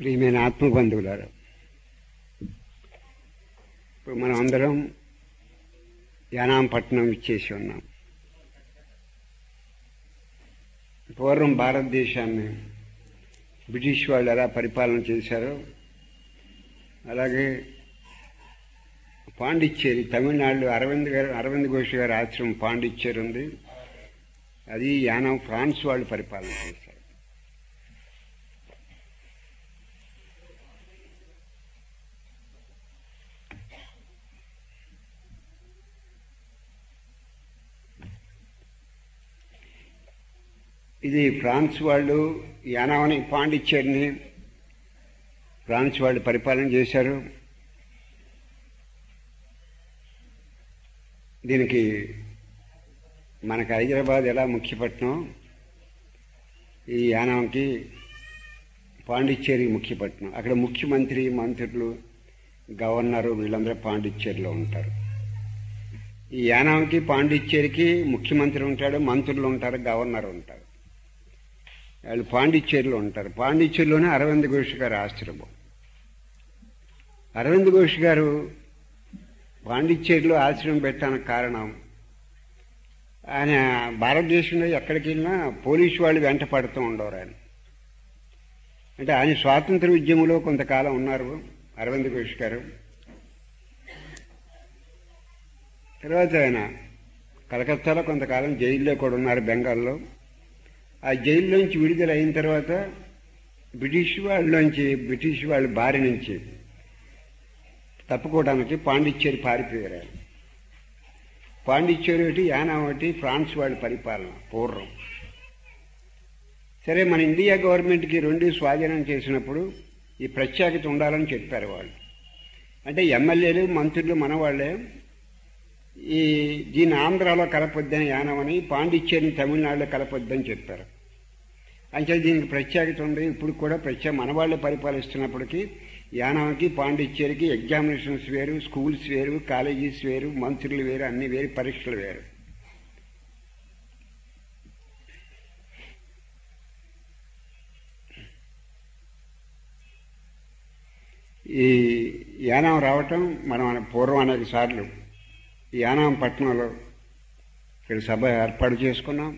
ప్రియమైన ఆత్మబంధువులారు ఇప్పుడు మనం అందరం యానాంపట్నం ఇచ్చేసి ఉన్నాం పూర్వం భారతదేశాన్ని బ్రిటిష్ వాళ్ళు ఎలా పరిపాలన చేశారో అలాగే పాండిచ్చేరి తమిళనాడు అరవింద్ గారు అరవింద్ ఘోష్ గారి ఆశ్రమం పాండిచ్చేరి ఉంది అది యానం ఫ్రాన్స్ వాళ్ళు పరిపాలన చేశారు ఇది ఫ్రాన్స్ వాళ్ళు యానావని పాండిచ్చేరిని ఫ్రాన్స్ వాళ్ళు పరిపాలన చేశారు దీనికి మనకు హైదరాబాద్ ఎలా ముఖ్యపట్నం ఈ యానంకి పాండిచ్చేరి ముఖ్యపట్నం అక్కడ ముఖ్యమంత్రి మంత్రులు గవర్నరు వీళ్ళందరూ పాండిచ్చేరిలో ఉంటారు ఈ యానంకి పాండిచ్చేరికి ముఖ్యమంత్రి ఉంటాడు మంత్రులు ఉంటారు గవర్నర్ ఉంటారు వాళ్ళు పాండిచ్చేరిలో ఉంటారు పాండిచ్చేరిలోనే అరవింద్ ఘోష్ గారు ఆశ్రమం అరవింద్ ఘోష్ గారు పాండిచ్చేరిలో ఆశ్రమం పెట్టడానికి కారణం ఆయన భారతదేశంలో ఎక్కడికి వెళ్ళినా పోలీసు వాళ్ళు వెంట పడుతూ ఉండేవారు ఆయన అంటే ఆయన స్వాతంత్ర ఉద్యమంలో కొంతకాలం ఉన్నారు అరవింద్ ఘోష్ గారు తర్వాత ఆయన కలకత్తాలో కొంతకాలం జైల్లో కూడా ఉన్నారు బెంగాల్లో ఆ జైల్లోంచి విడుదల అయిన తర్వాత బ్రిటిష్ వాళ్ళలోంచి బ్రిటిష్ వాళ్ళ బారి నుంచి తప్పుకోవడానికి పాండిచ్చేరి పారిపోయారు ఆయన పాండిచ్చేరి ఒకటి యానా ఒకటి ఫ్రాన్స్ వాళ్ళ పరిపాలన పూర్వం సరే మన ఇండియా గవర్నమెంట్కి రెండు స్వాధీనం చేసినప్పుడు ఈ ప్రత్యేకత ఉండాలని చెప్పారు వాళ్ళు అంటే ఎమ్మెల్యేలు మంత్రులు మన వాళ్ళే ఈ దీన్ని ఆంధ్రాలో కలపొద్దని యానమని పాండిచ్చేరిని తమిళనాడులో కలపొద్దని చెప్పారు అంటే దీనికి ప్రత్యేకత ఉంది ఇప్పుడు కూడా ప్రత్యేక మన వాళ్ళే పరిపాలిస్తున్నప్పటికీ యానానికి పాండిచ్చేరికి ఎగ్జామినేషన్స్ వేరు స్కూల్స్ వేరు కాలేజీస్ వేరు మంత్రులు వేరు అన్ని వేరు పరీక్షలు వేరు ఈ యానం రావటం మనం పూర్వం అనేక సార్లు ఈ యానాం పట్టణంలో ఇక్కడ సభ ఏర్పాటు చేసుకున్నాం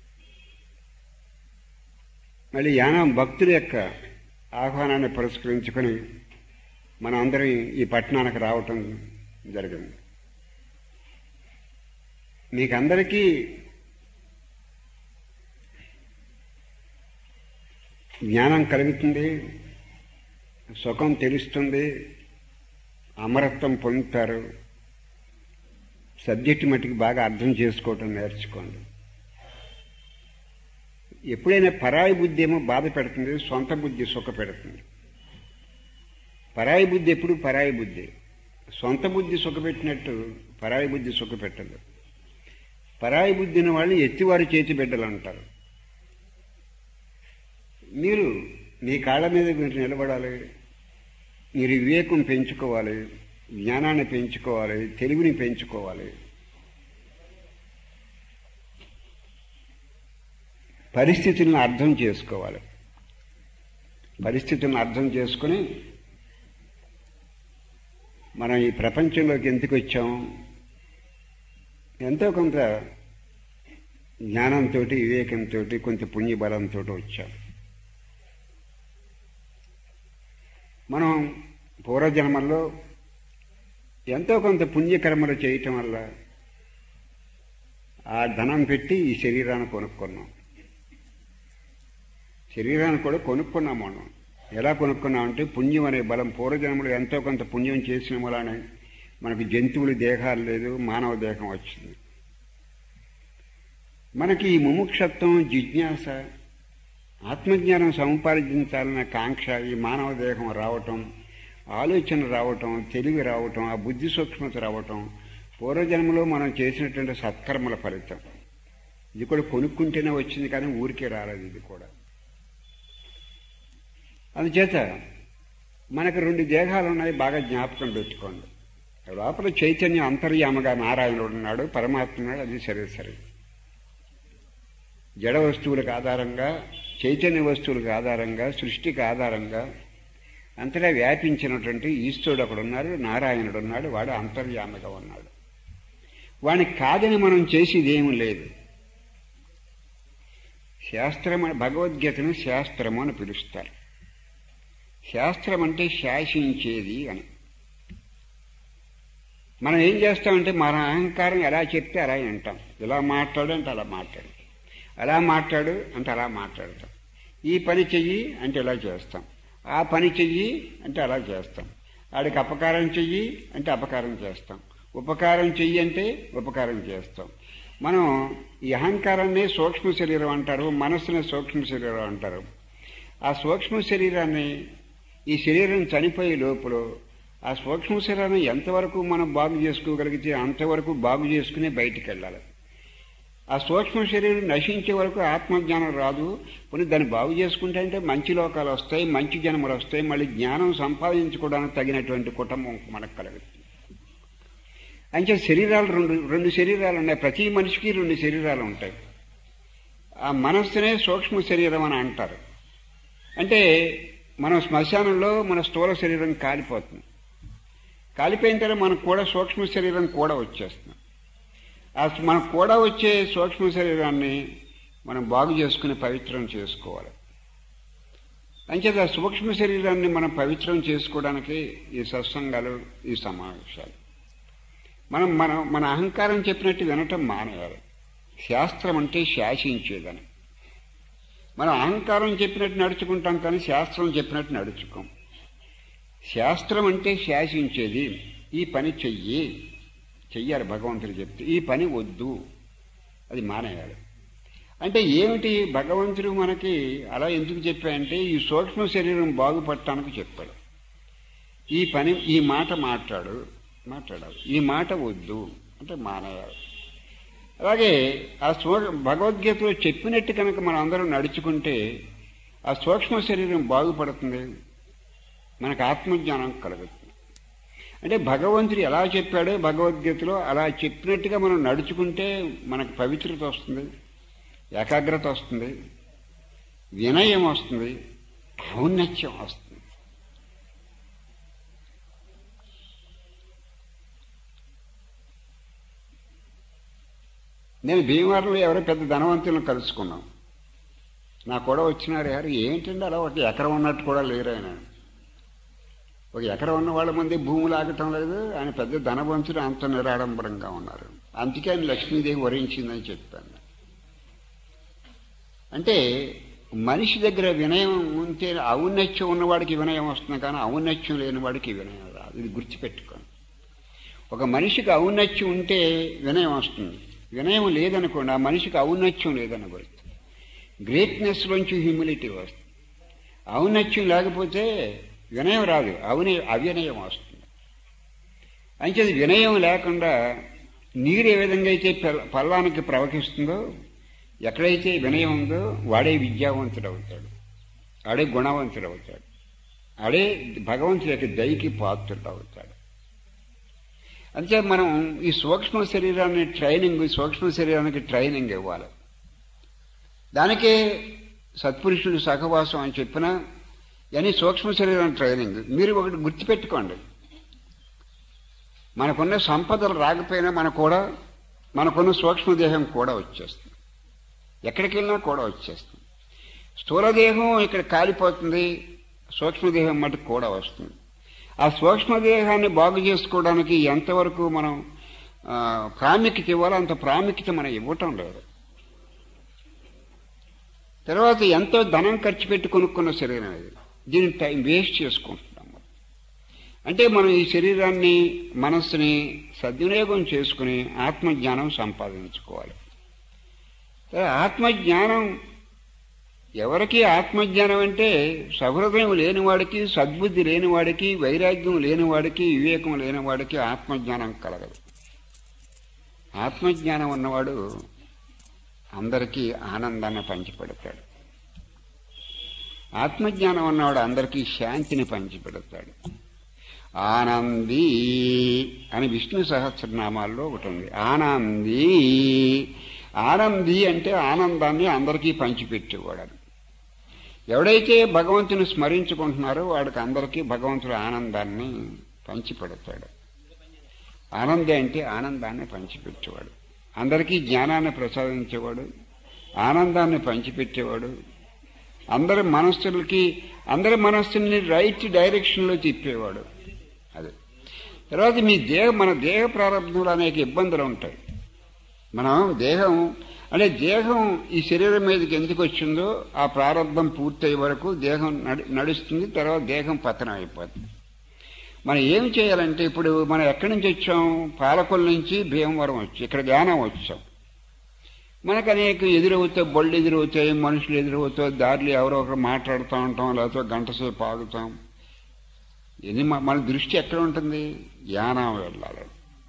మళ్ళీ యానాం భక్తుల యొక్క ఆహ్వానాన్ని పురస్కరించుకొని మనం అందరం ఈ పట్టణానికి రావటం జరిగింది మీకందరికీ జ్ఞానం కలుగుతుంది సుఖం తెలుస్తుంది అమరత్వం పొందుతారు సబ్జెక్ట్ మట్టుకు బాగా అర్థం చేసుకోవటం నేర్చుకోండి ఎప్పుడైనా పరాయి బుద్ధి ఏమో బాధ పెడుతుంది సొంత బుద్ధి సుఖ పెడుతుంది పరాయి బుద్ధి ఎప్పుడు పరాయి బుద్ధి సొంత బుద్ధి సుఖపెట్టినట్టు పరాయి బుద్ధి సుఖపెట్టదు పరాయి బుద్ధిని వాళ్ళు ఎత్తివారి చేతి బిడ్డలు అంటారు మీరు మీ కాళ్ళ మీద మీరు నిలబడాలి మీరు వివేకం పెంచుకోవాలి జ్ఞానాన్ని పెంచుకోవాలి తెలివిని పెంచుకోవాలి పరిస్థితులను అర్థం చేసుకోవాలి పరిస్థితులను అర్థం చేసుకుని మనం ఈ ప్రపంచంలోకి ఎందుకు వచ్చాం ఎంతో కొంత జ్ఞానంతో వివేకంతో కొంత పుణ్యబలంతో వచ్చాం మనం పూర్వజన్మల్లో ఎంతో కొంత పుణ్యకర్మలు చేయటం వల్ల ఆ ధనం పెట్టి ఈ శరీరాన్ని కొనుక్కున్నాం శరీరాన్ని కూడా కొనుక్కున్నాం మనం ఎలా కొనుక్కున్నాం అంటే పుణ్యం అనే బలం పూర్వజన్మలు ఎంతో కొంత పుణ్యం చేసిన వలనే మనకి జంతువుల దేహాలు లేదు మానవ దేహం వచ్చింది మనకి ఈ ముముక్షత్వం జిజ్ఞాస ఆత్మజ్ఞానం సముపార్జించాలన్న కాంక్ష ఈ మానవ దేహం రావటం ఆలోచన రావటం తెలివి రావటం ఆ బుద్ధి సూక్ష్మత రావటం పూర్వజన్మలో మనం చేసినటువంటి సత్కర్మల ఫలితం ఇది కూడా కొనుక్కుంటేనే వచ్చింది కానీ ఊరికే రాలేదు ఇది కూడా అందుచేత మనకు రెండు దేహాలు ఉన్నాయి బాగా జ్ఞాపకం పెట్టుకోండి లోపల చైతన్యం అంతర్యామగా నారాయణుడు ఉన్నాడు పరమాత్మ ఉన్నాడు అది సరే సరే జడ వస్తువులకు ఆధారంగా చైతన్య వస్తువులకు ఆధారంగా సృష్టికి ఆధారంగా అంతటా వ్యాపించినటువంటి ఈశ్వరుడు ఒకడు ఉన్నాడు నారాయణుడు ఉన్నాడు వాడు అంతర్యామిగా ఉన్నాడు వాడిని కాదని మనం చేసేది ఏమీ లేదు శాస్త్రం అని- భగవద్గీతను శాస్త్రము అని పిలుస్తారు శాస్త్రం అంటే శాసించేది అని మనం ఏం చేస్తామంటే మన అహంకారం ఎలా చెప్తే అలా వింటాం ఇలా మాట్లాడు అంటే అలా మాట్లాడు అలా మాట్లాడు అంటే అలా మాట్లాడతాం ఈ పని చెయ్యి అంటే ఇలా చేస్తాం ఆ పని చెయ్యి అంటే అలా చేస్తాం ఆడికి అపకారం చెయ్యి అంటే అపకారం చేస్తాం ఉపకారం చెయ్యి అంటే ఉపకారం చేస్తాం మనం ఈ అహంకారాన్ని సూక్ష్మ శరీరం అంటారు మనస్సుని సూక్ష్మ శరీరం అంటారు ఆ సూక్ష్మ శరీరాన్ని ఈ శరీరం చనిపోయే లోపల ఆ సూక్ష్మ శరీరాన్ని ఎంతవరకు మనం బాగు చేసుకోగలిగితే అంతవరకు బాగు చేసుకుని బయటికి వెళ్ళాలి ఆ సూక్ష్మ శరీరం నశించే వరకు ఆత్మజ్ఞానం రాదు పోనీ దాన్ని బాగు చేసుకుంటే అంటే మంచి లోకాలు వస్తాయి మంచి జన్మలు వస్తాయి మళ్ళీ జ్ఞానం సంపాదించుకోవడానికి తగినటువంటి కుటుంబం మనకు కలుగుతుంది అంటే శరీరాలు రెండు రెండు శరీరాలు ఉన్నాయి ప్రతి మనిషికి రెండు శరీరాలు ఉంటాయి ఆ మనస్సునే సూక్ష్మ శరీరం అని అంటారు అంటే మనం శ్మశానంలో మన స్థూల శరీరం కాలిపోతుంది కాలిపోయిన తర్వాత మనకు కూడా సూక్ష్మ శరీరం కూడా వచ్చేస్తుంది ఆ మనకు కూడా వచ్చే సూక్ష్మ శరీరాన్ని మనం బాగు చేసుకుని పవిత్రం చేసుకోవాలి అంచేత ఆ సూక్ష్మ శరీరాన్ని మనం పవిత్రం చేసుకోవడానికి ఈ సత్సంగాలు ఈ సమావేశాలు మనం మన మన అహంకారం చెప్పినట్టు వినటం మానేయాలి శాస్త్రం అంటే శాసించేదని మనం అహంకారం చెప్పినట్టు నడుచుకుంటాం కానీ శాస్త్రం చెప్పినట్టు నడుచుకోం శాస్త్రం అంటే శాసించేది ఈ పని చెయ్యి చెయ్యాలి భగవంతుడు చెప్తే ఈ పని వద్దు అది మానేయాలి అంటే ఏమిటి భగవంతుడు మనకి అలా ఎందుకు చెప్పాయంటే ఈ సూక్ష్మ శరీరం బాగుపడటానికి చెప్పాడు ఈ పని ఈ మాట మాట్లాడు మాట్లాడాలి ఈ మాట వద్దు అంటే మానేయాలి అలాగే ఆ సూ భగవద్గీతలో చెప్పినట్టు కనుక మనం అందరం నడుచుకుంటే ఆ సూక్ష్మ శరీరం బాగుపడుతుంది మనకు ఆత్మజ్ఞానం కలుగుతుంది అంటే భగవంతుడు ఎలా చెప్పాడో భగవద్గీతలో అలా చెప్పినట్టుగా మనం నడుచుకుంటే మనకు పవిత్రత వస్తుంది ఏకాగ్రత వస్తుంది వినయం వస్తుంది ఔన్నత్యం వస్తుంది నేను భీమవరంలో ఎవరో పెద్ద ధనవంతులను కలుసుకున్నాం నా కూడా వచ్చినారు యారు ఏంటంటే అలా ఒక ఎకరం ఉన్నట్టు కూడా లేరు ఆయన ఒక ఎకరం ఉన్న వాళ్ళ ముందే భూములు ఆగటం లేదు ఆయన పెద్ద ధనవంతుడు అంత నిరాడంబరంగా ఉన్నారు అందుకే ఆయన లక్ష్మీదేవి వరించిందని చెప్పాను అంటే మనిషి దగ్గర వినయం ఉంటే ఔన్నత్యం ఉన్నవాడికి వినయం వస్తుంది కానీ ఔన్నత్యం లేని వాడికి వినయం రాదు ఇది గుర్తుపెట్టుకోండి ఒక మనిషికి ఔన్నత్యం ఉంటే వినయం వస్తుంది వినయం లేదనుకోండి ఆ మనిషికి ఔన్నత్యం లేదనబడుతుంది గ్రేట్నెస్లోంచి హ్యూమిలిటీ వస్తుంది ఔన్నత్యం లేకపోతే వినయం రాదు అవునే అవినయం వస్తుంది అంచేది వినయం లేకుండా నీరు ఏ విధంగా అయితే పల్- పల్లానికి ప్రవహిస్తుందో ఎక్కడైతే వినయం ఉందో వాడే విద్యావంతుడు అవుతాడు ఆడే గుణవంతుడు అవుతాడు ఆడే భగవంతుడి యొక్క దయకి పాత్రుడు అవుతాడు అంతే మనం ఈ సూక్ష్మ శరీరాన్ని ట్రైనింగ్ ఈ సూక్ష్మ శరీరానికి ట్రైనింగ్ ఇవ్వాలి దానికే సత్పురుషుడు సహవాసం అని చెప్పిన ఇవన్నీ సూక్ష్మ శరీరం ట్రైనింగ్ మీరు ఒకటి గుర్తుపెట్టుకోండి మనకున్న సంపదలు రాకపోయినా మనకు కూడా మనకున్న సూక్ష్మదేహం కూడా వచ్చేస్తుంది ఎక్కడికి వెళ్ళినా కూడా వచ్చేస్తుంది స్థూలదేహం ఇక్కడ కాలిపోతుంది సూక్ష్మదేహం మటుకు కూడా వస్తుంది ఆ సూక్ష్మదేహాన్ని బాగు చేసుకోవడానికి ఎంతవరకు మనం ఆ, ప్రాముఖ్యత ఇవ్వాలో అంత ప్రాముఖ్యత మనం ఇవ్వటం లేదు తర్వాత ఎంతో ధనం ఖర్చు పెట్టి కొనుక్కున్న శరీరం ఇది దీన్ని టైం వేస్ట్ చేసుకుంటున్నాం మనం. అంటే మనం ఈ శరీరాన్ని మనస్సుని సద్వినియోగం చేసుకుని ఆత్మజ్ఞానం సంపాదించుకోవాలి తర్వాత ఆత్మజ్ఞానం ఎవరికి ఆత్మజ్ఞానం అంటే సహృదయం లేనివాడికి సద్బుద్ధి లేనివాడికి వైరాగ్యం లేనివాడికి వివేకం లేనివాడికి ఆత్మజ్ఞానం కలగదు ఆత్మజ్ఞానం ఉన్నవాడు అందరికీ ఆనందాన్ని పంచిపెడతాడు ఆత్మజ్ఞానం ఉన్నవాడు అందరికీ శాంతిని పంచిపెడతాడు ఆనందీ అని విష్ణు సహస్రనామాల్లో ఒకటి ఉంది ఆనందీ ఆనంది అంటే ఆనందాన్ని అందరికీ పంచిపెట్టేవాడు ఎవడైతే భగవంతుని స్మరించుకుంటున్నారో వాడికి అందరికీ భగవంతుడు ఆనందాన్ని పంచిపెడతాడు ఆనందం అంటే ఆనందాన్ని పంచిపెట్టేవాడు అందరికీ జ్ఞానాన్ని ప్రసాదించేవాడు ఆనందాన్ని పంచిపెట్టేవాడు అందరి మనస్సులకి అందరి మనస్సుని రైట్ డైరెక్షన్లో తిప్పేవాడు అదే తర్వాత మీ దేహ మన దేహ ప్రారంభంలో అనేక ఇబ్బందులు ఉంటాయి మనం దేహం అంటే దేహం ఈ శరీరం మీదకి ఎందుకు వచ్చిందో ఆ ప్రారంభం పూర్తయ్యే వరకు దేహం నడి నడుస్తుంది తర్వాత దేహం పతనం అయిపోతుంది మనం ఏం చేయాలంటే ఇప్పుడు మనం ఎక్కడి నుంచి వచ్చాం పాలకొల నుంచి భీమవరం వచ్చి ఇక్కడ ధ్యానం వచ్చాం మనకు అనేక ఎదురవుతాయి బళ్ళు ఎదురవుతాయి మనుషులు ఎదురవుతాయి దారిలో ఎవరో ఒకరు మాట్లాడుతూ ఉంటాం లేకపోతే గంట సేపు ఆగుతాం ఇది మ- మన దృష్టి ఎక్కడ ఉంటుంది యానం వెళ్ళాలి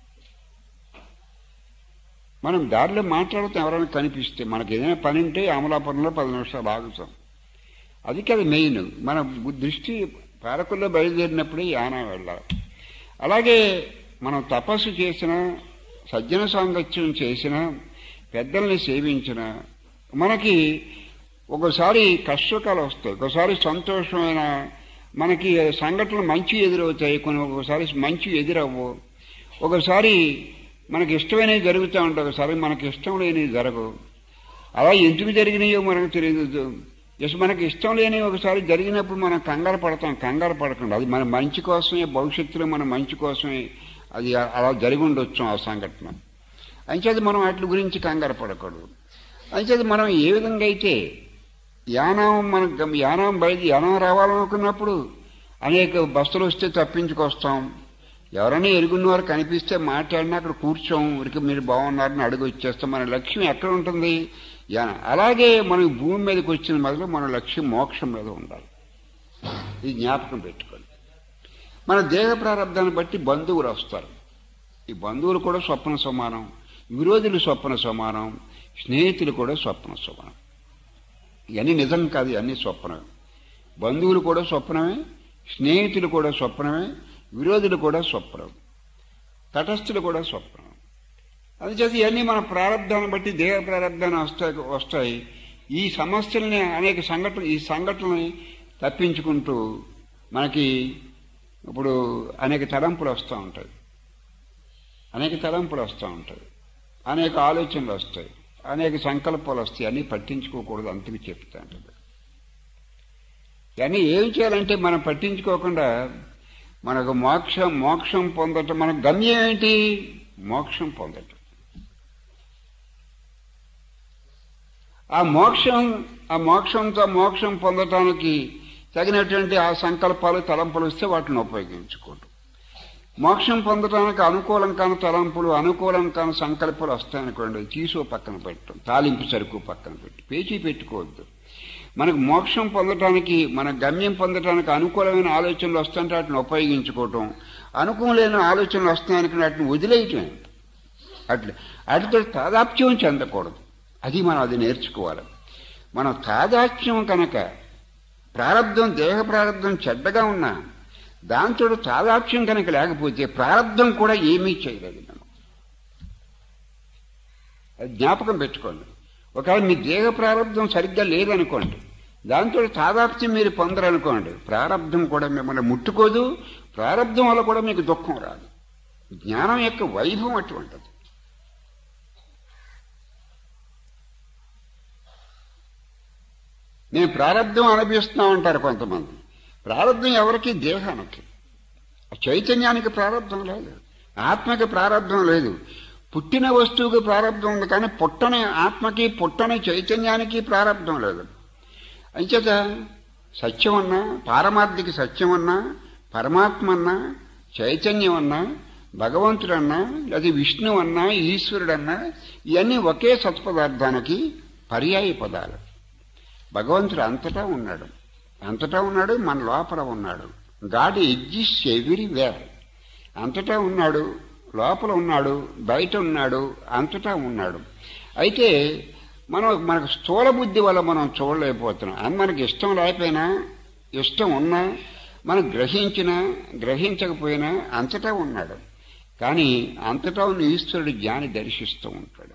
మనం దారిలో మాట్లాడుతాం ఎవరైనా కనిపిస్తే మనకి ఏదైనా పని ఉంటే అమలాపురంలో పది నిమిషాలు ఆగుతాం అది కదా మెయిన్ మన దృష్టి పాలకుల్లో బయలుదేరినప్పుడే యానం వెళ్ళాలి అలాగే మనం తపస్సు చేసిన సజ్జన సాంగత్యం చేసిన పెద్దల్ని సేవించిన మనకి ఒకసారి కష్టకాలు వస్తాయి ఒకసారి సంతోషమైన మనకి సంఘటనలు మంచి ఎదురవుతాయి కొన్ని ఒకసారి మంచి ఎదురవ్వు ఒకసారి మనకి ఇష్టమైనవి జరుగుతూ ఉంటాయి ఒకసారి మనకి ఇష్టం లేనివి జరగవు అలా ఎందుకు జరిగినాయో మనకు తెలియదు ఎస్ మనకి ఇష్టం లేని ఒకసారి జరిగినప్పుడు మనం కంగారు పడతాం కంగారు పడకుండా అది మన మంచి కోసమే భవిష్యత్తులో మన మంచి కోసమే అది అలా జరిగి ఉండొచ్చు ఆ సంఘటన అంచేది మనం వాటి గురించి కంగారు పడకూడదు అంచేది మనం ఏ విధంగా అయితే యానం మన గమ్- యానం బయట యానం రావాలనుకున్నప్పుడు అనేక బస్సులు వస్తే తప్పించుకొస్తాం ఎవరైనా ఎరుగున్న వారు కనిపిస్తే మాట్లాడినా అక్కడ కూర్చోం ఉరికి మీరు బాగున్నారని అడుగు వచ్చేస్తాం మన లక్ష్యం ఎక్కడ ఉంటుంది యానం అలాగే మనం ఈ భూమి మీదకి వచ్చిన మొదలు మన లక్ష్యం మోక్షం మీద ఉండాలి ఇది జ్ఞాపకం పెట్టుకోండి మన దేహ ప్రారంభాన్ని బట్టి బంధువులు వస్తారు ఈ బంధువులు కూడా స్వప్న సమానం విరోధులు స్వప్న సమానం స్నేహితులు కూడా స్వప్న సమానం ఇవన్నీ నిజం కాదు ఇవన్నీ స్వప్నమే బంధువులు కూడా స్వప్నమే స్నేహితులు కూడా స్వప్నమే విరోధులు కూడా స్వప్నం తటస్థులు కూడా స్వప్నం అందుచేత ఇవన్నీ మన ప్రారంధాన్ని బట్టి దేహ ప్రారంధాన్ని వస్తాయి వస్తాయి ఈ సమస్యల్ని అనేక సంఘటన ఈ సంఘటనని తప్పించుకుంటూ మనకి ఇప్పుడు అనేక తలంపులు వస్తూ ఉంటాయి అనేక తలంపులు వస్తూ ఉంటాయి అనేక ఆలోచనలు వస్తాయి అనేక సంకల్పాలు వస్తాయి అన్నీ పట్టించుకోకూడదు అంతకు చెప్తా ఉంటుంది కానీ ఏం చేయాలంటే మనం పట్టించుకోకుండా మనకు మోక్షం మోక్షం పొందటం మన గమ్యం ఏంటి మోక్షం పొందటం ఆ మోక్షం ఆ మోక్షంతో మోక్షం పొందటానికి తగినటువంటి ఆ సంకల్పాలు తలంపులు వస్తే వాటిని ఉపయోగించుకోవటం మోక్షం పొందడానికి అనుకూలం కాని తలంపులు అనుకూలం కాని సంకల్పాలు వస్తాయనుకోండి తీసు పక్కన పెట్టడం తాలింపు సరుకు పక్కన పెట్టి పేచీ పెట్టుకోవద్దు మనకు మోక్షం పొందటానికి మన గమ్యం పొందటానికి అనుకూలమైన ఆలోచనలు వస్తుంటే వాటిని ఉపయోగించుకోవటం అనుకూలమైన ఆలోచనలు వస్తాయనుకుని వాటిని వదిలేయటం అట్లా వాటితో తాదాప్యం చెందకూడదు అది మనం అది నేర్చుకోవాలి మనం తాదాత్మ్యం కనుక ప్రారంధం దేహ ప్రారంధం చెడ్డగా ఉన్నా దాంతో తాదాప్యం కనుక లేకపోతే ప్రారంధం కూడా ఏమీ చేయలేదు మనం అది జ్ఞాపకం పెట్టుకోండి ఒకవేళ మీ దేహ ప్రారంధం సరిగ్గా లేదనుకోండి దాంతో తాదాప్యం మీరు పొందరనుకోండి ప్రారంధం కూడా మిమ్మల్ని ముట్టుకోదు ప్రారంధం వల్ల కూడా మీకు దుఃఖం రాదు జ్ఞానం యొక్క వైభవం అటువంటిది నేను ప్రారంధం అనుభవిస్తున్నాం అంటారు కొంతమంది ప్రారంధం ఎవరికి దేహానికి చైతన్యానికి ప్రారంధం లేదు ఆత్మకి ప్రారంధం లేదు పుట్టిన వస్తువుకి ప్రారంధం ఉంది కానీ పుట్టని ఆత్మకి పుట్టని చైతన్యానికి ప్రారంధం లేదు అంచేత సత్యం అన్నా పారమార్థిక సత్యం అన్నా పరమాత్మ అన్నా చైతన్యం అన్నా భగవంతుడన్నా లేదా విష్ణు అన్నా ఈశ్వరుడన్నా ఇవన్నీ ఒకే సత్పదార్థానికి పర్యాయ పదాలు భగవంతుడు అంతటా ఉన్నాడు అంతటా ఉన్నాడు మన లోపల ఉన్నాడు గాడ్ ఎగ్జిస్ట్ ఎవ్రీవేర్ అంతటా ఉన్నాడు లోపల ఉన్నాడు బయట ఉన్నాడు అంతటా ఉన్నాడు అయితే మనం మనకు స్థూల బుద్ధి వల్ల మనం చూడలేకపోతున్నాం అది మనకి ఇష్టం లేకపోయినా ఇష్టం ఉన్నా మనం గ్రహించినా గ్రహించకపోయినా అంతటా ఉన్నాడు కానీ అంతటా ఉన్న ఈశ్వరుడు జ్ఞాని దర్శిస్తూ ఉంటాడు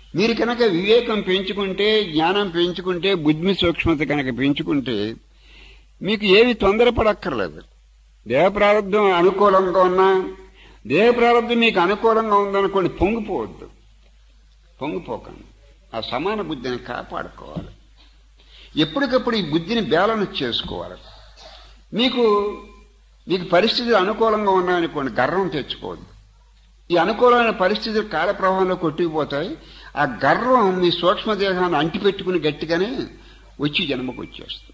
మీరు కనుక వివేకం పెంచుకుంటే జ్ఞానం పెంచుకుంటే బుద్ధి సూక్ష్మత కనుక పెంచుకుంటే మీకు ఏమి తొందరపడక్కర్లేదు దేహ ప్రారంభం అనుకూలంగా ఉన్నా దేహ ప్రారంభం మీకు అనుకూలంగా ఉందనుకోండి పొంగిపోవద్దు పొంగిపోకండి ఆ సమాన బుద్ధిని కాపాడుకోవాలి ఎప్పటికప్పుడు ఈ బుద్ధిని బ్యాలెన్స్ చేసుకోవాలి మీకు మీకు పరిస్థితులు అనుకూలంగా ఉన్నాయనుకోండి గర్వం తెచ్చుకోవద్దు ఈ అనుకూలమైన పరిస్థితులు కాల ప్రవాహంలో కొట్టుకుపోతాయి ఆ గర్వం మీ సూక్ష్మదేహాన్ని అంటిపెట్టుకుని గట్టిగానే వచ్చి జన్మకు వచ్చేస్తుంది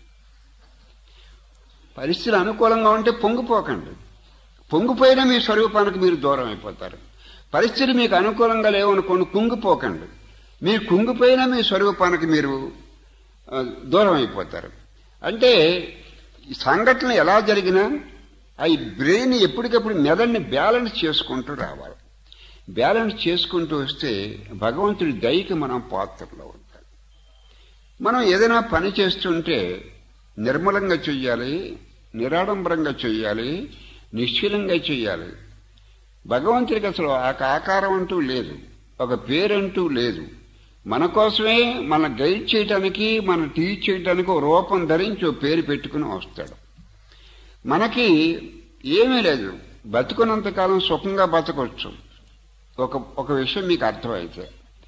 పరిస్థితులు అనుకూలంగా ఉంటే పొంగిపోకండి పొంగిపోయినా మీ స్వరూపానికి మీరు దూరం అయిపోతారు పరిస్థితులు మీకు అనుకూలంగా లేవనుకోండి కుంగిపోకండి మీరు కుంగిపోయినా మీ స్వరూపానికి మీరు ఆ, దూరం అయిపోతారు అంటే ఈ సంఘటన ఎలా జరిగినా ఆ ఈ బ్రెయిన్ ఎప్పటికప్పుడు మెదడుని బ్యాలెన్స్ చేసుకుంటూ రావాలి బ్యాలెన్స్ చేసుకుంటూ వస్తే భగవంతుడి దయకి మనం పాత్రలో ఉంటాం మనం ఏదైనా పని చేస్తుంటే నిర్మలంగా చెయ్యాలి నిరాడంబరంగా చెయ్యాలి నిశ్చలంగా చెయ్యాలి భగవంతుడికి అసలు ఒక ఆకారం అంటూ లేదు ఒక పేరంటూ లేదు మన కోసమే మన గైడ్ చేయటానికి మన టీచ్ చేయటానికి ఒక రూపం ధరించి ఒక పేరు పెట్టుకుని వస్తాడు మనకి ఏమీ లేదు బతుకున్నంతకాలం సుఖంగా బతకొచ్చు ఒక ఒక విషయం మీకు అర్థమైతే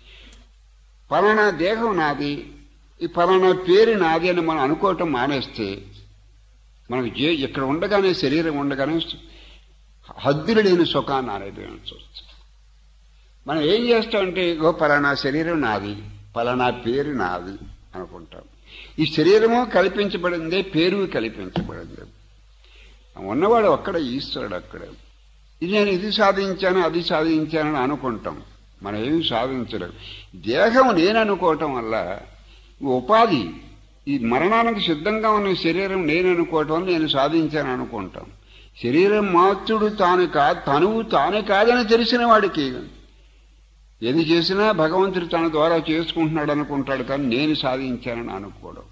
పలానా దేహం నాది ఈ పలానా పేరు నాది అని మనం అనుకోవటం మానేస్తే మనకు జే ఇక్కడ ఉండగానే శరీరం ఉండగానే హద్దులు లేని సుఖాన్ని అనుభవించవచ్చు మనం ఏం చేస్తామంటే ఇగో పలానా శరీరం నాది పలానా పేరు నాది అనుకుంటాం ఈ శరీరము కల్పించబడిందే పేరు కల్పించబడింది ఉన్నవాడు ఒక్కడ ఈశ్వరుడు అక్కడే ఇది నేను ఇది సాధించాను అది సాధించానని అనుకుంటాం మనం ఏమి సాధించలేం దేహం నేను అనుకోవటం వల్ల ఉపాధి ఈ మరణానికి సిద్ధంగా ఉన్న శరీరం నేను అనుకోవటం వల్ల నేను సాధించాను అనుకుంటాం శరీరం మాత్రుడు తాను కాదు తనువు తాను కాదని తెలిసిన వాడికి ఏది చేసినా భగవంతుడు తన ద్వారా చేసుకుంటున్నాడు అనుకుంటాడు కానీ నేను సాధించానని అనుకోవడం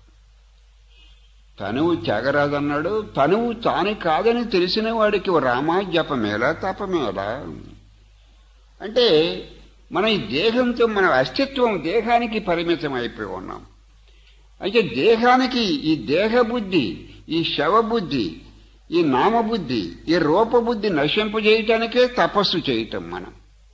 తనువు త్యాగరాజన్నాడు తనువు తాను కాదని తెలిసిన వాడికి ఓ రామా జపమేలా తపమేలా అంటే మన ఈ దేహంతో మన అస్తిత్వం దేహానికి పరిమితం అయిపోయి ఉన్నాం అయితే దేహానికి ఈ దేహబుద్ధి ఈ శవబుద్ధి ఈ నామబుద్ధి ఈ రూపబుద్ధి నశింపజేయటానికే తపస్సు చేయటం మనం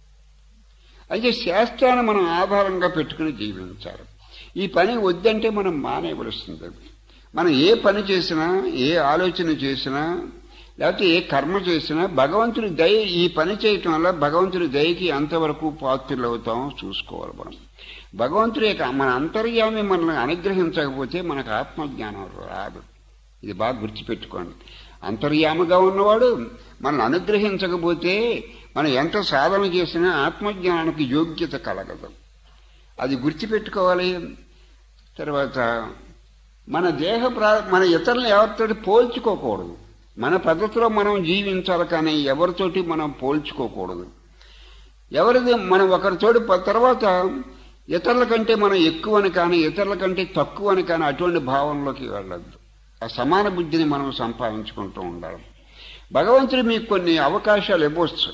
అయితే శాస్త్రాన్ని మనం ఆధారంగా పెట్టుకుని జీవించాలి ఈ పని వద్దంటే మనం మానేవలసింది మనం ఏ పని చేసినా ఏ ఆలోచన చేసినా లేకపోతే ఏ కర్మ చేసినా భగవంతుడి దయ ఈ పని చేయటం వల్ల భగవంతుడి దయకి ఎంతవరకు పాత్రలు అవుతామో చూసుకోవాలి మనం భగవంతుడి యొక్క మన అంతర్యామి మనల్ని అనుగ్రహించకపోతే మనకు ఆత్మజ్ఞానం రాదు ఇది బాగా గుర్తుపెట్టుకోండి అంతర్యామిగా ఉన్నవాడు మనల్ని అనుగ్రహించకపోతే మనం ఎంత సాధన చేసినా ఆత్మజ్ఞానానికి యోగ్యత కలగదు అది గుర్తుపెట్టుకోవాలి తర్వాత మన దేహ ప్రా మన ఇతరులను ఎవరితోటి పోల్చుకోకూడదు మన పద్ధతిలో మనం జీవించాలి కానీ ఎవరితోటి మనం పోల్చుకోకూడదు ఎవరిది మనం ఒకరితోటి ప- తర్వాత ఇతరుల కంటే మనం ఎక్కువని కానీ ఇతరుల కంటే తక్కువని కానీ అటువంటి భావంలోకి వెళ్ళద్దు ఆ సమాన బుద్ధిని మనం సంపాదించుకుంటూ ఉండాలి భగవంతుడు మీకు కొన్ని అవకాశాలు ఇవ్వచ్చు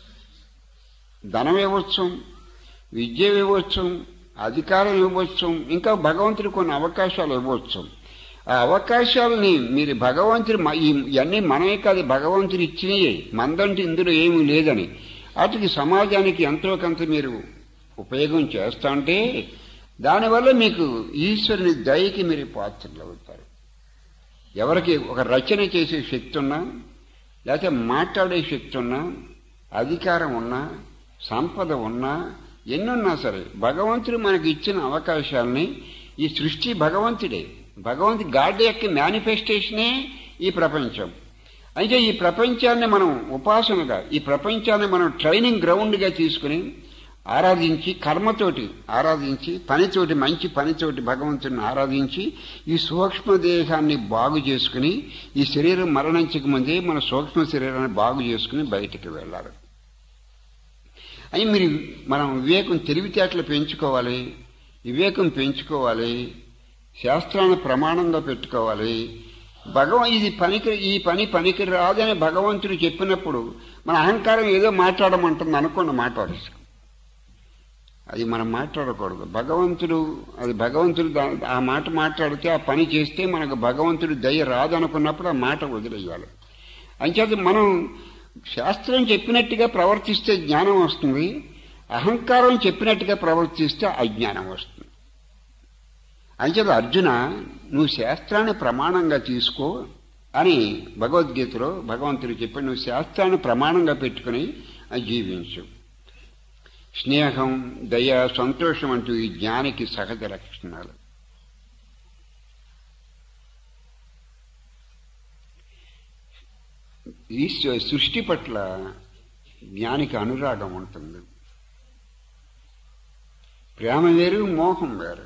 ధనం ఇవ్వచ్చు విద్య ఇవ్వచ్చు అధికారం ఇవ్వచ్చు ఇంకా భగవంతుడు కొన్ని అవకాశాలు ఇవ్వచ్చు ఆ అవకాశాలని మీరు భగవంతుడు మ- ఈ- ఇవన్నీ మనమే కాదు భగవంతుడు ఇచ్చినయే మందంటే ఇందులో ఏమీ లేదని వాటికి సమాజానికి ఎంతో కొంత మీరు ఉపయోగం చేస్తా ఉంటే దానివల్ల మీకు ఈశ్వరుని దయకి మీరు పాత్రలు అవుతారు ఎవరికి ఒక రచన చేసే శక్తి ఉన్నా లేకపోతే మాట్లాడే శక్తి ఉన్నా అధికారం ఉన్నా సంపద ఉన్నా ఎన్నున్నా సరే భగవంతుడు మనకి ఇచ్చిన అవకాశాలని ఈ సృష్టి భగవంతుడే భగవంతు గాడ్ యొక్క మేనిఫెస్టేషనే ఈ ప్రపంచం అయితే ఈ ప్రపంచాన్ని మనం ఉపాసనగా ఈ ప్రపంచాన్ని మనం ట్రైనింగ్ గ్రౌండ్గా తీసుకుని ఆరాధించి కర్మతోటి ఆరాధించి పనితోటి మంచి పనితోటి భగవంతుని ఆరాధించి ఈ సూక్ష్మ దేహాన్ని బాగు చేసుకుని ఈ శరీరం మరణించక ముందే మన సూక్ష్మ శరీరాన్ని బాగు చేసుకుని బయటికి వెళ్ళాలి అని మీరు మనం వివేకం తెలివితేటలు పెంచుకోవాలి వివేకం పెంచుకోవాలి శాస్త్రాన్ని ప్రమాణంగా పెట్టుకోవాలి భగవ ఇది పనికి ఈ పని పనికి రాదని భగవంతుడు చెప్పినప్పుడు మన అహంకారం ఏదో మాట్లాడమంటుంది అనుకున్న మాట్లాడేసి అది మనం మాట్లాడకూడదు భగవంతుడు అది భగవంతుడు దా- ఆ మాట మాట్లాడితే ఆ పని చేస్తే మనకు భగవంతుడు దయ రాదనుకున్నప్పుడు ఆ మాట వదిలేయాలి అంచేత మనం శాస్త్రం చెప్పినట్టుగా ప్రవర్తిస్తే జ్ఞానం వస్తుంది అహంకారం చెప్పినట్టుగా ప్రవర్తిస్తే అజ్ఞానం వస్తుంది అంచేత అర్జున నువ్వు శాస్త్రాన్ని ప్రమాణంగా తీసుకో అని భగవద్గీతలో భగవంతుడు చెప్పి నువ్వు శాస్త్రాన్ని ప్రమాణంగా పెట్టుకుని జీవించు స్నేహం దయ సంతోషం అంటూ ఈ జ్ఞానికి సహజ లక్షణాలు ఈ సృ- సృష్టి పట్ల జ్ఞానికి అనురాగం ఉంటుంది ప్రేమ వేరు మోహం వేరు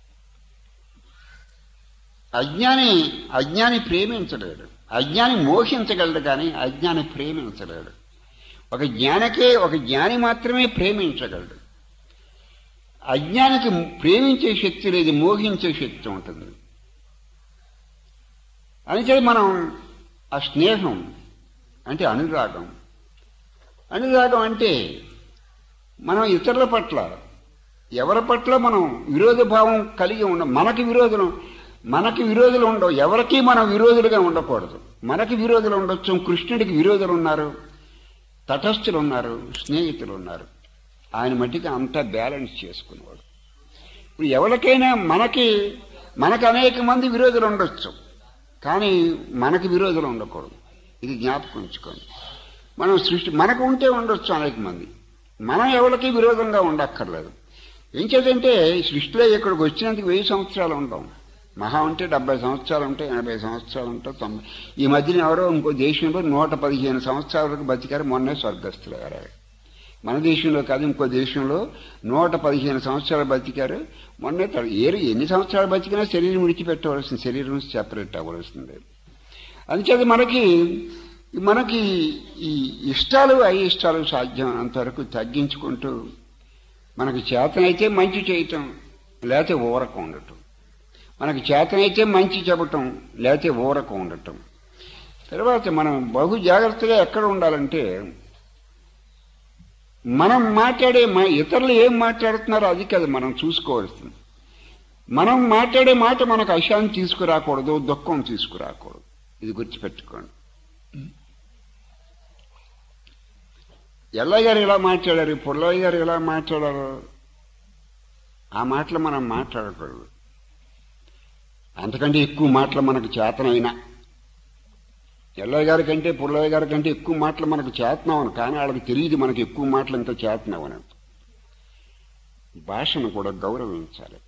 అజ్ఞాని అజ్ఞాని ప్రేమించలేడు అజ్ఞాని మోహించగలడు కానీ అజ్ఞాని ప్రేమించలేడు ఒక జ్ఞానకే ఒక జ్ఞాని మాత్రమే ప్రేమించగలడు అజ్ఞానికి ప్రేమించే శక్తి లేదు మోహించే శక్తి ఉంటుంది అందుచేత మనం ఆ స్నేహం అంటే అనురాగం అనురాగం అంటే మనం ఇతరుల పట్ల ఎవరి పట్ల మనం విరోధ భావం కలిగి ఉండ మనకి విరోధులు మనకి విరోధులు ఉండవు ఎవరికి మనం విరోధులుగా ఉండకూడదు మనకి విరోధులు ఉండొచ్చు కృష్ణుడికి విరోధులు ఉన్నారు తటస్థులు ఉన్నారు స్నేహితులు ఉన్నారు ఆయన మట్టికి అంతా బ్యాలెన్స్ చేసుకునేవాడు ఇప్పుడు ఎవరికైనా మనకి మనకు అనేక మంది విరోధులు ఉండొచ్చు కానీ మనకి విరోధులు ఉండకూడదు ఇది జ్ఞాపకం ఉంచుకోండి మనం సృష్టి మనకు ఉంటే ఉండొచ్చు అనేక మంది మనం ఎవరికి విరోధంగా ఉండక్కర్లేదు ఏం చేద్దంటే సృష్టిలో ఇక్కడికి వచ్చినందుకు వెయ్యి సంవత్సరాలు ఉంటాం మహా ఉంటే డెబ్బై సంవత్సరాలు ఉంటాయి ఎనభై సంవత్సరాలు ఉంటాయి తొంభై ఈ మధ్యన ఎవరో ఇంకో దేశంలో నూట పదిహేను సంవత్సరాల వరకు బతికారు మొన్నే స్వర్గస్థులయ్యారు మన దేశంలో కాదు ఇంకో దేశంలో నూట పదిహేను సంవత్సరాలు బతికారు మొన్నే తడ- ఏరు ఎన్ని సంవత్సరాలు బతికినా శరీరం విడిచిపెట్టవలసింది శరీరం నుంచి సెపరేట్ అవ్వవలసింది అందుచేత మనకి మనకి ఈ ఇష్టాలు అయిష్టాలు సాధ్యం అంతవరకు తగ్గించుకుంటూ మనకి చేతనైతే మంచి చేయటం లేకపోతే ఊరక ఉండటం మనకి చేతనైతే మంచి చెప్పటం లేకపోతే ఊరక ఉండటం తర్వాత మనం బహు జాగ్రత్తగా ఎక్కడ ఉండాలంటే మనం మాట్లాడే మా ఇతరులు ఏం మాట్లాడుతున్నారో అది కాదు మనం చూసుకోవాల్సింది మనం మాట్లాడే మాట మనకు అశాంతి తీసుకురాకూడదు దుఃఖం తీసుకురాకూడదు ఇది గుర్తుపెట్టుకోండి ఎల్లయ్య గారు ఇలా మాట్లాడారు పుల్లయ్య గారు ఇలా మాట్లాడారు ఆ మాటలు మనం మాట్లాడకూడదు అంతకంటే ఎక్కువ మాటలు మనకు చేతనైనా ఎల్లయ్య గారి కంటే పుల్లయ్య గారి కంటే ఎక్కువ మాటలు మనకు చేతనవని కానీ వాళ్ళకి తెలియదు మనకి ఎక్కువ మాటలు ఇంకా చేతనవని భాషను కూడా గౌరవించాలి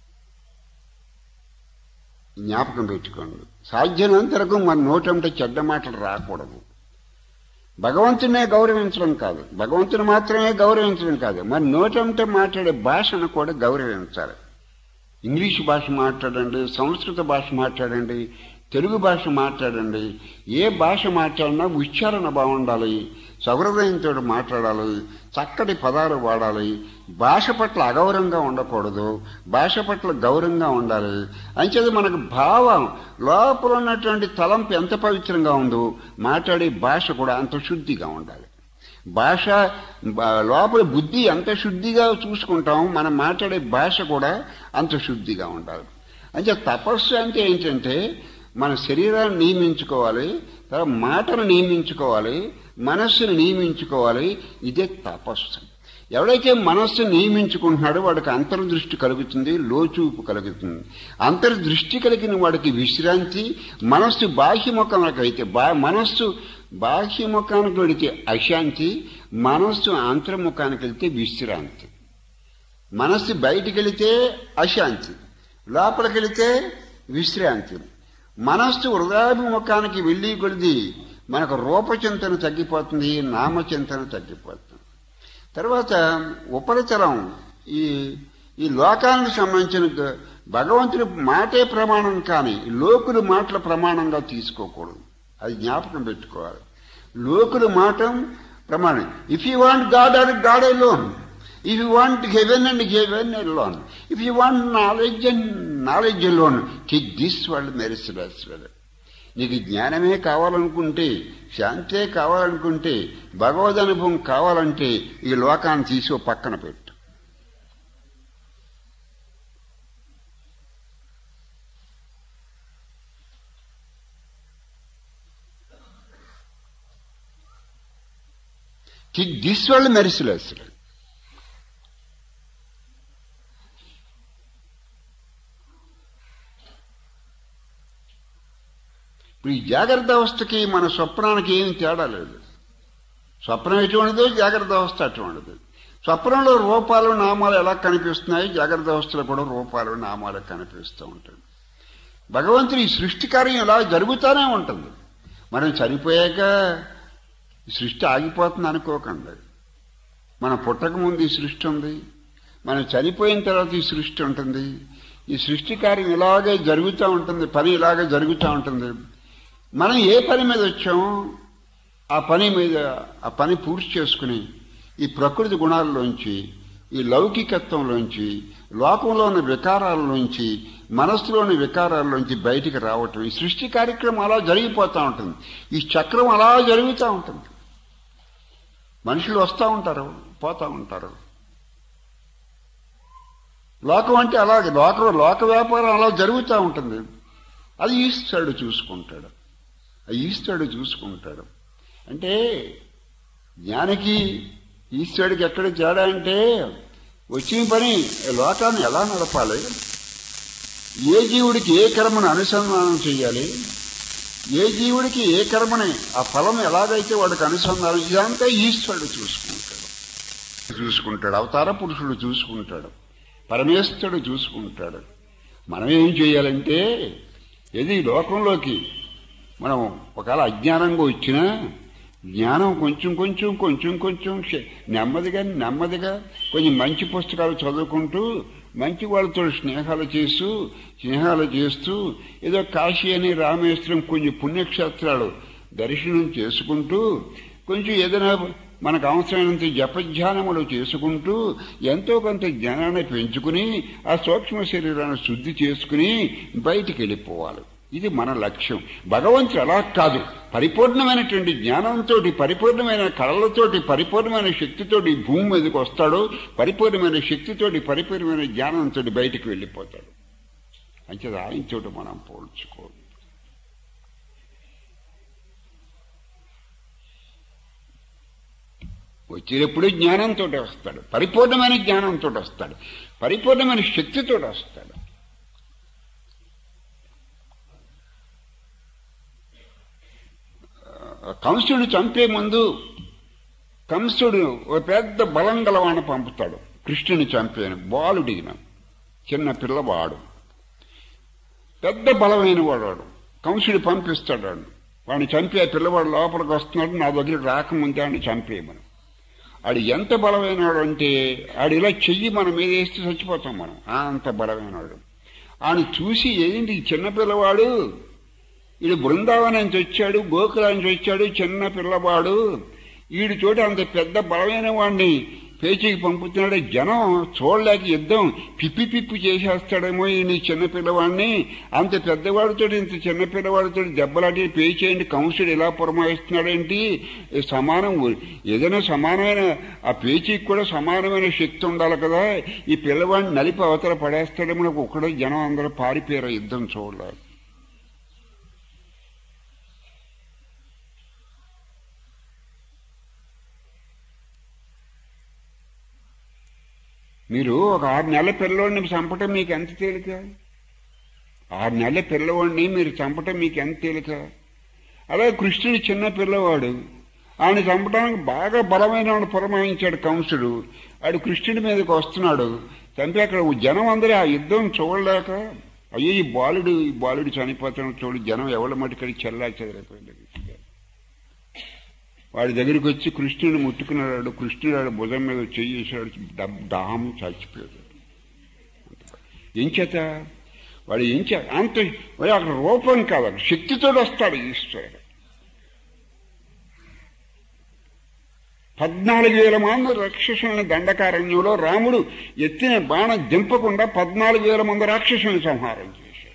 జ్ఞాపకం పెట్టుకోండి సాధ్యమైనంత వరకు మన నోటంటే చెడ్డ మాటలు రాకూడదు భగవంతునే గౌరవించడం కాదు భగవంతుని మాత్రమే గౌరవించడం కాదు మరి నోటంటే మాట్లాడే భాషను కూడా గౌరవించాలి ఇంగ్లీష్ భాష మాట్లాడండి సంస్కృత భాష మాట్లాడండి తెలుగు భాష మాట్లాడండి ఏ భాష మాట్లాడినా ఉచ్చారణ బాగుండాలి సౌహృదయంతో మాట్లాడాలి చక్కటి పదాలు వాడాలి భాష పట్ల అగౌరవంగా ఉండకూడదు భాష పట్ల గౌరవంగా ఉండాలి అంచేది మనకు భావం లోపల ఉన్నటువంటి తలంపు ఎంత పవిత్రంగా ఉందో మాట్లాడే భాష కూడా అంత శుద్ధిగా ఉండాలి భాష బ- లోపల బుద్ధి ఎంత శుద్ధిగా చూసుకుంటాం మనం మాట్లాడే భాష కూడా అంత శుద్ధిగా ఉండాలి అంటే తపస్సు అంటే ఏంటంటే మన శరీరాన్ని నియమించుకోవాలి తర్వాత మాటను నియమించుకోవాలి మనస్సును నియమించుకోవాలి ఇదే తపస్సు ఎవడైతే మనస్సు నియమించుకుంటున్నాడో వాడికి అంతర్దృష్టి కలుగుతుంది లోచూపు కలుగుతుంది అంతర్దృష్టి కలిగిన వాడికి విశ్రాంతి మనస్సు బాహ్యముఖానికి అయితే బా మనస్సు బాహ్యముఖానికి వెళితే అశాంతి మనస్సు అంతర్ముఖానికి వెళితే విశ్రాంతి మనస్సు బయటికి వెళితే అశాంతి లోపలికి వెళితే విశ్రాంతి మనస్సు హృదయాభిముఖానికి వెళ్ళి కొలిది మనకు రూపచింతన తగ్గిపోతుంది నామచింతన తగ్గిపోతుంది తర్వాత ఉపరితలం ఈ ఈ లోకానికి సంబంధించిన గ- భగవంతుడి మాటే ప్రమాణం కానీ లోకుల మాటల ప్రమాణంగా తీసుకోకూడదు అది జ్ఞాపకం పెట్టుకోవాలి లోకుల మాట ప్రమాణం if you want God or God alone if you want heaven and heaven alone if you want knowledge and knowledge alone kick this world Mercedes నీకు జ్ఞానమే కావాలనుకుంటే శాంతే కావాలనుకుంటే భగవద్ అనుభవం కావాలంటే ఈ లోకాన్ని తీసి ఓ పక్కన పెట్టు దిస్ వరల్డ్ మెరిసిలెస్ ఇప్పుడు ఈ జాగ్రత్త అవస్థకి మన స్వప్నానికి ఏమి తేడా లేదు స్వప్నం ఎటువంటిదో జాగ్రత్త అవస్థ అటువంటిది స్వప్నంలో రూపాలు నామాలు ఎలా కనిపిస్తున్నాయి జాగ్రత్త అవస్థలో కూడా రూపాలు నామాలు కనిపిస్తూ ఉంటుంది భగవంతుని ఈ సృష్టి కార్యం ఇలా జరుగుతూనే ఉంటుంది మనం చనిపోయాక ఈ సృష్టి ఆగిపోతుంది అనుకోకండి మన పుట్టక ముందు ఈ సృష్టి ఉంది మనం చనిపోయిన తర్వాత ఈ సృష్టి ఉంటుంది ఈ సృష్టి కార్యం ఇలాగే జరుగుతూ ఉంటుంది పని ఇలాగే జరుగుతూ ఉంటుంది మనం ఏ పని మీద వచ్చామో ఆ పని మీద ఆ పని పూర్తి చేసుకుని ఈ ప్రకృతి గుణాల్లోంచి ఈ లౌకికత్వంలోంచి లోకంలోని వికారాల్లోంచి మనస్సులోని వికారాల్లోంచి బయటికి రావటం ఈ సృష్టి కార్యక్రమం అలా జరిగిపోతూ ఉంటుంది ఈ చక్రం అలా జరుగుతూ ఉంటుంది మనుషులు వస్తూ ఉంటారు పోతూ ఉంటారు లోకం అంటే అలాగే లోక లోక వ్యాపారం అలా జరుగుతూ ఉంటుంది అది ఈశ్వరుడు చూసుకుంటాడు ఆ ఈశ్వరుడు చూసుకుంటాడు అంటే జ్ఞానికి ఈశ్వరుడికి ఎక్కడ తేడా అంటే వచ్చిన పని లోకాన్ని ఎలా నడపాలి ఏ జీవుడికి ఏ కర్మను అనుసంధానం చేయాలి ఏ జీవుడికి ఏ కర్మని ఆ ఫలం ఎలాగైతే వాడికి అనుసంధానం ఇదంతా ఈశ్వరుడు చూసుకుంటాడు చూసుకుంటాడు అవతార పురుషుడు చూసుకుంటాడు పరమేశ్వరుడు చూసుకుంటాడు మనం ఏం చేయాలంటే ఏది ఈ లోకంలోకి మనం ఒకవేళ అజ్ఞానంగా వచ్చినా జ్ఞానం కొంచెం కొంచెం కొంచెం కొంచెం శ- నెమ్మదిగా నెమ్మదిగా కొంచెం మంచి పుస్తకాలు చదువుకుంటూ మంచి వాళ్ళతో స్నేహాలు చేస్తూ స్నేహాలు చేస్తూ ఏదో కాశీ అని రామేశ్వరం కొంచెం పుణ్యక్షేత్రాలు దర్శనం చేసుకుంటూ కొంచెం ఏదైనా మనకు అవసరమైనంత జపధ్యానములు చేసుకుంటూ ఎంతో కొంత జ్ఞానాన్ని పెంచుకుని ఆ సూక్ష్మ శరీరాన్ని శుద్ధి చేసుకుని బయటికి వెళ్ళిపోవాలి ఇది మన లక్ష్యం భగవంతుడు అలా కాదు పరిపూర్ణమైనటువంటి జ్ఞానంతో పరిపూర్ణమైన కళలతోటి పరిపూర్ణమైన శక్తితోటి భూమి మీదకి వస్తాడు పరిపూర్ణమైన శక్తితోటి పరిపూర్ణమైన జ్ఞానంతో బయటికి వెళ్ళిపోతాడు అంచేది ఆయనతోటి మనం పోల్చుకోవాలి వచ్చేటప్పుడు జ్ఞానంతో వస్తాడు పరిపూర్ణమైన జ్ఞానంతో వస్తాడు పరిపూర్ణమైన శక్తితో వస్తాడు ఆ, కంసుడు చంపే ముందు కంసుడు ఒక పెద్ద బలం గలవాణ్ణి పంపుతాడు కృష్ణుని చంపేను బాలుడిగిన చిన్న పిల్లవాడు పెద్ద బలమైన వాడు వాడు. కంసుడు పంపిస్తాడు వాడు వాడిని చంపే పిల్లవాడు లోపలికి వస్తున్నాడు నా దగ్గర రాకముందే వాడిని చంపేయమను ఆడు ఎంత బలమైనవాడు అంటే ఆడు ఇలా చెయ్యి మన మీద వేస్తే చచ్చిపోతాం మనం ఆ అంత బలమైనవాడు ఆయన చూసి ఏంటి ఈ చిన్న పిల్లవాడు ఈడు బృందావనం నుంచి వచ్చాడు గోకులం నుంచి వచ్చాడు చిన్న పిల్లవాడు ఈడు చోట అంత పెద్ద బలమైన వాడిని పేచీకి పంపుతున్నాడు జనం చూడలేక యుద్ధం పిప్పి పిప్పి చేసేస్తాడేమో ఈ చిన్న పిల్లవాడిని అంత పెద్దవాడితో ఇంత చిన్న పిల్లవాడితో దెబ్బలాటి పేచేయండి కంసుడు ఇలా పురమాయిస్తున్నాడేంటి ఈ సమానం ఏదైనా సమానమైన ఆ పేచీకి కూడా సమానమైన శక్తి ఉండాలి కదా ఈ పిల్లవాడిని నలిపి అవతల పడేస్తాడేమో నాకు ఒక్కడే జనం అందరూ పారిపోయారు యుద్ధం చూడలేక మీరు ఒక ఆరు నెలల పిల్లవాడిని చంపటం మీకు ఎంత తేలిక ఆరు నెలల పిల్లవాడిని మీరు చంపటం మీకు ఎంత తేలిక అలాగే కృష్ణుడు చిన్న పిల్లవాడు ఆయన చంపడానికి బాగా బలమైన వాడు పురమాయించాడు కంసుడు ఆడు కృష్ణుడి మీదకి వస్తున్నాడు చంపి అక్కడ జనం అందరూ ఆ యుద్ధం చూడలేక అయ్యో ఈ బాలుడు ఈ బాలుడు చనిపోతాడు చూడు జనం ఎవరి మటుకడి చెల్లా చెదరైపోయింది వాడి దగ్గరికి వచ్చి కృష్ణుని ముట్టుకున్నాడు కృష్ణుడు ఆడు భుజం మీద చెయ్యేసాడు దాహం చచ్చిపోయాడు ఎంచేత వాడు ఎంచే అంత వాడు అక్కడ రూపం కాదు అక్కడ శక్తితో వస్తాడు ఈశ్వరుడు పద్నాలుగు వేల మంది రాక్షసుల్ని దండకారణ్యంలో రాముడు ఎత్తిన బాణం దింపకుండా పద్నాలుగు వేల మంది రాక్షసుల్ని సంహారం చేశాడు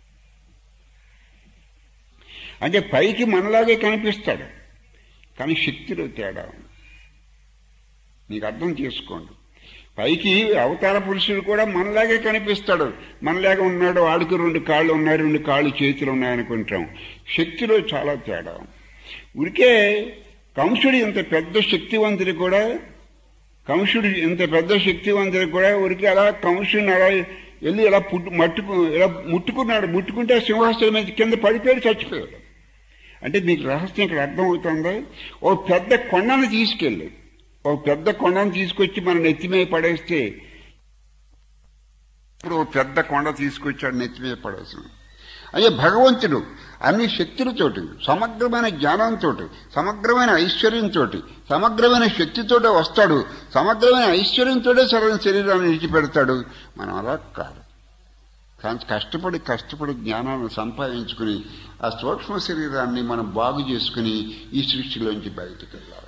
అంటే పైకి మనలాగే కనిపిస్తాడు కానీ శక్తిలో తేడా ఉంది నీకు అర్థం చేసుకోండి పైకి అవతార పురుషుడు కూడా మనలాగే కనిపిస్తాడు మనలాగే ఉన్నాడు ఆడికి రెండు కాళ్ళు ఉన్నాయి రెండు కాళ్ళు చేతులు ఉన్నాయనుకుంటాం శక్తిలో చాలా తేడా ఉంది. ఉరికే కంసుడు ఇంత పెద్ద శక్తివంతుడు కూడా కంసుడు ఇంత పెద్ద శక్తివంతుడు కూడా ఊరికి అలా కంసుడిని అలా వెళ్ళి ఇలా పుట్టు మట్టుకు ఇలా ముట్టుకున్నాడు ముట్టుకుంటే ఆ సింహాసనం మీద కింద పడిపోయాడు చచ్చిపోయాడు అంటే మీకు రహస్యం ఇక్కడ అర్థమవుతుందా ఓ పెద్ద కొండను తీసుకెళ్ళి ఓ పెద్ద కొండను తీసుకొచ్చి మన నెత్తి మీద పడేస్తే ఇప్పుడు ఓ పెద్ద కొండ తీసుకొచ్చాడు నెత్తి మీద పడేసాం అయ్యే భగవంతుడు అన్ని శక్తులతోటి సమగ్రమైన జ్ఞానంతో సమగ్రమైన ఐశ్వర్యంతో సమగ్రమైన శక్తితోటే వస్తాడు సమగ్రమైన ఐశ్వర్యంతోటే సరైన శరీరాన్ని విడిచిపెడతాడు మనం అలా కాదు కానీ కష్టపడి కష్టపడి జ్ఞానాన్ని సంపాదించుకుని ఆ సూక్ష్మ శరీరాన్ని మనం బాగు చేసుకుని ఈ సృష్టిలోంచి బయటకు వెళ్ళాలి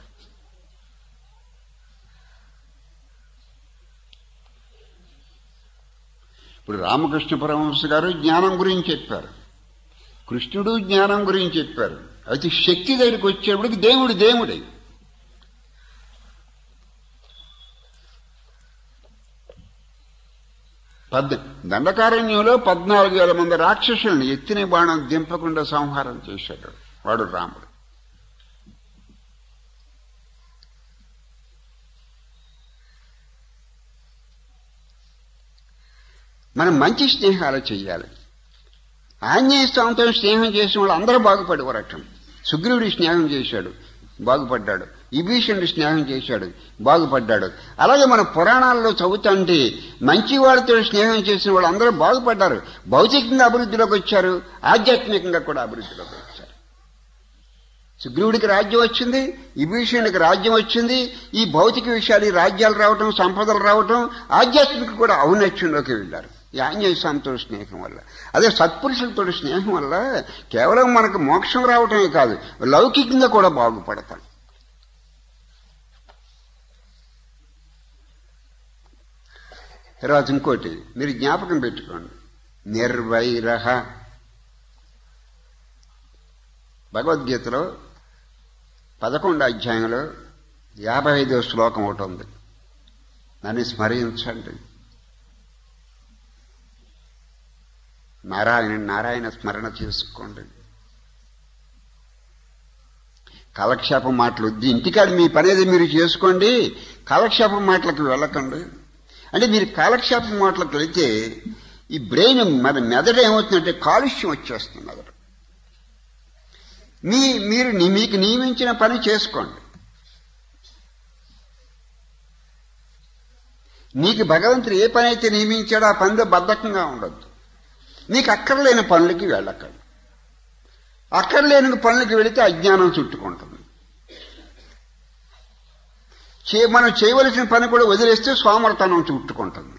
ఇప్పుడు రామకృష్ణ పరమహంస గారు జ్ఞానం గురించి చెప్పారు కృష్ణుడు జ్ఞానం గురించి చెప్పారు అయితే శక్తి దగ్గరికి వచ్చేప్పటికి దేవుడు దేవుడే పద్ దండకారణ్యంలో పద్నాలుగు వేల మంది రాక్షసుల్ని ఎత్తిన బాణం దింపకుండా సంహారం చేశాడు వాడు రాముడు మనం మంచి స్నేహాలు చేయాలి ఆంజనేయ స్వామితో స్నేహం చేసిన వాళ్ళు అందరూ బాగుపడేవారట సుగ్రీవుడి స్నేహం చేశాడు బాగుపడ్డాడు విభీషణుడి స్నేహం చేశాడు బాగుపడ్డాడు అలాగే మన పురాణాల్లో చదువుతుంటే మంచి వాళ్ళతో స్నేహం చేసిన వాళ్ళు అందరూ బాగుపడ్డారు భౌతికంగా అభివృద్ధిలోకి వచ్చారు ఆధ్యాత్మికంగా కూడా అభివృద్ధిలోకి వచ్చారు సుగ్రీవుడికి రాజ్యం వచ్చింది విభీషణుడికి రాజ్యం వచ్చింది ఈ భౌతిక విషయాలు ఈ రాజ్యాలు రావటం సంపదలు రావటం ఆధ్యాత్మిక కూడా ఔన్నత్యంలోకి వెళ్ళారు ఈ ఆంజనేయ స్వామితో స్నేహం వల్ల అదే సత్పురుషులతో స్నేహం వల్ల కేవలం మనకు మోక్షం రావటమే కాదు లౌకికంగా కూడా బాగుపడతాం తర్వాత ఇంకోటి మీరు జ్ఞాపకం పెట్టుకోండి నిర్వైరహ భగవద్గీతలో పదకొండు అధ్యాయంలో యాభై ఐదో శ్లోకం ఒకటి ఉంది నన్ను స్మరించండి నారాయణ నారాయణ స్మరణ చేసుకోండి కాలక్షేపం మాటలు వద్దు ఇంటికాడ మీ పనేది మీరు చేసుకోండి కాలక్షేపం మాటలకు వెళ్ళకండి అంటే మీరు కాలక్షేపం మాటలకు వెళితే ఈ బ్రెయిన్ మన మెదడు ఏమవుతుందంటే కాలుష్యం వచ్చేస్తుంది మెదడు మీ మీరు ని- మీకు నియమించిన పని చేసుకోండి నీకు భగవంతుడు ఏ పని అయితే నియమించాడో ఆ పనిలో బద్ధకంగా ఉండొద్దు నీకు అక్కర్లేని పనులకి వెళ్ళకండి అక్కర్లేని పనులకి వెళితే అజ్ఞానం చుట్టుకుంటుంది చే మనం చేయవలసిన పని కూడా వదిలేస్తే సోమరతనం చుట్టుకుంటుంది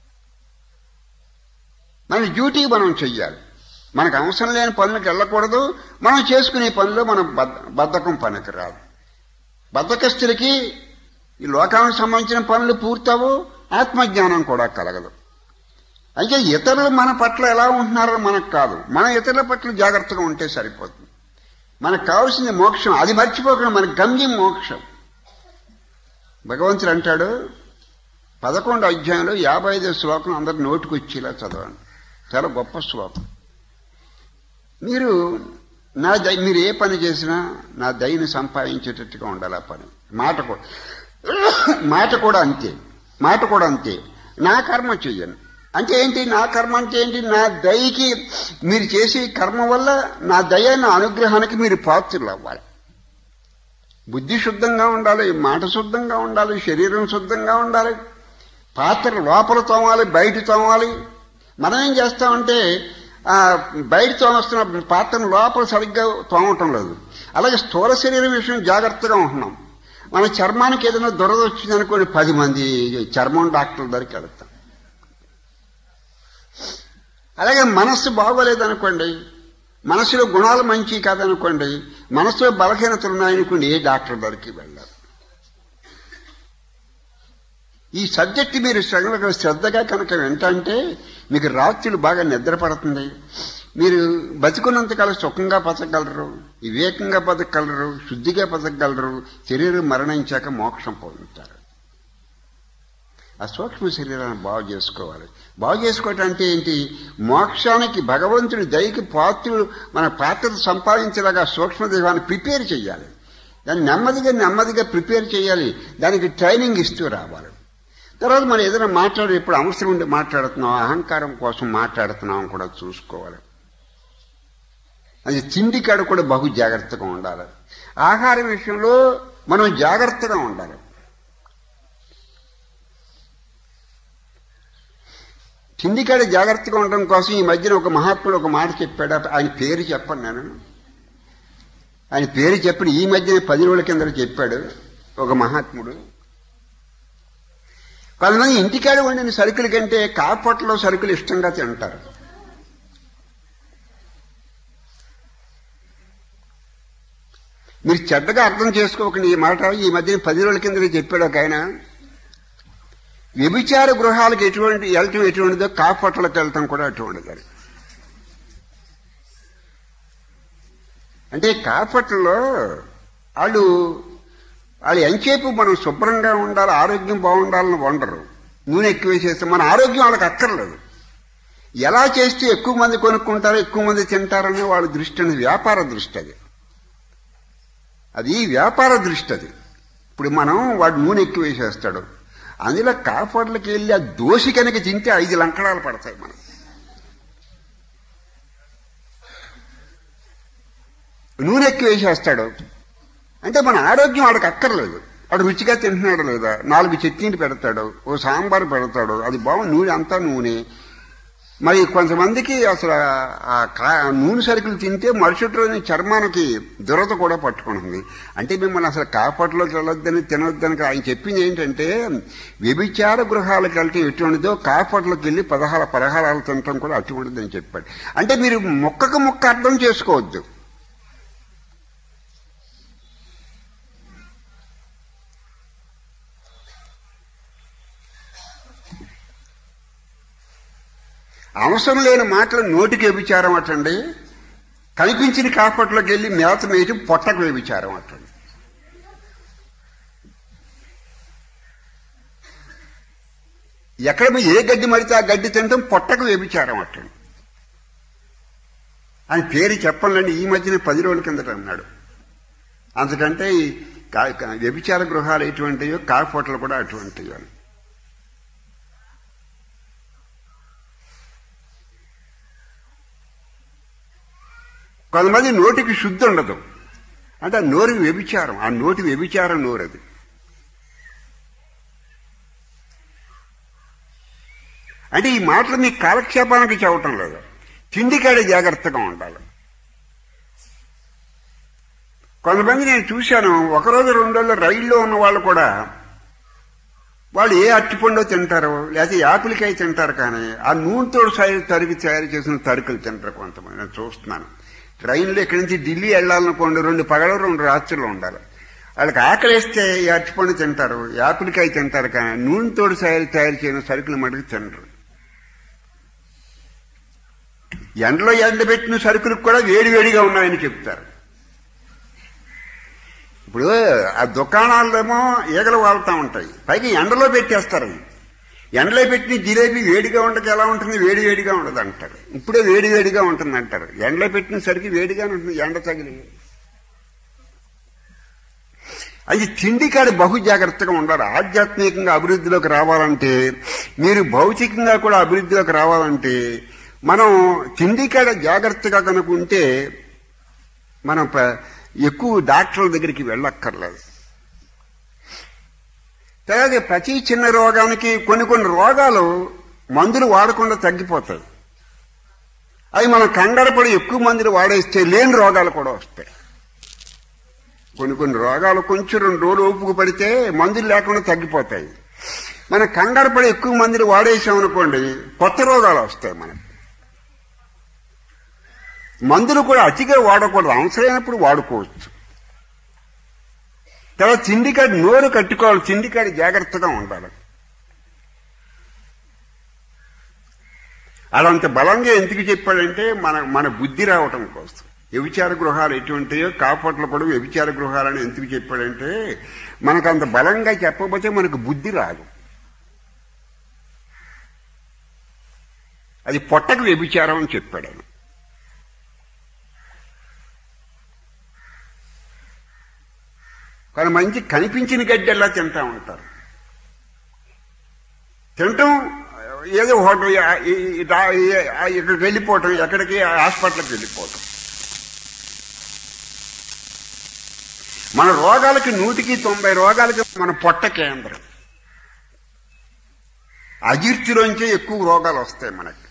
మన డ్యూటీ మనం చెయ్యాలి మనకు అవసరం లేని పనులకు వెళ్ళకూడదు మనం చేసుకునే పనిలో మనం బద్ధ బద్ధకం పనికి రాదు బద్ధకస్తులకి ఈ లోకానికి సంబంధించిన పనులు పూర్తవు ఆత్మజ్ఞానం కూడా కలగదు అయితే ఇతరులు మన పట్ల ఎలా ఉంటున్నారో మనకు కాదు మన ఇతరుల పట్ల జాగ్రత్తగా ఉంటే సరిపోతుంది మనకు కావాల్సింది మోక్షం అది మర్చిపోకుండా మన గమ్యం మోక్షం భగవంతుడు అంటాడు పదకొండు అధ్యాయంలో యాభై ఐదు శ్లోకం అందరు నోటికి వచ్చేలా చదవండి చాలా గొప్ప శ్లోకం మీరు నా దయ మీరు ఏ పని చేసినా నా దయని సంపాదించేటట్టుగా ఉండాలి ఆ పని మాట కూడా మాట కూడా అంతే మాట కూడా అంతే నా కర్మ చెయ్యను అంటే ఏంటి నా కర్మ అంటే ఏంటి నా దయకి మీరు చేసే కర్మ వల్ల నా దయ నా అనుగ్రహానికి మీరు పాత్రలు అవ్వాలి బుద్ధి శుద్ధంగా ఉండాలి మాట శుద్ధంగా ఉండాలి శరీరం శుద్ధంగా ఉండాలి పాత్ర లోపల తోమాలి బయట తోమాలి మనం ఏం చేస్తామంటే ఆ, బయట తోమస్తున్న పాత్రను లోపల సరిగ్గా తోమటం లేదు అలాగే స్థూల శరీరం విషయం జాగ్రత్తగా ఉంటున్నాం మన చర్మానికి ఏదైనా దురద వచ్చిందనుకోండి పది మంది చర్మం డాక్టర్ దగ్గరికి వెళ్తాం అలాగే మనస్సు బాగోలేదనుకోండి మనసులో గుణాలు మంచి కాదనుకోండి మనసులో బలహీనతలు ఉన్నాయనుకోండి ఏ డాక్టర్ దగ్గరికి వెళ్ళారు ఈ సబ్జెక్ట్ మీరు శ్రద్ధగా శ్రద్ధగా కనుక వింటంటే మీకు రాత్రులు బాగా నిద్ర పడుతుంది మీరు బతికున్నంతకాలం సుఖంగా బతకగలరు వివేకంగా బతకగలరు శుద్ధిగా బతకగలరు శరీరం మరణించాక మోక్షం పొందుతారు ఆ సూక్ష్మ శరీరాన్ని బాగు చేసుకోవాలి బాగు చేసుకోవటం అంటే ఏంటి మోక్షానికి భగవంతుడి దయకి పాత్రుడు మన పాత్రలు సంపాదించేలాగా సూక్ష్మ దేహాన్ని ప్రిపేర్ చేయాలి దాన్ని నెమ్మదిగా నెమ్మదిగా ప్రిపేర్ చేయాలి దానికి ట్రైనింగ్ ఇస్తూ రావాలి తర్వాత మనం ఏదైనా మాట్లాడే ఇప్పుడు అవసరం ఉండి మాట్లాడుతున్నాం అహంకారం కోసం మాట్లాడుతున్నాం కూడా చూసుకోవాలి అది తిండి కాడ కూడా బహు జాగ్రత్తగా ఉండాలి ఆహారం విషయంలో మనం జాగ్రత్తగా ఉండాలి తిండి కాడ జాగ్రత్తగా ఉండడం కోసం ఈ మధ్యన ఒక మహాత్ముడు ఒక మాట చెప్పాడు ఆయన పేరు చెప్పను నేను ఆయన పేరు చెప్పిన ఈ మధ్యన పది రోజుల కింద చెప్పాడు ఒక మహాత్ముడు కొంతమంది ఇంటికాడ వండిన సరుకుల కంటే కాపట్లో సరుకులు ఇష్టంగా తింటారు మీరు చెడ్డగా అర్థం చేసుకోకండి ఈ మాట ఈ మధ్యన పది రోజుల కింద చెప్పాడు ఒక ఆయన వ్యభిచార గృహాలకు ఎటువంటి వెళ్ళటం ఎటువంటిదో కాపట్లకు వెళ్ళటం కూడా అటువంటిది అంటే కాపట్లలో వాళ్ళు వాళ్ళు ఎంతసేపు మనం శుభ్రంగా ఉండాలి ఆరోగ్యం బాగుండాలని వండరు నూనె ఎక్కువ వేసేస్తే మన ఆరోగ్యం వాళ్ళకి అక్కర్లేదు ఎలా చేస్తే ఎక్కువ మంది కొనుక్కుంటారో ఎక్కువ మంది తింటారనే వాళ్ళ దృష్టి అనేది వ్యాపార దృష్టి అది అది వ్యాపార దృష్టి అది ఇప్పుడు మనం వాడు నూనె ఎక్కువ వేసేస్తాడు అందులో కాపాడులకి వెళ్ళి ఆ దోషి కనుక తింటే ఐదు లంకడాలు పడతాయి మనం నూనె ఎక్కువ వేసేస్తాడు అంటే మన ఆరోగ్యం వాడికి అక్కర్లేదు వాడు రుచిగా తింటున్నాడు లేదా నాలుగు చట్నీలు పెడతాడు ఓ సాంబార్ పెడతాడు అది బాగుంది నూనె అంతా నూనె మరి కొంతమందికి అసలు ఆ కా నూనె సరుకులు తింటే మరుసటి రోజు చర్మానికి దురద కూడా పట్టుకుంటుంది అంటే మిమ్మల్ని అసలు కాపట్లోకి వెళ్ళొద్దని తినొద్దని ఆయన చెప్పింది ఏంటంటే వ్యభిచార గృహాలకు వెళ్తే ఎటువంటిదో కాపట్లోకి వెళ్ళి పదహార పలహారాలు తినటం కూడా అటువంటిదని చెప్పాడు అంటే మీరు మొక్కకు మొక్క అర్థం చేసుకోవద్దు అవసరం లేని మాటలు నోటికి వ్యభిచారం అటండి కనిపించిన కాపట్లోకి వెళ్ళి మేత మేటి పొట్టకు వ్యభిచారం అటండి ఎక్కడ మీ ఏ గడ్డి మడితే ఆ గడ్డి తినడం పొట్టకు వ్యభిచారం అటండి అని పేరు చెప్పండి ఈ మధ్యన పది రోజుల కిందట అన్నాడు అందుకంటే ఈ కా- కా- వ్యభిచార గృహాలు ఎటువంటివో కాకపోటలు కూడా అటువంటివి అని కొంతమంది నోటికి శుద్ధి ఉండదు అంటే ఆ నోరు వ్యభిచారం ఆ నోటి వ్యభిచారం నోరు అది అంటే ఈ మాటలు మీకు కాలక్షేపానికి చెప్పటం లేదు తిండికాడే జాగ్రత్తగా ఉండాలి కొంతమంది నేను చూశాను ఒకరోజు రెండు రోజులు రైల్లో ఉన్న వాళ్ళు కూడా వాళ్ళు ఏ అరటిపండో తింటారో లేకపోతే యాపిలికాయ తింటారు కానీ ఆ నూనెతో సాయి తరిగి తయారు చేసిన తరుకులు తింటారు కొంతమంది నేను చూస్తున్నాను ట్రైన్లో ఇక్కడి నుంచి ఢిల్లీ వెళ్ళాలనుకోండి రెండు పగలు రెండు రాత్రులు ఉండాలి వాళ్ళకి ఆకలిస్తే ఈ అరటిపండు తింటారు యాపిలికాయ తింటారు కానీ నూనెతో తయారు తయారు చేయని సరుకులు మటుకు తినరు ఎండలో ఎండబెట్టిన సరుకులకు కూడా వేడివేడిగా ఉన్నాయని చెప్తారు ఇప్పుడు ఆ దుకాణాలేమో ఈగలు వాళ్తా ఉంటాయి పైగా ఎండలో పెట్టేస్తారు ఎండలో పెట్టిన జిలేబీ వేడిగా ఉండక ఎలా ఉంటుంది వేడి వేడిగా ఉండదు అంటారు ఇప్పుడే వేడి వేడిగా ఉంటుంది అంటారు ఎండలో పెట్టిన సరికి వేడిగానే ఉంటుంది ఎండ తగిలి అది తిండి కాడ బహు జాగ్రత్తగా ఉండాలి ఆధ్యాత్మికంగా అభివృద్ధిలోకి రావాలంటే మీరు భౌతికంగా కూడా అభివృద్ధిలోకి రావాలంటే మనం తిండి కాడ జాగ్రత్తగా కనుకుంటే మనం ప- ఎక్కువ డాక్టర్ల దగ్గరికి వెళ్ళక్కర్లేదు తర్వాత ప్రతి చిన్న రోగానికి కొన్ని కొన్ని రోగాలు మందులు వాడకుండా తగ్గిపోతాయి అవి మనం కంగారపడి ఎక్కువ మందులు వాడేస్తే లేని రోగాలు కూడా వస్తాయి కొన్ని కొన్ని రోగాలు కొంచెం రెండు రోజులు ఓపుకు పడితే మందులు లేకుండా తగ్గిపోతాయి మనం కంగారపడి ఎక్కువ మందులు వాడేసామనుకోండి కొత్త రోగాలు వస్తాయి మనకి మందులు కూడా అతిగా వాడకూడదు అవసరమైనప్పుడు వాడుకోవచ్చు తర్వాత తిండికాడి నోరు కట్టుకోవాలి తిండికాడి జాగ్రత్తగా ఉండాలి అలాంటి బలంగా ఎందుకు చెప్పాడంటే మన మన బుద్ధి రావటం కోసం వ్యభిచార గృహాలు ఎటువంటివో కాపట్ల కూడా వ్యభిచార గృహాలని ఎందుకు చెప్పాడంటే మనకు అంత బలంగా చెప్పకపోతే మనకు బుద్ధి రాదు అది పొట్టకు వ్యభిచారం అని చెప్పాడు ఆయన. వాళ్ళు మంచి కనిపించిన గడ్డెల్లా తింటా ఉంటారు తింటాం ఏదో హోటల్ ఇక్కడికి వెళ్ళిపోవటం ఎక్కడికి హాస్పిటల్కి వెళ్ళిపోవటం మన రోగాలకి నూటికి తొంభై రోగాలకి మన పొట్ట కేంద్రం అజీర్తిలోంచే ఎక్కువ రోగాలు వస్తాయి మనకి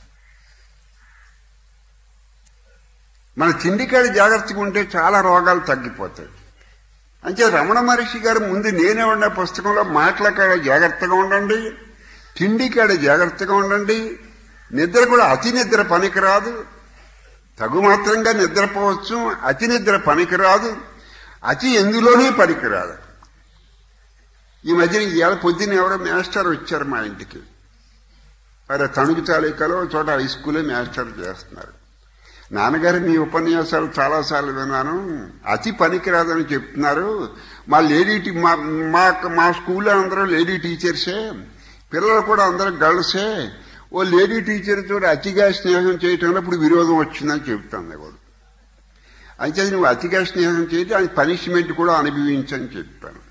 మన తిండికాడి జాగ్రత్తగా ఉంటే చాలా రోగాలు తగ్గిపోతాయి అంటే రమణ మహర్షి గారు ముందు నేనే ఉన్న పుస్తకంలో మాటలకాడ జాగ్రత్తగా ఉండండి తిండికాడ జాగ్రత్తగా ఉండండి నిద్ర కూడా అతి నిద్ర పనికిరాదు తగు మాత్రంగా నిద్రపోవచ్చు అతి నిద్ర పనికిరాదు అతి ఎందులోనే పనికిరాదు ఈ మధ్యన ఇవాళ పొద్దున్న ఎవరో మాస్టర్ వచ్చారు మా ఇంటికి మరి తణుకు తాలూకాలో చోట హై స్కూలే మాస్టర్ చేస్తున్నారు నాన్నగారు మీ ఉపన్యాసాలు చాలాసార్లు విన్నాను అతి పనికిరాదని చెప్తున్నారు మా లేడీ టీ- మా మా మా స్కూల్లో అందరూ లేడీ టీచర్సే పిల్లలు కూడా అందరూ గర్ల్సే ఓ లేడీ టీచర్ తోటి అతిగా స్నేహం చేయటం ఇప్పుడు విరోధం వచ్చిందని చెప్తాను వాడు అయితే నువ్వు అతిగా స్నేహం చేసి అది పనిష్మెంట్ కూడా అనుభవించని చెప్పాను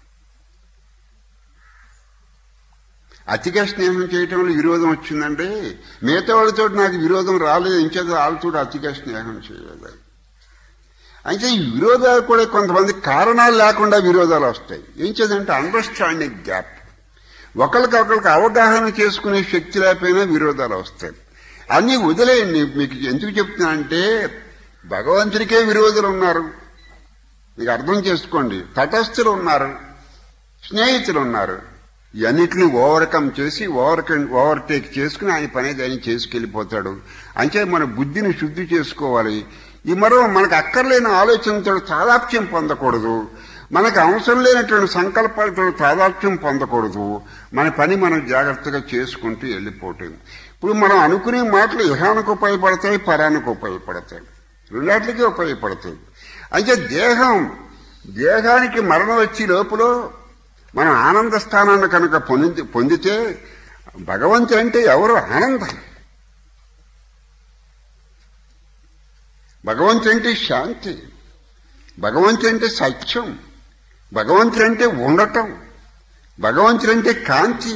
అతిగా స్నేహం చేయటం వల్ల విరోధం వచ్చిందంటే మిగతా వాళ్ళతో నాకు విరోధం రాలేదు ఇంచేత వాళ్ళతో అతిగా స్నేహం చేయలేదు అయితే ఈ విరోధాలు కూడా కొంతమంది కారణాలు లేకుండా విరోధాలు వస్తాయి ఏం చేద్దంటే అండర్స్టాండింగ్ గ్యాప్ ఒకరికొకరికి అవగాహన చేసుకునే శక్తి లేకపోయినా విరోధాలు వస్తాయి అన్నీ వదిలేయండి మీకు ఎందుకు చెప్తున్నా అంటే భగవంతుడికే విరోధులు ఉన్నారు మీకు అర్థం చేసుకోండి తటస్థులు ఉన్నారు స్నేహితులు ఉన్నారు ఇవన్నిటిని ఓవర్కమ్ చేసి ఓవర్కమ్ ఓవర్టేక్ చేసుకుని ఆయన పని ఆయన చేసుకెళ్ళిపోతాడు అంటే మన బుద్ధిని శుద్ధి చేసుకోవాలి ఈ మరో మనకు అక్కర్లేని ఆలోచనతో తాదాప్యం పొందకూడదు మనకు అవసరం లేనటువంటి సంకల్పాలతో తాదాప్యం పొందకూడదు మన పని మనం జాగ్రత్తగా చేసుకుంటూ వెళ్ళిపోవటం ఇప్పుడు మనం అనుకునే మాటలు ఇహానికి ఉపయోగపడతాయి పరానికి ఉపయోగపడతాయి రెండాటికి ఉపయోగపడతాయి అయితే దేహం దేహానికి మరణం వచ్చి లోపల మనం ఆనంద స్థానాన్ని కనుక పొంది పొందితే భగవంతుడు అంటే ఎవరు ఆనందం భగవంతుడు అంటే శాంతి భగవంతుడు అంటే సత్యం భగవంతుడు అంటే ఉండటం భగవంతుడు అంటే కాంతి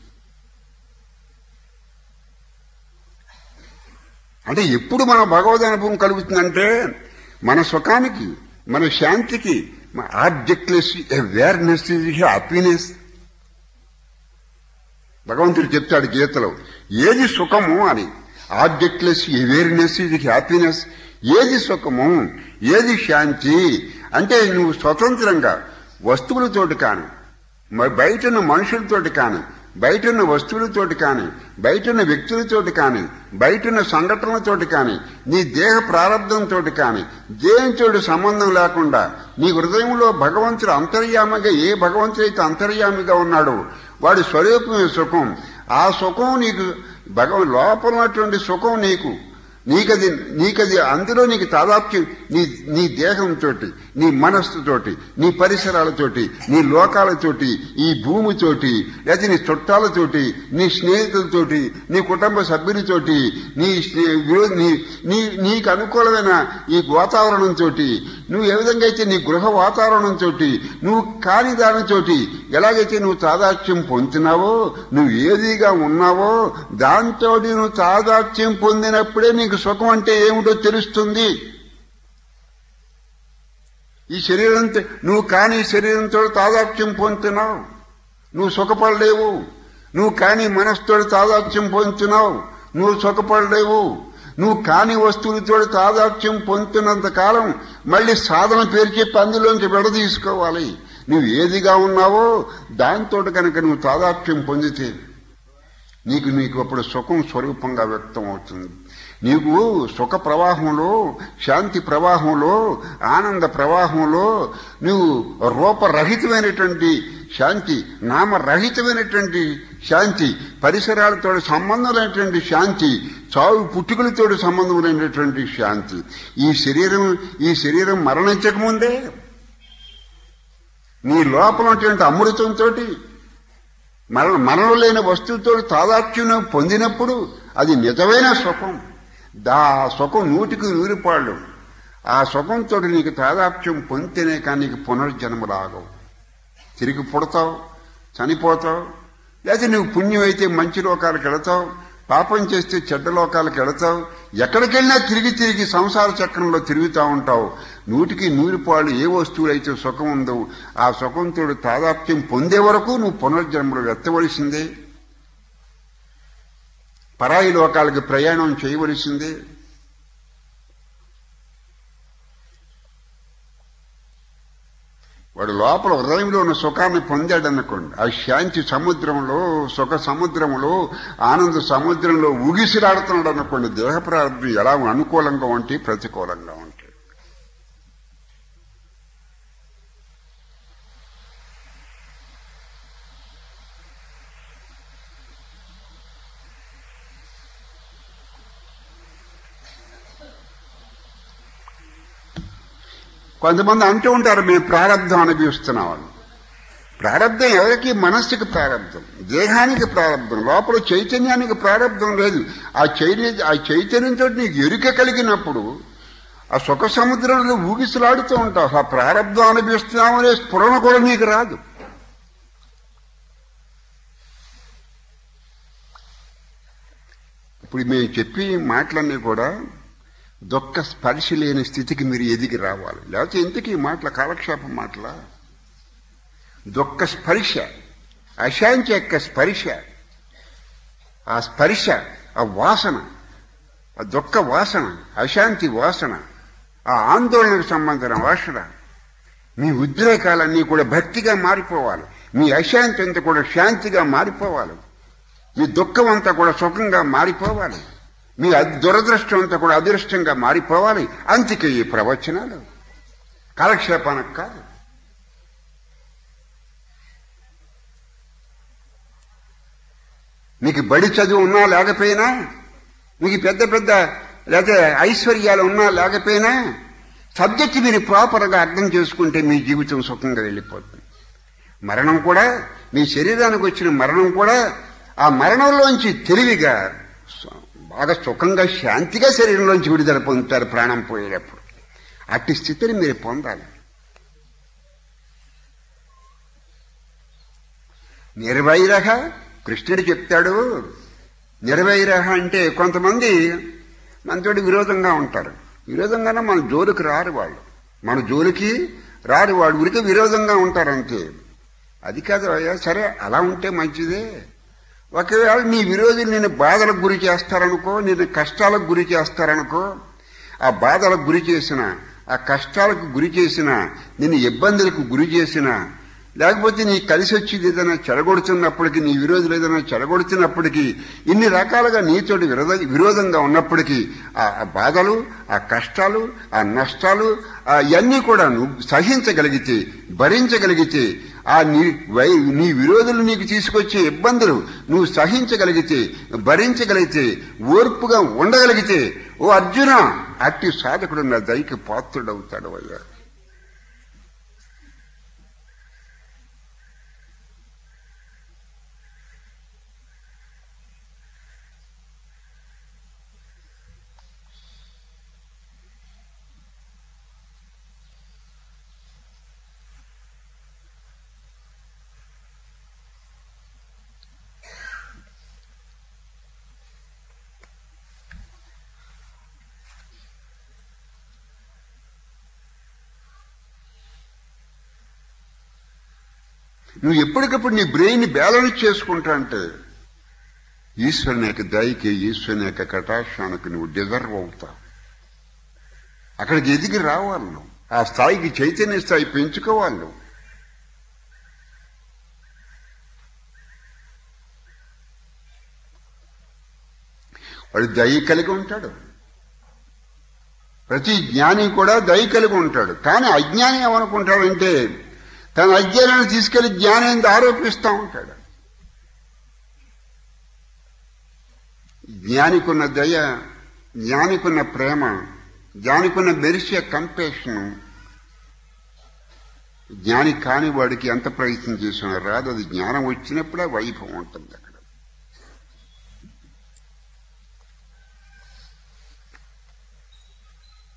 అంటే ఎప్పుడు మన భగవద్ అనుభవం కలుగుతుందంటే మన సుఖానికి మన శాంతికి ఆబ్జెక్ట్లెస్ అవేర్నెస్ హ్యాపీనెస్ భగవంతుడు చెప్తాడు గీతలో ఏది సుఖము అని ఆబ్జెక్ట్లెస్ అవేర్నెస్ ఇది హ్యాపీనెస్ ఏది సుఖము ఏది శాంతి అంటే నువ్వు స్వతంత్రంగా వస్తువులతోటి కాను మరి బయట ఉన్న మనుషులతోటి కాను బయట ఉన్న వస్తువులతోటి కానీ బయట ఉన్న వ్యక్తులతోటి కానీ బయట ఉన్న సంఘటనలతోటి కానీ నీ దేహ ప్రారంభంతో కానీ దేనితోటి సంబంధం లేకుండా నీ హృదయంలో భగవంతుడు అంతర్యామిగా ఏ భగవంతుడైతే అంతర్యామిగా ఉన్నాడో వాడి స్వరూపమే సుఖం ఆ సుఖం నీకు భగవ లోపల ఉన్నటువంటి సుఖం నీకు నీకది నీకది అందులో నీకు తాదాప్యం నీ నీ దేహంతో నీ మనస్సుతోటి నీ పరిసరాలతోటి నీ లోకాలతోటి ఈ భూమితోటి లేదా నీ చుట్టాలతోటి నీ స్నేహితులతోటి నీ కుటుంబ సభ్యులతోటి నీ స్నే- విరో- నీ నీ నీకు అనుకూలమైన ఈ వాతావరణంతో నువ్వు ఏ విధంగా అయితే నీ గృహ వాతావరణంతో నువ్వు కాని దానితోటి ఎలాగైతే నువ్వు తాదాత్యం పొందుతున్నావో నువ్వు ఏదిగా ఉన్నావో దాంతో నువ్వు తాదాత్యం పొందినప్పుడే నీకు సుఖం అంటే ఏమిటో తెలుస్తుంది ఈ శరీరంతో నువ్వు కాని శరీరంతో తాదాత్యం పొందుతున్నావు నువ్వు సుఖపడలేవు నువ్వు కాని మనసుతో తాదాత్యం పొందుతున్నావు నువ్వు సుఖపడలేవు నువ్వు కాని వస్తువులతో తాదాత్యం పొందుతున్నంత కాలం మళ్ళీ సాధన పేరు చెప్పి అందులోంచి విడదీసుకోవాలి నువ్వు ఏదిగా ఉన్నావో దాంతో కనుక నువ్వు తాదాత్యం పొందితే నీకు నీకు అప్పుడు సుఖం స్వరూపంగా వ్యక్తం అవుతుంది నీకు సుఖ ప్రవాహంలో శాంతి ప్రవాహంలో ఆనంద ప్రవాహంలో నువ్వు రూపరహితమైనటువంటి శాంతి నామరహితమైనటువంటి శాంతి పరిసరాలతో సంబంధం లేనటువంటి శాంతి చావు పుట్టుకలతో సంబంధం లేనటువంటి శాంతి ఈ శరీరం ఈ శరీరం మరణించకముందే నీ లోపల ఉన్నటువంటి అమృతంతో మరణ మరణం లేని వస్తువుతో తాదాత్యం పొందినప్పుడు అది నిజమైన సుఖం దా సుఖం నూటికి నూరిపాళ్ళు ఆ సుఖంతో నీకు తాదాత్యం పొందితేనే కానీ నీకు పునర్జన్మ రాగవు తిరిగి పుడతావు చనిపోతావు లేదా నువ్వు పుణ్యం అయితే మంచి లోకాలకు వెళతావు పాపం చేస్తే చెడ్డ లోకాలకు వెళతావు ఎక్కడికెళ్ళినా తిరిగి తిరిగి సంసార చక్రంలో తిరుగుతూ ఉంటావు నూటికి నూరు పాళ్ళు ఏ వస్తువులైతే సుఖం ఉందో ఆ సుఖంతో తాదాప్యం పొందే వరకు నువ్వు పునర్జన్మలు ఎత్తవలసిందే పరాయి లోకాలకు ప్రయాణం చేయవలసిందే వాడు లోపల హృదయంలో ఉన్న సుఖాన్ని పొందాడు అనుకోండి ఆ శాంతి సముద్రంలో సుఖ సముద్రంలో ఆనంద సముద్రంలో ఊగిసిరాడుతున్నాడు అనుకోండి దేహ ప్రారంభం ఎలా అనుకూలంగా ఉంటే ప్రతికూలంగా ఉంటాయి కొంతమంది అంటూ ఉంటారు మేము ప్రారంధం అనుభవిస్తున్నామని ప్రారంధం ఎవరికి మనస్సుకి ప్రారంధం దేహానికి ప్రారంధం లోపల చైతన్యానికి ప్రారంధం లేదు ఆ చైతన్య ఆ చైతన్యంతో నీకు ఎరుక కలిగినప్పుడు ఆ సుఖ సముద్రంలో ఊగిసలాడుతూ ఉంటావు ఆ ప్రారంధం అనుభవిస్తున్నామనే స్ఫురణ కూడా నీకు రాదు ఇప్పుడు మేము చెప్పి మాటలన్నీ కూడా దుఃఖ స్పర్శ లేని స్థితికి మీరు ఎదిగి రావాలి లేకపోతే ఎందుకు ఈ మాటల కాలక్షేపం మాటల దుఃఖ స్పర్శ అశాంతి యొక్క స్పర్శ ఆ స్పర్శ ఆ వాసన ఆ దుఃఖ వాసన అశాంతి వాసన ఆ ఆందోళనకు సంబంధించిన వాసన మీ ఉద్రేకాలన్నీ కూడా భక్తిగా మారిపోవాలి మీ అశాంతి అంతా కూడా శాంతిగా మారిపోవాలి మీ దుఃఖం అంతా కూడా సుఖంగా మారిపోవాలి మీ అద్- దురదృష్టం అంతా కూడా అదృష్టంగా మారిపోవాలి అందుకే ఈ ప్రవచనాలు కాలక్షేపానికి కాదు మీకు బడి చదువు ఉన్నా లేకపోయినా మీకు పెద్ద పెద్ద లేకపోతే ఐశ్వర్యాలు ఉన్నా లేకపోయినా సబ్జెక్ట్ మీరు ప్రాపర్గా అర్థం చేసుకుంటే మీ జీవితం సుఖంగా వెళ్ళిపోతుంది మరణం కూడా మీ శరీరానికి వచ్చిన మరణం కూడా ఆ మరణంలోంచి తెలివిగా స- బాగా సుఖంగా శాంతిగా శరీరంలోంచి విడుదల పొందుతారు ప్రాణం పోయేటప్పుడు అట్టి స్థితిని మీరు పొందాలి నిర్వైరహ కృష్ణుడు చెప్తాడు నిర్వైరహ అంటే కొంతమంది మనతోటి విరోధంగా ఉంటారు విరోధంగానే మన జోలికి రారు వాళ్ళు మన జోలికి రారు వాళ్ళు ఉరికి విరోధంగా ఉంటారు అంతే అది కాదు అయ్యా సరే అలా ఉంటే మంచిదే ఒకవేళ నీ విరోధులు నేను బాధలకు గురి చేస్తారనుకో నేను కష్టాలకు గురి చేస్తారనుకో ఆ బాధలకు గురి చేసిన ఆ కష్టాలకు గురి చేసిన నేను ఇబ్బందులకు గురి చేసిన లేకపోతే నీ కలిసి వచ్చేది ఏదైనా చెడగొడుతున్నప్పటికీ నీ విరోధులు ఏదైనా చెడగొడుతున్నప్పటికీ ఇన్ని రకాలుగా నీతోటి విరోధ విరోధంగా ఉన్నప్పటికీ ఆ ఆ బాధలు ఆ కష్టాలు ఆ నష్టాలు ఆ ఇవన్నీ కూడా నువ్వు సహించగలిగితే భరించగలిగితే ఆ నీ వై నీ విరోధులు నీకు తీసుకొచ్చే ఇబ్బందులు నువ్వు సహించగలిగితే భరించగలిగితే ఓర్పుగా ఉండగలిగితే ఓ అర్జున అట్టి సాధకుడు నా దయకి పాత్రుడవుతాడు అయ్యా నువ్వు ఎప్పటికప్పుడు నీ బ్రెయిన్ బ్యాలెన్స్ చేసుకుంటా అంటే ఈశ్వరుని యొక్క దయకి ఈశ్వరుని యొక్క కటాక్షానికి నువ్వు డిజర్వ్ అవుతావు అక్కడికి ఎదిగి రావాలి నువ్వు ఆ స్థాయికి చైతన్య స్థాయి పెంచుకోవాలి నువ్వు వాడు దయ కలిగి ఉంటాడు ప్రతి జ్ఞాని కూడా దయ కలిగి ఉంటాడు కానీ అజ్ఞాని ఏమనుకుంటాడంటే తన అజ్ఞానాన్ని తీసుకెళ్లి జ్ఞానాన్ని ఆరోపిస్తూ ఉంటాడు జ్ఞానికున్న దయ జ్ఞానికున్న ప్రేమ జ్ఞానికున్న మెరిసే కంపేషన్ జ్ఞాని కాని వాడికి ఎంత ప్రయత్నం చేసినా రాదు అది జ్ఞానం వచ్చినప్పుడే వైభవం ఉంటుంది అక్కడ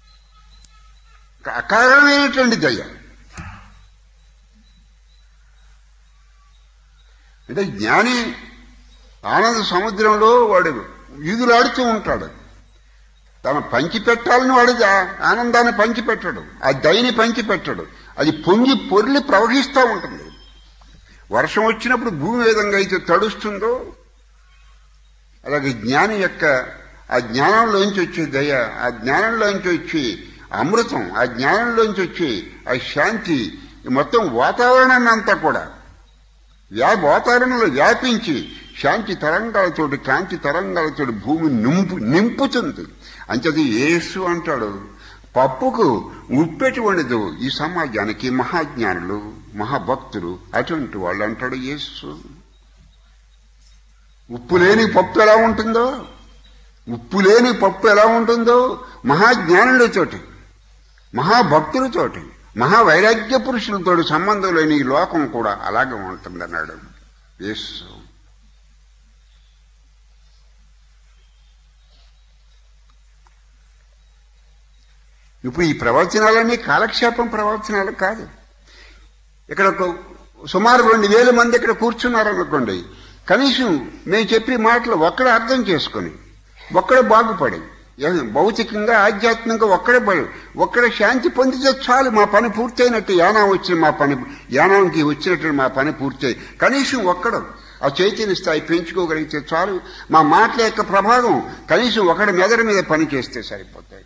అకారణమైనటువంటి దయ అంటే జ్ఞాని ఆనంద సముద్రంలో వాడు ఈదులాడుతూ ఉంటాడు తన పంచి పెట్టాలని వాడు ఆ- ఆనందాన్ని పంచి పెట్టడు ఆ దయని పంచి పెట్టడు అది పొంగి పొర్లి ప్రవహిస్తూ ఉంటుంది వర్షం వచ్చినప్పుడు భూమి ఏ విధంగా అయితే తడుస్తుందో అలాగే జ్ఞాని యొక్క ఆ జ్ఞానంలోంచి వచ్చే దయ ఆ జ్ఞానంలోంచి వచ్చి అమృతం ఆ జ్ఞానంలోంచి వచ్చి ఆ శాంతి ఈ మొత్తం వాతావరణాన్ని అంతా కూడా వ్యా వాతావరణంలో వ్యాపించి శాంతి తరంగాలతోటి కాంతి తరంగాలతోటి భూమి నింపు నింపుతుంది అంచేది యేసు అంటాడు పప్పుకు ఉప్పెటి ఉండదు ఈ సమాజానికి మహాజ్ఞానులు మహాభక్తులు అటువంటి వాళ్ళు అంటాడు యేసు ఉప్పు లేని పప్పు ఎలా ఉంటుందో ఉప్పు లేని పప్పు ఎలా ఉంటుందో మహాజ్ఞానులతోటి మహాభక్తులతోటి మహావైరాగ్య పురుషులతోటి సంబంధం లేని ఈ లోకం కూడా అలాగే ఉంటుందన్నాడు యేసు ఇప్పుడు ఈ ప్రవచనాలన్నీ కాలక్షేపం ప్రవచనాలు కాదు ఇక్కడ ఒక సుమారు రెండు వేల మంది ఇక్కడ కూర్చున్నారనుకోండి కనీసం మేము చెప్పే మాటలు ఒక్కడ అర్థం చేసుకొని ఒక్కడ బాగుపడి ఏ- భౌతికంగా ఆధ్యాత్మికంగా ఒక్కడే పడి ఒక్కడ శాంతి పొందితే చాలు మా పని పూర్తయినట్టు యానం వచ్చిన మా పని యానానికి వచ్చినట్టు మా పని పూర్తయి కనీసం ఒక్కడు ఆ చైతన్య స్థాయి పెంచుకోగలిగితే చాలు మా మాటల యొక్క ప్రభావం కనీసం ఒకడి మెదడు మీద పని చేస్తే సరిపోతాయి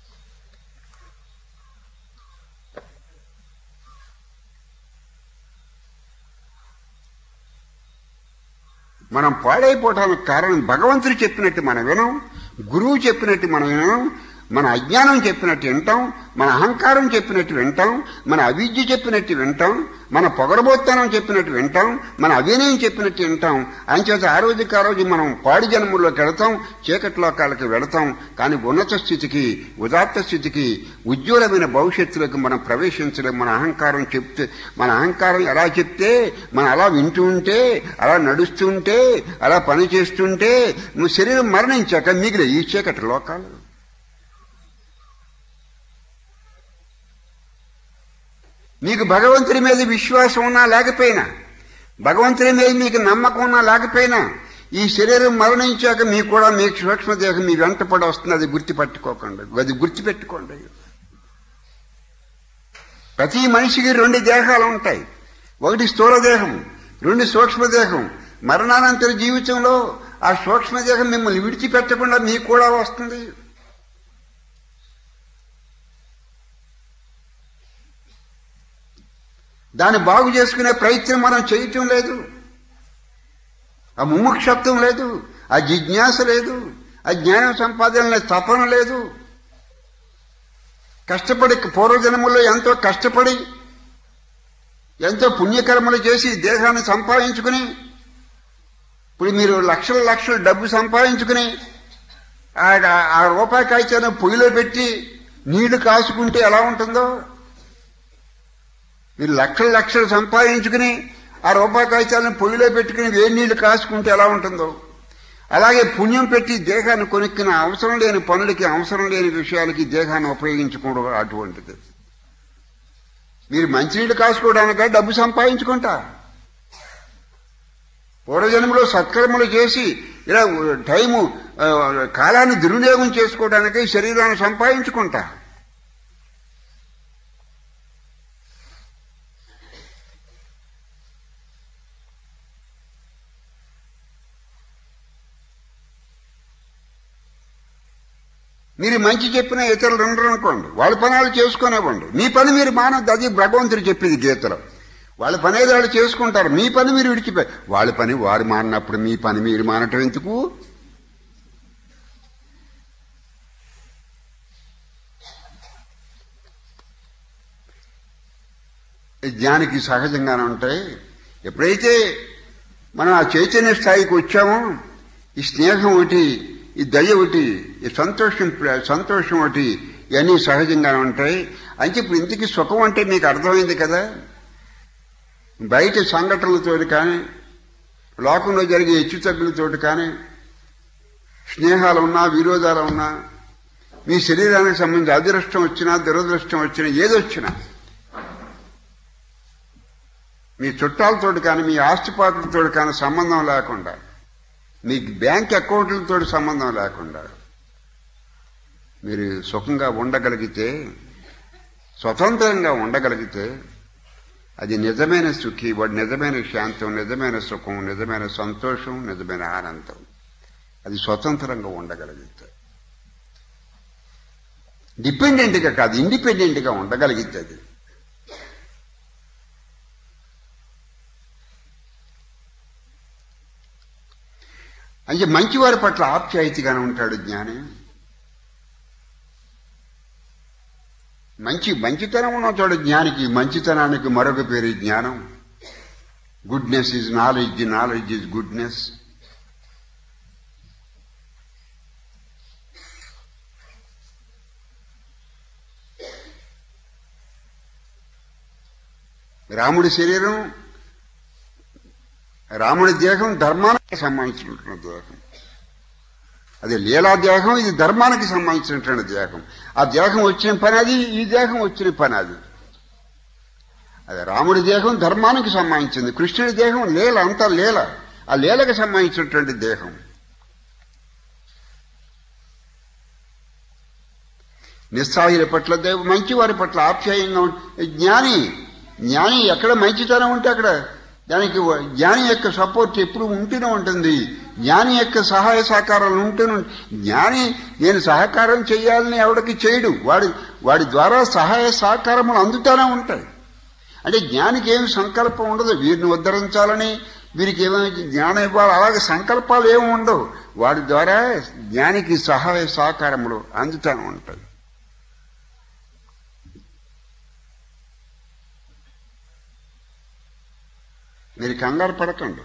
మనం పాడైపోవటానికి కారణం భగవంతుడు చెప్పినట్టు మనం వినం గురువు చెప్పినట్టు మనం వినం మన అజ్ఞానం చెప్పినట్టు వింటాం మన అహంకారం చెప్పినట్టు వింటాం మన అవిద్య చెప్పినట్టు వింటాం మన పొగరబోత్తనం చెప్పినట్టు వింటాం మన అవినయం చెప్పినట్టు వింటాం అంచేత ఆ రోజుకి ఆ రోజు మనం పాడి జన్మల్లోకి వెళతాం చీకటి లోకాలకి వెళతాం కానీ ఉన్నత స్థితికి ఉదాత్త స్థితికి ఉజ్వలమైన భవిష్యత్తులోకి మనం ప్రవేశించలేం మన అహంకారం చెప్తే మన అహంకారం ఎలా చెప్తే మనం అలా వింటూ ఉంటే అలా నడుస్తూ ఉంటే అలా పని చేస్తుంటే నువ్వు శరీరం మరణించాక మిగిలే ఈ చీకటి లోకాలు మీకు భగవంతుడి మీద విశ్వాసం ఉన్నా లేకపోయినా భగవంతుడి మీద మీకు నమ్మకం ఉన్నా లేకపోయినా ఈ శరీరం మరణించాక మీకు కూడా మీ సూక్ష్మదేహం మీ వెంట పడి వస్తుంది అది గుర్తుపెట్టుకోకండి అది గుర్తుపెట్టుకోండి ప్రతి మనిషికి రెండు దేహాలు ఉంటాయి ఒకటి స్థూల దేహం రెండు సూక్ష్మదేహం మరణానంతర జీవితంలో ఆ సూక్ష్మదేహం మిమ్మల్ని విడిచిపెట్టకుండా మీకు కూడా వస్తుంది దాన్ని బాగు చేసుకునే ప్రయత్నం మనం చేయటం లేదు ఆ ముముక్షత్వం లేదు ఆ జిజ్ఞాస లేదు ఆ జ్ఞానం సంపాదన తపన లేదు కష్టపడి పూర్వజన్మల్లో ఎంతో కష్టపడి ఎంతో పుణ్యకర్మలు చేసి దేహాన్ని సంపాదించుకుని ఇప్పుడు మీరు లక్షల లక్షల డబ్బు సంపాదించుకుని ఆ- ఆ రూపాయి కాయిచాను పొయ్యిలో పెట్టి నీళ్లు కాసుకుంటే ఎలా ఉంటుందో మీరు లక్షలు లక్షలు సంపాదించుకుని ఆ రూపాయి కాగితాలను పొయ్యిలో పెట్టుకుని వేడి నీళ్లు కాసుకుంటే ఎలా ఉంటుందో అలాగే పుణ్యం పెట్టి దేహాన్ని కొనుక్కున్న అవసరం లేని పనులకి అవసరం లేని విషయాలకి దేహాన్ని ఉపయోగించుకోవడం అటువంటిది మీరు మంచినీళ్ళు కాసుకోవడానిక డబ్బు సంపాదించుకుంటా పూర్వజన్మలో సత్కర్మలు చేసి ఇలా టైము ఆ, కాలాన్ని దుర్వినియోగం చేసుకోవడానికి శరీరాన్ని సంపాదించుకుంటా మీరు మంచి చెప్పినా ఇతరులు ఉండరు అనుకోండి వాళ్ళ పని వాళ్ళు చేసుకునేవ్వండి మీ పని మీరు మానద్దు అది భగవంతుడు చెప్పింది గీతలో వాళ్ళ పని ఏదో వాళ్ళు చేసుకుంటారు మీ పని మీరు విడిచిపోయి వాళ్ళ పని వారు మారినప్పుడు మీ పని మీరు మానటం ఎందుకు జ్ఞానికి సహజంగానే ఉంటాయి ఎప్పుడైతే మనం ఆ చైతన్య స్థాయికి వచ్చామో ఈ స్నేహం ఒకటి ఈ దయ ఒకటి ఈ సంతోషం సంతోషం ఒకటి ఇవన్నీ సహజంగానే ఉంటాయి అంటే ఇప్పుడు ఇంటికి సుఖం అంటే మీకు అర్థమైంది కదా బయట సంఘటనలతో కానీ లోకంలో జరిగే హెచ్చుతగ్గులతోటి కానీ స్నేహాలు ఉన్నా విరోధాలు ఉన్నా మీ శరీరానికి సంబంధించి అదృష్టం వచ్చినా దురదృష్టం వచ్చినా ఏదొచ్చినా మీ చుట్టాలతోటి కానీ మీ ఆస్తిపాతులతో కానీ సంబంధం లేకుండా మీ బ్యాంక్ అకౌంట్లతో సంబంధం లేకుండా మీరు సుఖంగా ఉండగలిగితే స్వతంత్రంగా ఉండగలిగితే అది నిజమైన సుఖి వాడు నిజమైన శాంతం నిజమైన సుఖం నిజమైన సంతోషం నిజమైన ఆనందం అది స్వతంత్రంగా ఉండగలిగితే డిపెండెంట్గా కాదు ఇండిపెండెంట్గా ఉండగలిగితే అది అంటే మంచివారి పట్ల ఆప్యాయతగానే ఉంటాడు జ్ఞాని మంచి మంచితనం ఉన్నతోడు జ్ఞానికి మంచితనానికి మరొక పేరు జ్ఞానం goodness is knowledge knowledge is goodness రాముడి శరీరం రాముడి దేహం ధర్మానికి సంబంధించినటువంటి దేహం అది లీలా దేహం ఇది ధర్మానికి సంబంధించినటువంటి దేహం ఆ దేహం వచ్చిన పని అది ఈ దేహం వచ్చిన పని అది అది రాముడి దేహం ధర్మానికి సంబంధించింది కృష్ణుడి దేహం లీల అంతా లీల ఆ లీలకు సంబంధించినటువంటి దేహం నిస్సాయుల పట్ల దేవ మంచి వారి పట్ల ఆప్యాయంగా ఉంటే జ్ఞాని జ్ఞాని ఎక్కడ మంచితనం ఉంటే అక్కడ దానికి వ- జ్ఞాని యొక్క సపోర్ట్ ఎప్పుడు ఉంటూనే ఉంటుంది జ్ఞాని యొక్క సహాయ సహకారాలు ఉంటూనే ఉం- జ్ఞాని నేను సహకారం చేయాలని ఎవడికి చేయడు వాడి వాడి ద్వారా సహాయ సహకారములు అందుతూనే ఉంటాయి అంటే జ్ఞానికి ఏమి సంకల్పం ఉండదు వీరిని ఉద్ధరించాలని వీరికి ఏమైనా జ్ఞానం ఇవ్వాలి అలాగే సంకల్పాలు ఏమి ఉండవు వాడి ద్వారా జ్ఞానికి సహాయ సహకారములు అందుతూనే ఉంటాయి మీరు కంగారు పడకండి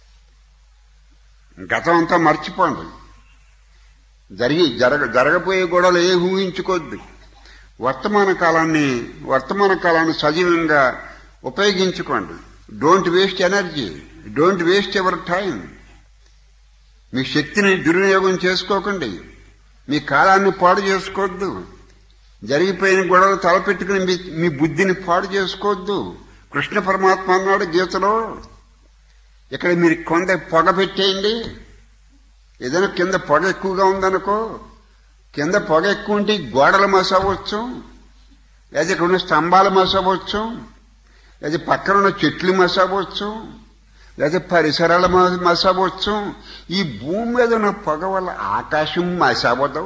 గతం అంతా మర్చిపోండి జరిగి జరగ జరగబోయే గొడవలు ఏ ఊహించుకోద్దు వర్తమాన కాలాన్ని వర్తమాన కాలాన్ని సజీవంగా ఉపయోగించుకోండి don't waste energy don't waste ever time మీ శక్తిని దుర్వినియోగం చేసుకోకండి మీ కాలాన్ని పాడు చేసుకోవద్దు జరిగిపోయిన గొడవలు తలపెట్టుకుని మీ మీ బుద్ధిని పాడు చేసుకోవద్దు కృష్ణ పరమాత్మ అన్నాడు గీతలో ఇక్కడ మీరు కొంత పొగ పెట్టేయండి ఏదైనా కింద పొగ ఎక్కువగా ఉందనుకో కింద పొగ ఎక్కువ ఉంటే గోడలు మసవచ్చు లేదా ఇక్కడ ఉన్న స్తంభాలు మసవచ్చు లేదా పక్కన ఉన్న చెట్లు మసవచ్చు లేదా పరిసరాలు మ- మసవచ్చు ఈ భూమి మీద ఉన్న పొగ వల్ల ఆకాశం మసవదు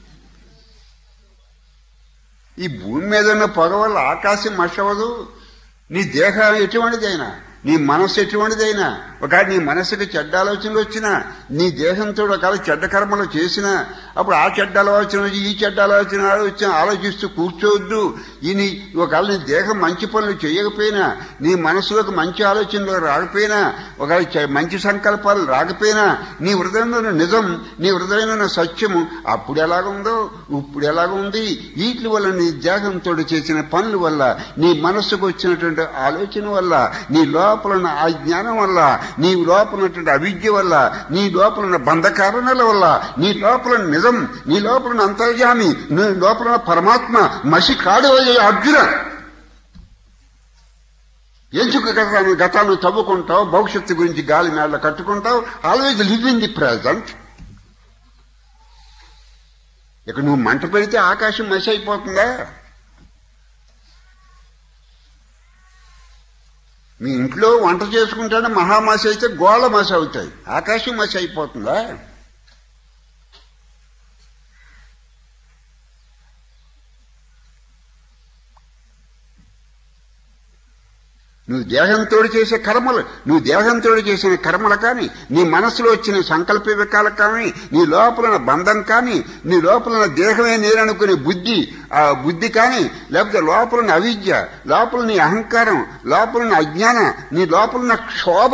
ఈ భూమి మీద ఉన్న పొగ వల్ల ఆకాశం మసవదు నీ దేహం ఎటువంటిదైనా నీ మనస్సు ఎటువంటిదైనా ఒకవేళ నీ మనస్సుకి చెడ్డ ఆలోచనలు వచ్చినా నీ దేహంతో ఒకవేళ చెడ్డ కర్మలు చేసినా అప్పుడు ఆ చెడ్డ ఆలోచన వచ్చి, ఈ చెడ్డ ఆలోచన ఆలోచన ఆలోచిస్తూ కూర్చోవద్దు ఈ నీ ఒకవేళ నీ దేహం మంచి పనులు చేయకపోయినా నీ మనసులోకి మంచి ఆలోచనలు రాకపోయినా ఒకవేళ చె- మంచి సంకల్పాలు రాకపోయినా నీ హృదయంలో ఉన్న నిజం నీ హృదయంలో ఉన్న సత్యము అప్పుడు ఎలాగుందో ఇప్పుడు ఎలాగుంది వీటి వల్ల నీ దేహంతో చేసిన పనుల వల్ల నీ మనస్సుకు వచ్చినటువంటి ఆలోచన వల్ల నీ లోపల ఉన్న ఆ జ్ఞానం వల్ల నీ లోపల ఉన్నటువంటి అవిద్య వల్ల నీ లోపల ఉన్న బంధ కారణాల వల్ల నీ లోపల ఉన్న నిజం నీ లోపల ఉన్న అంతర్యామి నీ లోపల ఉన్న పరమాత్మ మసి కాడు అయ్యే అర్జున ఎందుకు గతాన్ని గతాన్ని తవ్వుకుంటావు భవిష్యత్తు గురించి గాలి మేళ్ళ కట్టుకుంటావు always live in the present ఇక నువ్వు మంట పెడితే ఆకాశం మసి అయిపోతుందా మీ ఇంట్లో వంట చేసుకుంటేనే మహామసి అయితే గోళ్ళ మసి అవుతాయి ఆకాశం మసి అయిపోతుందా నువ్వు దేహంతో చేసే కర్మలు నువ్వు దేహంతో చేసిన కర్మలు కానీ నీ మనసులో వచ్చిన సంకల్ప వికాలు కానీ నీ లోపల ఉన్న బంధం కానీ నీ లోపల ఉన్న దేహమే నేననుకునే బుద్ధి ఆ బుద్ధి కానీ లేకపోతే లోపల ఉన్న అవిద్య లోపల నీ అహంకారం లోపల ఉన్న అజ్ఞాన నీ లోపల ఉన్న క్షోభ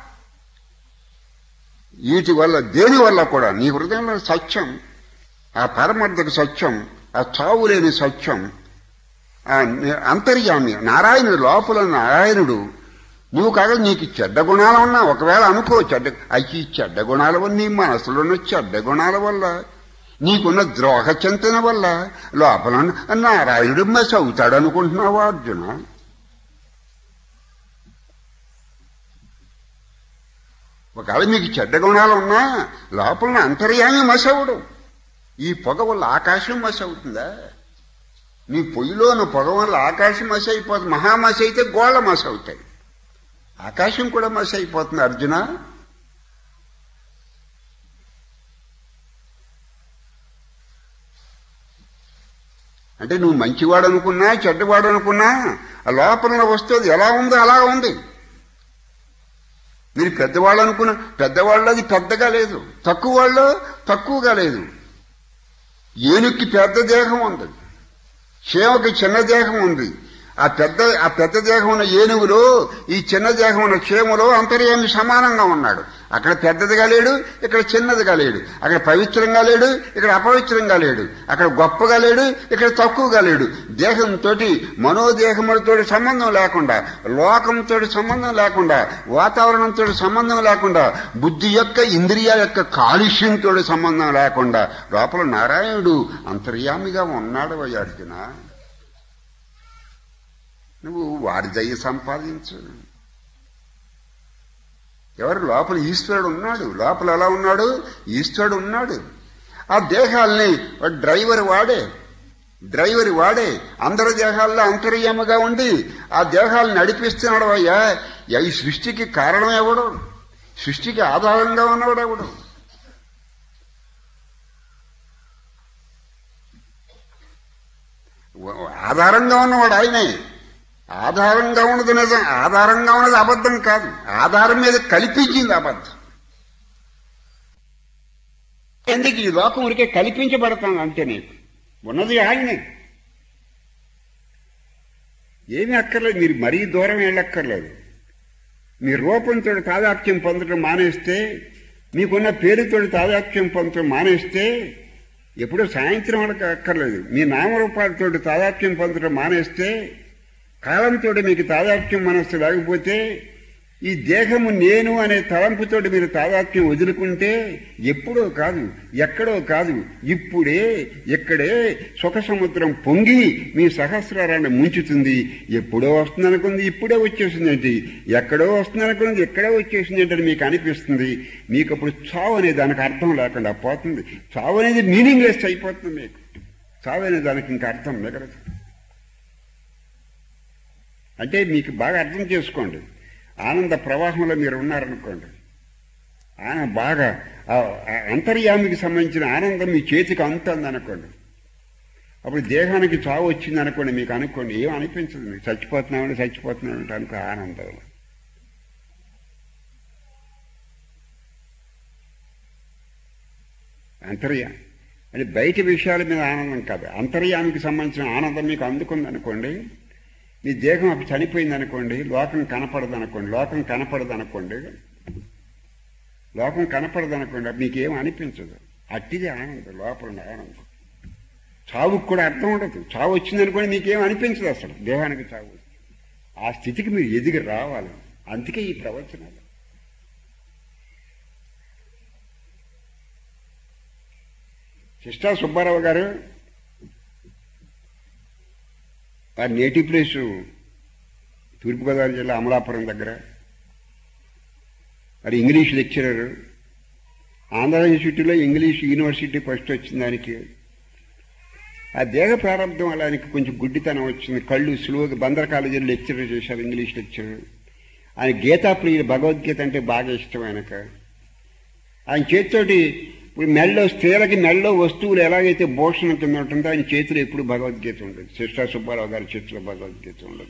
వీటి వల్ల దేని వల్ల కూడా నీ హృదయంలో సత్యం ఆ పరమార్థక సత్యం ఆ చావు లేని సత్యం ఆ ని- అంతర్యామి నారాయణుడు లోపల నారాయణుడు నువ్వు కాదు నీకు చెడ్డ గుణాలు ఉన్నా ఒకవేళ అనుకో చెడ్డ అవి చెడ్డ గుణాల వల్ల నీ మనసులో ఉన్న చెడ్డ గుణాల వల్ల నీకున్న ద్రోహ చింతన వల్ల లోపల ఉన్న నారాయణుడు మసి అవుతాడు అనుకుంటున్నావా అర్జున ఒకవేళ మీకు చెడ్డ గుణాలు ఉన్నా లోపల అంతర్యామి మసవుడు ఈ పొగ వల్ల ఆకాశం మసి అవుతుందా నీ పొయ్యిలోని పొగ వల్ల ఆకాశం మసి అయిపోతుంది మహామసి అయితే గోళ్ళ మసి అవుతాయి ఆకాశం కూడా మసి అయిపోతుంది అర్జున అంటే నువ్వు మంచివాడు అనుకున్నా చెడ్డవాడు అనుకున్నా ఆ లోపల వస్తుంది ఎలా ఉందో అలా ఉంది మీరు పెద్దవాళ్ళు అనుకున్న పెద్దవాళ్ళు అది పెద్దగా లేదు తక్కువ వాళ్ళు తక్కువగా లేదు ఏనుక్కి పెద్ద దేహం ఉంది క్షేమకి చిన్న దేహం ఉంది ఆ పెద్ద ఆ పెద్ద దేహం ఉన్న ఏనుగులో ఈ చిన్న దేహం ఉన్న క్షేమలో అంతర్యామి సమానంగా ఉన్నాడు అక్కడ పెద్దదిగా లేడు ఇక్కడ చిన్నదిగా లేడు అక్కడ పవిత్రంగా లేడు ఇక్కడ అపవిత్రంగా లేడు అక్కడ గొప్పగా లేడు ఇక్కడ తక్కువగా లేడు దేహంతో మనోదేహములతో సంబంధం లేకుండా లోకంతో సంబంధం లేకుండా వాతావరణంతో సంబంధం లేకుండా బుద్ధి యొక్క ఇంద్రియాల యొక్క కాలుష్యంతో సంబంధం లేకుండా లోపల నారాయణుడు అంతర్యామిగా ఉన్నాడు అర్జున నువ్వు వాడి దయ సంపాదించు ఎవరు లోపల ఈశ్వరుడు ఉన్నాడు లోపల ఎలా ఉన్నాడు ఈశ్వరుడు ఉన్నాడు ఆ దేహాల్ని డ్రైవర్ వాడే డ్రైవర్ వాడే అందరి దేహాల్లో అంతర్యముగా ఉండి ఆ దేహాలను నడిపిస్తున్నాడు అయ్యా ఈ సృష్టికి కారణం ఎవడు సృష్టికి ఆధారంగా ఉన్నవాడు ఎవడు ఆధారంగా ఉన్నవాడు ఆయనే ఆధారంగా ఉన్నది నిజం ఆధారంగా ఉన్నది అబద్ధం కాదు ఆధారం మీద కల్పించింది అబద్ధం ఎందుకు ఈ లోకం ఉరికే కల్పించబడతాను అంతే నీకు ఉన్నది ఆయనే ఏమీ అక్కర్లేదు మీరు మరీ దూరం వెళ్ళక్కర్లేదు మీ రూపంతో తాదాత్యం పొందడం మానేస్తే మీకున్న పేరుతో తాదాత్యం పొందడం మానేస్తే ఎప్పుడో సాయంత్రం వరకు అక్కర్లేదు మీ నామరూపాలతో తాదాత్యం పొందడం మానేస్తే కాలంతో మీకు తాదాత్మ్యం మనస్సు లేకపోతే ఈ దేహము నేను అనే తలంపుతోటి మీరు తాదాత్మ్యం వదులుకుంటే ఎప్పుడో కాదు ఎక్కడో కాదు ఇప్పుడే ఇక్కడే సుఖ సముద్రం పొంగి మీ సహస్రారాన్ని ముంచుతుంది ఎప్పుడో వస్తుంది అనుకుంది ఇప్పుడే వచ్చేసిందేంటి ఎక్కడో వస్తుంది అనుకుంది ఎక్కడే వచ్చేసింది ఏంటని మీకు అనిపిస్తుంది మీకు అప్పుడు చావు అనే దానికి అర్థం లేకుండా పోతుంది చావు అనేది మీనింగ్లెస్ అయిపోతుంది మీకు చావు అనే దానికి ఇంకా అర్థం మిగలదు అంటే మీకు బాగా అర్థం చేసుకోండి ఆనంద ప్రవాహంలో మీరు ఉన్నారనుకోండి ఆయన బాగా అంతర్యామికి సంబంధించిన ఆనందం మీ చేతికి అందుతుంది అనుకోండి అప్పుడు దేహానికి చావు వచ్చింది అనుకోండి మీకు అనుకోండి ఏం అనిపించదు మీకు చచ్చిపోతున్నామంటే చచ్చిపోతున్నామంటే అనుకో ఆనందం అంతర్యా అంటే బయట విషయాల మీద ఆనందం కాదు అంతర్యామికి సంబంధించిన ఆనందం మీకు అందుకుంది అనుకోండి మీ దేహం అప్పుడు చనిపోయింది అనుకోండి లోకం కనపడదు అనుకోండి లోకం కనపడదు అనుకోండి లోకం కనపడదు అనుకోండి మీకేం అనిపించదు అట్టిది ఆనందం లోపల ఉన్న ఆనందం చావుకు కూడా అర్థం ఉండదు చావు వచ్చిందనుకోండి మీకేం అనిపించదు అసలు దేహానికి చావు ఆ స్థితికి మీరు ఎదిగి రావాలి అందుకే ఈ ప్రవచనాలు సిస్టా సుబ్బారావు గారు వారి నేటివ్ ప్లేసు తూర్పుగోదావరి జిల్లా అమలాపురం దగ్గర మరి ఇంగ్లీష్ లెక్చరర్ ఆంధ్ర యూనివర్సిటీలో ఇంగ్లీష్ యూనివర్సిటీ ఫస్ట్ వచ్చింది దానికి ఆ దేహ ప్రారంభం వల్ల ఆయనకి కొంచెం గుడ్డితనం వచ్చింది కళ్ళు సులువుగా బందర కాలేజీలో లెక్చరర్ చేశారు ఇంగ్లీష్ లెక్చరర్ ఆయన గీతా ప్రియుడు భగవద్గీత అంటే బాగా ఇష్టం ఆయనకు ఆయన చేతితోటి ఇప్పుడు మెళ్ళో స్త్రీలకి మెళ్ళో వస్తువులు ఎలాగైతే భూషణ కింద ఉంటుందో ఆయన చేతిలో ఎప్పుడు భగవద్గీత ఉండదు శిష్టా సుబ్బారావు గారి చేతిలో భగవద్గీత ఉండదు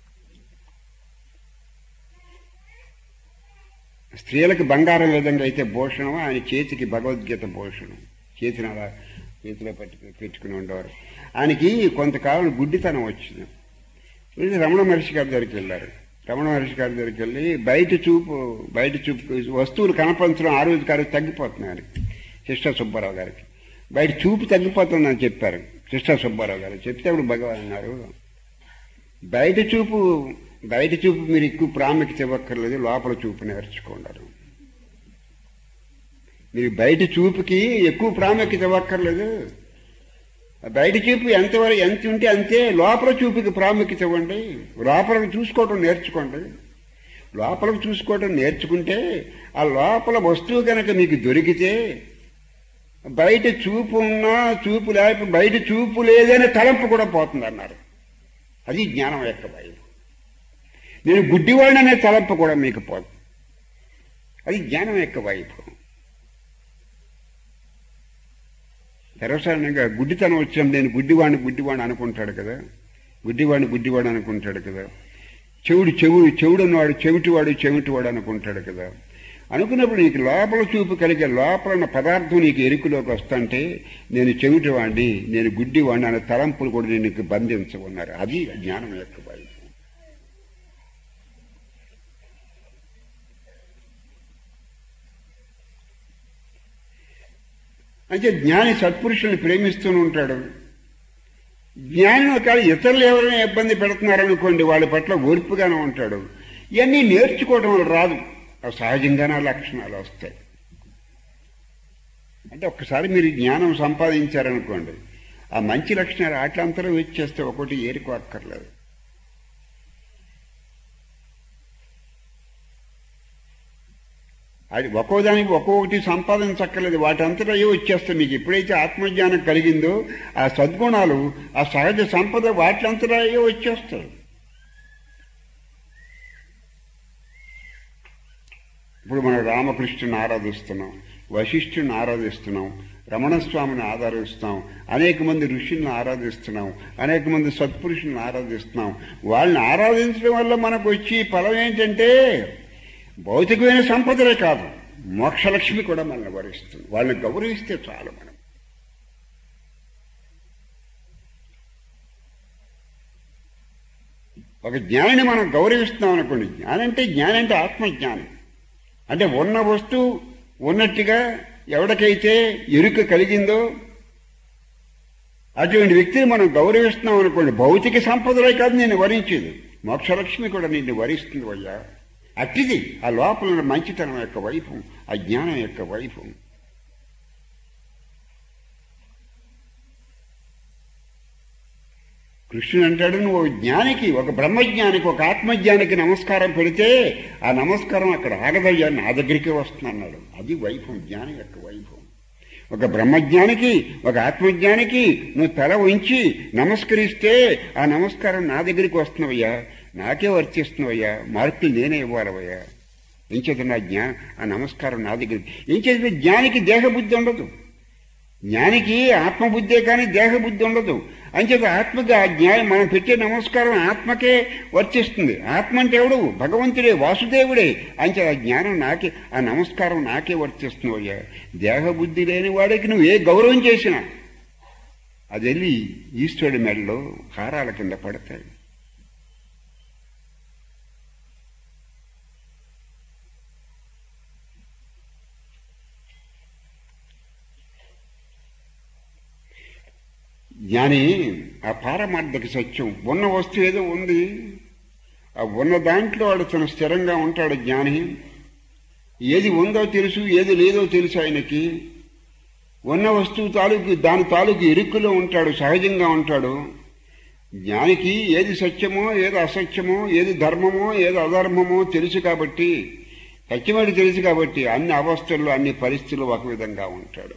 స్త్రీలకు బంగారం విధంగా అయితే భూషణం ఆయన చేతికి భగవద్గీత భూషణం చేతిని అలా చేతిలో పెట్టుకుని పెట్టుకుని ఉండేవారు ఆయనకి కొంతకాలం గుడ్డితనం వచ్చింది ఇది రమణ మహర్షి గారి దగ్గరికి వెళ్ళారు రమణ మహర్షి గారి దగ్గరికి వెళ్ళి బయట చూపు బయట చూపు వస్తువులు కనపరచడం ఆ రోజు కాదు తగ్గిపోతున్నాయి ఆయనకి కృష్ణ సుబ్బారావు గారికి బయట చూపు తగ్గిపోతుందని చెప్పారు కృష్ణ సుబ్బారావు గారు చెప్తే అప్పుడు భగవాన్ అన్నారు బయట చూపు బయట చూపు మీరు ఎక్కువ ప్రాముఖ్యత ఇవ్వక్కర్లేదు లోపల చూపు నేర్చుకున్నారు మీరు బయట చూపుకి ఎక్కువ ప్రాముఖ్యత ఇవ్వక్కర్లేదు బయట చూపు ఎంతవరకు ఎంత ఉంటే అంతే లోపల చూపుకి ప్రాముఖ్యత ఇవ్వండి లోపల చూసుకోవడం నేర్చుకోండి లోపలికి చూసుకోవటం నేర్చుకుంటే ఆ లోపల వస్తువు కనుక మీకు దొరికితే బయట చూపు ఉన్నా చూపు లేక బయట చూపు లేదనే తలంపు కూడా పోతుంది అన్నారు అది జ్ఞానం యొక్క భయం నేను గుడ్డివాడిని అనే తలంపు కూడా మీకు పోదు అది జ్ఞానం యొక్క వైభవం సర్వసాధారణంగా గుడ్డితనం వచ్చినప్పుడు నేను గుడ్డివాడిని గుడ్డివాడిని అనుకుంటాడు కదా గుడ్డివాడిని గుడ్డివాడు అనుకుంటాడు కదా చెవుడు చెవుడు చెవుడు అన్నవాడు చెవిటివాడు చెవిటివాడు అనుకుంటాడు కదా అనుకున్నప్పుడు నీకు లోపల చూపు కలిగే లోపల ఉన్న పదార్థం నీకు ఎరుకులోకి వస్తుంటే నేను చెవిటివాడిని నేను గుడ్డివాడిని అనే తలంపులు కూడా నేను నీకు బంధించమన్నారు అది జ్ఞానం యొక్క వైభవం అంటే జ్ఞాని సత్పురుషుల్ని ప్రేమిస్తూనే ఉంటాడు జ్ఞానం ఒకవేళ ఇతరులు ఎవరైనా ఇబ్బంది పెడుతున్నారనుకోండి వాళ్ళ పట్ల ఓర్పుగానే ఉంటాడు ఇవన్నీ నేర్చుకోవడం వల్ల రాదు అవి సహజంగానే ఆ లక్షణాలు వస్తాయి అంటే ఒక్కసారి మీరు జ్ఞానం సంపాదించారనుకోండి ఆ మంచి లక్షణాలు ఆటలంతరం వచ్చేస్తే ఒకటి ఏరుకో అక్కర్లేదు అది ఒక్కోదానికి ఒక్కొక్కటి సంపాదించక్కర్లేదు వాటంతటా అయ్యో వచ్చేస్తాయి మీకు ఎప్పుడైతే ఆత్మజ్ఞానం కలిగిందో ఆ సద్గుణాలు ఆ సహజ సంపద వాటిలంతటా అయ్యో వచ్చేస్తాయి ఇప్పుడు మనం రామకృష్ణుని ఆరాధిస్తున్నాం వశిష్ఠుని ఆరాధిస్తున్నాం రమణస్వామిని ఆరాధిస్తాం అనేక మంది ఋషుల్ని ఆరాధిస్తున్నాం అనేక మంది సత్పురుషుల్ని ఆరాధిస్తున్నాం వాళ్ళని ఆరాధించడం వల్ల మనకు వచ్చి ఫలం ఏంటంటే భౌతికమైన సంపదలే కాదు మోక్షలక్ష్మి కూడా మనల్ని వరిస్తుంది వాళ్ళని గౌరవిస్తే చాలు మనం ఒక జ్ఞానిని మనం గౌరవిస్తున్నాం అనుకోండి జ్ఞానం అంటే జ్ఞానం అంటే ఆత్మజ్ఞానం అంటే ఉన్న వస్తువు ఉన్నట్టుగా ఎవరికైతే ఎరుక కలిగిందో అటువంటి వ్యక్తిని మనం గౌరవిస్తున్నాం అనుకోండి భౌతిక సంపదలే కాదు నేను వరించేది మోక్షలక్ష్మి కూడా నిన్ను వరిస్తుంది అయ్యా అట్టిది ఆ లోపల ఉన్న మంచితనం యొక్క వైభవం ఆ జ్ఞానం యొక్క వైభవం కృష్ణుడు అంటాడు నువ్వు ఒక జ్ఞానికి ఒక బ్రహ్మజ్ఞానికి ఒక ఆత్మజ్ఞానికి నమస్కారం పెడితే ఆ నమస్కారం అక్కడ ఆగదయ్యా నా దగ్గరికి వస్తుంది అన్నాడు అది వైభవం జ్ఞానం యొక్క వైభవం ఒక బ్రహ్మజ్ఞానికి ఒక ఆత్మజ్ఞానికి నువ్వు తల ఉంచి నమస్కరిస్తే ఆ నమస్కారం నా దగ్గరికి వస్తున్నావయ్యా నాకే వర్తిస్తున్నావయ్యా మార్కులు నేనే ఇవ్వాలవయ్యా ఏం చేత నా జ్ఞా ఆ నమస్కారం నా దగ్గర ఏం చేత జ్ఞానికి దేహబుద్ధి ఉండదు జ్ఞానికి ఆత్మబుద్ధే కానీ దేహబుద్ధి ఉండదు అంచేత ఆత్మకి ఆ జ్ఞానం మనం పెట్టే నమస్కారం ఆత్మకే వర్తిస్తుంది ఆత్మ అంటే ఎవడు భగవంతుడే వాసుదేవుడే అంచేత ఆ జ్ఞానం నాకే ఆ నమస్కారం నాకే వర్తిస్తుంది అయ్యా దేహబుద్ధి లేని వాడికి నువ్వు ఏ గౌరవం చేసినా అది వెళ్ళి ఈశ్వరుడి మెడలో హారాల కింద పడతాయి జ్ఞాని ఆ పారమార్థక సత్యం ఉన్న వస్తువు ఏదో ఉంది ఆ ఉన్న దాంట్లో వాడు తన స్థిరంగా ఉంటాడు జ్ఞాని ఏది ఉందో తెలుసు ఏది లేదో తెలుసు ఆయనకి ఉన్న వస్తువు తాలూకు దాని తాలూకు ఇరుక్కులో ఉంటాడు సహజంగా ఉంటాడు జ్ఞానికి ఏది సత్యమో ఏది అసత్యమో ఏది ధర్మమో ఏది అధర్మమో తెలుసు కాబట్టి సత్యమని తెలుసు కాబట్టి అన్ని అవస్థల్లో అన్ని పరిస్థితుల్లో ఒక విధంగా ఉంటాడు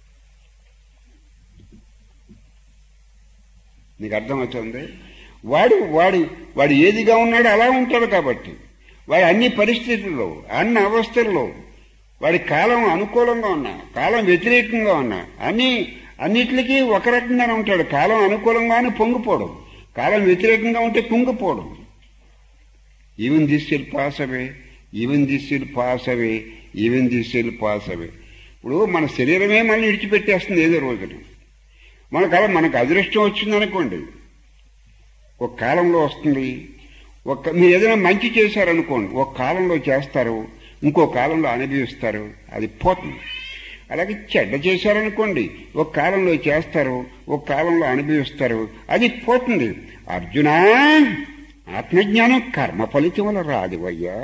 నీకు అర్థమవుతుంది వాడు వాడు వాడు ఏదిగా ఉన్నాడో అలా ఉంటాడు కాబట్టి వాడు అన్ని పరిస్థితుల్లో అన్ని అవస్థల్లో వాడి కాలం అనుకూలంగా ఉన్నా కాలం వ్యతిరేకంగా ఉన్నా అన్ని అన్నిటికీ ఒక రకంగానే ఉంటాడు కాలం అనుకూలంగానే పొంగిపోవడం కాలం వ్యతిరేకంగా ఉంటే కుంగిపోవడం even this will pass away even this will pass away even this will pass away ఇప్పుడు మన శరీరమే మళ్ళీ విడిచిపెట్టేస్తుంది ఏదో రోజున మనకు అలా మనకు అదృష్టం వచ్చిందనుకోండి ఒక కాలంలో వస్తుంది ఒక మీరు ఏదైనా మంచి చేశారనుకోండి ఒక కాలంలో చేస్తారు ఇంకో కాలంలో అనుభవిస్తారు అది పోతుంది అలాగే చెడ్డ చేశారనుకోండి ఒక కాలంలో చేస్తారు ఒక కాలంలో అనుభవిస్తారు అది పోతుంది అర్జున ఆత్మజ్ఞానం కర్మ ఫలితం వల్ల రాదు అయ్యా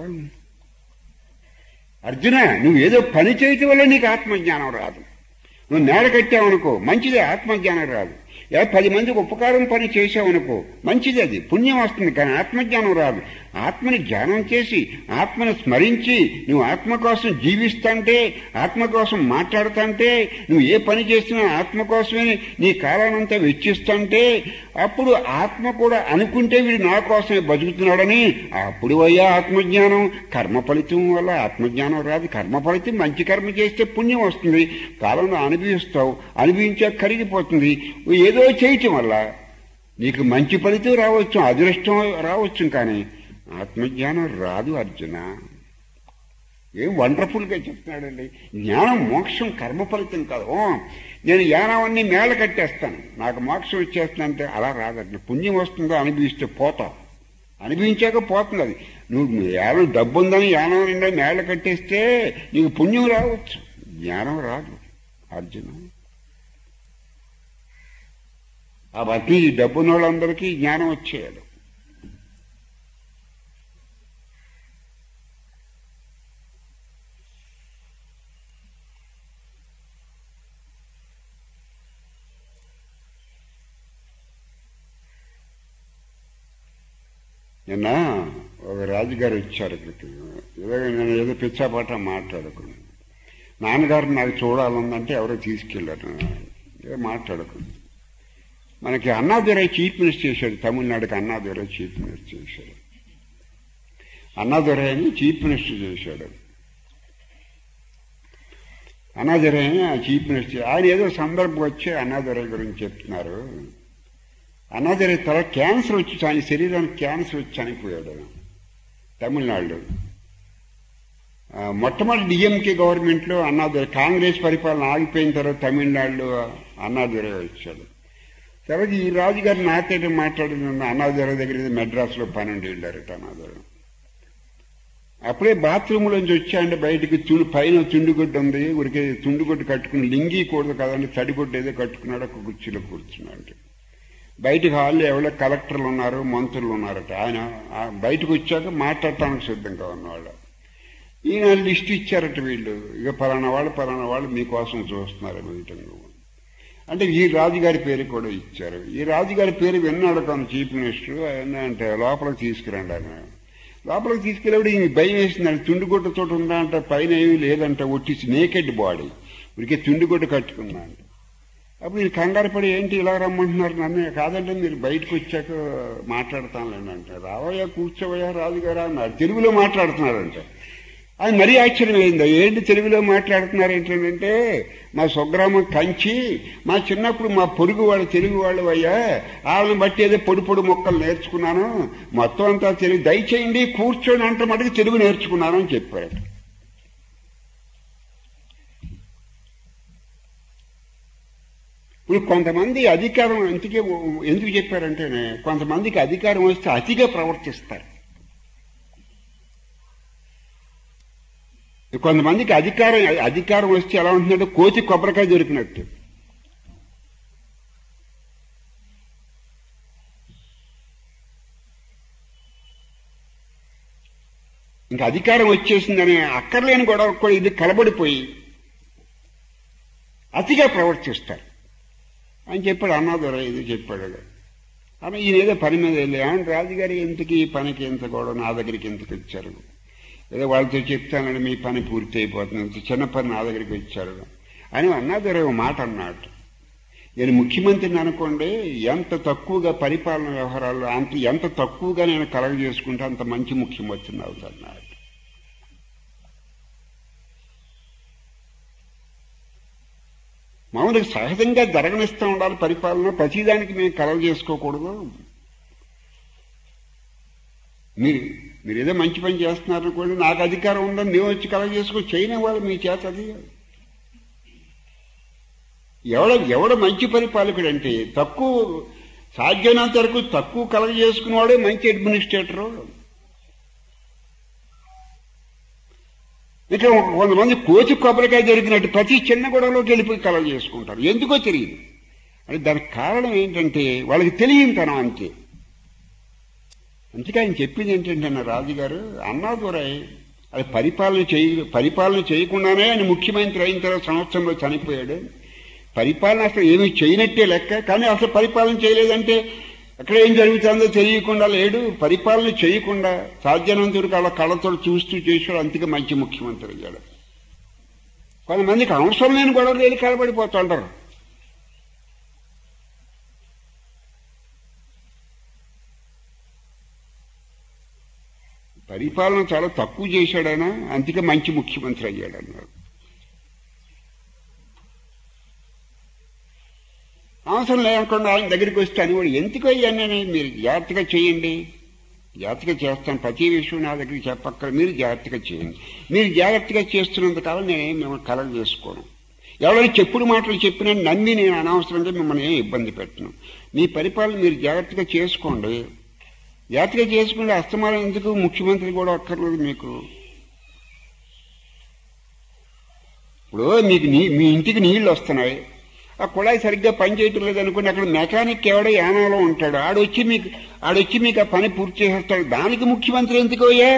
అర్జున నువ్వు ఏదో పని చేయటం వల్ల నీకు ఆత్మజ్ఞానం రాదు నువ్వు నేల కట్టావనుకో మంచిదే ఆత్మజ్ఞానం రాదు ఏ పది మందికి ఉపకారం పని చేసావనుకో మంచిది అది పుణ్యం వస్తుంది కానీ ఆత్మజ్ఞానం రాదు ఆత్మని ధ్యానం చేసి ఆత్మని స్మరించి నువ్వు ఆత్మ కోసం జీవిస్తాంటే ఆత్మ కోసం మాట్లాడుతాంటే నువ్వు ఏ పని చేసినా ఆత్మ కోసమే నీ కాలానంతా వెచ్చిస్తుంటే అప్పుడు ఆత్మ కూడా అనుకుంటే వీడు నా కోసమే బతుకుతున్నాడని అప్పుడు అయ్యా ఆత్మజ్ఞానం కర్మ ఫలితం వల్ల ఆత్మజ్ఞానం రాదు కర్మ ఫలితం మంచి కర్మ చేస్తే పుణ్యం వస్తుంది కాలంలో అనుభవిస్తావు అనుభవించాక కరిగిపోతుంది ఏదో చేయటం వల్ల నీకు మంచి ఫలితం రావచ్చు అదృష్టం రావచ్చు కానీ ఆత్మజ్ఞానం రాదు అర్జున ఏం వండర్ఫుల్గా చెప్తున్నాడండి జ్ఞానం మోక్షం కర్మ ఫలితం కాదు ఓ నేను జ్ఞానాన్ని మేళ కట్టేస్తాను నాకు మోక్షం వచ్చేస్తుందంటే అలా రాదండి పుణ్యం వస్తుందో అనుభవిస్తే పోతావు అనుభవించాక పోతుంది అది నువ్వు యానం డబ్బు ఉందని యానం నిండా మేళ కట్టేస్తే నీకు పుణ్యం రావచ్చు జ్ఞానం రాదు అర్జున ఆ బట్టి డబ్బున్న వాళ్ళందరికీ జ్ఞానం వచ్చేయాలి నిన్న ఒక రాజుగారు వచ్చారు ఇక్కడికి ఏదో నేను ఏదో పిచ్చాపాట మాట్లాడుకున్నాను నాన్నగారు నాకు చూడాలందంటే ఎవరో తీసుకెళ్ళారు ఏదో మాట్లాడుకున్నాను మనకి అన్నాదురై చీఫ్ మినిస్టర్ చేశాడు తమిళనాడుకి అన్నాదురై చీఫ్ మినిస్టర్ చేశాడు అన్నాదురై అని చీఫ్ మినిస్టర్ చేశాడు అన్నాదురై అని ఆ చీఫ్ మినిస్టర్ ఆయన ఏదో సందర్భం వచ్చి అన్నాదురై గురించి చెప్తున్నారు అన్నాదురై తల క్యాన్సర్ వచ్చి ఆయన శరీరానికి క్యాన్సర్ వచ్చి చనిపోయాడు తమిళనాడులో ఆ, మొట్టమొదటి డిఎంకే గవర్నమెంట్లో అన్నాదురై కాంగ్రెస్ పరిపాలన ఆగిపోయిన తర్వాత తమిళనాడులో అన్నాదురై వచ్చాడు తర్వాత ఈ రాజుగారు నాతోటి మాట్లాడిన అన్నాదురై దగ్గర ఏదో మెడ్రాస్లో పని ఉండి వెళ్ళారట అన్నాదురై అప్పుడే బాత్రూంలోంచి వచ్చాయంటే బయటికి తుడు పైన తుండుగుడ్డ ఉంది ఊరికే తుండుగుడ్డ కట్టుకుని లింగి కూడదు కదండి తడిగుడ్డ ఏదో కట్టుకున్నాడు ఒక కుర్చీలో కూర్చున్నాడు బయటికి హాల్లో ఎవరో కలెక్టర్లు ఉన్నారు మంత్రులు ఉన్నారట ఆయన ఆ బయటకు వచ్చాక మాట్లాడటానికి సిద్ధంగా ఉన్నవాళ్ళు ఈయన లిస్ట్ ఇచ్చారట వీళ్ళు ఇక పలానా వాళ్ళు పలానా వాళ్ళు మీకోసం చూస్తున్నారు మీటింగ్ అంటే ఈ రాజుగారి పేరు కూడా ఇచ్చారు ఈ రాజుగారి పేరు విన్నాడు తను చీఫ్ మినిస్టర్ ఆయన అంటే లోపలికి తీసుకురండి ఆయన లోపలికి తీసుకెళ్ళేప్పుడు ఈయన భయం వేసిందండి తుండుగుడ్డతో ఉందా అంటే పైన ఏమీ లేదంట ఒట్టి నేకెడ్ బాడీ ఉడికే తుండుగుడ్డ కట్టుకున్నా అంట అప్పుడు నేను కంగారు పడి ఏంటి ఇలా రమ్మంటున్నారు నన్ను కాదంటే మీరు బయటకు వచ్చాక మాట్లాడతానులేండి అంటే రావయ్యా కూర్చోవయ్యా రాజుగారా అన్నారు తెలుగులో మాట్లాడుతున్నారంట అది మరీ ఆశ్చర్యం అయింది ఏంటి తెలుగులో మాట్లాడుతున్నారు ఏంటంటే మా స్వగ్రామం కంచి మా చిన్నప్పుడు మా పొరుగు వాళ్ళు తెలుగు వాళ్ళు అయ్యా వాళ్ళని బట్టి ఏదో పొడి పొడి మొక్కలు నేర్చుకున్నాను మొత్తం అంతా తెలుగు దయచేయండి కూర్చొని అంటే మటుకు తెలుగు నేర్చుకున్నాను అని చెప్పారు ఇప్పుడు కొంతమంది అధికారం ఎందుకే ఎందుకు చెప్పారంటే కొంతమందికి అధికారం వస్తే అతిగా ప్రవర్తిస్తారు కొంతమందికి అధికారం అధికారం వస్తే ఎలా ఉంటుందంటే కోతి కొబ్బరికాయ దొరికినట్టు ఇంకా అధికారం వచ్చేసిందని అక్కర్లేని గొడవ కూడా ఇది కలబడిపోయి అతిగా ప్రవర్తిస్తారు అని చెప్పాడు అన్నాదొర ఇది చెప్పాడు ఆమె ఈయన ఏదో పని మీద వెళ్ళి ఏమంటే రాజుగారి ఇంతకి ఈ పనికి ఎంత గొడవ నా దగ్గరికి ఎందుకు వచ్చారు ఏదో వాళ్ళతో చెప్తానని మీ పని పూర్తి అయిపోతుంది చిన్న పని నా దగ్గరికి వచ్చారు అని అన్నాదొర ఒక మాట అన్నాడు నేను ముఖ్యమంత్రిని అనుకోండి ఎంత తక్కువగా పరిపాలన వ్యవహారాలు అంత ఎంత తక్కువగా నేను కలగ చేసుకుంటే అంత మంచి ముఖ్యమంత్రిని అవుతాడు మామూలుగా సహజంగా జరగనిస్తూ ఉండాలి పరిపాలన ప్రతిదానికి మేము కలవ చేసుకోకూడదు మీరు మీరు ఏదో మంచి పని చేస్తున్నారు కూడా నాకు అధికారం ఉందని మేము వచ్చి కలవ చేసుకో చేయని వాళ్ళు మీ చేత అది ఎవడ ఎవడ మంచి పరిపాలకుడు అంటే తక్కువ సాధ్యమైనంత వరకు తక్కువ కలగ చేసుకున్నవాడే మంచి అడ్మినిస్ట్రేటరు ఇక కొంతమంది కోచి కొబ్బరికాయ దొరికినట్టు ప్రతి చిన్న గొడవలోకి వెళ్ళిపోయి కలవ చేసుకుంటారు ఎందుకో తెలియదు అంటే దానికి కారణం ఏంటంటే వాళ్ళకి తెలియనితనం అంతే అందుకే ఆయన చెప్పింది ఏంటంటే నా రాజుగారు అన్నాదురై అది పరిపాలన చేయ పరిపాలన చేయకుండానే ఆయన ముఖ్యమంత్రి అయిన తర్వాత సంవత్సరంలో చనిపోయాడు పరిపాలన అసలు ఏమీ చేయనట్టే లెక్క కానీ అసలు పరిపాలన చేయలేదంటే అక్కడ ఏం జరుగుతుందో తెలియకుండా లేడు పరిపాలన చేయకుండా సాధ్యనంతవరకు అలా కళ్ళతో చూస్తూ చేసాడు అందుకే మంచి ముఖ్యమంత్రి అయ్యాడు కొంతమందికి అవసరం లేని గొడవలు వెళ్ళి కలబడిపోతుంటారు పరిపాలన చాలా తక్కువ చేశాడైనా అందుకే మంచి ముఖ్యమంత్రి అయ్యాడు అన్నాడు అవసరం లేకుండా ఆయన దగ్గరికి వస్తే అని కూడా ఎందుకు అయ్యానని మీరు జాగ్రత్తగా చేయండి జాగ్రత్తగా చేస్తాను ప్రతి విషయం నా దగ్గరికి చెప్పక్కర్ మీరు జాగ్రత్తగా చేయండి మీరు జాగ్రత్తగా చేస్తున్నంత కాలం నేనేం మిమ్మల్ని కలగ చేసుకోను ఎవరైనా చెప్పుడు మాటలు చెప్పినా నమ్మి నేను అనవసరంగా మిమ్మల్ని ఏం ఇబ్బంది పెట్టను మీ పరిపాలన మీరు జాగ్రత్తగా చేసుకోండి జాగ్రత్తగా చేసుకుంటే అస్తమానం ఎందుకు ముఖ్యమంత్రి కూడా అక్కర్లేదు మీకు ఇప్పుడు మీకు నీ మీ ఇంటికి నీళ్లు వస్తున్నాయి ఆ కుళాయి సరిగ్గా పనిచేయటం లేదు అనుకోండి అక్కడ మెకానిక్ ఎవడో యానంలో ఉంటాడు ఆడొచ్చి మీకు ఆడొచ్చి మీకు ఆ పని పూర్తి చేసేస్తాడు దానికి ముఖ్యమంత్రి ఎందుకు అయ్యా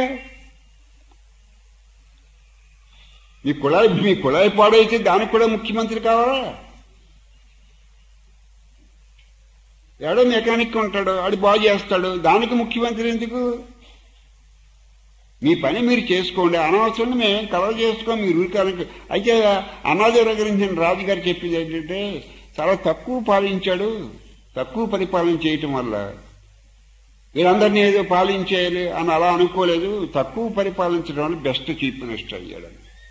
మీ కుళాయి మీ కుళాయి పాడైతే దానికి కూడా ముఖ్యమంత్రి కావాలా ఎవడో మెకానిక్ ఉంటాడు ఆడు బాగు చేస్తాడు దానికి ముఖ్యమంత్రి ఎందుకు మీ పని మీరు చేసుకోండి అనవసరంగా మేము కలవ చేసుకోం మీరు ఊరికాలకి అయితే అన్నాదేవ గురించి రాజుగారు చెప్పింది ఏంటంటే చాలా తక్కువ పాలించాడు తక్కువ పరిపాలన చేయటం వల్ల వీళ్ళందరినీ ఏదో పాలించేయాలి అని అలా అనుకోలేదు తక్కువ పరిపాలించడం వల్ల బెస్ట్ చీఫ్ మినిస్టర్ అయ్యాడు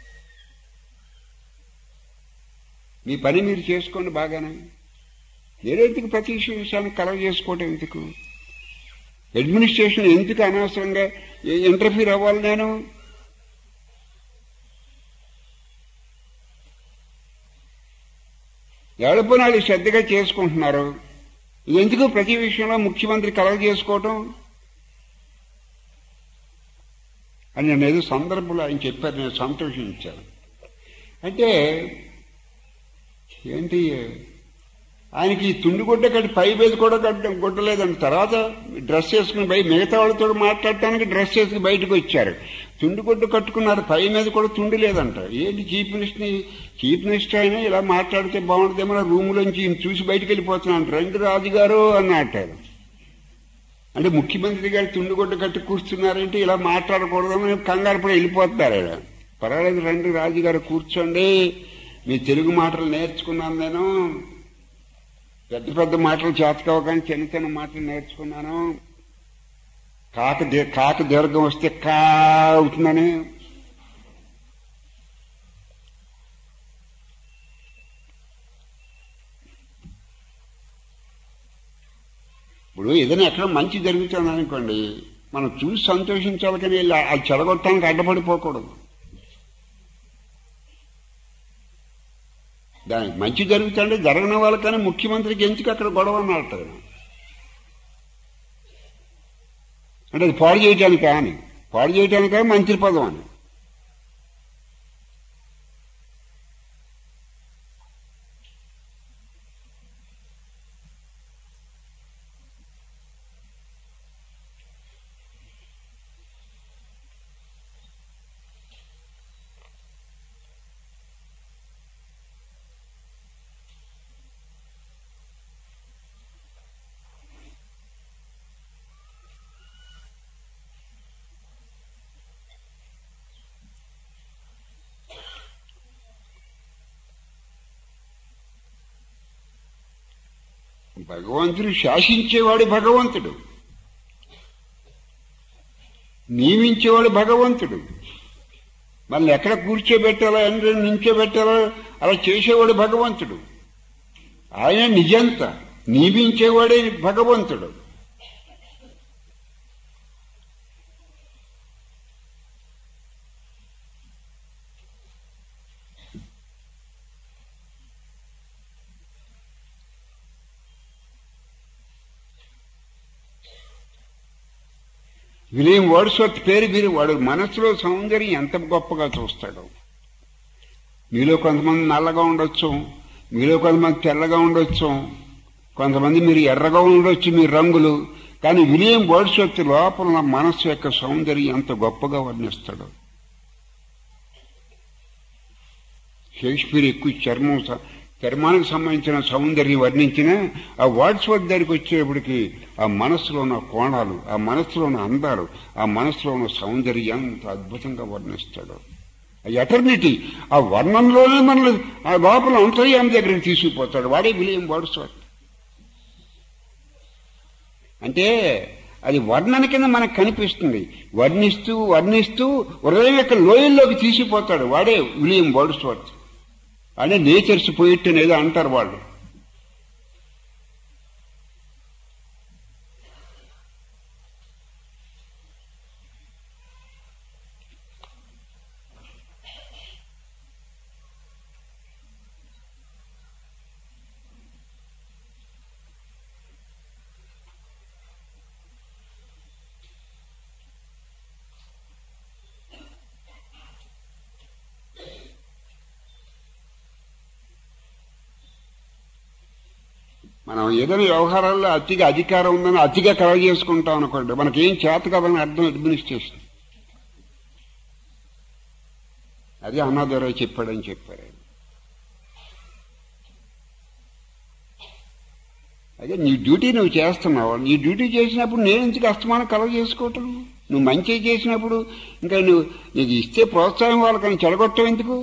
మీ పని మీరు చేసుకోండి బాగానే నేనెందుకు ప్రతి విషయాన్ని కలవ చేసుకోవటం ఎందుకు అడ్మినిస్ట్రేషన్ ఎందుకు అనవసరంగా ఇంటర్ఫీర్ అవ్వాలి నేను ఎవరిపోయినాళ్ళు శ్రద్ధగా చేసుకుంటున్నారు ఎందుకు ప్రతి విషయంలో ముఖ్యమంత్రి కలగ చేసుకోవటం అని నేను ఏదో సందర్భంలో ఆయన చెప్పారు నేను సంతోషించాను అంటే ఏంటి ఆయనకి ఈ తుండిగుడ్డ కట్టి పై మీద కూడా కట్ట గుడ్డలేదండి తర్వాత డ్రెస్ వేసుకుని బయట మిగతా వాళ్ళతో మాట్లాడటానికి డ్రెస్ వేసుకుని బయటకు వచ్చారు తుండిగుడ్డ కట్టుకున్నారు పై మీద కూడా తుండి లేదంట ఏంటి చీఫ్ మినిస్టర్ చీఫ్ మినిస్టర్ అయినా ఇలా మాట్లాడితే బాగుంటుందేమో రూములోంచి ఈయన చూసి బయటకు వెళ్ళిపోతున్నాను రండి రాజుగారు అన్నట్టారు అంటే ముఖ్యమంత్రి గారు తుండిగుడ్డ కట్టి కూర్చున్నారంటే ఇలా మాట్లాడకూడదని కంగారు పడి వెళ్ళిపోతున్నారు ఆయన పర్వాలేదు రండి రాజుగారు కూర్చోండి మీ తెలుగు మాటలు నేర్చుకున్నాను నేను పెద్ద పెద్ద మాటలు చేతకావు కానీ చిన్న చిన్న మాటలు నేర్చుకున్నాను కాక దీ- కాక దీర్ఘం వస్తే కా అవుతుందని ఇప్పుడు ఏదైనా ఎక్కడ మంచి జరుగుతుంది అనుకోండి మనం చూసి సంతోషించాలి కానీ వెళ్ళి అది చెడగొట్టడానికి అడ్డపడిపోకూడదు దానికి మంచి జరుగుతుంటే జరగని వాళ్ళకని ముఖ్యమంత్రికి ఎందుకు అక్కడ గొడవ అన్నట్టు అంటే అది పాడు చేయటానికి అని పాడు చేయటానికా మంత్రి పదం అని భగవంతుడు శాసించేవాడు భగవంతుడు నియమించేవాడు భగవంతుడు మళ్ళీ ఎక్కడ కూర్చోబెట్టాలో ఎక్కడ నించోబెట్టాలో అలా చేసేవాడు భగవంతుడు ఆయన నిజంత నియమించేవాడే భగవంతుడు విలియం వర్డ్స్వర్త్ పేరు మీరు వాడు మనసులో సౌందర్యం ఎంత గొప్పగా చూస్తాడు మీలో కొంతమంది నల్లగా ఉండొచ్చు మీలో కొంతమంది తెల్లగా ఉండొచ్చు కొంతమంది మీరు ఎర్రగా ఉండొచ్చు మీ రంగులు కానీ విలియం వర్డ్స్వర్త్ లోపల ఉన్న మనస్సు యొక్క సౌందర్యం ఎంత గొప్పగా వర్ణిస్తాడు షేక్స్పియర్ ఎక్కువ చర్మం స- చర్మానికి సంబంధించిన సౌందర్యం వర్ణించిన ఆ వర్డ్స్ వర్డ్ దగ్గరికి వచ్చేటప్పటికి ఆ మనస్సులో ఉన్న కోణాలు ఆ మనస్సులో ఉన్న అందాలు ఆ మనస్సులో ఉన్న సౌందర్యం ఎంత అద్భుతంగా వర్ణిస్తాడు ఎటర్నిటీ ఆ వర్ణంలోనే మనల్ని ఆ లోపల అంతర్యామి దగ్గరికి తీసుకుపోతాడు వాడే విలియం వర్డ్స్ వర్డ్ అంటే అది వర్ణన కింద మనకు కనిపిస్తుంది వర్ణిస్తూ వర్ణిస్తూ హృదయం యొక్క లోయల్లోకి తీసిపోతాడు వాడే విలియం వర్డ్స్ వర్త్ అనే నేచర్స్ పోయిట్ అనేది అంటారు వాళ్ళు మనం ఏదైనా వ్యవహారాల్లో అతిగా అధికారం ఉందని అతిగా కలగ చేసుకుంటాం అనుకోండి మనకేం చేత కదని అర్థం అడ్మినిస్ట్రేషన్ అది అన్నాదొరై చెప్పాడని చెప్పారు ఆయన. అదే నీ డ్యూటీ నువ్వు చేస్తున్నావు నీ డ్యూటీ చేసినప్పుడు నేను ఎందుకు అస్తమానం కలగ చేసుకోవటం నువ్వు మంచి చేసినప్పుడు ఇంకా నువ్వు నీకు ఇస్తే ప్రోత్సాహం వాళ్ళకని చెడగొట్టం ఎందుకు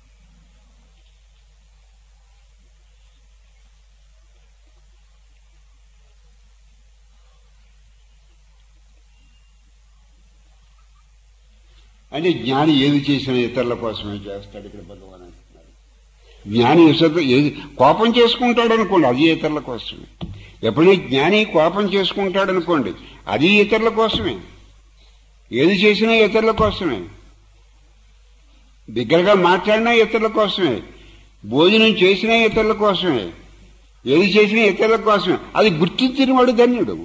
అంటే జ్ఞాని ఏది చేసినా ఇతరుల కోసమే చేస్తాడు ఇక్కడ భగవాన్ అంటున్నారు జ్ఞాని ఇసత ఏది కోపం చేసుకుంటాడు అనుకోండి అది ఇతరుల కోసమే ఎప్పుడైనా జ్ఞాని కోపం చేసుకుంటాడు అనుకోండి అది ఇతరుల కోసమే ఏది చేసినా ఇతరుల కోసమే దగ్గరగా మాట్లాడినా ఇతరుల కోసమే భోజనం చేసినా ఇతరుల కోసమే ఏది చేసినా ఇతరుల కోసమే అది గుర్తించిన వాడు ధన్యుడు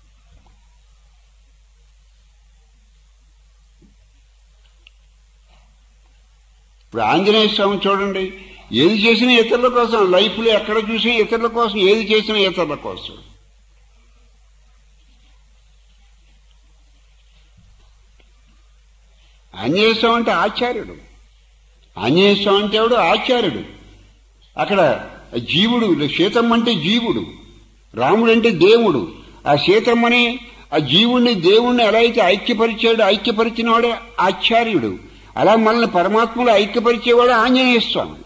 ఇప్పుడు ఆంజనేయ స్వామి చూడండి ఏది చేసినా ఇతరుల కోసం లైఫ్లో ఎక్కడ చూసినా ఇతరుల కోసం ఏది చేసినా ఇతరుల కోసం ఆంజనేయ స్వామి అంటే ఆచార్యుడు ఆంజనేయ స్వామి అంటే ఎవడు ఆచార్యుడు అక్కడ జీవుడు సీతమ్మ అంటే జీవుడు రాముడు అంటే దేవుడు ఆ సీతమ్మని ఆ జీవుణ్ణి దేవుణ్ణి ఎలా అయితే ఐక్యపరిచాడు ఐక్యపరిచిన వాడే ఆచార్యుడు అలా మనల్ని పరమాత్మలో ఐక్యపరిచేవాడు ఆంజనేయ స్వామి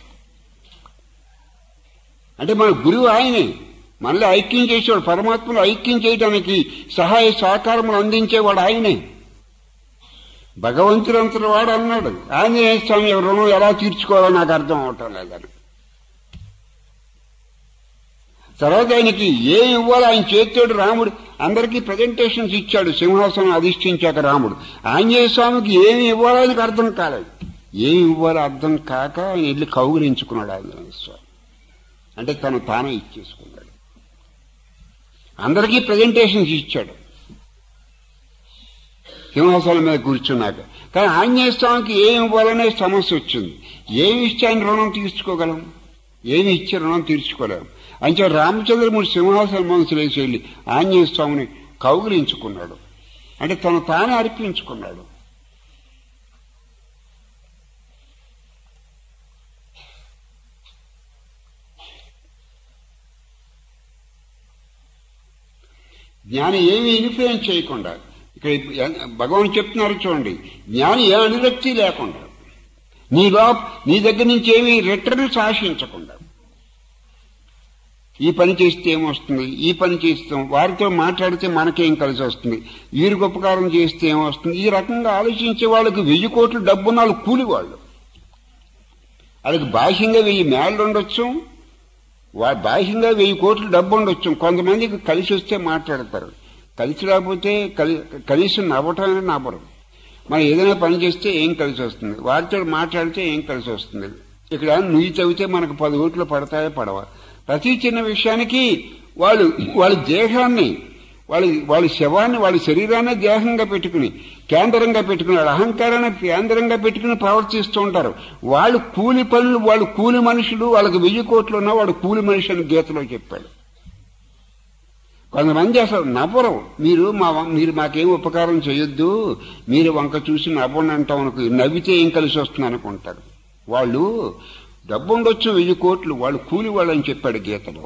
అంటే మన గురువు ఆయనే మనల్ని ఐక్యం చేసేవాడు పరమాత్మలో ఐక్యం చేయడానికి సహాయ సహకారములు అందించేవాడు ఆయనే భగవంతుడంతటి వాడు అన్నాడు ఆంజనేయ స్వామి రుణం ఎలా తీర్చుకోవాలో నాకు అర్థం అవటం లేదని తర్వాత ఆయనకి ఏం ఇవ్వాలో ఆయన చేతితోటి రాముడు అందరికీ ప్రజెంటేషన్స్ ఇచ్చాడు సింహాసనం అధిష్ఠించాక రాముడు ఆంజనేయ స్వామికి ఏమి ఇవ్వాలో ఆయనకు అర్థం కాలేదు ఏమి ఇవ్వాలో అర్థం కాక ఆయన వెళ్ళి కౌగులించుకున్నాడు ఆంజనేయ స్వామి అంటే తను తానే ఇచ్చేసుకున్నాడు అందరికీ ప్రజెంటేషన్స్ ఇచ్చాడు సింహాసనం మీద కూర్చున్నాక కానీ ఆంజనేయ స్వామికి ఏమి ఇవ్వాలనే సమస్య వచ్చింది ఏమి ఇచ్చి ఆయన రుణం తీర్చుకోగలం ఏమి ఇచ్చి రుణం తీర్చుకోలేం అంచే రామచంద్రమూర్తి సింహాసనం మనసులో వేసి వెళ్ళి ఆంజనేయ స్వామిని కౌగిలించుకున్నాడు అంటే తను తానే అర్పించుకున్నాడు జ్ఞాని ఏమీ ఇన్ఫ్లుయెన్స్ చేయకుండా ఇక్కడ భగవాన్ చెప్తున్నారు చూడండి జ్ఞాని ఏ అనురక్తి లేకుండా నీ లోప నీ దగ్గర నుంచి ఏమీ రిటర్న్స్ ఆశించకుండా ఈ పని చేస్తే ఏమొస్తుంది ఈ పని చేస్తాం వారితో మాట్లాడితే మనకేం కలిసి వస్తుంది వీరికి ఉపకారం చేస్తే ఏమొస్తుంది ఈ రకంగా ఆలోచించే వాళ్ళకి వెయ్యి కోట్ల డబ్బున్న వాళ్ళు కూలి వాళ్ళు వాళ్ళకి బాహ్యంగా వెయ్యి మేళ్ళు ఉండొచ్చు వా బాహ్యంగా వెయ్యి కోట్ల డబ్బు ఉండొచ్చు కొంతమందికి కలిసి వస్తే మాట్లాడతారు కలిసి రాకపోతే కలి కలిసి నవ్వటమే నవ్వరు మనం ఏదైనా పని చేస్తే ఏం కలిసి వస్తుంది వారితో మాట్లాడితే ఏం కలిసి వస్తుంది ఇక్కడ నువ్వు చదివితే మనకు పది ఓట్లు పడతాయో పడవ ప్రతి చిన్న విషయానికి వాళ్ళు వాళ్ళ దేహాన్ని వాళ్ళ వాళ్ళ శవాన్ని వాళ్ళ శరీరాన్ని దేహంగా పెట్టుకుని కేంద్రంగా పెట్టుకుని వాళ్ళ అహంకారాన్ని కేంద్రంగా పెట్టుకుని ప్రవర్తిస్తూ ఉంటారు వాళ్ళు కూలి పనులు వాళ్ళు కూలి మనుషులు వాళ్ళకి వెయ్యి కోట్లు ఉన్నా వాడు కూలి మనిషి అని గీతలో చెప్పాడు కొంతమంది అసలు నవ్వరు మీరు మా మీరు మాకేం ఉపకారం చేయొద్దు మీరు వంక చూసి నవ్వండి అంటాం అనుకో నవ్వితే ఏం కలిసి వస్తుంది అనుకుంటారు వాళ్ళు డబ్బు ఉండొచ్చు వెయ్యి కోట్లు వాళ్ళు కూలి వాళ్ళని చెప్పాడు గీతలో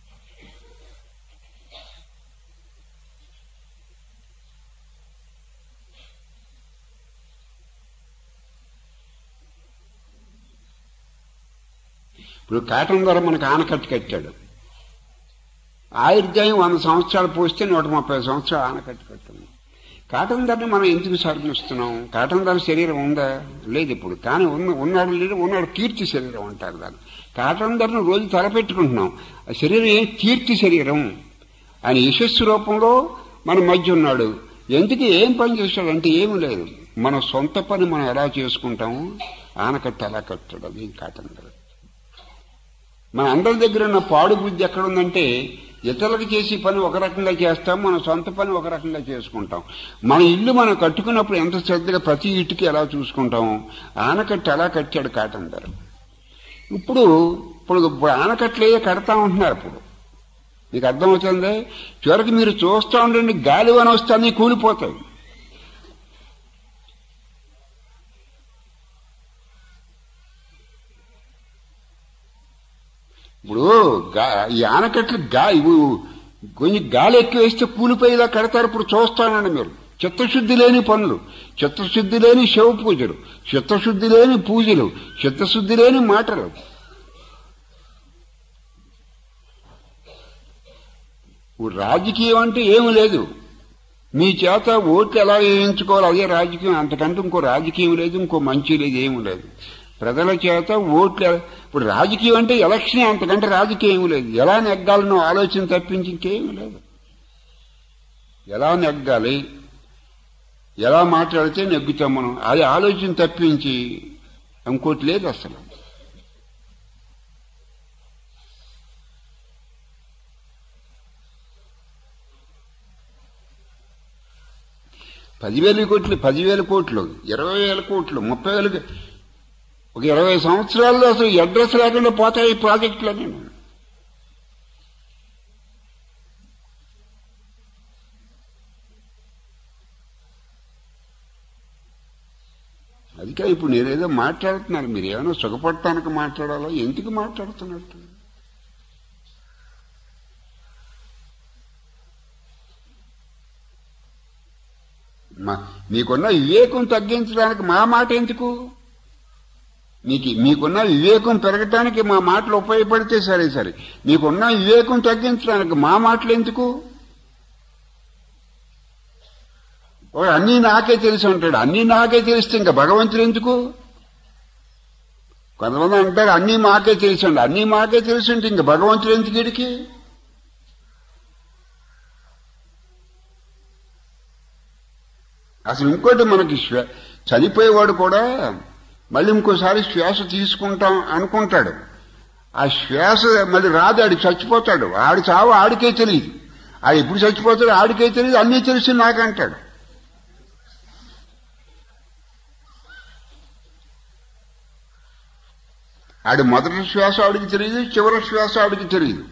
ఇప్పుడు కాటన్ ధర మనకు ఆనకట్టు కట్టాడు ఆయుర్దాయం వంద సంవత్సరాలు పోస్తే నూట ముప్పై సంవత్సరాలు ఆనకట్టు కట్టాము కాటన్ ధరని మనం ఎందుకు సాధిస్తున్నాం కాటన్ ధర శరీరం ఉందా లేదు ఇప్పుడు కానీ ఉన్న ఉన్నాడు లేదు ఉన్నాడు కీర్తి శరీరం అంటారు దాన్ని కాటన్ ధరను రోజు తలపెట్టుకుంటున్నాం ఆ శరీరం ఏం కీర్తి శరీరం ఆయన యశస్సు రూపంలో మన మధ్య ఉన్నాడు ఎందుకు ఏం పని చేస్తాడంటే ఏమీ లేదు మన సొంత పని మనం ఎలా చేసుకుంటాము ఆనకట్ట ఎలా కట్టాడు అది కాటన్ ధర మన అందరి దగ్గర ఉన్న పాడు బుద్ధి ఎక్కడ ఉందంటే ఇతరులకు చేసే పని ఒక రకంగా చేస్తాం మన సొంత పని ఒక రకంగా చేసుకుంటాం మన ఇల్లు మనం కట్టుకున్నప్పుడు ఎంత శ్రద్ధగా ప్రతి ఇటుకి ఎలా చూసుకుంటాం ఆనకట్టు ఎలా కట్టాడు కాటన్ ధర ఇప్పుడు ఇప్పుడు ఇప్పుడు ఆనకట్లే కడతా ఉంటున్నారు ఇప్పుడు మీకు అర్థమవుతుంది చివరికి మీరు చూస్తూ ఉండండి గాలి వన వస్తాన్ని కూలిపోతాయి ఇప్పుడు గా- ఈ ఆనకట్లు గా ఇవి కొంచెం గాలి ఎక్కువ వేస్తే కూలిపోయేలా కడతారు ఇప్పుడు చూస్తానండి మీరు చిత్తశుద్ధి లేని పనులు చిత్తశుద్ధి లేని శివ పూజలు చిత్తశుద్ధి లేని పూజలు చిత్తశుద్ధి లేని మాటలు ఇప్పుడు రాజకీయం అంటే ఏమి లేదు మీ చేత ఓట్లు ఎలా వేయించుకోవాలి అదే రాజకీయం అంతకంటే ఇంకో రాజకీయం లేదు ఇంకో మంచి లేదు ఏమి లేదు ప్రజల చేత ఓట్లు ఎలా- ఇప్పుడు రాజకీయం అంటే ఎలక్షన్ అంతకంటే రాజకీయం ఏమి లేదు ఎలా నెగ్గాలనో ఆలోచన తప్పించి ఇంకేమీ లేదు ఎలా నెగ్గాలి ఎలా మాట్లాడితే నెగ్గుతాం మనం అది ఆలోచన తప్పించి ఇంకోటి లేదు అసలు పదివేల కోట్లు పదివేల కోట్లు ఇరవై వేల కోట్లు ముప్పై వేల ఒక ఇరవై సంవత్సరాల్లో అసలు అడ్రస్ లేకుండా పోతాయి ఈ ప్రాజెక్టులన్నీ అది కాదు ఇప్పుడు నేనేదో మాట్లాడుతున్నాను మీరు ఏమైనా సుఖపడటానికి మాట్లాడాలో ఎందుకు మాట్లాడుతున్నట్టు మా మీకున్న వివేకం తగ్గించడానికి మా మాట ఎందుకు మీకు మీకున్న వివేకం పెరగటానికి మా మాటలు ఉపయోగపడితే సరే సరే మీకున్న వివేకం తగ్గించడానికి మా మాటలు ఎందుకు వాడు అన్నీ నాకే తెలిసి ఉంటాడు అన్నీ నాకే తెలిస్తే ఇంకా భగవంతుడు ఎందుకు కొంతమంది అంటారు అన్నీ మాకే తెలిసి ఉండి అన్నీ మాకే తెలిసి ఉంటే ఇంకా భగవంతుడు ఎందుకు ఇడికి అసలు ఇంకోటి మనకి శ్వ- చనిపోయేవాడు కూడా మళ్ళీ ఇంకోసారి శ్వాస తీసుకుంటాం అనుకుంటాడు ఆ శ్వాస మళ్ళీ రాదు ఆడు చచ్చిపోతాడు ఆడి చావు ఆడికే తెలియదు ఆడు ఎప్పుడు చచ్చిపోతాడు ఆడికే తెలియదు అన్నీ తెలిసి నాకంటాడు ఆడి మొదటి శ్వాస ఆడికి తెలియదు చివరి శ్వాస ఆడికి తెలియదు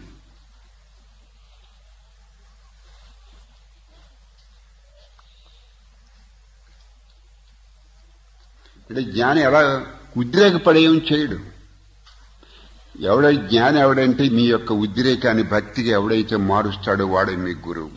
అంటే జ్ఞాని ఎలా ఉద్రేకపడేయం చేయడు ఎవడై జ్ఞాని ఎవడంటే మీ యొక్క ఉద్రేకాన్ని భక్తిగా ఎవడైతే మారుస్తాడో వాడే మీ గురువు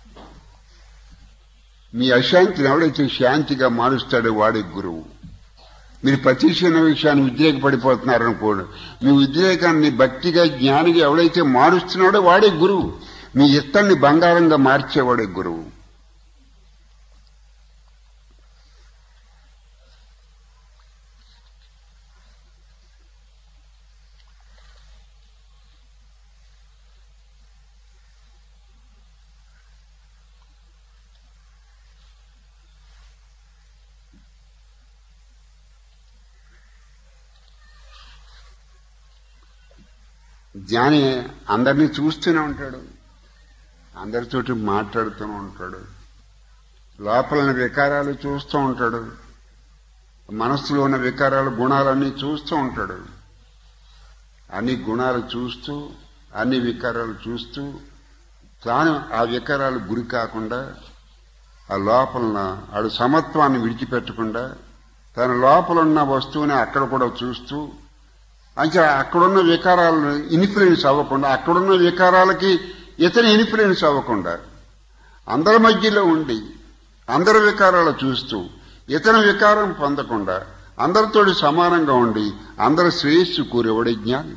మీ అశాంతిని ఎవడైతే శాంతిగా మారుస్తాడో వాడే గురువు మీరు ప్రతి చిన్న విషయాన్ని ఉద్రేకపడిపోతున్నారనుకోండి మీ ఉద్రేకాన్ని భక్తిగా జ్ఞానిగా ఎవడైతే మారుస్తున్నాడో వాడే గురువు మీ ఇత్తడిని బంగారంగా మార్చేవాడే గురువు జ్ఞాని అందరినీ చూస్తూనే ఉంటాడు అందరితోటి మాట్లాడుతూనే ఉంటాడు లోపల వికారాలు చూస్తూ ఉంటాడు మనస్సులో ఉన్న వికారాలు గుణాలన్నీ చూస్తూ ఉంటాడు అన్ని గుణాలు చూస్తూ అన్ని వికారాలు చూస్తూ తాను ఆ వికారాలు గురి కాకుండా ఆ లోపల ఆడు సమత్వాన్ని విడిచిపెట్టకుండా తన లోపల ఉన్న వస్తువుని అక్కడ కూడా చూస్తూ అంటే అక్కడున్న వికారాలను ఇన్ఫ్లుయెన్స్ అవ్వకుండా అక్కడున్న వికారాలకి ఇతని ఇన్ఫ్లుయెన్స్ అవ్వకుండా అందరి మధ్యలో ఉండి అందరి వికారాలు చూస్తూ ఇతని వికారం పొందకుండా అందరితోటి సమానంగా ఉండి అందరి శ్రేయస్సు కూరేవాడే జ్ఞాని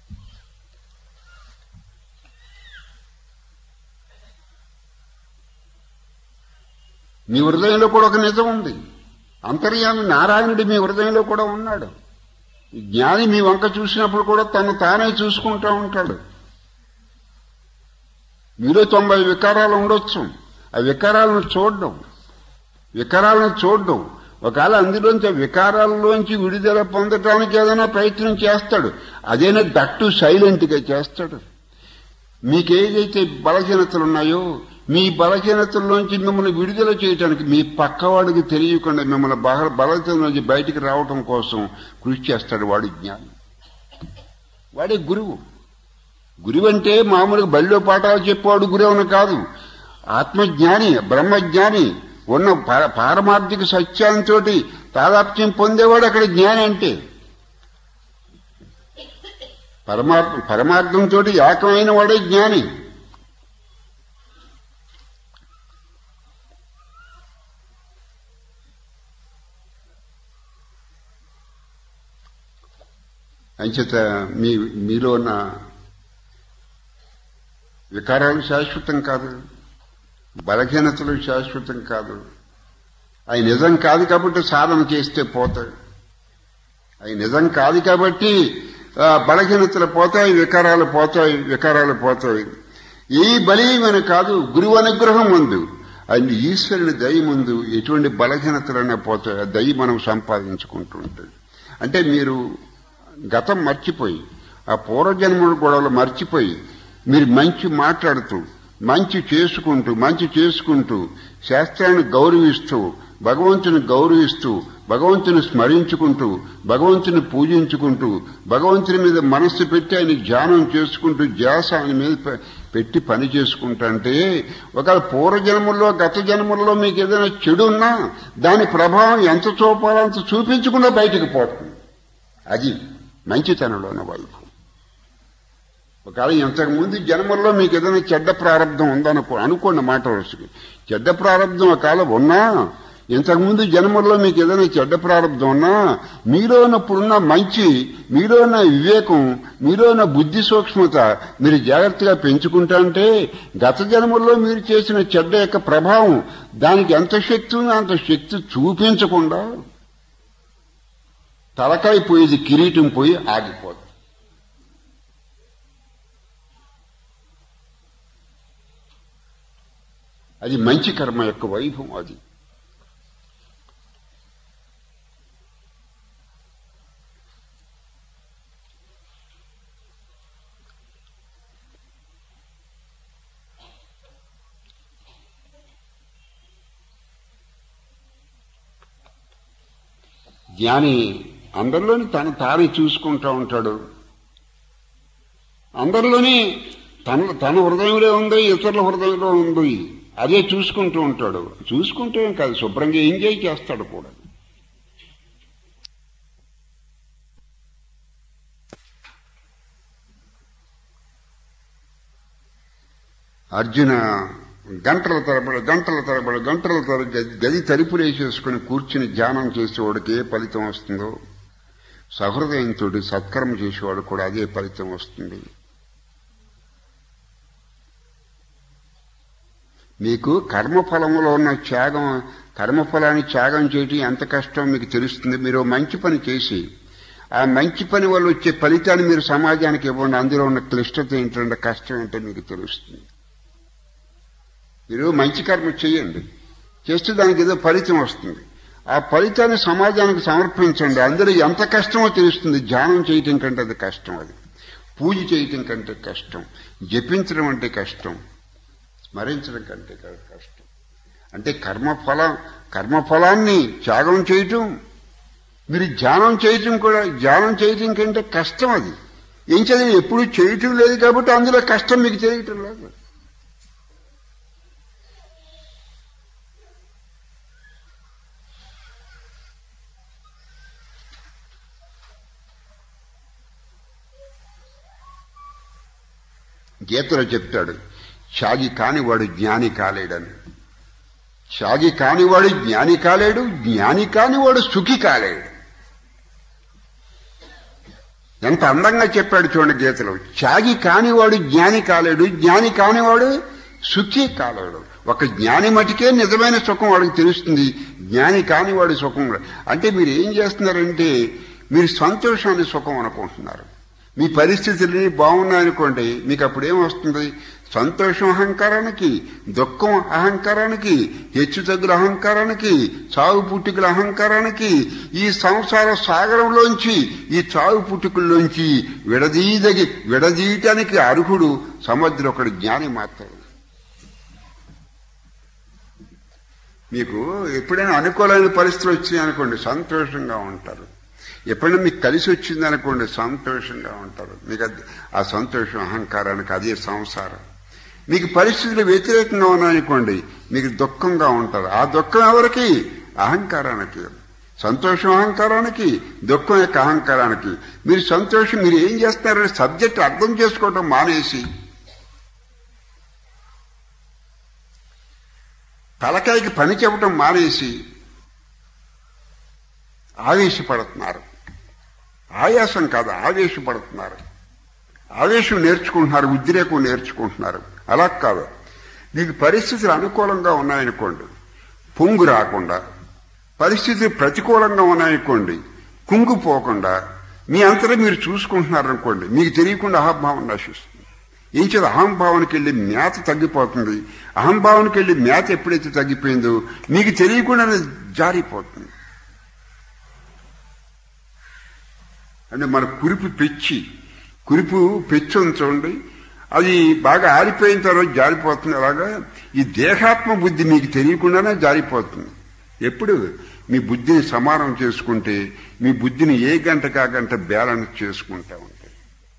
మీ హృదయంలో కూడా ఒక నిజం ఉంది అంతర్యామి నారాయణుడు మీ హృదయంలో కూడా ఉన్నాడు ఈ జ్ఞాని మీ వంక చూసినప్పుడు కూడా తను తానే చూసుకుంటూ ఉంటాడు మీలో తొంభై వికారాలు ఉండొచ్చు ఆ వికారాలను చూడడం వికారాలను చూడడం ఒకవేళ అందులోంచి ఆ వికారాలలోంచి విడుదల పొందటానికి ఏదైనా ప్రయత్నం చేస్తాడు అదేనా దట్టు సైలెంట్గా చేస్తాడు మీకేదైతే బలహీనతలు ఉన్నాయో మీ బలహీనతల్లోంచి మిమ్మల్ని విడుదల చేయడానికి మీ పక్కవాడికి తెలియకుండా మిమ్మల్ని బల బలహీనత నుంచి బయటికి రావటం కోసం కృషి చేస్తాడు వాడి జ్ఞానం వాడే గురువు గురువు అంటే మామూలుగా బడిలో పాఠాలు చెప్పేవాడు గురువుని కాదు ఆత్మజ్ఞాని బ్రహ్మజ్ఞాని ఉన్న పర- పారమార్థిక సత్యంతో తాదాప్యం పొందేవాడు అక్కడ జ్ఞాని అంటే పరమార్థ పరమార్థంతో ఏకమైన వాడే జ్ఞాని అంచేత మీ మీలో ఉన్న వికారాలు శాశ్వతం కాదు బలహీనతలు శాశ్వతం కాదు అవి నిజం కాదు కాబట్టి సాధన చేస్తే పోతాయి అవి నిజం కాదు కాబట్టి ఆ, బలహీనతలు పోతాయి వికారాలు పోతాయి వికారాలు పోతాయి ఈ బలీయమైన కాదు గురువు అనుగ్రహం ముందు అది ఈశ్వరుని దయ ముందు ఎటువంటి బలహీనతలైనా పోతాయి ఆ దయ మనం సంపాదించుకుంటూ ఉంటుంది అంటే మీరు గతం మర్చిపోయి ఆ పూర్వజన్మల గొడవలు మర్చిపోయి మీరు మంచి మాట్లాడుతూ మంచి చేసుకుంటూ మంచి చేసుకుంటూ శాస్త్రాన్ని గౌరవిస్తూ భగవంతుని గౌరవిస్తూ భగవంతుని స్మరించుకుంటూ భగవంతుని పూజించుకుంటూ భగవంతుని మీద మనస్సు పెట్టి ఆయన ధ్యానం చేసుకుంటూ ధ్యాస ఆయన మీద పె- పెట్టి పని చేసుకుంటుంటే ఒకవేళ పూర్వజన్మల్లో గత జన్మల్లో మీకు ఏదైనా చెడు ఉన్నా దాని ప్రభావం ఎంత చూపాలో అంత చూపించకుండా బయటకు పోతుంది అది మంచితనంలోని వైపు ఒకవేళ ఇంతకు ముందు జన్మల్లో మీకు ఏదైనా చెడ్డ ప్రారంధం ఉందనుకో అనుకోండి మాట వరుసకి చెడ్డ ప్రారంధం ఒకవేళ ఉన్నా ఇంతకుముందు జన్మల్లో మీకు ఏదైనా చెడ్డ ప్రారంధం ఉన్నా మీలో ఉన్నప్పుడున్న మంచి మీలో ఉన్న వివేకం మీలో ఉన్న బుద్ధి సూక్ష్మత మీరు జాగ్రత్తగా పెంచుకుంటా అంటే గత జన్మల్లో మీరు చేసిన చెడ్డ యొక్క ప్రభావం దానికి ఎంత శక్తి ఉందో అంత శక్తి చూపించకుండా తలకాయ పోయేది కిరీటం పోయి ఆగిపోతుంది అది మంచి కర్మ యొక్క వైభవం అది జ్ఞాని అందరిలోని తను తానే చూసుకుంటూ ఉంటాడు అందరిలోని తన తన హృదయంలో ఉంది ఇతరుల హృదయంలో ఉంది అదే చూసుకుంటూ ఉంటాడు చూసుకుంటూ ఏం కాదు శుభ్రంగా ఎంజాయ్ చేస్తాడు కూడా అర్జున గంటల తరబడి గంటల తరబడి గంటల తరబడి గది- గది తలుపులు వేసేసుకుని కూర్చుని ధ్యానం చేసేవాడికి ఏ ఫలితం వస్తుందో సహృదయంతో సత్కర్మ చేసేవాడు కూడా అదే ఫలితం వస్తుంది మీకు కర్మఫలంలో ఉన్న త్యాగం కర్మఫలాన్ని త్యాగం చేయటం ఎంత కష్టం మీకు తెలుస్తుంది మీరు మంచి పని చేసి ఆ మంచి పని వల్ల వచ్చే ఫలితాన్ని మీరు సమాజానికి ఇవ్వండి అందులో ఉన్న క్లిష్టత ఏంటంటే కష్టం ఏంటో మీకు తెలుస్తుంది మీరు మంచి కర్మ చేయండి చేస్తే దానికి ఏదో ఫలితం వస్తుంది ఆ ఫలితాన్ని సమాజానికి సమర్పించండి అందులో ఎంత కష్టమో తెలుస్తుంది ధ్యానం చేయటం కంటే అది కష్టం అది పూజ చేయటం కంటే కష్టం జపించడం అంటే కష్టం స్మరించడం కంటే క- కష్టం అంటే కర్మఫలం కర్మఫలాన్ని త్యాగం చేయటం మీరు ధ్యానం చేయటం కూడా ధ్యానం చేయటం కంటే కష్టం అది ఏం చదివి ఎప్పుడు చేయటం లేదు కాబట్టి అందులో కష్టం మీకు తెలియటం లేదు గీతలో చెప్తాడు త్యాగి కానివాడు జ్ఞాని కాలేడని త్యాగి కానివాడు జ్ఞాని కాలేడు జ్ఞాని కానివాడు సుఖి కాలేడు ఎంత అందంగా చెప్పాడు చూడండి గీతలో త్యాగి కానివాడు జ్ఞాని కాలేడు జ్ఞాని కానివాడు సుఖి కాలేడు ఒక జ్ఞాని మటుకే నిజమైన సుఖం వాడికి తెలుస్తుంది జ్ఞాని కానివాడి సుఖం కూడా. అంటే మీరు ఏం చేస్తున్నారంటే మీరు సంతోషాన్ని సుఖం అనుకుంటున్నారు మీ పరిస్థితులు బాగున్నాయనుకోండి మీకు అప్పుడు ఏమొస్తుంది సంతోషం అహంకారానికి దుఃఖం అహంకారానికి హెచ్చు తగ్గుల అహంకారానికి చావు పుట్టుకుల అహంకారానికి ఈ సంసార సాగరంలోంచి ఈ చావు పుట్టుకుల్లోంచి విడదీదగి విడదీయటానికి అర్హుడు సముద్రం ఒకడు జ్ఞాని మాత్రమే మీకు ఎప్పుడైనా అనుకూలమైన పరిస్థితులు వచ్చినాయనుకోండి సంతోషంగా ఉంటారు ఎప్పుడైనా మీకు కలిసి వచ్చింది అనుకోండి సంతోషంగా ఉంటారు మీకు అది- ఆ సంతోషం అహంకారానికి అదే సంసారం మీకు పరిస్థితులు వ్యతిరేకంగా ఉన్నాయనుకోండి మీకు దుఃఖంగా ఉంటారు ఆ దుఃఖం ఎవరికి అహంకారానికి సంతోషం అహంకారానికి దుఃఖం యొక్క అహంకారానికి మీరు సంతోషం మీరు ఏం చేస్తారని సబ్జెక్ట్ అర్థం చేసుకోవటం మానేసి తలకాయకి పని చెప్పటం మానేసి ఆవేశపడుతున్నారు ఆయాసం కాదు ఆవేశపడుతున్నారు ఆవేశం నేర్చుకుంటున్నారు ఉద్రేకం నేర్చుకుంటున్నారు అలా కాదు నీకు పరిస్థితులు అనుకూలంగా ఉన్నాయనుకోండి పొంగు రాకుండా పరిస్థితులు ప్రతికూలంగా ఉన్నాయనుకోండి కుంగిపోకుండా మీ అంతటా మీరు చూసుకుంటున్నారనుకోండి మీకు తెలియకుండా అహంభావం నశిస్తుంది ఏం చేత అహంభావానికి వెళ్ళి మేత తగ్గిపోతుంది అహంభావానికి వెళ్ళి మేత ఎప్పుడైతే తగ్గిపోయిందో మీకు తెలియకుండా జారిపోతుంది అంటే మన కురిపి పెచ్చి కురిపు పెచ్చి ఉంది చూడండి అది బాగా ఆరిపోయిన తర్వాత జారిపోతుంది అలాగా ఈ దేహాత్మ బుద్ధి మీకు తెలియకుండానే జారిపోతుంది ఎప్పుడు మీ బుద్ధిని సమానం చేసుకుంటే మీ బుద్ధిని ఏ గంట కా గంట బ్యాలెన్స్ చేసుకుంటా ఉంటాయి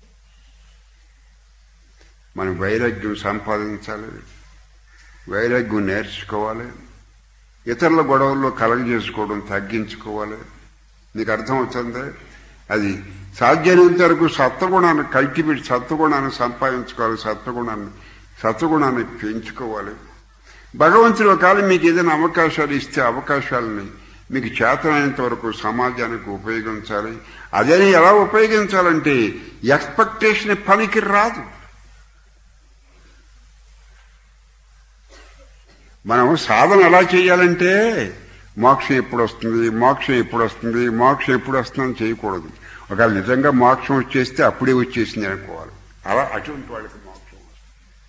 మనం వైరాగ్యం సంపాదించాలి వైరాగ్యం నేర్చుకోవాలి ఇతరుల గొడవల్లో కలగజేసుకోవడం తగ్గించుకోవాలి నీకు అర్థం అవుతుందా అది సాధ్యమైనంత వరకు సత్వగుణాన్ని కల్టివేట్ సత్వగుణాన్ని సంపాదించుకోవాలి సత్వగుణాన్ని సత్వగుణాన్ని పెంచుకోవాలి భగవంతుడు ఒకవేళ మీకు ఏదైనా అవకాశాలు ఇస్తే అవకాశాలని మీకు చేతనైనంత వరకు సమాజానికి ఉపయోగించాలి అదే ఎలా ఉపయోగించాలంటే ఎక్స్పెక్టేషన్ పనికి రాదు మనం సాధన ఎలా చేయాలంటే మోక్షం ఎప్పుడు వస్తుంది మోక్షం ఎప్పుడు వస్తుంది మోక్షం ఎప్పుడు వస్తుందని చేయకూడదు ఒకవేళ నిజంగా మోక్షం వచ్చేస్తే అప్పుడే వచ్చేసింది అనుకోవాలి అలా అటువంటి వాళ్ళకి మోక్షం వస్తుంది.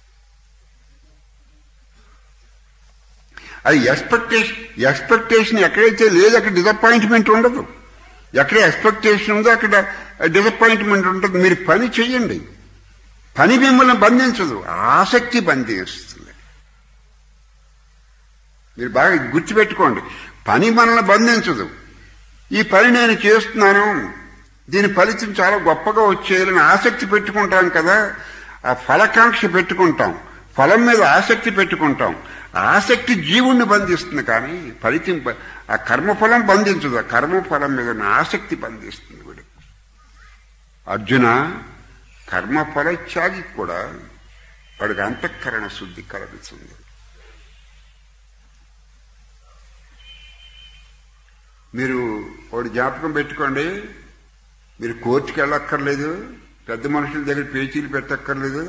అది ఎక్స్పెక్టేషన్ ఎక్స్పెక్టేషన్ ఎక్కడైతే లేదు అక్కడ డిసప్పాయింట్మెంట్ ఉండదు ఎక్కడ ఎక్స్పెక్టేషన్ ఉందో అక్కడ డిసప్పాయింట్మెంట్ ఉంటుంది మీరు పని చెయ్యండి పని మిమ్మల్ని బంధించదు ఆసక్తి బంధిస్తుంది మీరు బాగా గుర్తుపెట్టుకోండి పని మనల్ని బంధించదు ఈ పని నేను చేస్తున్నాను దీని ఫలితం చాలా గొప్పగా వచ్చేయాలని ఆసక్తి పెట్టుకుంటాం కదా ఆ ఫలకాంక్ష పెట్టుకుంటాం ఫలం మీద ఆసక్తి పెట్టుకుంటాం ఆసక్తి జీవుణ్ణి బంధిస్తుంది కానీ ఫలితం బ- ఆ కర్మఫలం బంధించదు ఆ కర్మఫలం మీద ఉన్న ఆసక్తి బంధిస్తుంది వీడు అర్జున కర్మఫల త్యాగి కూడా వాడికి అంతఃకరణ శుద్ధి కలుగుతుంది మీరు ఒకటి జ్ఞాపకం పెట్టుకోండి మీరు కోర్టుకి వెళ్ళక్కర్లేదు పెద్ద మనుషుల దగ్గర పేచీలు పెట్టక్కర్లేదు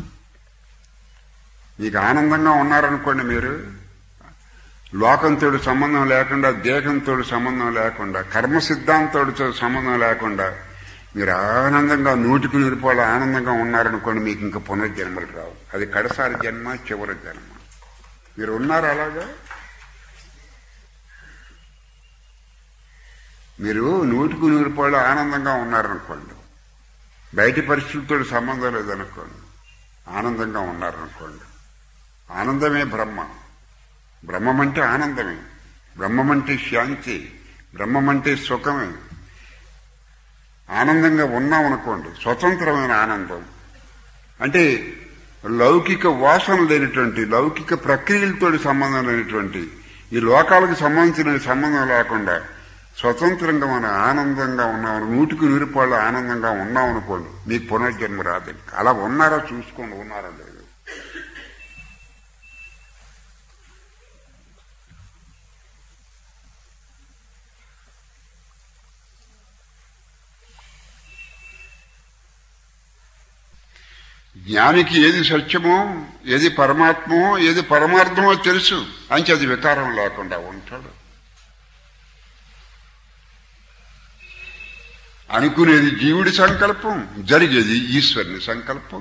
మీకు ఆనందంగా ఉన్నారనుకోండి మీరు లోకంతో సంబంధం లేకుండా దేహంతో సంబంధం లేకుండా కర్మ సిద్ధాంతంతో సంబంధం లేకుండా మీరు ఆనందంగా నూటికి నూరిపోల ఆనందంగా ఉన్నారనుకోండి మీకు ఇంకా పునర్జన్మలు రావు అది కడసారి జన్మ చివరి జన్మ మీరు ఉన్నారు అలాగా మీరు నూటికి నూరు పాళ్ళు ఆనందంగా ఉన్నారనుకోండి బయటి పరిస్థితులతో సంబంధం లేదనుకోండి ఆనందంగా ఉన్నారనుకోండి ఆనందమే బ్రహ్మ బ్రహ్మమంటే ఆనందమే బ్రహ్మమంటే శాంతి బ్రహ్మమంటే సుఖమే ఆనందంగా ఉన్నామనుకోండి స్వతంత్రమైన ఆనందం అంటే లౌకిక వాసన లేనటువంటి లౌకిక ప్రక్రియలతో సంబంధం లేనటువంటి ఈ లోకాలకు సంబంధించిన సంబంధం లేకుండా స్వతంత్రంగా మనం ఆనందంగా ఉన్నాం నూటికి నూరు పాళ్ళు ఆనందంగా ఉన్నాం అనుకోండి మీకు పునర్జన్మ రాదు అలా ఉన్నారా చూసుకోండి ఉన్నారా లేదు జ్ఞానికి ఏది సత్యమో ఏది పరమాత్మో ఏది పరమార్థమో తెలుసు అంచి అది వికారం లేకుండా ఉంటాడు అనుకునేది జీవుడి సంకల్పం జరిగేది ఈశ్వరుని సంకల్పం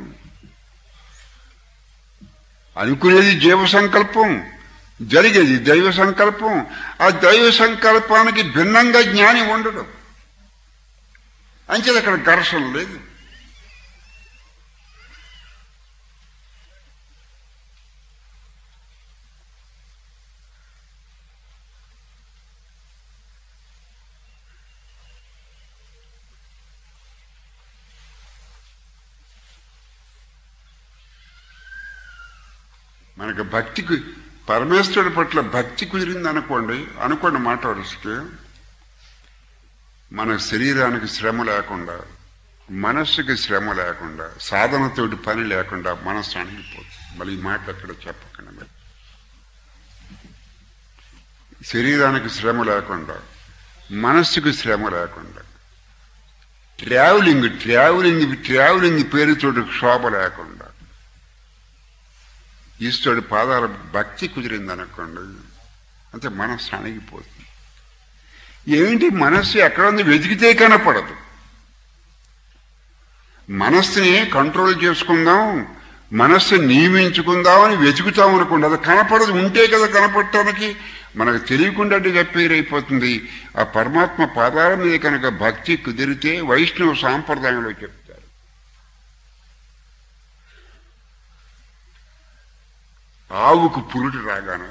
అనుకునేది జీవ సంకల్పం జరిగేది దైవ సంకల్పం ఆ దైవ సంకల్పానికి భిన్నంగా జ్ఞాని ఉండడు అంచేది అక్కడ ఘర్షణ లేదు మనకు భక్తికి పరమేశ్వరుడి పట్ల భక్తి కుదిరింది అనుకోండి అనుకోండి మాట వరుసకి మన శరీరానికి శ్రమ లేకుండా మనస్సుకి శ్రమ లేకుండా సాధనతోటి పని లేకుండా మనస్సు అణిగిపోతుంది మళ్ళీ ఈ మాట ఎక్కడ చెప్పకండి మరి. శరీరానికి శ్రమ లేకుండా మనస్సుకి శ్రమ లేకుండా ట్రావెలింగ్ ట్రావెలింగ్ ట్రావెలింగ్ పేరుతోటి క్షోభ లేకుండా ఈశ్వరుడి పాదాల భక్తి కుదిరింది అనుకోండి అంతే మనస్సు అణిగిపోతుంది ఏమిటి మనస్సు ఎక్కడ ఉంది వెతికితే కనపడదు మనస్సుని కంట్రోల్ చేసుకుందాం మనస్సు నియమించుకుందాం అని వెతుకుతాం అనుకోండి అది కనపడదు ఉంటే కదా కనపడటానికి మనకు తెలియకుండా అయిపోతుంది ఆ పరమాత్మ పాదాల మీద కనుక భక్తి కుదిరితే వైష్ణవ సాంప్రదాయంలో చెప్తారు ఆవుకు పురుడు రాగానే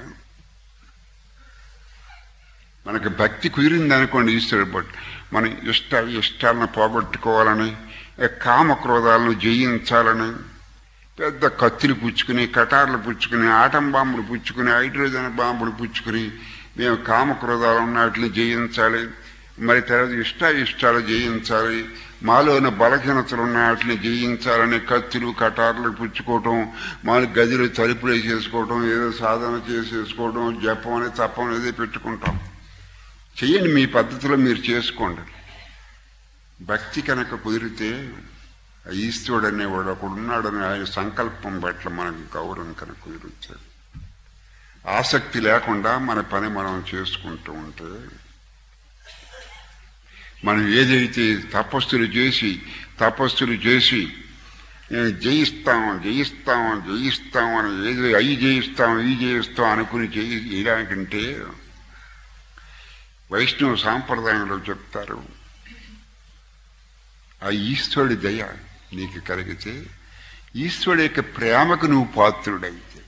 మనకి భక్తి కుదిరింది అనుకోండి ఈశ్వరుడు బట్టి మన ఇష్ట ఇష్టాలను పోగొట్టుకోవాలని కామ క్రోధాలను జయించాలని పెద్ద కత్తులు పుచ్చుకుని కటార్లు పుచ్చుకుని ఆటం బాంబులు పుచ్చుకుని హైడ్రోజన్ బాంబులు పుచ్చుకుని మేము కామ క్రోధాలు ఉన్న వాటిని జయించాలి మరి తర్వాత ఇష్ట ఇష్టాలు జయించాలి మాలో ఉన్న బలహీనతలు ఉన్న వాటిని జయించాలని కత్తులు కటార్లు పుచ్చుకోవటం మాలు గదిలో తలుపులు వేసేసుకోవటం ఏదో సాధన చేసేసుకోవడం జపం అని తప్పం ఏదో పెట్టుకుంటాం చెయ్యండి మీ పద్ధతిలో మీరు చేసుకోండి భక్తి కనుక కుదిరితే ఆ ఈశ్వరుడు అనేవాడు ఒకడు ఉన్నాడని ఆయన సంకల్పం పట్ల మనకు గౌరవం కనుక కుదిరించాడు ఆసక్తి లేకుండా మన పని మనం చేసుకుంటూ ఉంటే మనం ఏదైతే తపస్సులు చేసి తపస్సులు చేసి నేను జయిస్తాం జయిస్తాం జయిస్తాం అని ఏది అయి జయిస్తాం ఈ జయిస్తాం అనుకుని చేయి చేయడానికంటే వైష్ణవ సాంప్రదాయంలో చెప్తారు ఆ ఈశ్వరుడి దయ నీకు కలిగితే ఈశ్వరుడి యొక్క ప్రేమకు నువ్వు పాత్రుడైతే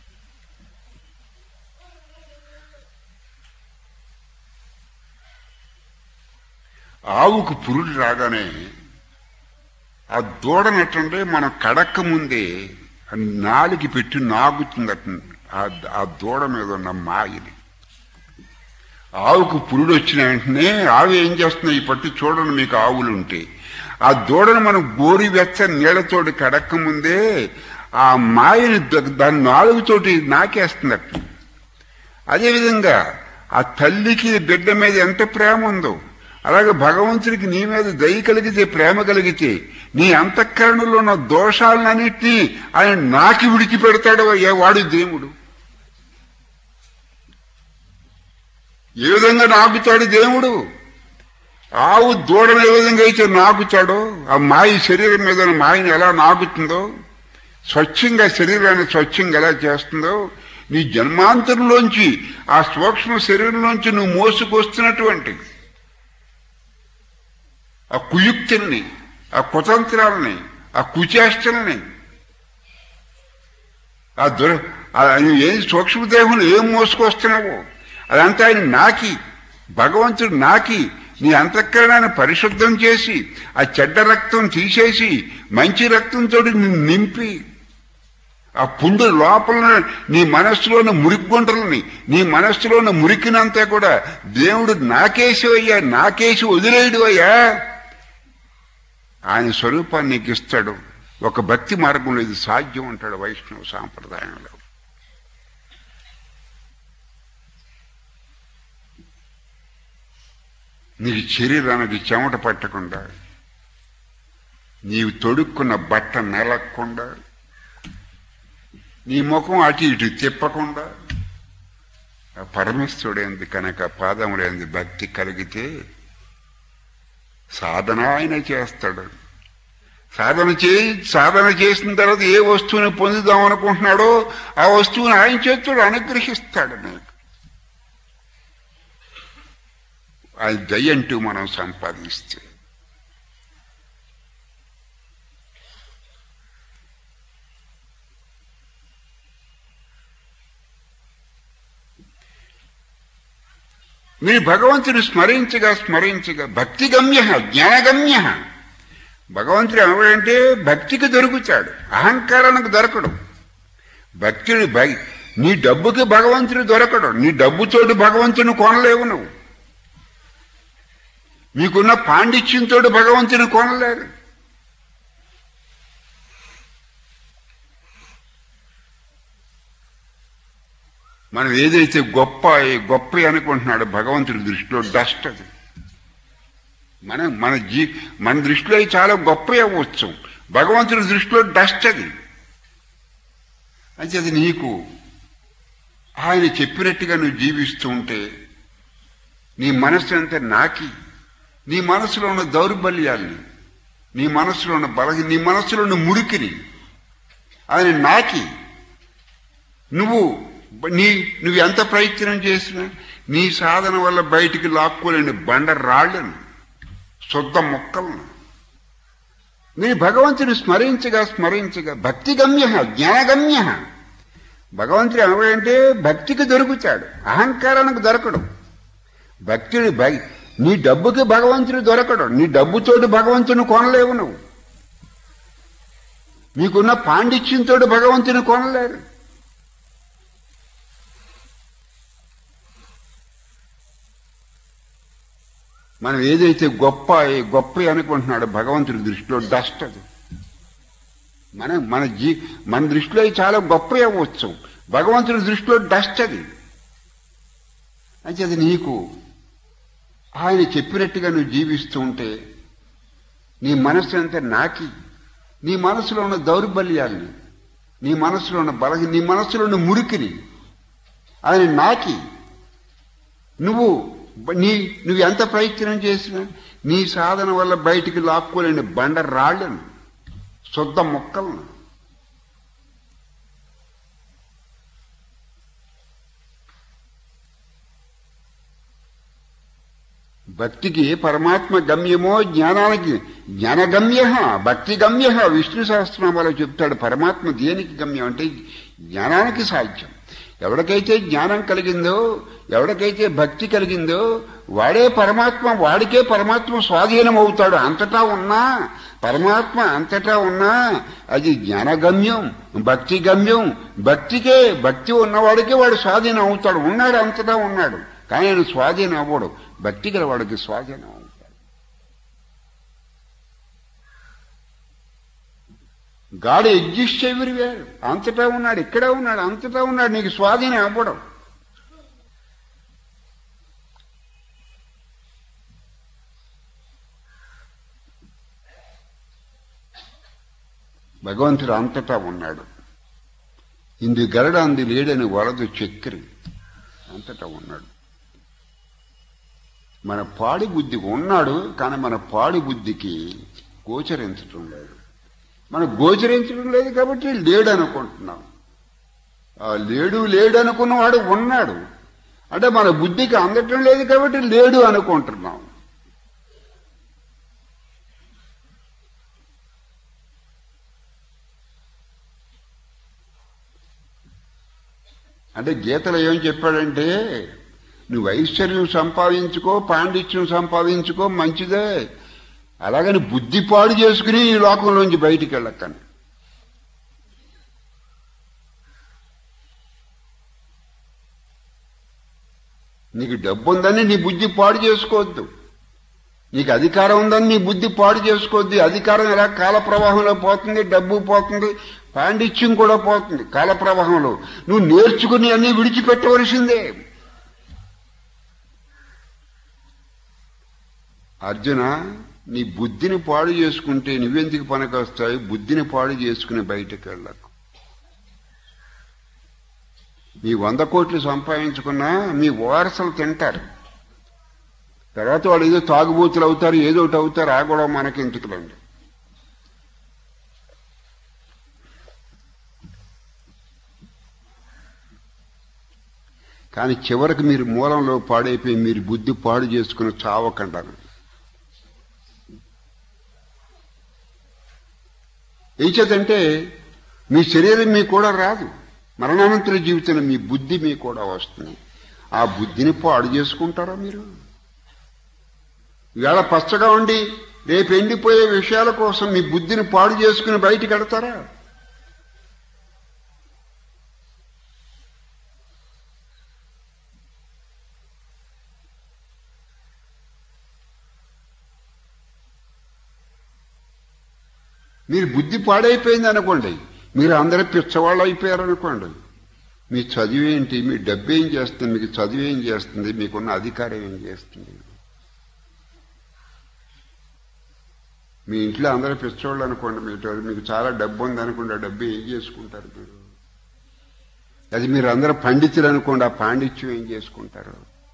ఆవుకు పురుడు రాగానే ఆ దూడనట్టంటే మనం కడక్క ముందే నాలికి పెట్టి నాగుతుందట ఆ దూడ మీద ఉన్న మాయని ఆవుకు పురుడు వచ్చిన వెంటనే ఆవు ఏం చేస్తుంది ఈ పట్టు చూడండి మీకు ఆవులు ఉంటే ఆ దూడను మనం గోరి వెచ్చ నీళ్లతోటి కడక్క ముందే ఆ మాయని ద- దాని నాలుగుతోటి నాకేస్తుందట అదేవిధంగా ఆ తల్లికి బిడ్డ మీద ఎంత ప్రేమ ఉందో అలాగే భగవంతుడికి నీ మీద దయ కలిగితే ప్రేమ కలిగితే నీ అంతఃకరణలో ఉన్న దోషాలన్నింటినీ ఆయన నాకి విడిచిపెడతాడు ఏ వాడు దేవుడు ఏ విధంగా నాకుతాడు దేవుడు ఆవు దూడను ఏ విధంగా అయితే నాకుతాడో ఆ మాయ శరీరం మీద ఉన్న మాయని ఎలా నాకుతుందో స్వచ్ఛంగా శరీరాన్ని స్వచ్ఛంగా ఎలా చేస్తుందో నీ జన్మాంతరంలోంచి ఆ సూక్ష్మ శరీరంలోంచి నువ్వు మోసుకొస్తున్నటువంటి ఆ కుయుక్తుల్ని ఆ కుతంత్రాలని ఆ కుచేష్టల్ని ఆ దుర ఆ నువ్వు ఏం సూక్ష్మదేహులు ఏం మోసుకొస్తున్నావో అదంతా ఆయన నాకి భగవంతుడు నాకి నీ అంతఃకరణాన్ని పరిశుద్ధం చేసి ఆ చెడ్డ రక్తం తీసేసి మంచి రక్తంతో నిన్ను నింపి ఆ పుండు లోపల నీ మనస్సులోని మురిగుంటలని నీ మనస్సులోని మురికినంతా కూడా దేవుడు నాకేసి అయ్యా నాకేసి వదిలేయడు అయ్యా ఆయన స్వరూపాన్ని నీకు ఇస్తాడు ఒక భక్తి మార్గంలో ఇది సాధ్యం అంటాడు వైష్ణవ సాంప్రదాయంలో నీకు శరీరానికి చెమట పట్టకుండా నీవు తొడుక్కున్న బట్ట నెలక్కుండా నీ ముఖం అటు ఇటు తిప్పకుండా ఆ పరమేశ్వరుడైంది కనుక పాదములైంది భక్తి కలిగితే సాధన ఆయన చేస్తాడు సాధన చే సాధన చేసిన తర్వాత ఏ వస్తువుని పొందుదాం అనుకుంటున్నాడో ఆ వస్తువుని ఆయన చేతుడు అనుగ్రహిస్తాడు నీకు ఆయన దయ్యంటూ మనం సంపాదిస్తే మీరు భగవంతుని స్మరించగా స్మరించగా భక్తి గమ్య జ్ఞానగమ్య భగవంతుడు ఎవడంటే భక్తికి దొరుకుతాడు అహంకారానికి దొరకడు భక్తుడు భై నీ డబ్బుకి భగవంతుడు దొరకడు నీ డబ్బుతోటి భగవంతుని కొనలేవు నువ్వు నీకున్న పాండిత్యంతో భగవంతుని కొనలేరు మనం ఏదైతే గొప్ప గొప్ప అనుకుంటున్నాడో భగవంతుడి దృష్టిలో డస్ట్ అది మన మన జీ మన దృష్టిలో అవి చాలా గొప్ప అవ్వచ్చు భగవంతుడి దృష్టిలో డస్ట్ అది అయితే అది నీకు ఆయన చెప్పినట్టుగా నువ్వు జీవిస్తూ ఉంటే నీ మనస్సు అంతా నాకి నీ మనసులో ఉన్న దౌర్బల్యాల్ని నీ మనసులో ఉన్న బలహి నీ మనసులో ఉన్న మురికిని ఆయన నాకి నువ్వు నీ నువ్వు ఎంత ప్రయత్నం చేసినా నీ సాధన వల్ల బయటికి లాక్కోలేని బండ రాళ్ళను శుద్ధ మొక్కలను నీ భగవంతుని స్మరించగా స్మరించగా భక్తి గమ్య జ్ఞానగమ్య భగవంతుడు ఎవడంటే భక్తికి దొరుకుతాడు అహంకారానికి దొరకడు భక్తుడి భై నీ డబ్బుకి భగవంతుడు దొరకడు నీ డబ్బుతోటి భగవంతుని కొనలేవు నువ్వు నీకున్న పాండిత్యంతో భగవంతుని కొనలేరు మనం ఏదైతే గొప్ప గొప్ప అనుకుంటున్నాడో భగవంతుడి దృష్టిలో డస్ట్ అది మన మన జీ మన దృష్టిలో అవి చాలా గొప్ప అవ్వచ్చు భగవంతుడి దృష్టిలో డస్ట్ అది అయితే అది నీకు ఆయన చెప్పినట్టుగా నువ్వు జీవిస్తూ ఉంటే నీ మనస్సు అంతా నాకి నీ మనసులో ఉన్న దౌర్బల్యాల్ని నీ మనసులో ఉన్న బలహి నీ మనసులో ఉన్న మురికిని ఆయన నాకి నువ్వు నీ నువ్వు ఎంత ప్రయత్నం చేసినా నీ సాధన వల్ల బయటికి లాక్కోలేని బండ రాళ్ళను శుద్ధ మొక్కలను భక్తికి పరమాత్మ గమ్యమో జ్ఞానానికి జ్ఞానగమ్య భక్తి గమ్య విష్ణు సహస్రనామాలో చెప్తాడు పరమాత్మ దేనికి గమ్యం అంటే జ్ఞానానికి సాధ్యం ఎవరికైతే జ్ఞానం కలిగిందో ఎవరికైతే భక్తి కలిగిందో వాడే పరమాత్మ వాడికే పరమాత్మ స్వాధీనం అవుతాడు అంతటా ఉన్నా పరమాత్మ అంతటా ఉన్నా అది జ్ఞానగమ్యం భక్తి గమ్యం భక్తికే భక్తి ఉన్నవాడికే వాడు స్వాధీనం అవుతాడు ఉన్నాడు అంతటా ఉన్నాడు కానీ ఆయన స్వాధీనం అవ్వడు భక్తి గల వాడికి స్వాధీనం అవుతాడు గాడ్ ఎగ్జిస్ట్ ఎవ్రీవేర్ అంతటా ఉన్నాడు ఇక్కడే ఉన్నాడు అంతటా ఉన్నాడు నీకు స్వాధీనం అవ్వడం భగవంతుడు అంతటా ఉన్నాడు ఇందు గరడ అంది లేడని వలదు చక్కెరి అంతటా ఉన్నాడు మన పాడి బుద్ధి ఉన్నాడు కానీ మన పాడి బుద్ధికి గోచరించటం లేదు మన గోచరించడం లేదు కాబట్టి లేడు అనుకుంటున్నాం ఆ లేడు లేడు అనుకున్నవాడు ఉన్నాడు అంటే మన బుద్ధికి అందటం లేదు కాబట్టి లేడు అనుకుంటున్నాం అంటే గీతలో ఏం చెప్పాడంటే నువ్వు ఐశ్వర్యం సంపాదించుకో పాండిత్యం సంపాదించుకో మంచిదే అలాగని బుద్ధి పాడు చేసుకుని ఈ లోకంలోంచి బయటికి వెళ్ళక్కని నీకు డబ్బు ఉందని నీ బుద్ధి పాడు చేసుకోవద్దు నీకు అధికారం ఉందని నీ బుద్ధి పాడు చేసుకోవద్దు ఈ అధికారం ఎలా కాల ప్రవాహంలో పోతుంది డబ్బు పోతుంది పాండిత్యం కూడా పోతుంది కాల ప్రవాహంలో నువ్వు నేర్చుకుని అన్ని విడిచిపెట్టవలసిందే అర్జున నీ బుద్ధిని పాడు చేసుకుంటే నువ్వెందుకు పనికొస్తాయి బుద్ధిని పాడు చేసుకుని బయటకు వెళ్ళకు మీ వంద కోట్లు సంపాదించుకున్నా మీ వారసులు తింటారు తర్వాత వాళ్ళు ఏదో తాగుబోతులు అవుతారు ఏదో ఒకటి అవుతారు ఆ గొడవ మనకి ఎందుకులండి కానీ చివరికి మీరు మూలంలో పాడైపోయి మీరు బుద్ధి పాడు చేసుకుని చావకండాను ఏం చేతంటే మీ శరీరం మీకు కూడా రాదు మరణానంతర జీవితంలో మీ బుద్ధి మీకు కూడా వస్తుంది ఆ బుద్ధిని పాడు చేసుకుంటారా మీరు ఇవాళ పచ్చగా ఉండి రేపు ఎండిపోయే విషయాల కోసం మీ బుద్ధిని పాడు చేసుకుని బయటికి వెడతారా మీరు బుద్ధి పాడైపోయింది అనుకోండి మీరు అందరూ పిచ్చవాళ్ళు అయిపోయారు అనుకోండి మీ చదువు ఏంటి మీ డబ్బు ఏం చేస్తుంది మీకు చదువు ఏం చేస్తుంది మీకున్న అధికారం ఏం చేస్తుంది మీ ఇంట్లో అందరూ పిచ్చోళ్ళు అనుకోండి మీరు మీకు చాలా డబ్బు ఉంది అనుకోండి ఆ డబ్బు ఏం చేసుకుంటారు మీరు అది మీరు అందరూ పండితులు అనుకోండి ఆ పాండిత్యం ఏం చేసుకుంటారు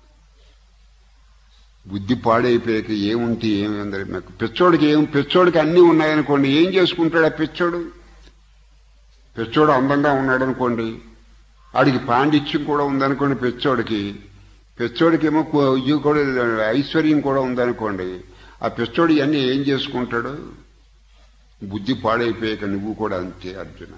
బుద్ధి పాడైపోయాక ఏముంటే ఏమి అందరి మీకు పిచ్చోడికి ఏం పిచ్చోడికి అన్నీ ఉన్నాయనుకోండి ఏం చేసుకుంటాడు ఆ పిచ్చోడు పిచ్చోడు అందంగా ఉన్నాడు అనుకోండి ఆడికి పాండిత్యం కూడా ఉందనుకోండి పిచ్చోడికి పిచ్చోడికి ఏమో ఇది కూడా ఐశ్వర్యం కూడా ఉందనుకోండి ఆ పిచ్చోడు ఇవన్నీ ఏం చేసుకుంటాడు బుద్ధి పాడైపోయాక నువ్వు కూడా అంతే అర్జున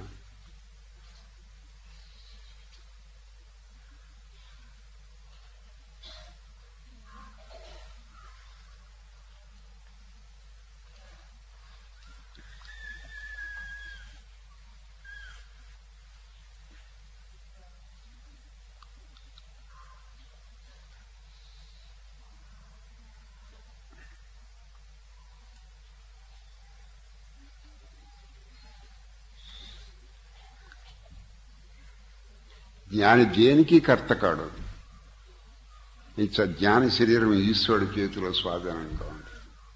జ్ఞాని దేనికి కర్త కాడు ఈ చ- జ్ఞాని శరీరం ఈశ్వరుడి చేతిలో స్వాధీనంగా ఉంటుంది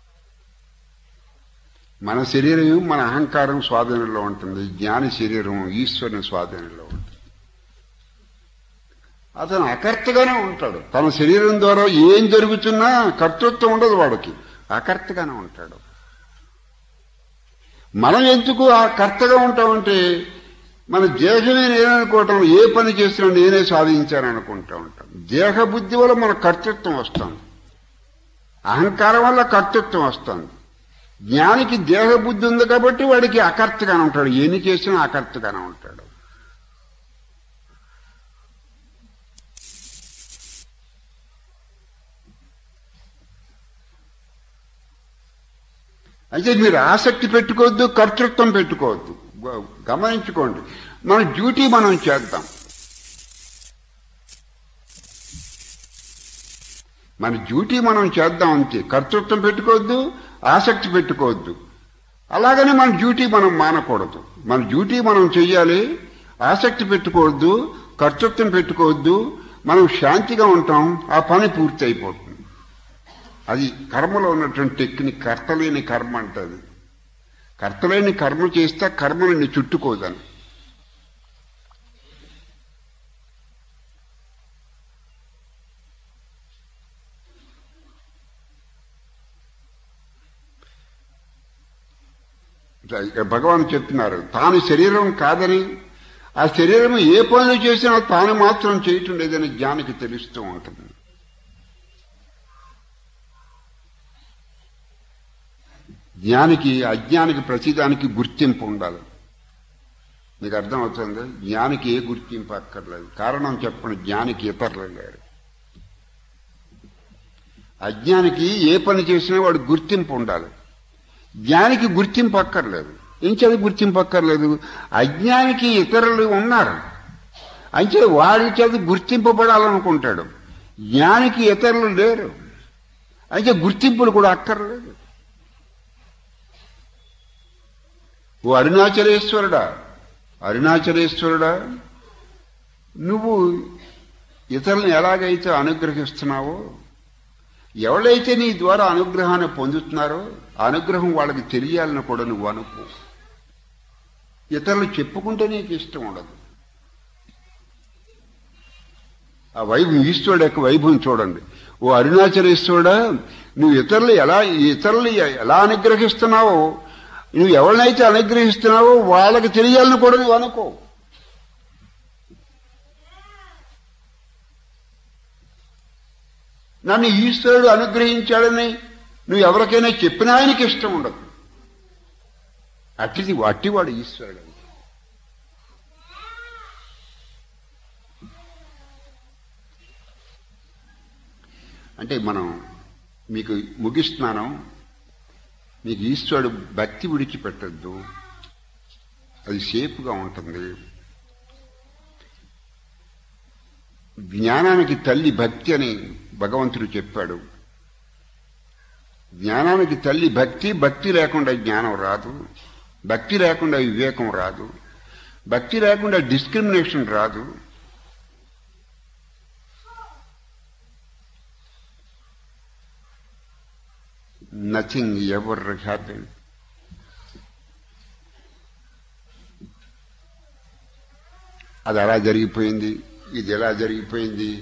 మన శరీరం మన అహంకారం స్వాధీనంలో ఉంటుంది జ్ఞాని శరీరం ఈశ్వరుని స్వాధీనంలో ఉంటుంది అతను అకర్తగానే ఉంటాడు తన శరీరం ద్వారా ఏం జరుగుతున్నా కర్తృత్వం ఉండదు వాడికి అకర్తగానే ఉంటాడు మనం ఎందుకు ఆ కర్తగా ఉంటామంటే మన దేహమే నేననుకోవటం ఏ పని చేసినా నేనే సాధించాననుకుంటా ఉంటాం దేహ బుద్ధి వల్ల మన కర్తృత్వం వస్తుంది అహంకారం వల్ల కర్తృత్వం వస్తుంది జ్ఞానికి దేహ బుద్ధి ఉంది కాబట్టి వాడికి అకర్తగానే ఉంటాడు ఎన్ని చేసినా అకర్తగానే ఉంటాడు అయితే మీరు ఆసక్తి పెట్టుకోవద్దు కర్తృత్వం పెట్టుకోవద్దు గ- గమనించుకోండి మన డ్యూటీ మనం చేద్దాం మన డ్యూటీ మనం చేద్దాం అంతే కర్తృత్వం పెట్టుకోవద్దు ఆసక్తి పెట్టుకోవద్దు అలాగని మన డ్యూటీ మనం మానకూడదు మన డ్యూటీ మనం చెయ్యాలి ఆసక్తి పెట్టుకోవద్దు కర్తృత్వం పెట్టుకోవద్దు మనం శాంతిగా ఉంటాం ఆ పని పూర్తి అయిపోతుంది అది కర్మలో ఉన్నటువంటి టెక్నిక్ కర్తలేని కర్మ అంటది కర్తలేని కర్మ చేస్తే కర్మ నిన్ను చుట్టుకోదని ఇక్కడ భగవాన్ చెప్తున్నారు తాను శరీరం కాదని ఆ శరీరం ఏ పనులు చేసినా తాను మాత్రం చేయటం లేదని జ్ఞానికి తెలుస్తూ ఉంటుంది జ్ఞానికి అజ్ఞానికి ప్రతిదానికి గుర్తింపు ఉండాలి మీకు అర్థం అవుతుంది జ్ఞానికి ఏ గుర్తింపు అక్కర్లేదు కారణం చెప్పండి జ్ఞానికి ఇతరులు లేరు అజ్ఞానికి ఏ పని చేసినా వాడు గుర్తింపు ఉండాలి జ్ఞానికి గుర్తింపు అక్కర్లేదు ఇంచేది గుర్తింపు అక్కర్లేదు అజ్ఞానికి ఇతరులు ఉన్నారు అంతే వాడి చేత గుర్తింపబడాలనుకుంటాడు జ్ఞానికి ఇతరులు లేరు అయితే గుర్తింపులు కూడా అక్కర్లేదు ఓ అరుణాచలేశ్వరుడా అరుణాచలేశ్వరుడా నువ్వు ఇతరులను ఎలాగైతే అనుగ్రహిస్తున్నావో ఎవరైతే నీ ద్వారా అనుగ్రహాన్ని పొందుతున్నారో ఆ అనుగ్రహం వాళ్ళకి తెలియాలని కూడా నువ్వు అనుకో ఇతరులు చెప్పుకుంటే నీకు ఇష్టం ఉండదు ఆ వైభవం ఈశ్వరుడు యొక్క వైభవం చూడండి ఓ అరుణాచలేశ్వరుడా నువ్వు ఇతరులు ఎలా ఇతరులు ఎలా అనుగ్రహిస్తున్నావో నువ్వు ఎవరినైతే అనుగ్రహిస్తున్నావో వాళ్ళకి తెలియాలని కూడా నువ్వు అనుకో నన్ను ఈశ్వరుడు అనుగ్రహించాడని నువ్వు ఎవరికైనా చెప్పినా ఆయనకి ఇష్టం ఉండదు అట్టిది అట్టివాడు ఈశ్వరుడు అంటే మనం మీకు ముగిస్తున్నాను మీకు ఈశ్వరుడు భక్తి విడిచిపెట్టద్దు అది సేఫ్గా ఉంటుంది జ్ఞానానికి తల్లి భక్తి అని భగవంతుడు చెప్పాడు జ్ఞానానికి తల్లి భక్తి భక్తి లేకుండా జ్ఞానం రాదు భక్తి లేకుండా వివేకం రాదు భక్తి లేకుండా డిస్క్రిమినేషన్ రాదు నథింగ్ ఎవర్ హ్యాపెన్ అది అలా జరిగిపోయింది ఇది ఎలా జరిగిపోయింది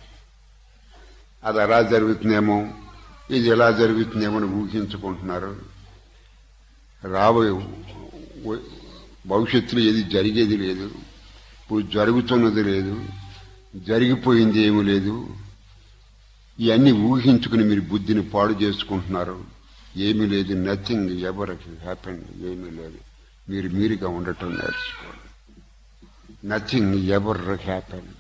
అది అలా జరుగుతుందేమో ఇది ఎలా జరుగుతుందేమో అని ఊహించుకుంటున్నారు రాబోయే భవిష్యత్తులో ఏది జరిగేది లేదు ఇప్పుడు జరుగుతున్నది లేదు జరిగిపోయింది ఏమీ లేదు ఇవన్నీ ఊహించుకుని మీరు బుద్ధిని పాడు చేసుకుంటున్నారు ఏమీ లేదు నథింగ్ ఎవర్ హ్యాపెన్ ఏమీ లేదు మీరు మీరుగా ఉండటం నేర్చుకోండి నథింగ్ ఎవర్ హ్యాపెన్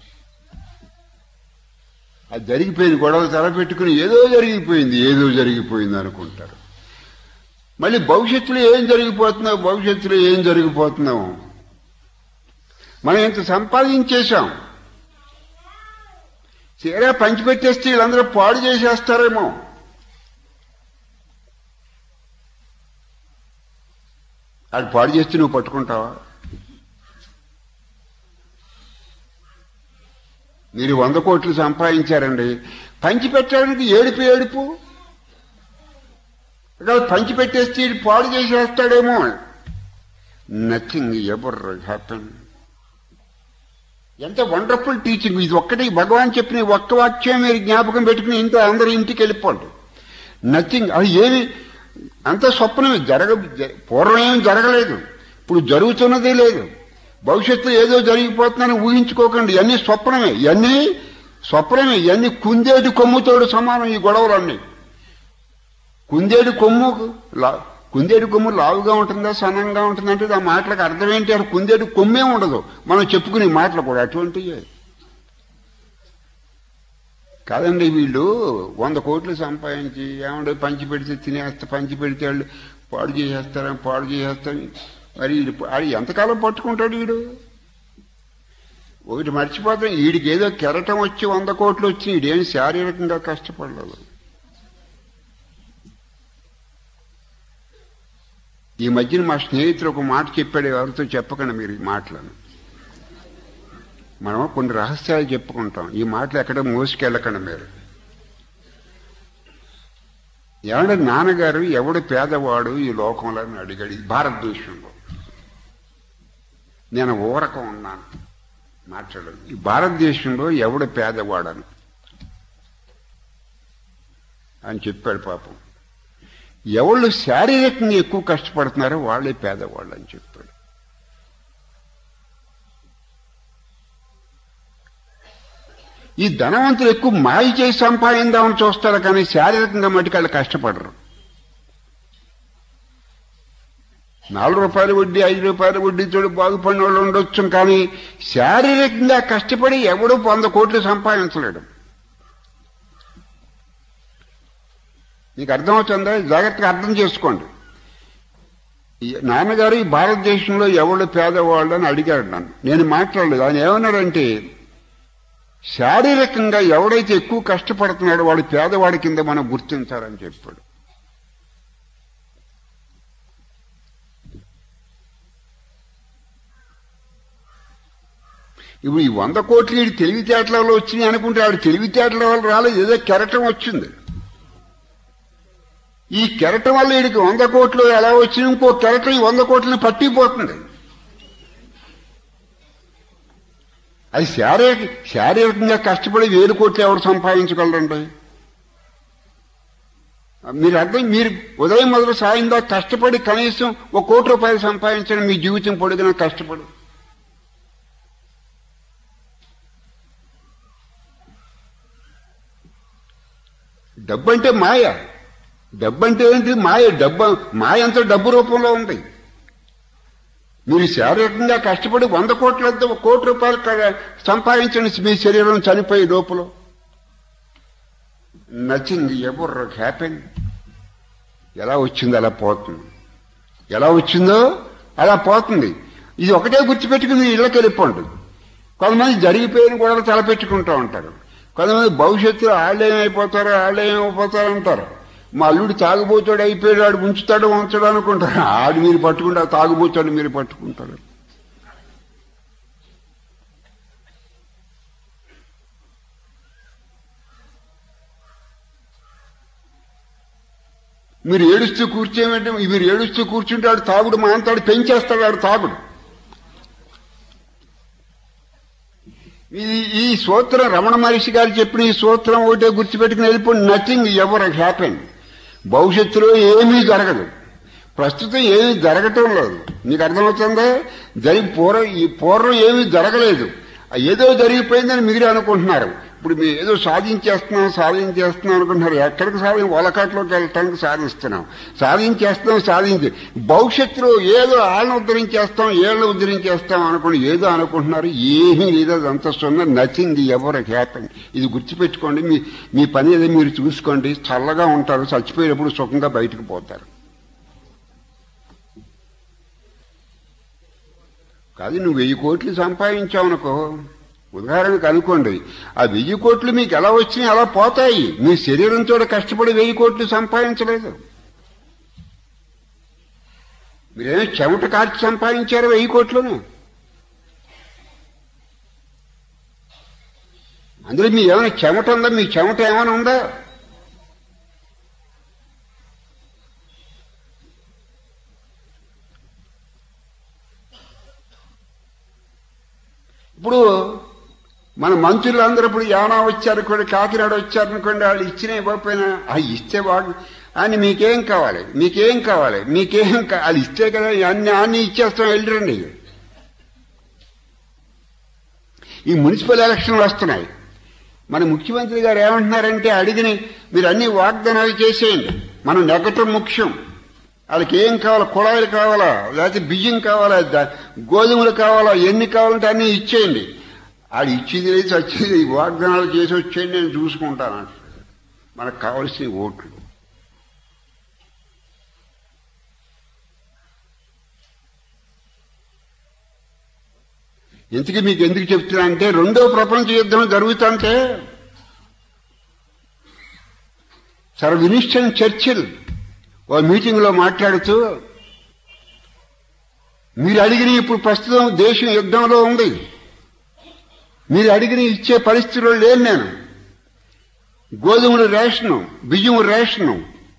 అది జరిగిపోయింది గొడవ తలపెట్టుకుని ఏదో జరిగిపోయింది ఏదో జరిగిపోయింది అనుకుంటారు మళ్ళీ భవిష్యత్తులో ఏం జరిగిపోతున్నావు భవిష్యత్తులో ఏం జరిగిపోతున్నావు మనం ఇంత సంపాదించేశాం తీరా పంచిపెట్టేస్తే వీళ్ళందరూ పాడు చేసేస్తారేమో అది పాడు చేస్తే నువ్వు పట్టుకుంటావా మీరు వంద కోట్లు సంపాదించారండి పంచిపెట్టడానికి ఏడుపు ఏడుపు పంచి పెట్టేస్తే పాడు చేసేస్తాడేమో నథింగ్ ఎవర్ హ్యాపన్ ఎంత వండర్ఫుల్ టీచింగ్ ఇది ఒక్కటి భగవాన్ చెప్పిన ఒక్క వాక్యం మీరు జ్ఞాపకం పెట్టుకుని ఇంత అందరూ ఇంటికి వెళ్ళిపోండి నథింగ్ అది ఏమి అంత స్వప్నమే జరగ పూర్వం ఏమి జరగలేదు ఇప్పుడు జరుగుతున్నదే లేదు భవిష్యత్తు ఏదో జరిగిపోతుందని ఊహించుకోకండి ఇవన్నీ స్వప్నమే ఇవన్నీ స్వప్నమే ఇవన్నీ కుందేటి కొమ్ముతోడు సమానం ఈ గొడవలన్నీ కుందేడు కొమ్ము కుందేడు కొమ్ము లావుగా ఉంటుందా సన్నంగా ఉంటుందంటే ఆ మాటలకు అర్థం ఏంటి అది కుందేడు కొమ్మే ఉండదు మనం చెప్పుకునే మాటలు కూడా అటువంటివి కాదండి వీళ్ళు వంద కోట్లు సంపాదించి ఏమంటే పంచి పెడితే తినేస్తా పంచి పెడితే వాళ్ళు పాడు చేసేస్తారని పాడు చేసేస్తారని మరి అది ఎంతకాలం పట్టుకుంటాడు వీడు ఒకటి మర్చిపోతాం వీడికి ఏదో కెరటం వచ్చి వంద కోట్లు వచ్చి వీడేం శారీరకంగా కష్టపడలేదు ఈ మధ్యన మా స్నేహితుడు ఒక మాట చెప్పాడు ఎవరితో చెప్పకండి మీరు ఈ మాటలను మనం కొన్ని రహస్యాలు చెప్పుకుంటాం ఈ మాటలు ఎక్కడ మోసుకెళ్ళకండి మీరు ఎవడ నాన్నగారు ఎవడు పేదవాడు ఈ లోకంలో అని అడిగాడు ఈ భారతదేశంలో నేను ఊరకం ఉన్నాను మాట్లాడాను ఈ భారతదేశంలో ఎవడు పేదవాడని అని చెప్పాడు పాపం ఎవళ్ళు శారీరకంగా ఎక్కువ కష్టపడుతున్నారో వాళ్ళే పేదవాళ్ళు అని చెప్పాడు ఈ ధనవంతులు ఎక్కువ మాయ చేసి సంపాదిందామని చూస్తారు కానీ శారీరకంగా మటుకు వాళ్ళు కష్టపడరు నాలుగు రూపాయల వడ్డీ ఐదు రూపాయల వడ్డీతో బాగుపడిన వాళ్ళు ఉండొచ్చు కానీ శారీరకంగా కష్టపడి ఎవడూ వంద కోట్లు సంపాదించలేడు నీకు అర్థమవుతుందా జాగ్రత్తగా అర్థం చేసుకోండి నాన్నగారు ఈ భారతదేశంలో ఎవడు పేదవాళ్ళు అని అడిగాడు నన్ను నేను మాట్లాడలేదు ఆయన ఏమన్నాడంటే శారీరకంగా ఎవడైతే ఎక్కువ కష్టపడుతున్నాడో వాడు పేదవాడి కింద మనం గుర్తించాలని చెప్పాడు ఇప్పుడు ఈ వంద కోట్లు వీడి తెలివితేటల వల్ల వచ్చినాయి అనుకుంటే ఆడు తెలివితేటల వల్ల రాలేదు ఏదో కెరటం వచ్చింది ఈ కెరటం వల్ల వీడికి వంద కోట్లు ఎలా వచ్చినా ఇంకో కెరటం ఈ వంద కోట్లని పట్టిపోతుంది అది శారీరక శారీరకంగా కష్టపడి వేలు కోట్లు ఎవరు సంపాదించగలరండి మీరు అర్థం మీరు ఉదయం మొదలు సాయం దాకా కష్టపడి కనీసం ఒక కోటి రూపాయలు సంపాదించడం మీ జీవితం పొడిగిన కష్టపడు డబ్బు అంటే మాయ డబ్బు అంటే ఏంటి మాయ డబ్బు మాయ అంతా డబ్బు రూపంలో ఉంది మీరు శారీరకంగా కష్టపడి వంద కోట్ల ఒక కోటి రూపాయలు క- సంపాదించండి మీ శరీరం చనిపోయే లోపల నచ్చింది ఎవరు హ్యాపెన్ ఎలా వచ్చిందో అలా పోతుంది ఎలా వచ్చిందో అలా పోతుంది ఇది ఒకటే గుర్తుపెట్టుకుని ఇళ్ళకి వెళ్ళిపోండి కొంతమంది జరిగిపోయిన కూడా తలపెట్టుకుంటూ ఉంటారు కొంతమంది భవిష్యత్తులో ఆళ్ళేమైపోతారో ఆళ్ళేమైపోతారో అంటారు మా అల్లుడు తాగుబోతాడు అయిపోయాడు ఆడు ఉంచుతాడు ఉంచడు అనుకుంటారు ఆడు మీరు పట్టుకుంటారు తాగుబోతాడు మీరు పట్టుకుంటారు మీరు ఏడుస్తూ కూర్చోమంటే మీరు ఏడుస్తూ కూర్చుంటే ఆడు తాగుడు మాంతాడు పెంచేస్తాడు ఆడు తాగుడు ఇది ఈ సూత్రం రమణ మహర్షి గారు చెప్పిన ఈ సూత్రం ఒకటే గుర్తుపెట్టుకుని వెళ్ళిపోయి నథింగ్ ఎవర్ హ్యాపెన్ భవిష్యత్తులో ఏమీ జరగదు ప్రస్తుతం ఏమీ జరగటం లేదు నీకు అర్థమవుతుందా జరిగి పూర్వం ఈ పూర్వం ఏమీ జరగలేదు ఏదో జరిగిపోయిందని మీరు అనుకుంటున్నారు ఇప్పుడు మీరు ఏదో సాధించేస్తున్నాం సాధించేస్తున్నాం అనుకుంటున్నారు ఎక్కడికి సాధి ఒలకాట్లోకి వెళ్ళటానికి సాధిస్తున్నాం సాధించేస్తున్నాం సాధించి భవిష్యత్తులో ఏదో వాళ్ళని ఉద్ధరించేస్తాం ఏళ్ళని ఉద్ధరించేస్తాం అనుకుని ఏదో అనుకుంటున్నారు ఏమీ లేదు అదంతా సున్న నచ్చింది ఎవరు హ్యాపన్ ఇది గుర్తుపెట్టుకోండి మీ మీ పని ఏదో మీరు చూసుకోండి చల్లగా ఉంటారు చచ్చిపోయేటప్పుడు సుఖంగా బయటకు పోతారు కాదు నువ్వు వెయ్యి కోట్లు సంపాదించావు అనుకో ఉదాహరణకు అనుకోండి ఆ వెయ్యి కోట్లు మీకు ఎలా వచ్చినాయి అలా పోతాయి మీ శరీరంతో కష్టపడి వెయ్యి కోట్లు సంపాదించలేదు మీరేమో చెమట కార్చి సంపాదించారు వెయ్యి కోట్లను అందులో మీ ఏమైనా చెమట ఉందా మీ చెమట ఏమైనా ఉందా ఇప్పుడు మన మంత్రులు అందరూ ఇప్పుడు యానా వచ్చారనుకోండి కాకినాడ వచ్చారనుకోండి వాళ్ళు ఇచ్చిన ఇవ్వకపోయినా ఆ ఇస్తే బాగు అని మీకేం కావాలి మీకేం కావాలి మీకేం కా- వాళ్ళు ఇస్తే కదా అన్ని అన్ని ఇచ్చేస్తాం వెళ్ళరండి ఈ మున్సిపల్ ఎలక్షన్లు వస్తున్నాయి మన ముఖ్యమంత్రి గారు ఏమంటున్నారంటే అడిగిన మీరు అన్ని వాగ్దానాలు చేసేయండి మనం నెగ్గటం ముఖ్యం వాళ్ళకి ఏం కావాలా కుళాయిలు కావాలా లేకపోతే బియ్యం కావాలా ద- గోధుమలు కావాలా ఎన్ని కావాలంటే అన్ని ఇచ్చేయండి వాళ్ళు ఇచ్చేది లేదు వచ్చేది లేదు. వాగ్దానాలు చేసి వచ్చేయండి నేను చూసుకుంటాను అంటాడు. మనకు కావాల్సిన ఓట్లు ఇంతకీ మీకు ఎందుకు చెప్తున్నా అంటే రెండో ప్రపంచ యుద్ధం జరుగుతుంటే సర్ వినిస్టన్ చర్చిల్ ఓ మీటింగ్లో మాట్లాడుతూ మీరు అడిగిన ఇప్పుడు ప్రస్తుతం దేశం యుద్ధంలో ఉంది మీరు అడిగిన ఇచ్చే పరిస్థితిలో లేను నేను గోధుమలు రేషను బియ్యం రేషను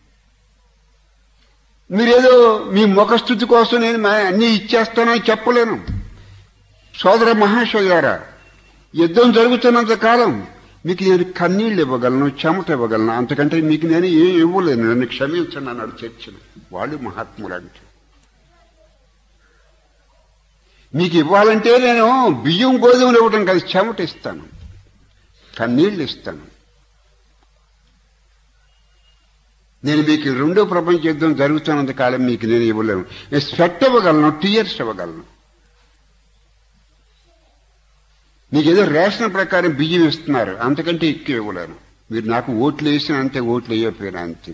మీరేదో మీ ముఖస్థుతి కోసం నేను మా- అన్నీ ఇచ్చేస్తానని చెప్పలేను సోదర మహాశయారా యుద్ధం జరుగుతున్నంత కాలం మీకు నేను కన్నీళ్ళు ఇవ్వగలను చెమట ఇవ్వగలను అంతకంటే మీకు నేను ఏం ఇవ్వలేను నన్ను క్షమించండి అన్నాడు చర్చలు వాళ్ళు మహాత్ములు అంటే మీకు ఇవ్వాలంటే నేను బియ్యం గోధుమలు ఇవ్వడం కాదు చెమట ఇస్తాను కన్నీళ్ళు ఇస్తాను నేను మీకు రెండో ప్రపంచ యుద్ధం జరుగుతున్నంత కాలం మీకు నేను ఇవ్వలేను నేను స్వెట్ ఇవ్వగలను టీయర్స్ ఇవ్వగలను మీకు ఏదో రేషన్ ప్రకారం బియ్యం ఇస్తున్నారు అంతకంటే ఎక్కువ ఇవ్వలేను మీరు నాకు ఓట్లు వేసిన అంతే ఓట్లు వేయకపోయినా అంతే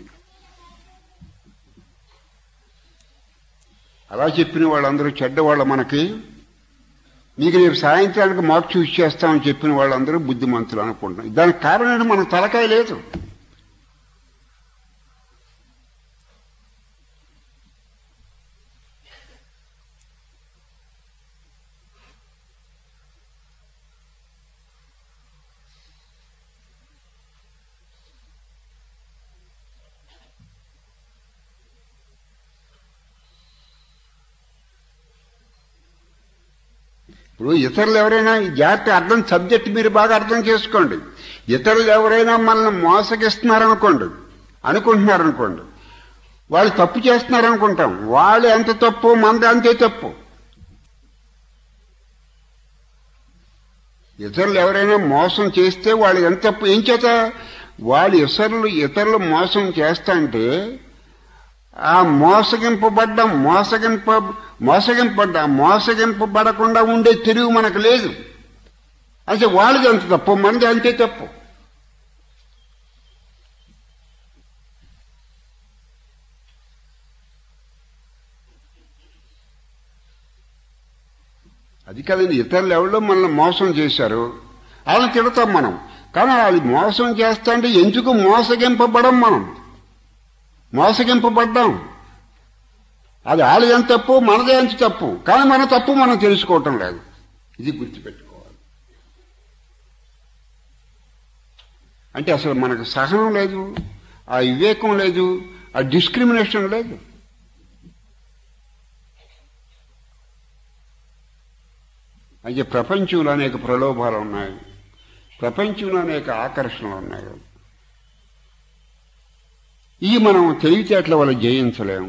అలా చెప్పిన వాళ్ళందరూ చెడ్డవాళ్ళు మనకి మీకు రేపు సాయంత్రానికి మోక్ష ఇచ్చేస్తామని చెప్పిన వాళ్ళందరూ బుద్ధిమంతులు అనుకుంటున్నారు దానికి కారణం ఏంటి మనకు తలకాయ లేదు ఇప్పుడు ఇతరులు ఎవరైనా ఈ జాగ్రత్త అర్థం సబ్జెక్ట్ మీరు బాగా అర్థం చేసుకోండి ఇతరులు ఎవరైనా మనల్ని మోసగిస్తున్నారనుకోండి అనుకుంటున్నారనుకోండి వాళ్ళు తప్పు చేస్తున్నారనుకుంటాం వాళ్ళు ఎంత తప్పు మనది అంతే తప్పు ఇతరులు ఎవరైనా మోసం చేస్తే వాళ్ళు ఎంత తప్పు ఏం చేత వాళ్ళు ఇతరులు ఇతరులు మోసం చేస్తా అంటే ఆ మోసగింపబడ్డ మోసగింప మోసగింపడ్డ మోసగింపబడకుండా ఉండే తెలివి మనకు లేదు అంటే వాళ్ళది అంత తప్పు మనది అంతే తప్పు అది కదండి ఇతరులు ఎవరో మనల్ని మోసం చేశారు వాళ్ళని తిడతాం మనం కానీ అది మోసం చేస్తా అంటే ఎందుకు మోసగింపబడం మనం మోసగింపబడ్డాం అది వాళ్ళది ఎంత తప్పు మనదే ఎంత తప్పు కానీ మన తప్పు మనం తెలుసుకోవటం లేదు ఇది గుర్తుపెట్టుకోవాలి అంటే అసలు మనకు సహనం లేదు ఆ వివేకం లేదు ఆ డిస్క్రిమినేషన్ లేదు అయితే ప్రపంచంలో అనేక ప్రలోభాలు ఉన్నాయి ప్రపంచంలో అనేక ఆకర్షణలు ఉన్నాయి ఇవి మనం తెలివితేటల వల్ల జయించలేము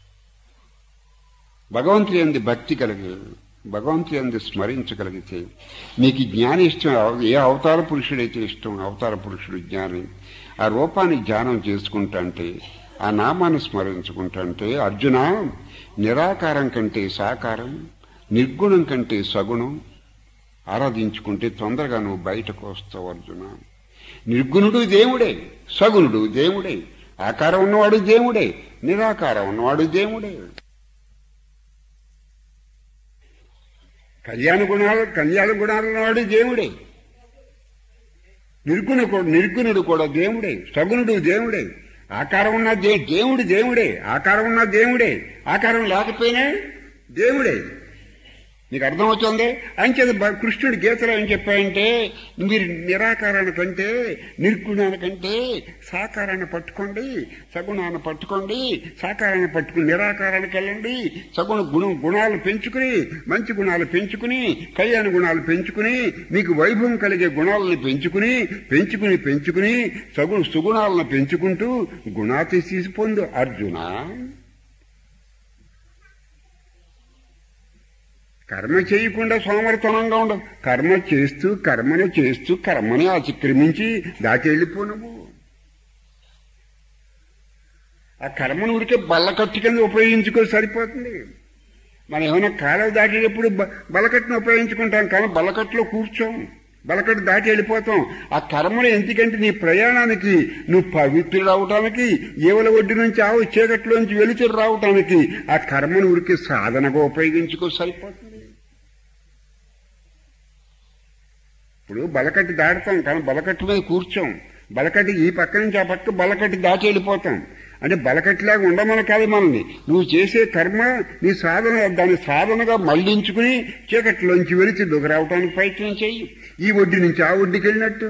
భగవంతుని ఎందు భక్తి కలిగి భగవంతుని ఎందు స్మరించగలిగితే మీకు జ్ఞాని ఇష్టం ఏ అవతార పురుషుడైతే ఇష్టం అవతార పురుషుడు జ్ఞాని ఆ రూపాన్ని ధ్యానం చేసుకుంటాంటే ఆ నామాన్ని స్మరించుకుంటాంటే అర్జున నిరాకారం కంటే సాకారం నిర్గుణం కంటే సగుణం ఆరాధించుకుంటే తొందరగా నువ్వు బయటకు వస్తావు అర్జున నిర్గుణుడు దేవుడే సగుణుడు దేవుడే ఆకారం ఉన్నవాడు దేవుడే నిరాకారం ఉన్నవాడు దేవుడే కళ్యాణ గుణాలు కళ్యాణ గుణాలు ఉన్నవాడు దేవుడే నిర్గుణ కూడా నిర్గుణుడు కూడా దేవుడే సగుణుడు దేవుడే ఆకారం ఉన్న దే దేవుడు దేవుడే ఆకారం ఉన్న దేవుడే ఆకారం లేకపోయినా దేవుడే నీకు అర్థమవుతుంది అంచేత బ- కృష్ణుడు గీతలో ఏం చెప్పాయంటే మీరు నిరాకారాన్ని కంటే నిర్గుణాన్ని కంటే సాకారాన్ని పట్టుకోండి సగుణాన్ని పట్టుకోండి సాకారాన్ని పట్టుకుని నిరాకారానికి వెళ్ళండి సగుణ గుణం గుణాలు పెంచుకుని మంచి గుణాలు పెంచుకుని కళ్యాణ గుణాలు పెంచుకుని మీకు వైభవం కలిగే గుణాలను పెంచుకుని పెంచుకుని పెంచుకుని సగుణ సుగుణాలను పెంచుకుంటూ గుణాతి పొందు అర్జున కర్మ చేయకుండా సోమరితనంగా ఉండవు కర్మ చేస్తూ కర్మను చేస్తూ కర్మని అతిక్రమించి దాటి వెళ్ళిపో నువ్వు ఆ కర్మను ఉడికే బల్లకట్టు కింద ఉపయోగించుకో సరిపోతుంది మనం ఏమైనా కాలువ దాటేటప్పుడు బ- బల్లకట్టును ఉపయోగించుకుంటాం కానీ బల్లకట్టులో కూర్చోం బలకట్టు దాటి వెళ్ళిపోతాం ఆ కర్మలు ఎందుకంటే నీ ప్రయాణానికి నువ్వు పవిత్రుడు అవటానికి ఏవల ఒడ్డు నుంచి ఆవు చీకట్లోంచి వెలుతురు రావటానికి ఆ కర్మను ఉరికి సాధనగా ఉపయోగించుకో సరిపోతుంది ఇప్పుడు బలకట్టి దాటుతాం కానీ బలకట్టు మీద కూర్చోం బలకట్టి ఈ పక్క నుంచి ఆ పక్క బలకట్టి దాటి వెళ్ళిపోతాం అంటే బలకట్టిలాగా ఉండమని కాదు మనల్ని నువ్వు చేసే కర్మ నీ సాధన దాని సాధనగా మళ్లించుకుని చీకట్లోంచి వెలిచి రావటానికి ప్రయత్నం చెయ్యి ఈ ఒడ్డు నుంచి ఆ ఒడ్డుకి వెళ్ళినట్టు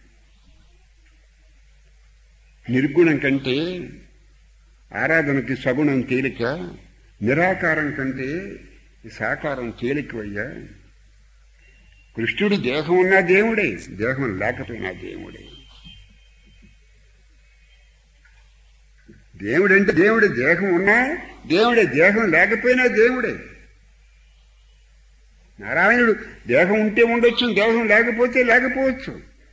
నిర్గుణం కంటే ఆరాధనకి సగుణం తేలిక నిరాకారం కంటే సాకారం తేలికవయ్యా కృష్ణుడు దేహం ఉన్నా దేవుడే దేహం లేకపోయినా దేవుడే దేవుడంటే దేవుడి దేహం ఉన్నా దేవుడే దేహం లేకపోయినా దేవుడే నారాయణుడు దేహం ఉంటే ఉండొచ్చు దేహం లేకపోతే లేకపోవచ్చు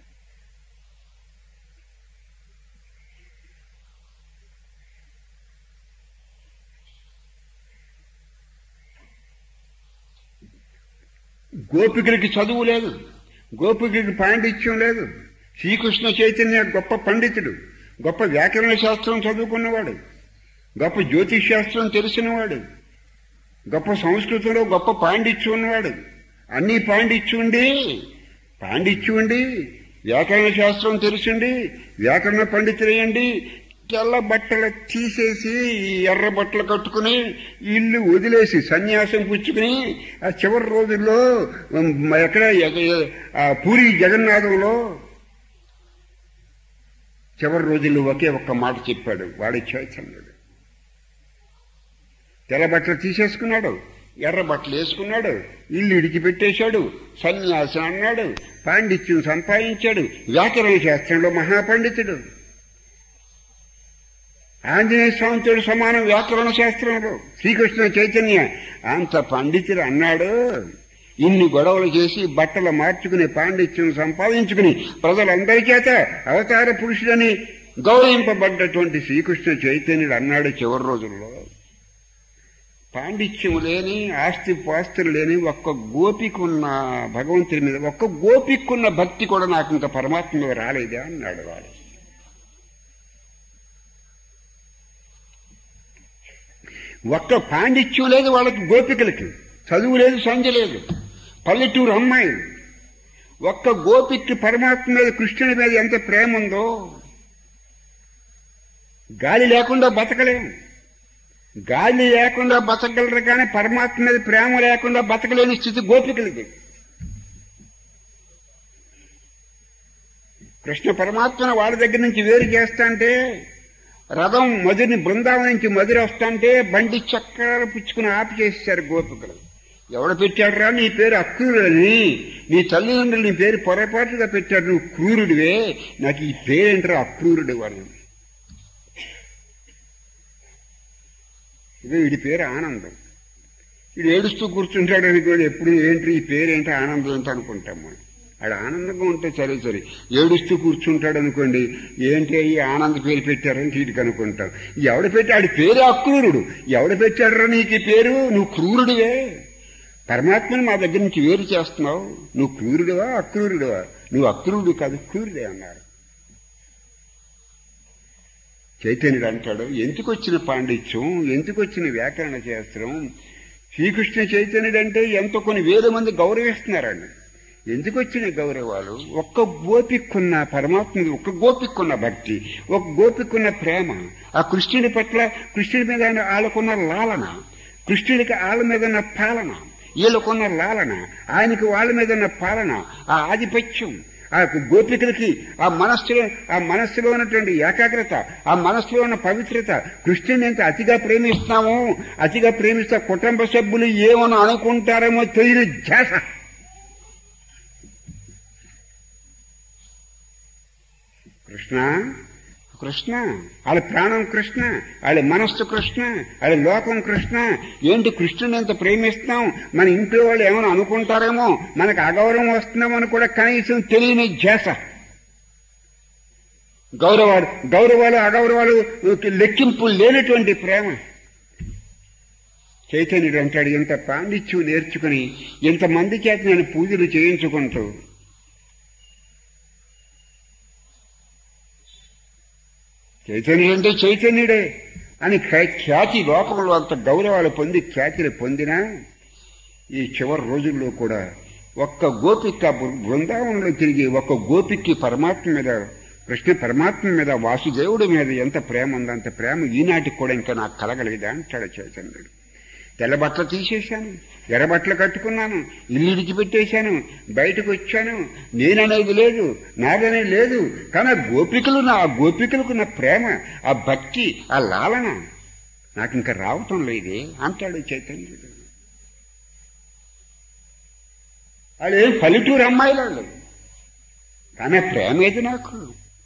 గోపికలకి చదువు లేదు గోపికలకి పాండిత్యం లేదు శ్రీకృష్ణ చైతన్య గొప్ప పండితుడు గొప్ప వ్యాకరణ శాస్త్రం చదువుకున్నవాడు గొప్ప జ్యోతిష్ శాస్త్రం తెలిసినవాడు గొప్ప సంస్కృతంలో గొప్ప పాండిత్యం ఉన్నవాడు అన్ని పాండిత్యుండి పాండిత్యుండి వ్యాకరణ శాస్త్రం తెలుసుండి వ్యాకరణ పండితులయ్యండి తెల్ల బట్టలు తీసేసి ఈ ఎర్ర బట్టలు కట్టుకుని ఇల్లు వదిలేసి సన్యాసం పుచ్చుకుని ఆ చివరి రోజుల్లో ఉమ్, ఎక్కడ ఎక్క- ఆ పూరి జగన్నాథంలో చివరి రోజుల్లో ఒకే ఒక్క మాట చెప్పాడు వాడి చైతన్యుడు తెల్ల బట్టలు తీసేసుకున్నాడు ఎర్ర బట్టలు వేసుకున్నాడు ఇల్లు ఇడిచిపెట్టేశాడు సన్యాసం అన్నాడు పాండిత్యం సంపాదించాడు వ్యాకరణ శాస్త్రంలో మహాపండితుడు ఆంజనేయ స్వామితో సమానం వ్యాకరణ శాస్త్రంలో శ్రీకృష్ణ చైతన్య అంత పండితుడు అన్నాడు ఇన్ని గొడవలు చేసి బట్టలు మార్చుకుని పాండిత్యం సంపాదించుకుని ప్రజలందరి చేత అవతార పురుషుడని గౌరవింపబడ్డటువంటి శ్రీకృష్ణ చైతన్యుడు అన్నాడు చివరి రోజుల్లో పాండిత్యం లేని ఆస్తి పాస్తులు లేని ఒక్క గోపికున్న భగవంతుడి మీద ఒక్క గోపికున్న భక్తి కూడా నాకు ఇంకా పరమాత్మ మీద రాలేదే అన్నాడు వాడు ఒక్క పాండిత్యం లేదు వాళ్ళకి గోపికలకి చదువు లేదు సంజ లేదు పల్లెటూరు అమ్మాయి ఒక్క గోపికి పరమాత్మ మీద కృష్ణుడి మీద ఎంత ప్రేమ ఉందో గాలి లేకుండా బతకలేము గాలి లేకుండా బతకగలరు కానీ పరమాత్మ మీద ప్రేమ లేకుండా బతకలేని స్థితి గోపికలది కృష్ణ పరమాత్మను వాళ్ళ దగ్గర నుంచి వేరు చేస్తాంటే రథం మధుని బృందావనం నుంచి మధుర వస్తాంటే బండి చక్రాలు పుచ్చుకుని ఆపి చేసేశారు గోపికలు ఎవడు పెట్టాడురా నీ పేరు అక్రూరుడని నీ తల్లిదండ్రులు నీ పేరు పొరపాటుగా పెట్టాడు నువ్వు క్రూరుడివే నాకు ఈ పేరేంటారా అక్రూరుడు వాళ్ళు ఇదే వీడి పేరు ఆనందం వీడు ఏడుస్తూ కూర్చుంటాడు అనుకోండి ఎప్పుడు ఏంటి ఈ పేరేంటి ఆనందం ఏంటి అనుకుంటాం మనం ఆడు ఆనందంగా ఉంటే సరే సరే ఏడుస్తూ కూర్చుంటాడు అనుకోండి ఏంటి ఈ ఆనంద పేరు పెట్టారని వీటికి అనుకుంటాం ఎవడు పెట్టాడు పేరు అక్రూరుడు ఎవడు పెట్టాడురా నీకు ఈ పేరు నువ్వు క్రూరుడివే పరమాత్మను మా దగ్గర నుంచి వేరు చేస్తున్నావు నువ్వు క్రూరుడివా అక్రూరుడివా నువ్వు అక్రూరుడు కాదు క్రూరుడే అన్నారు చైతన్యుడు అంటాడు ఎందుకు వచ్చిన పాండిత్యం ఎందుకు వచ్చిన వ్యాకరణ శాస్త్రం శ్రీకృష్ణ చైతన్యుడు అంటే ఎంతో కొన్ని వేల మంది గౌరవిస్తున్నారండి ఎందుకు వచ్చిన గౌరవాలు ఒక్క గోపిక్కున్న పరమాత్మ మీద ఒక్క గోపిక్కున్న భక్తి ఒక గోపిక్కున్న ప్రేమ ఆ కృష్ణుడి పట్ల కృష్ణుడి మీద వాళ్ళకున్న లాలన కృష్ణుడికి వాళ్ళ మీద ఉన్న పాలన వీళ్ళకున్న లాలన ఆయనకి వాళ్ళ మీద ఉన్న పాలన ఆ ఆధిపత్యం ఆ గోపికలకి ఆ మనస్సులో ఆ మనస్సులో ఉన్నటువంటి ఏకాగ్రత ఆ మనస్సులో ఉన్న పవిత్రత కృష్ణుని ఎంత అతిగా ప్రేమిస్తున్నామో అతిగా ప్రేమిస్తా కుటుంబ సభ్యులు ఏమని అనుకుంటారేమో తెలియని ధ్యాస కృష్ణ కృష్ణ వాళ్ళ ప్రాణం కృష్ణ వాళ్ళ మనస్సు కృష్ణ వాళ్ళ లోకం కృష్ణ ఏంటి కృష్ణుని ఎంత ప్రేమిస్తాం మన ఇంట్లో వాళ్ళు ఏమైనా అనుకుంటారేమో మనకు అగౌరవం వస్తుందేమో అని కూడా కనీసం తెలియని ధ్యాస గౌరవాలు గౌరవాలు అగౌరవాలు లెక్కింపు లేనటువంటి ప్రేమ చైతన్యుడు అంటాడు ఇంత పాండిత్యం నేర్చుకుని ఇంతమంది చేత నేను పూజలు చేయించుకుంటూ చైతన్యుడు అంటే చైతన్యుడే అని ఖ్యా- ఖ్యాతి లోకంలో అంత గౌరవాలు పొంది ఖ్యాతిని పొందినా ఈ చివరి రోజుల్లో కూడా ఒక్క గోపిక బృ- బృందావనంలో తిరిగి ఒక్క గోపిక్కి పరమాత్మ మీద కృష్ణ పరమాత్మ మీద వాసుదేవుడి మీద ఎంత ప్రేమ ఉందో అంత ప్రేమ ఈనాటికి కూడా ఇంకా నాకు కలగలేదా అంటాడు చైతన్యుడు తెల్ల బట్టలు తీసేశాను ఎర్ర బట్టలు కట్టుకున్నాను ఇల్లు ఇడిచిపెట్టేశాను బయటకు వచ్చాను నేననేది లేదు నాదనేది లేదు కానీ ఆ గోపికలు నా ఆ గోపికలకు నా ప్రేమ ఆ భక్తి ఆ లాలన నాకు ఇంకా రావటం లేదే అంటాడు చైతన్యుడు వాళ్ళు ఏం పల్లెటూరు అమ్మాయిలు వాళ్ళు కానీ ఆ ప్రేమ ఏది నాకు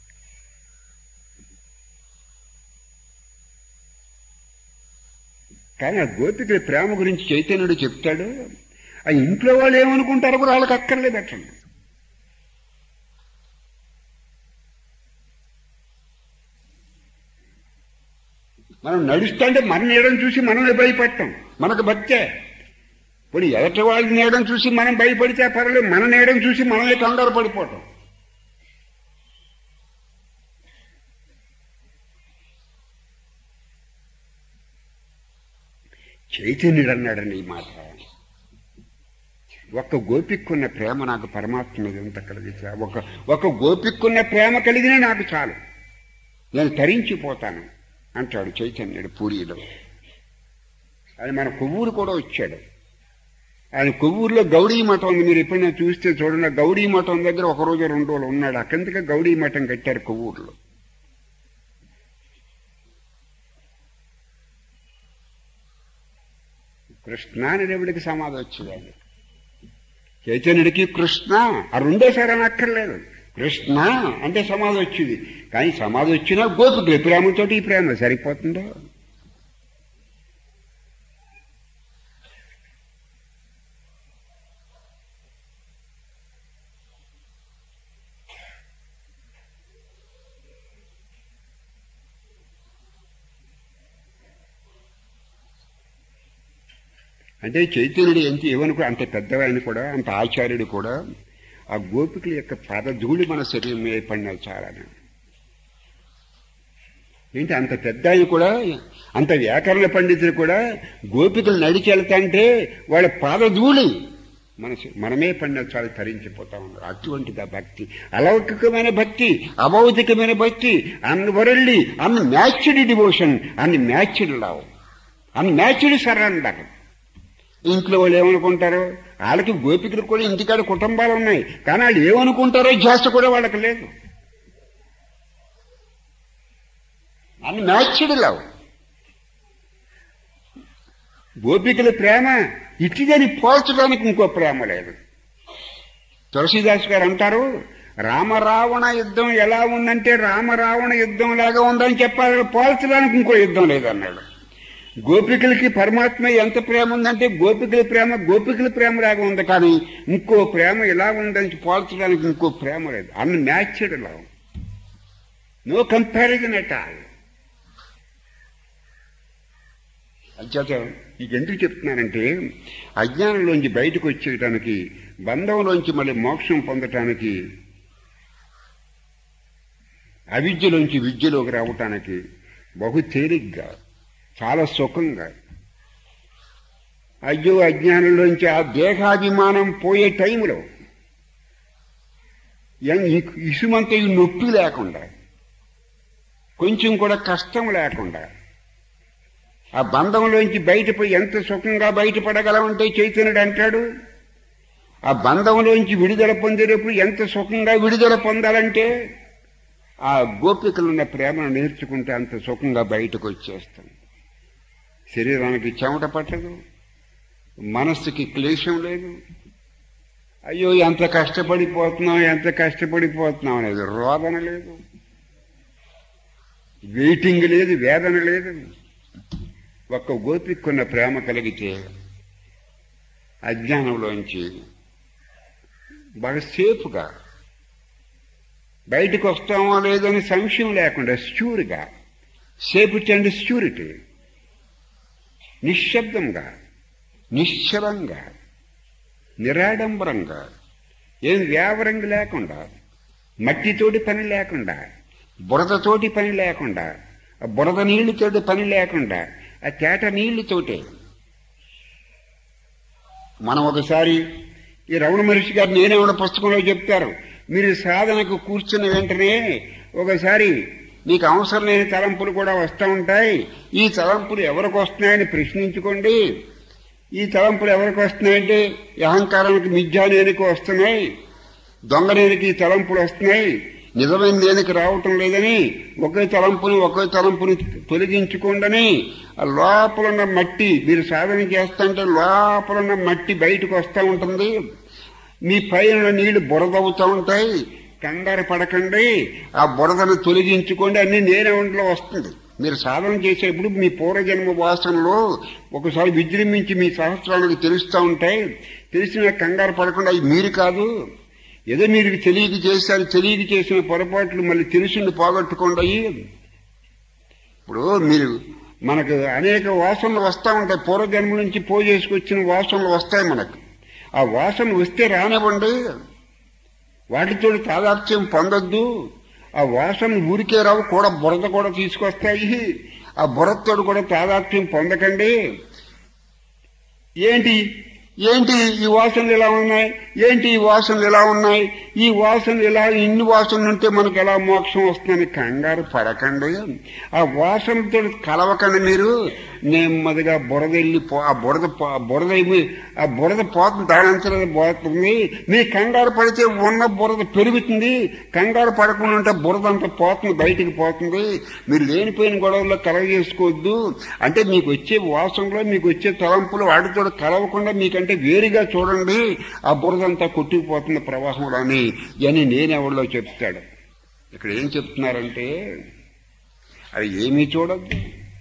కానీ ఆ గోపికల ప్రేమ గురించి చైతన్యుడు చెప్తాడు ఆ ఇంట్లో వాళ్ళు ఏమనుకుంటారో కూడా వాళ్ళకి అక్కర్లేదు అట్లండి మనం నడుస్తుంటే మన నీడని చూసి మనమే భయపడతాం మనకు భక్తే ఇప్పుడు ఎదటి వాళ్ళ నీడని చూసి మనం భయపడితే పర్లేదు మన నీడని చూసి మనమే కంగారు పడిపోవటం చైతన్యుడు అన్నాడండి ఈ మాట ఒక్క గోపిక్కున్న ప్రేమ నాకు పరమాత్మ మీద ఎంత కలిగించా ఒక ఒక గోపిక్కున్న ప్రేమ కలిగిన నాకు చాలు నేను తరించిపోతాను అంటాడు చైతన్యుడు పూరిలో అది మన కొవ్వూరు కూడా వచ్చాడు ఆయన కొవ్వూరులో గౌడీ మఠం ఉంది మీరు ఎప్పుడైనా చూస్తే చూడండి గౌడీ మఠం దగ్గర ఒక రోజు రెండు రోజులు ఉన్నాడు అక్కడికే గౌడీ మఠం కట్టారు కొవ్వూరులో కృష్ణ అని దేవుడికి సమాధి వచ్చింది చైతన్యుడికి కృష్ణ ఆ రెండోసారి అని అక్కర్లేదు కృష్ణ అంటే సమాధి వచ్చింది కానీ సమాధి వచ్చినా గోపికులు ప్రేమతోటి ఈ ప్రేమ సరిపోతుందో అంటే చైతన్యుడు ఎంత ఏమనుకో అంత పెద్దవాయన కూడా అంత ఆచార్యుడు కూడా ఆ గోపికల యొక్క పదధూళి మన శరీరం మీద పడినది చాలా ఏంటి అంత పెద్ద ఆయన కూడా అంత వ్యాకరణ పండితులు కూడా గోపికలు నడిచి వెళ్తాంటే వాళ్ళ పాదధూళి మన శ- మనమే పడిన చాలా తరించిపోతా ఉన్నారు అటువంటిది ఆ భక్తి అలౌకికమైన భక్తి అభౌతికమైన భక్తి అన్వరల్లి unmatched devotion unmatched love unmatched surrender ఇంట్లో వాళ్ళు ఏమనుకుంటారు వాళ్ళకి గోపికలు కూడా ఇంటికాడ కుటుంబాలు ఉన్నాయి కానీ వాళ్ళు ఏమనుకుంటారో జాస్త కూడా వాళ్ళకి లేదు అని మ్యాచ్డ్ లవ్ గోపికల ప్రేమ ఇట్టిదని పోల్చడానికి ఇంకో ప్రేమ లేదు తులసీదాస్ గారు అంటారు రామరావణ యుద్ధం ఎలా ఉందంటే రామరావణ యుద్ధం లాగా ఉందని చెప్పాలి పోల్చడానికి ఇంకో యుద్ధం లేదన్నాడు గోపికలకి పరమాత్మ ఎంత ప్రేమ ఉందంటే గోపికల ప్రేమ గోపికల ప్రేమ లాగా ఉంది కానీ ఇంకో ప్రేమ ఎలా ఉందని పోల్చడానికి ఇంకో ప్రేమ లేదు unmatched love no comparison at all అంచేత నీకు ఎందుకు చెప్తున్నానంటే అజ్ఞానంలోంచి బయటకు వచ్చేయటానికి బంధంలోంచి మళ్ళీ మోక్షం పొందటానికి అవిద్యలోంచి విద్యలోకి రావటానికి బహు తేలిగ్గా చాలా సుఖంగా అయ్యో అజ్ఞానంలోంచి ఆ దేహాభిమానం పోయే టైంలో ఎం- ఇ- ఇసుమంత ఈ నొప్పి లేకుండా కొంచెం కూడా కష్టం లేకుండా ఆ బంధంలోంచి బయటపోయి ఎంత సుఖంగా బయటపడగలమంటే చైతన్యుడు అంటాడు ఆ బంధంలోంచి విడుదల పొందేటప్పుడు ఎంత సుఖంగా విడుదల పొందాలంటే ఆ గోపికలున్న ప్రేమను నేర్చుకుంటే అంత సుఖంగా బయటకు వచ్చేస్తాం శరీరానికి చెమట పట్టదు మనస్సుకి క్లేశం లేదు అయ్యో ఎంత కష్టపడిపోతున్నాం ఎంత కష్టపడిపోతున్నాం అనేది రోదన లేదు వెయిటింగ్ లేదు వేదన లేదు ఒక్క గోపిక్కున్న ప్రేమ కలిగితే అజ్ఞానంలోంచి బాగా సేఫ్గా బయటకు వస్తామో లేదని సంశయం లేకుండా స్యూర్గా సేఫ్టీ అండ్ స్యూరిటీ నిశ్శబ్దంగా నిశ్చలంగా నిరాడంబరంగా ఏం వ్యావరంగా లేకుండా మట్టితోటి పని లేకుండా బురదతోటి పని లేకుండా ఆ బురద నీళ్లతోటి పని లేకుండా ఆ తేట నీళ్లతోటే మనం ఒకసారి ఈ రమణ మహర్షి గారు నేనేమన్నా పుస్తకంలో చెప్తారు మీరు సాధనకు కూర్చున్న వెంటనే ఒకసారి మీకు అవసరం లేని తలంపులు కూడా వస్తూ ఉంటాయి ఈ తలంపులు ఎవరికి వస్తున్నాయని ప్రశ్నించుకోండి ఈ తలంపులు ఎవరికి వస్తున్నాయంటే ఈ అహంకారానికి మిథ్యానేనికి వస్తున్నాయి దొంగనేనికి ఈ తలంపులు వస్తున్నాయి నిజమైన దేనికి రావటం లేదని ఒకే తలంపుని ఒకే తలంపుని తొలగించుకోండని ఆ లోపలున్న మట్టి మీరు సాధన చేస్తుంటే లోపలున్న మట్టి బయటకు వస్తూ ఉంటుంది మీ పైన నీళ్లు బురదవుతూ ఉంటాయి కంగారు పడకండి ఆ బురదను తొలగించుకోండి అన్ని నేనే ఒంట్లో వస్తుంది మీరు సాధన చేసేప్పుడు మీ పూర్వజన్మ వాసనలో ఒకసారి విజృంభించి మీ సహస్రానికి తెలుస్తూ ఉంటాయి తెలిసిన కంగారు పడకుండా అవి మీరు కాదు ఏదో మీరు తెలియక చేశారు తెలియక చేసిన పొరపాట్లు మళ్ళీ తెలిసిండి పోగొట్టుకోండి అయ్యి ఇప్పుడు మీరు మనకు అనేక వాసనలు వస్తూ ఉంటాయి పూర్వజన్మ నుంచి పోజేసుకొచ్చిన వాసనలు వస్తాయి మనకు ఆ వాసన వస్తే రానివ్వండి వాటితో తాదాత్యం పొందొద్దు ఆ వాసన ఊరికే రావు కూడా బురద కూడా తీసుకొస్తాయి ఆ బురదతో కూడా తాదాత్యం పొందకండి ఏంటి ఏంటి ఈ వాసనలు ఎలా ఉన్నాయి ఏంటి ఈ వాసనలు ఎలా ఉన్నాయి ఈ వాసనలు ఇలా ఇన్ని వాసనలు ఉంటే మనకు ఎలా మోక్షం వస్తుందని కంగారు పడకండి ఆ వాసనలతో కలవకండి మీరు నెమ్మదిగా బురద వెళ్ళి పో ఆ బురద పో- ఆ బురద ఏమి- ఆ బురద పోతుంది దానంతరం పోతుంది మీ కంగారు పడితే ఉన్న బురద పెరుగుతుంది కంగారు పడకుండా ఉంటే బురద అంతా పోతుంది బయటికి పోతుంది మీరు లేనిపోయిన గొడవల్లో కలవ చేసుకోవద్దు అంటే మీకు వచ్చే వాసనలో మీకు వచ్చే తలంపులు వాటితో కలవకుండా మీకంటే వేరుగా చూడండి ఆ బురదంతా కొట్టుకుపోతుంది ప్రవాహంలో అని అని నేనెవరిలో చెప్తాడు ఇక్కడ ఏం చెప్తున్నారంటే అది ఏమీ చూడద్దు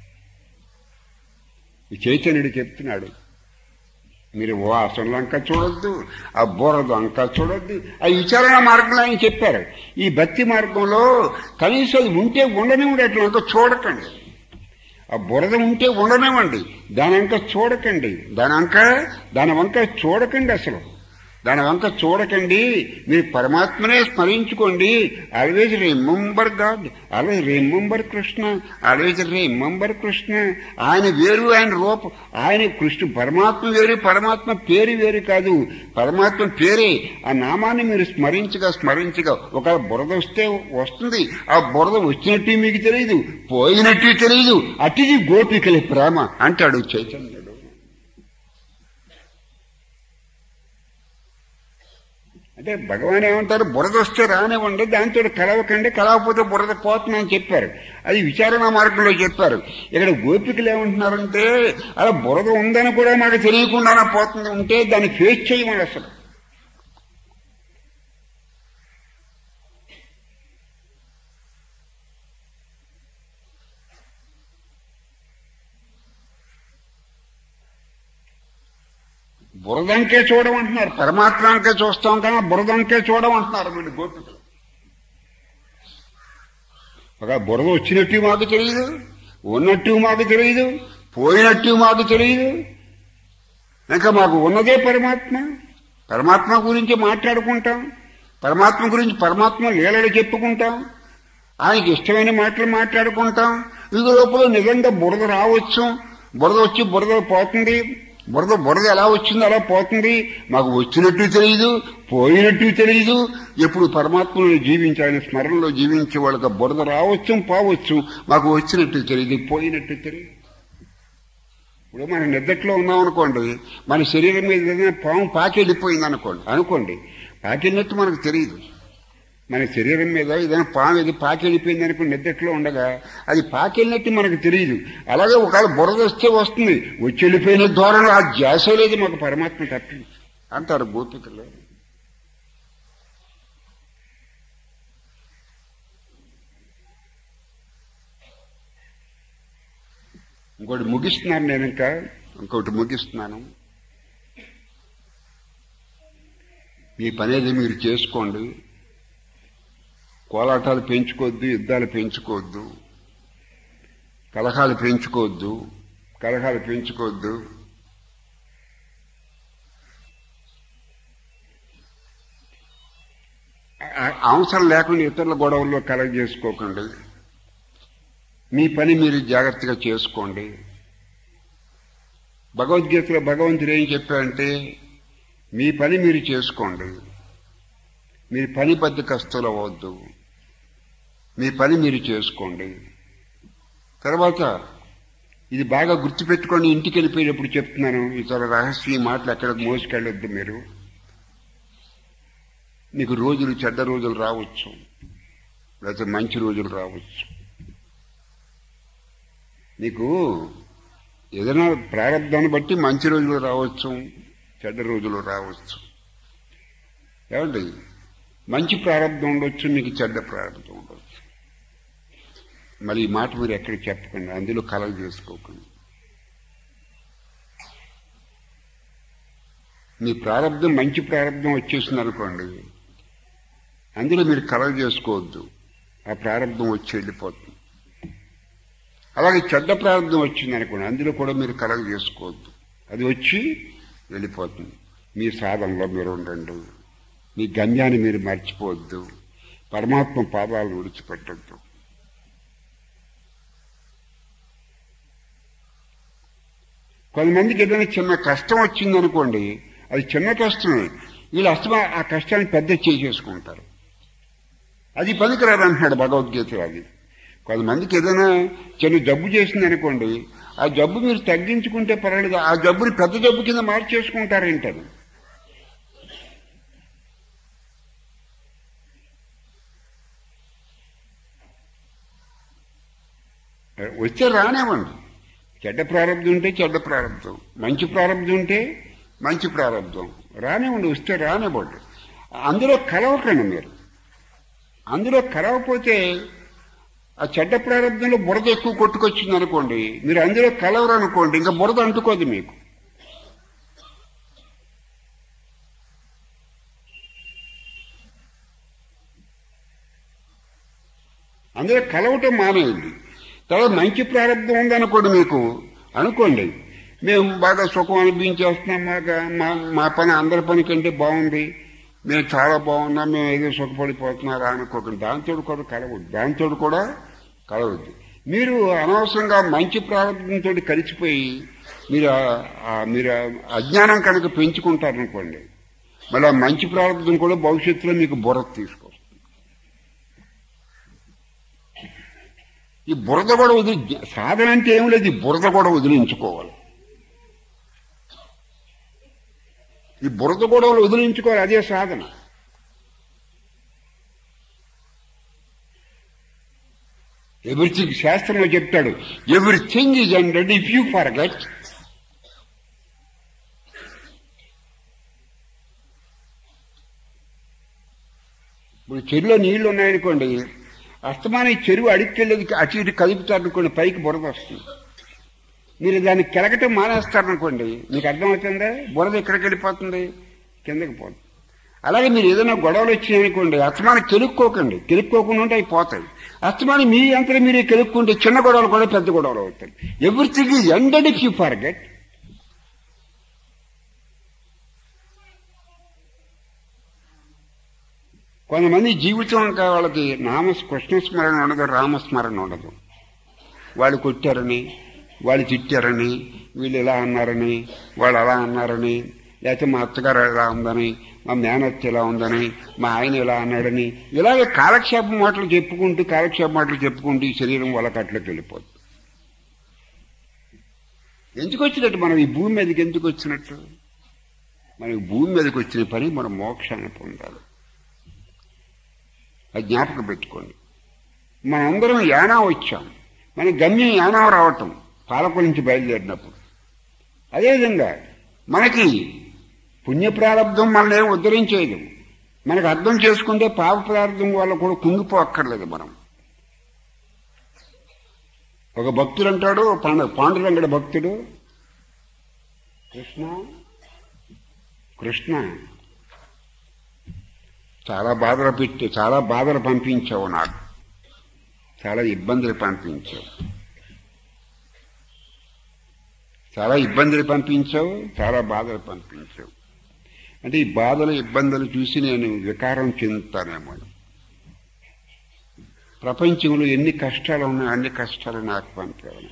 ఈ చైతన్యుడు చెప్తున్నాడు మీరు వాసనలు అంక చూడొద్దు ఆ బురద అంక చూడొద్దు ఆ విచారణ మార్గంలో ఆయన చెప్పారు ఈ భక్తి మార్గంలో కనీసం అది ఉంటే ఉండనివ్వండి అట్లా అంక చూడకండి ఆ బురద ఉంటే ఉండనివ్వండి దాని అంక చూడకండి దాని అంక దాని వంక చూడకండి అసలు దాని వంక చూడకండి మీరు పరమాత్మనే స్మరించుకోండి always remember God always remember Krishna always remember Krishna ఆయన వేరు ఆయన రూపం ఆయన కృష్ణ పరమాత్మ వేరు పరమాత్మ పేరు వేరు కాదు పరమాత్మ పేరే ఆ నామాన్ని మీరు స్మరించగా స్మరించగా ఒక బురద వస్తే వస్తుంది ఆ బురద వచ్చినట్టు మీకు తెలియదు పోయినట్టు తెలియదు అతిది గోపికల ప్రేమ అంటాడు చైతన్యుడు అంటే భగవాన్ ఏమంటారు బురద వస్తే రానివ్వండి దాంతో కలవకండి కలవకపోతే బురద పోతుందని చెప్పారు అది విచారణ మార్గంలో చెప్పారు ఇక్కడ గోపికలు ఏమంటున్నారంటే అలా బురద ఉందని కూడా మాకు తెలియకుండానే పోతుంది ఉంటే దాన్ని ఫేస్ చేయమని అసలు బురదంకే చూడమంటున్నారు పరమాత్మానికే చూస్తాం కానీ బురదంకే చూడమంటున్నారు వీళ్ళు గోపికలు ఒక బురద వచ్చినట్టు మాకు తెలియదు ఉన్నట్టు మాకు తెలియదు పోయినట్టు మాకు తెలియదు ఇంకా మాకు ఉన్నదే పరమాత్మ పరమాత్మ గురించి మాట్లాడుకుంటాం పరమాత్మ గురించి పరమాత్మ లీలలు చెప్పుకుంటాం ఆయనకి ఇష్టమైన మాటలు మాట్లాడుకుంటాం ఈ లోపల నిజంగా బురద రావచ్చు బురద వచ్చి బురద పోతుంది బురద బురద ఎలా వచ్చిందో అలా పోతుంది మాకు వచ్చినట్టు తెలియదు పోయినట్టు తెలియదు ఎప్పుడు పరమాత్మను జీవించి ఆయన స్మరణలో జీవించే వాళ్ళకి బురద రావచ్చు పోవచ్చు మాకు వచ్చినట్టు తెలియదు పోయినట్టు తెలియదు ఇప్పుడు మనం నిద్దట్లో ఉన్నాం అనుకోండి మన శరీరం మీద ఏదైనా పాము పాకెళ్ళిపోయింది అనుకోండి అనుకోండి పాకెళ్ళినట్టు మనకు తెలియదు మన శరీరం మీద ఏదైనా పాము ఏది పాకెళ్ళిపోయింది అనుకుని నిద్దట్లో ఉండగా అది పాకెళ్ళినట్టు మనకు తెలియదు అలాగే ఒకవేళ బురద వస్తే వస్తుంది వచ్చి వెళ్ళిపోయిన ధోరణి ఆ ధ్యాస లేదు మాకు పరమాత్మ తప్పి అంటారు గోపికలు ఇంకోటి ముగిస్తున్నాను నేను ఇంకా ఇంకోటి ముగిస్తున్నాను మీ పనేది మీరు చేసుకోండి కోలాటాలు పెంచుకోవద్దు యుద్ధాలు పెంచుకోవద్దు కలహాలు పెంచుకోవద్దు కలహాలు పెంచుకోవద్దు ఆ- అవసరం లేకుండా ఇతరుల గొడవల్లో కలగ చేసుకోకండి మీ పని మీరు జాగ్రత్తగా చేసుకోండి భగవద్గీతలో భగవంతుడు ఏం చెప్పారంటే మీ పని మీరు చేసుకోండి మీరు పని బద్దకస్తులు అవ్వద్దు మీ పని మీరు చేసుకోండి తర్వాత ఇది బాగా గుర్తుపెట్టుకొని ఇంటికి వెళ్ళిపోయేటప్పుడు చెప్తున్నాను ఈ చాలా రహస్య మాటలు ఎక్కడికి మోసుకెళ్ళొద్దు మీరు మీకు రోజులు చెడ్డ రోజులు రావచ్చు లేకపోతే మంచి రోజులు రావచ్చు మీకు ఏదైనా ప్రారంభాన్ని బట్టి మంచి రోజులు రావచ్చు చెడ్డ రోజులు రావచ్చు ఏమండి మంచి ప్రారంభం ఉండొచ్చు మీకు చెడ్డ ప్రారంభం ఉండొచ్చు మరి ఈ మాట మీరు ఎక్కడ చెప్పకండి అందులో కలగ చేసుకోకండి మీ ప్రారంభం మంచి ప్రారంభం వచ్చేసింది అనుకోండి అందులో మీరు కలగ చేసుకోవద్దు ఆ ప్రారంభం వచ్చి వెళ్ళిపోతుంది అలాగే చెడ్డ ప్రారంభం వచ్చింది అనుకోండి అందులో కూడా మీరు కలగ చేసుకోవద్దు అది వచ్చి వెళ్ళిపోతుంది మీ సాధనలో మీరు ఉండండి మీ గమ్యాన్ని మీరు మర్చిపోవద్దు పరమాత్మ పాదాలను విడిచిపెట్టద్దు కొంతమందికి ఏదైనా చిన్న కష్టం వచ్చిందనుకోండి అది చిన్న కష్టమే వీళ్ళు అస్తమా ఆ కష్టాన్ని పెద్ద చేసేసుకుంటారు అది పనికిరాదు అంటున్నాడు భగవద్గీత అది కొంతమందికి ఏదైనా చిన్న జబ్బు చేసింది అనుకోండి ఆ జబ్బు మీరు తగ్గించుకుంటే పర్వాలేదు ఆ జబ్బుని పెద్ద జబ్బు కింద మార్చేసుకుంటారేంటది వచ్చే రానివ్వండి చెడ్డ ప్రారంభం ఉంటే చెడ్డ ప్రారంభం మంచి ప్రారంభం ఉంటే మంచి ప్రారంభం రానివ్వండి వస్తే రానివ్వండి అందులో కలవకండి మీరు అందులో కలవకపోతే ఆ చెడ్డ ప్రారంభంలో బురద ఎక్కువ కొట్టుకొచ్చింది అనుకోండి మీరు అందులో కలవరు అనుకోండి ఇంకా బురద అంటుకోదు మీకు అందులో కలవటం మానేయండి తర్వాత మంచి ప్రారంభం ఉందనుకోండి మీకు అనుకోండి మేము బాగా సుఖం అనిపించేస్తున్నాం మాకు మా మా పని అందరి పని కంటే బాగుంది మేము చాలా బాగున్నాం మేము ఏదో సుఖపడిపోతున్నారా అనుకోకండి దాంతో కూడా కలవద్దు దాంతో కూడా కలవద్దు మీరు అనవసరంగా మంచి ప్రారంభంతో కలిసిపోయి మీరు ఆ- ఆ మీరు ఆ అజ్ఞానం కనుక పెంచుకుంటారనుకోండి మళ్ళీ ఆ మంచి ప్రారంభం కూడా భవిష్యత్తులో మీకు బుర్ర తీసుకొస్తుంది ఈ బురద కూడా వదిలి సాధన అంటే ఏం లేదు ఈ బురద కూడా వదిలించుకోవాలి ఈ బురద కూడా వదిలించుకోవాలి అదే సాధన ఎవ్రీథింగ్ శాస్త్రంలో చెప్తాడు everything is ended if you forget ఇప్పుడు చెరువులో నీళ్లు ఉన్నాయనుకోండి అస్తమానం ఈ చెరువు అడిక్కెళ్ళేది అటు ఇటు కదుపుతారనుకోండి పైకి బురద వస్తుంది మీరు దాన్ని కెలకటం మానేస్తారనుకోండి మీకు అర్థమవుతుందా బురద ఎక్కడికి వెళ్ళిపోతుంది కిందకి పోతుంది అలాగే మీరు ఏదైనా గొడవలు వచ్చినాయనుకోండి అస్తమానం కెలుక్కోకండి కెలుక్కోకుండా ఉంటే అవి పోతాయి అస్తమానం మీ అంతలో మీరే కెలుక్కుంటే చిన్న గొడవలు కూడా పెద్ద గొడవలు అవుతాయి everything is ended if you forget కొంతమంది జీవితం ఇంకా వాళ్ళకి నామ కృష్ణస్మరణ ఉండదు రామస్మరణ ఉండదు వాళ్ళు కొట్టారని వాళ్ళు తిట్టారని వీళ్ళు ఇలా అన్నారని వాళ్ళు అలా అన్నారని లేకపోతే మా అత్తగారు ఇలా ఉందని మా మేనత్త ఇలా ఉందని మా ఆయన ఇలా అన్నాడని ఇలాగే కాలక్షేపం మాటలు చెప్పుకుంటూ కాలక్షేప మాటలు చెప్పుకుంటూ ఈ శరీరం వాళ్ళకట్లోకి వెళ్ళిపోతుంది ఎందుకు వచ్చినట్టు మనం ఈ భూమి మీదకి ఎందుకు వచ్చినట్టు మనకి భూమి మీదకి వచ్చిన పని మనం మోక్షాన్ని పొందాలి అది జ్ఞాపకం పెట్టుకోండి మనందరం యానా వచ్చాం మన గమ్యం యానా రావటం పాలకుల నుంచి బయలుదేరినప్పుడు అదేవిధంగా మనకి పుణ్య ప్రారంధం మనల్ని ఏం ఉద్ధరించేది మనకు అర్థం చేసుకుంటే పాప ప్రారంధం వల్ల కూడా కుంగిపోక్కర్లేదు మనం ఒక భక్తుడు అంటాడు పాండు పాండురంగడ భక్తుడు కృష్ణ కృష్ణ చాలా బాధలు పెట్టి చాలా బాధలు పంపించావు నాకు చాలా ఇబ్బందులు పంపించావు చాలా ఇబ్బందులు పంపించావు చాలా బాధలు పంపించావు అంటే ఈ బాధలు ఇబ్బందులు చూసి నేను వికారం చెందుతానేమో ప్రపంచంలో ఎన్ని కష్టాలు ఉన్నాయో అన్ని కష్టాలు నాకు పంపాను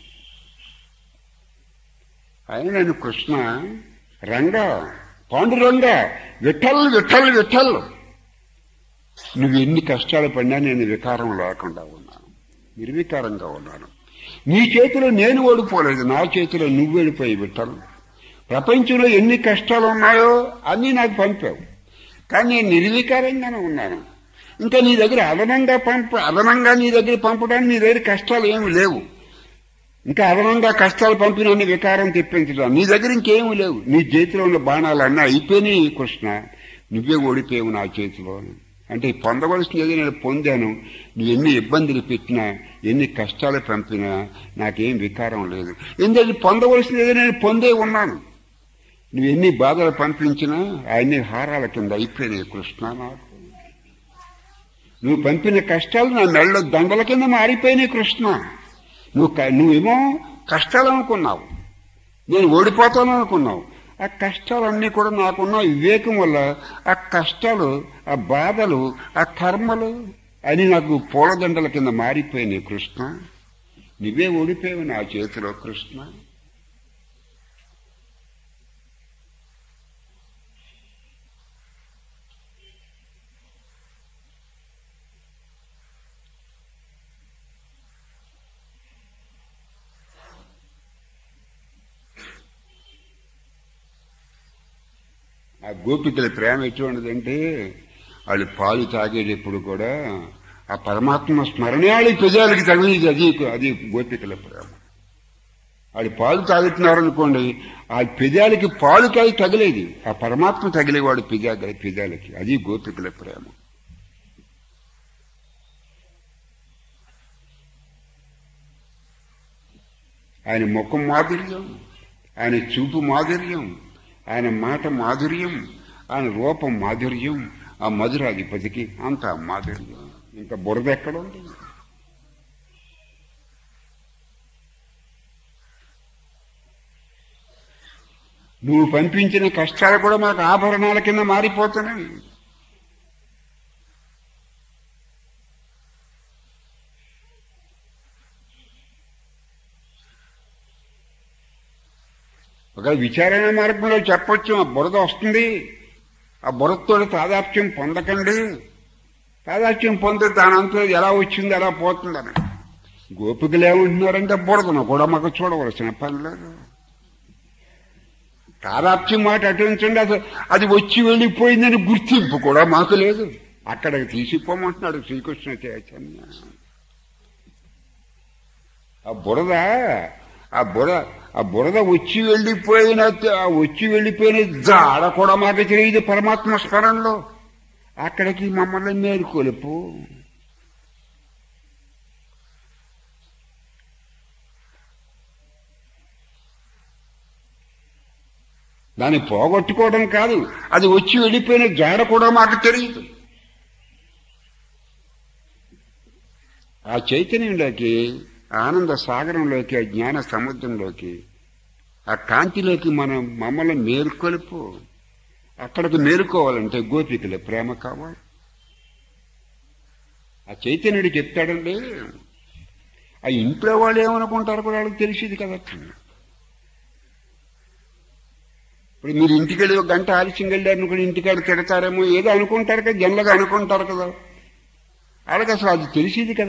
అయినా నేను కృష్ణ రంగ పాండురంగ విఠల్ విఠల్ విఠల్ నువ్వు ఎన్ని కష్టాలు పడినా నేను వికారం లేకుండా ఉన్నాను నిర్వికారంగా ఉన్నాను నీ చేతిలో నేను ఓడిపోలేదు నా చేతిలో నువ్వు వెళ్ళిపోయి విట్టలు ప్రపంచంలో ఎన్ని కష్టాలు ఉన్నాయో అన్నీ నాకు పంపావు కానీ నేను నిర్వికారంగానే ఉన్నాను ఇంకా నీ దగ్గర అదనంగా పంప అదనంగా నీ దగ్గర పంపడానికి నీ దగ్గర కష్టాలు ఏమి లేవు ఇంకా అదనంగా కష్టాలు పంపిన వికారం తెప్పించడం నీ దగ్గర ఇంకేమీ లేవు నీ చేతిలో ఉన్న బాణాలన్నీ అయిపోయినాయి కృష్ణ నువ్వే ఓడిపోయావు నా చేతిలో అంటే పొందవలసింది ఏదో నేను పొందాను నువ్వు ఎన్ని ఇబ్బందులు పెట్టినా ఎన్ని కష్టాలు పంపినా నాకేం వికారం లేదు ఎందుకంటే పొందవలసింది ఏదో నేను పొందే ఉన్నాను నువ్వు ఎన్ని బాధలు పంపించినా అన్ని హారాల కింద అయిపోయినాయి కృష్ణ నాకు నువ్వు పంపిన కష్టాలు నా మెళ్ళ దండల కింద మారిపోయినాయి కృష్ణ నువ్వు క- నువ్వేమో కష్టాలు అనుకున్నావు నేను ఓడిపోతాను అనుకున్నావు ఆ కష్టాలన్నీ కూడా నాకున్న వివేకం వల్ల ఆ కష్టాలు ఆ బాధలు ఆ కర్మలు అని నాకు పూలదండల కింద మారిపోయినాయి కృష్ణ నువ్వే ఓడిపోయావు నా చేతిలో కృష్ణ ఆ గోపికల ప్రేమ ఎటువంటిదంటే వాళ్ళు పాలు తాగేటప్పుడు కూడా ఆ పరమాత్మ స్మరణే వాళ్ళ పెదాలకి తగిలిది అది అది గోపికల ప్రేమ వాళ్ళు పాలు తాగుతున్నారనుకోండి ఆ పెదాలకి పాలు కాయి తగిలేది ఆ పరమాత్మ తగిలేవాడు పెదా పెదాలకి అది గోపికల ప్రేమ ఆయన ముఖం మాధుర్యం ఆయన చూపు మాధుర్యం ఆయన మాట మాధుర్యం ఆయన రూపం మాధుర్యం ఆ మధురాధిపతికి అంత మాధుర్యం ఇంకా బురద ఎక్కడ ఉంది నువ్వు పంపించిన కష్టాలు కూడా మాకు ఆభరణాల కింద మారిపోతున్నాయి ఒక విచారణ మార్గంలో చెప్పొచ్చు ఆ బురద వస్తుంది ఆ బురదతో తాదాప్యం పొందకండి తాదాప్యం పొందితే దానంతా ఎలా వచ్చింది ఎలా పోతుందని గోపికలు ఏమంటున్నారంటే బురదను కూడా మాకు చూడవలసిన పని లేదు తాదాప్యం మాట అటుంచండి అసలు అది వచ్చి వెళ్ళిపోయిందని గుర్తింపు కూడా మాకు లేదు అక్కడికి తీసిపోమంటున్నాడు శ్రీకృష్ణ చైతన్య ఆ బురద ఆ బుర ఆ బురద వచ్చి వెళ్ళిపోయిన ఆ వచ్చి వెళ్ళిపోయిన జాడ కూడా మాకు తెలియదు పరమాత్మ స్మరణలో అక్కడికి మమ్మల్ని మేలుకొలుపు దాన్ని పోగొట్టుకోవడం కాదు అది వచ్చి వెళ్ళిపోయిన జాడ కూడా మాకు తెలియదు ఆ చైతన్యంలోకి ఆనంద సాగరంలోకి ఆ జ్ఞాన సముద్రంలోకి ఆ కాంతిలోకి మనం మమ్మల్ని మేలుకొలుపు అక్కడికి మేలుకోవాలంటే గోపికల ప్రేమ కావాలి ఆ చైతన్యుడు చెప్తాడండి ఆ ఇంట్లో వాళ్ళు ఏమనుకుంటారు కూడా వాళ్ళకి తెలిసింది కదా ఇప్పుడు మీరు ఇంటికి వెళ్ళి ఒక గంట ఆలస్యం వెళ్ళారు అనుకుని ఇంటికాడ తిడతారేమో ఏదో అనుకుంటారు కదా జనలుగా అనుకుంటారు కదా వాళ్ళకి అసలు అది తెలిసింది కదా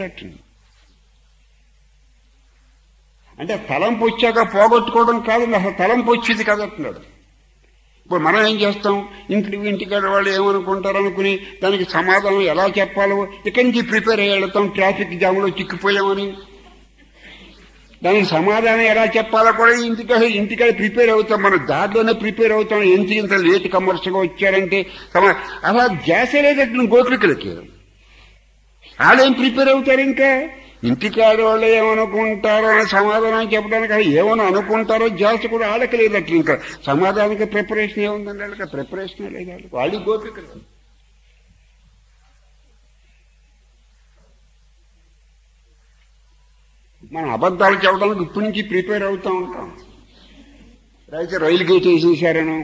అంటే తలంపు వచ్చాక పోగొట్టుకోవడం కాదు అసలు తలంపు వచ్చేది కదా అంటున్నాడు ఇప్పుడు మనం ఏం చేస్తాం ఇంటి ఇంటికాడ వాళ్ళు ఏమనుకుంటారు అనుకుని దానికి సమాధానం ఎలా చెప్పాలో ఇక్కడి నుంచి ప్రిపేర్ అయ్యి వెళ్తాం ట్రాఫిక్ జామ్లో చిక్కిపోయామని దానికి సమాధానం ఎలా చెప్పాలో కూడా ఇంటికాడ ఇంటికాడ ప్రిపేర్ అవుతాం మనం దాంట్లోనే ప్రిపేర్ అవుతాం ఎందుకు ఇంత లేట్ కమర్షియల్గా వచ్చారంటే సమా అలా ధ్యాస లేదట్టు గోపికలకి వాళ్ళేం ప్రిపేర్ అవుతారు ఇంకా ఇంటికాడ వాళ్ళు ఏమనుకుంటారో అని సమాధానం చెప్పడానికి అది ఏమని అనుకుంటారో జాస్ కూడా వాళ్ళకి లేదట్లు ఇంకా సమాధానానికి ప్రిపరేషన్ ఏముందండి వాళ్ళకి ప్రిపరేషన్ లేదు వాళ్ళకి వాళ్ళు గోపికలు మనం అబద్ధాలు చెప్పడానికి ఇప్పటి నుంచి ప్రిపేర్ అవుతూ ఉంటాం అయితే రైలు గేట్ వేసేసారను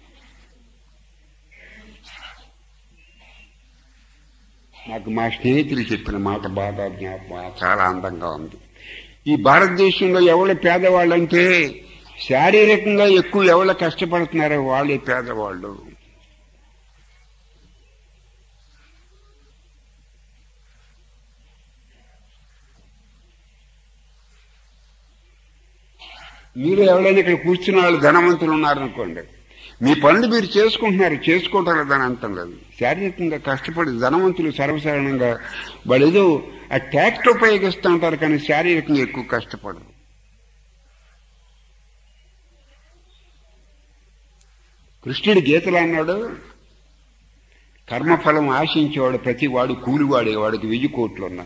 నాకు మా స్నేహితులు చెప్పిన మాట బాగా జ్ఞాపకం చాలా అందంగా ఉంది ఈ భారతదేశంలో ఎవరు పేదవాళ్ళంటే శారీరకంగా ఎక్కువ ఎవరు కష్టపడుతున్నారో వాళ్ళే పేదవాళ్ళు మీరు ఎవరైనా ఇక్కడ కూర్చున్న వాళ్ళు ధనవంతులు ఉన్నారనుకోండి మీ పనులు మీరు చేసుకుంటున్నారు చేసుకోవటం లేదని అంటాం లేదు శారీరకంగా కష్టపడి ధనవంతులు సర్వసాధారణంగా వాళ్ళు ఏదో ఆ ట్యాక్ట్ ఉపయోగిస్తూ ఉంటారు కానీ శారీరకంగా ఎక్కువ కష్టపడరు కృష్ణుడు గీతలు అన్నాడు కర్మఫలం ఆశించేవాడు ప్రతి వాడు కూలివాడే వాడికి వెయ్యి కోట్లు ఉన్నా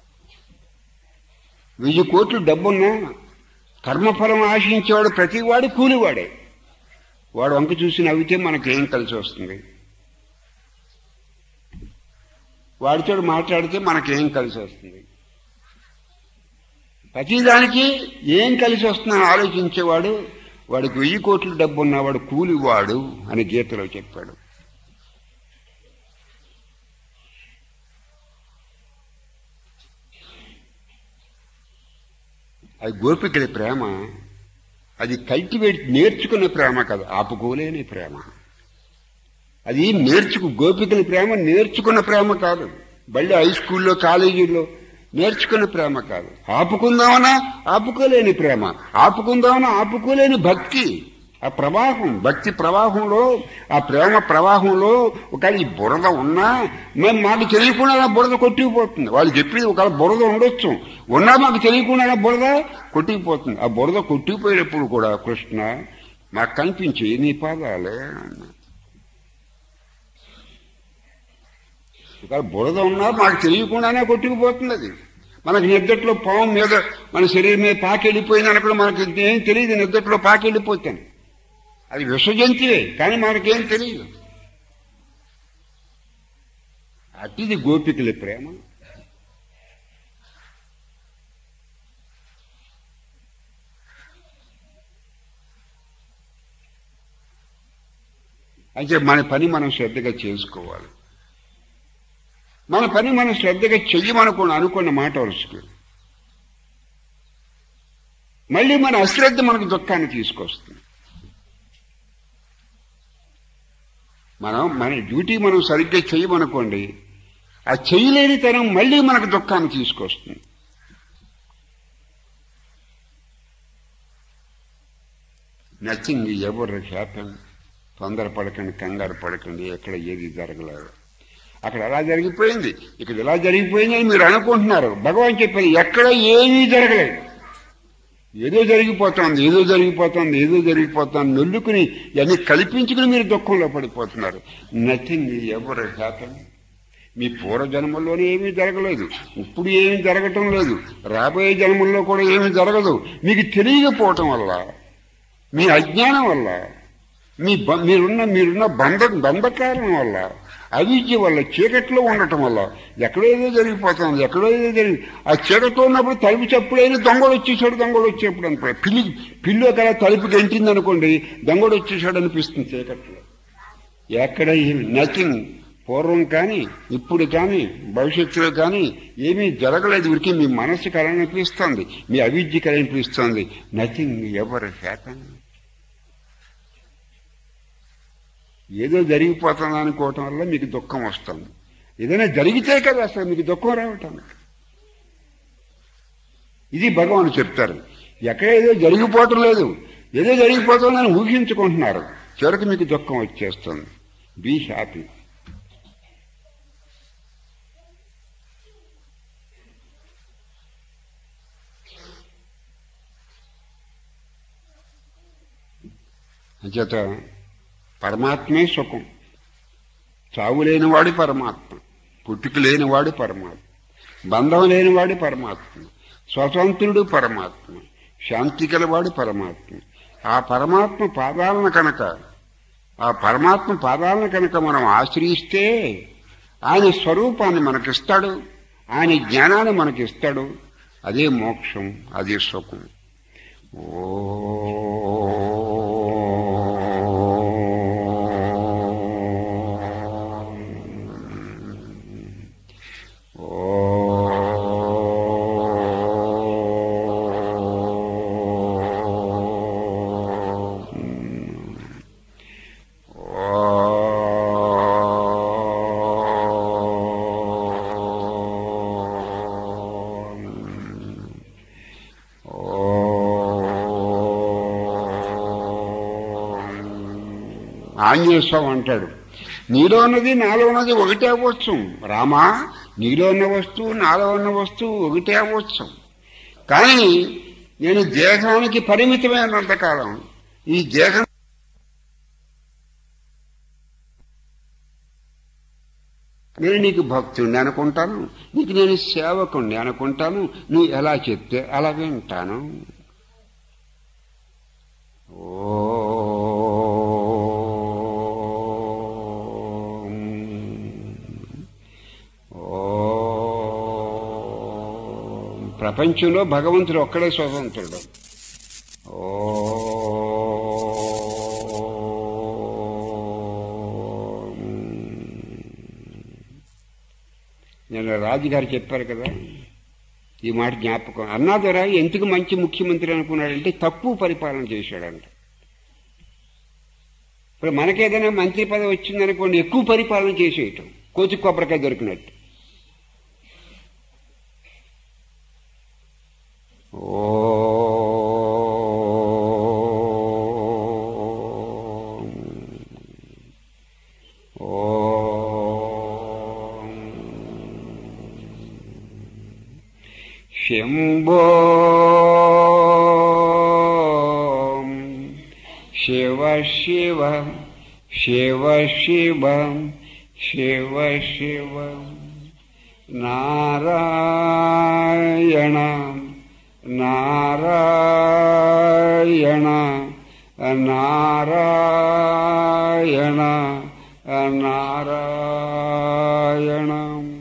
వెయ్యి కోట్లు డబ్బున్నా కర్మఫలం ఆశించేవాడు ప్రతి వాడు కూలివాడే వాడు వంక చూసి నవ్వితే మనకేం కలిసి వస్తుంది వాడితో మాట్లాడితే మనకేం కలిసి వస్తుంది ప్రతిదానికి ఏం కలిసి వస్తుందని ఆలోచించేవాడు వాడికి వెయ్యి కోట్ల డబ్బు ఉన్నవాడు కూలివాడు అని గీతలో చెప్పాడు అది గోపికల ప్రేమ అది కల్టివేట్ నేర్చుకున్న ప్రేమ కాదు ఆపుకోలేని ప్రేమ అది నేర్చుకు గోపికల ప్రేమ నేర్చుకున్న ప్రేమ కాదు బళ్ళి హై స్కూల్లో కాలేజీల్లో నేర్చుకున్న ప్రేమ కాదు ఆపుకుందామనా ఆపుకోలేని ప్రేమ ఆపుకుందామనా ఆపుకోలేని భక్తి ఆ ప్రవాహం భక్తి ప్రవాహంలో ఆ ప్రేమ ప్రవాహంలో ఒకవేళ ఈ బురద ఉన్నా మేము మాకు తెలియకుండా ఆ బురద కొట్టుకుపోతుంది వాళ్ళు చెప్పేది ఒకవేళ బురద ఉండొచ్చు ఉన్నా మాకు తెలియకుండా ఆ బురద కొట్టుకుపోతుంది ఆ బురద కొట్టుకుపోయేటప్పుడు కూడా కృష్ణ మాకు కనిపించి నీ పాదాలే అన్నా ఒకవేళ బురద ఉన్నా మాకు తెలియకుండానే కొట్టుకుపోతుంది అది మనకి నిద్దట్లో పాము మీద మన శరీరం మీద పాకెళ్ళిపోయింది అనుకో మనకి ఏం తెలియదు నిద్దట్లో పాకెళ్ళిపోతాను అది విషజంతువే కానీ మనకేం తెలియదు అతిది గోపికల ప్రేమ అయితే మన పని మనం శ్రద్ధగా చేసుకోవాలి మన పని మనం శ్రద్ధగా చెయ్యమనుకున్న అనుకున్న మాట వరుసకు మళ్ళీ మన అశ్రద్ధ మనకు దుఃఖాన్ని తీసుకొస్తుంది మనం మన డ్యూటీ మనం సరిగ్గా చెయ్యమనుకోండి ఆ చెయ్యలేని తనం మళ్ళీ మనకు దుఃఖాన్ని తీసుకొస్తుంది నథింగ్ ఎవర్ హ్యాపన్ తొందరపడకండి కంగారు పడకండి ఎక్కడ ఏది జరగలేదు అక్కడ ఎలా జరిగిపోయింది ఇక్కడ ఎలా జరిగిపోయింది అని మీరు అనుకుంటున్నారు భగవాన్ చెప్పారు ఎక్కడ ఏమీ జరగలేదు ఏదో జరిగిపోతుంది ఏదో జరిగిపోతుంది ఏదో జరిగిపోతుంది నొల్లుకుని ఇవన్నీ కల్పించుకుని మీరు దుఃఖంలో పడిపోతున్నారు నథింగ్ ఎవర్ హ్యాపన్ మీ పూర్వ జన్మల్లోనే ఏమీ జరగలేదు ఇప్పుడు ఏమీ జరగటం లేదు రాబోయే జన్మల్లో కూడా ఏమీ జరగదు మీకు తెలియకపోవటం వల్ల మీ అజ్ఞానం వల్ల మీ బ- మీరున్న మీరున్న బంధ బంధకారణం వల్ల అవిద్య వల్ల చీకట్లో ఉండటం వల్ల ఎక్కడో ఏదో జరిగిపోతుంది ఎక్కడో ఏదో జరిగి ఆ చీకట్లో ఉన్నప్పుడు తలుపు చెప్పుడైనా దొంగడు వచ్చేసాడు దొంగడు వచ్చేప్పుడు అనుకో పిల్లి పిల్లి ఒకవేళ తలుపు గంటింది అనుకోండి దొంగడు వచ్చేసాడు అనిపిస్తుంది చీకట్లో ఎక్కడ నథింగ్ పూర్వం కానీ ఇప్పుడు కానీ భవిష్యత్తులో కానీ ఏమీ జరగలేదు ఊరికి మీ మనసు కలనిపిస్తుంది మీ అవిద్య కలనిపిస్తుంది నథింగ్ ఎవర్ హ్యాపన్ ఏదో జరిగిపోతుంది అనుకోవటం వల్ల మీకు దుఃఖం వస్తుంది ఏదైనా జరిగితే కదా అసలు మీకు దుఃఖం రావటానికి ఇది భగవాన్ చెప్తారు ఎక్కడ ఏదో జరిగిపోవటం లేదు ఏదో జరిగిపోతుందని ఊహించుకుంటున్నారు చివరికి మీకు దుఃఖం వచ్చేస్తుంది బీ హ్యాపీ అంచేత పరమాత్మే సుఖం చావు లేనివాడి పరమాత్మ పుట్టుక లేనివాడి పరమాత్మ బంధం లేనివాడి పరమాత్మ స్వతంత్రుడు పరమాత్మ శాంతి గలవాడి పరమాత్మ ఆ పరమాత్మ పాదాలను కనుక ఆ పరమాత్మ పాదాలను కనుక మనం ఆశ్రయిస్తే ఆయన స్వరూపాన్ని మనకిస్తాడు ఆయన జ్ఞానాన్ని మనకిస్తాడు అదే మోక్షం అదే సుఖం ఆంజనేయ స్వామి అంటాడు నీలో ఉన్నది నాలో ఉన్నది ఒకటే అవ్వచ్చు రామా నీలో ఉన్న వస్తువు నాలో ఉన్న వస్తువు ఒకటే అవ్వచ్చు కానీ నేను దేహానికి పరిమితమైనంతకాలం ఈ దేహం నేను నీకు భక్తుడిని అనుకుంటాను నీకు నేను సేవకుణ్ణి అనుకుంటాను నువ్వు ఎలా చెప్తే అలా వింటాను ఓం. ఓం. ప్రపంచంలో భగవంతుడు ఒక్కడే స్వతంత్రుడు ఓం. నేను రాజుగారు చెప్పారు కదా ఈ మాట జ్ఞాపకం అన్నాదొరా ఎందుకు మంచి ముఖ్యమంత్రి అనుకున్నాడంటే తక్కువ పరిపాలన చేశాడంట ఇప్పుడు మనకేదైనా మంత్రి పదవి వచ్చిందనుకోండి ఎక్కువ పరిపాలన చేసేయటం కోచి కొబ్బరికాయ దొరికినట్టు ఓ శంభో శివ శివ శివ శివ శివ శివ నారాయణ నారాయణ నారాయణ నారాయణ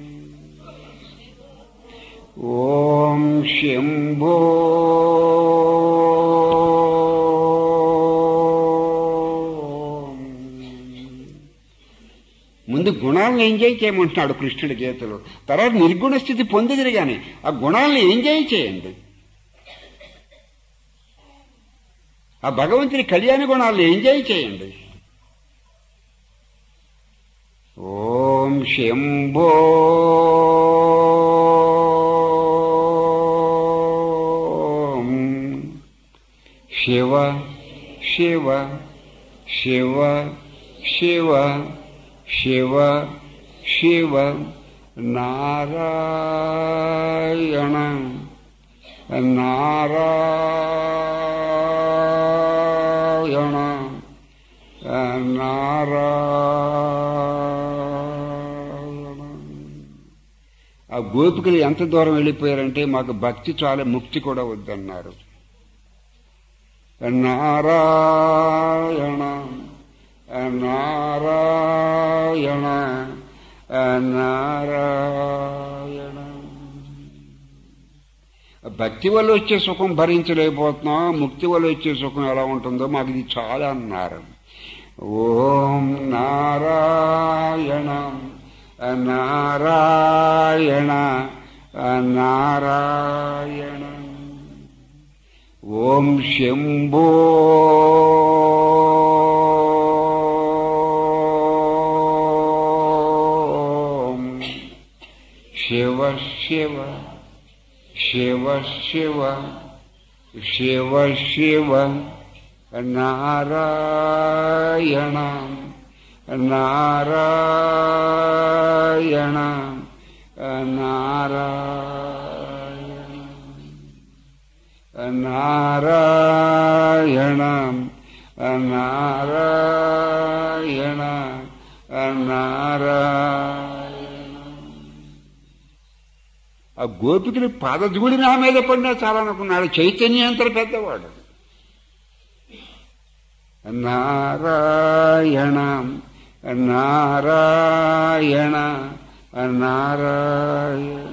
ఓం శంభో ముందు గుణాలను ఎంజాయ్ చేయమంటున్నాడు కృష్ణుడి గీతలో తర్వాత నిర్గుణ స్థితి పొందిదిరి కానీ ఆ గుణాలను ఎంజాయ్ చేయండి ఆ భగవంతుని కళ్యాణ గుణాలను ఎంజాయ్ చేయండి ఓం శంభో శివ శివ శివ శివ శివ శివ నారాయణ నారాయణ నారాయణ ఆ గోపికలు ఎంత దూరం వెళ్ళిపోయారంటే మాకు భక్తి చాలా ముక్తి కూడా వద్దన్నారు నారాయణ నారాయణ నారాయణ భక్తి వల్ల వచ్చే సుఖం భరించలేకపోతున్నాం ముక్తి వల్ల వచ్చే సుఖం ఎలా ఉంటుందో మాకు ఇది చాలా అన్నారు ఓం నారాయణ నారాయణ నారాయణ ఓం శంభో శివ శివ శివ శివ శివ శివ నారాయణ నారాయణ నారాయణ నారాయణ నారాయణ నారాయణ ఆ గోపికలు పాదధూళి నా మీద పడినా చాలా అనుకున్నాడు చైతన్యంతర పెద్దవాడు నారాయణ నారాయణ నారాయణ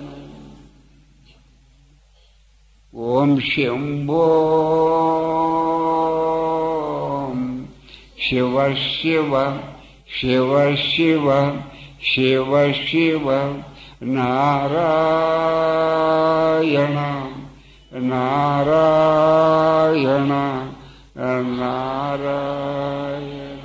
ఓం శంభో శివ శివ శివ శివ శివ శివ నారాయణ నారాయణ నారాయణ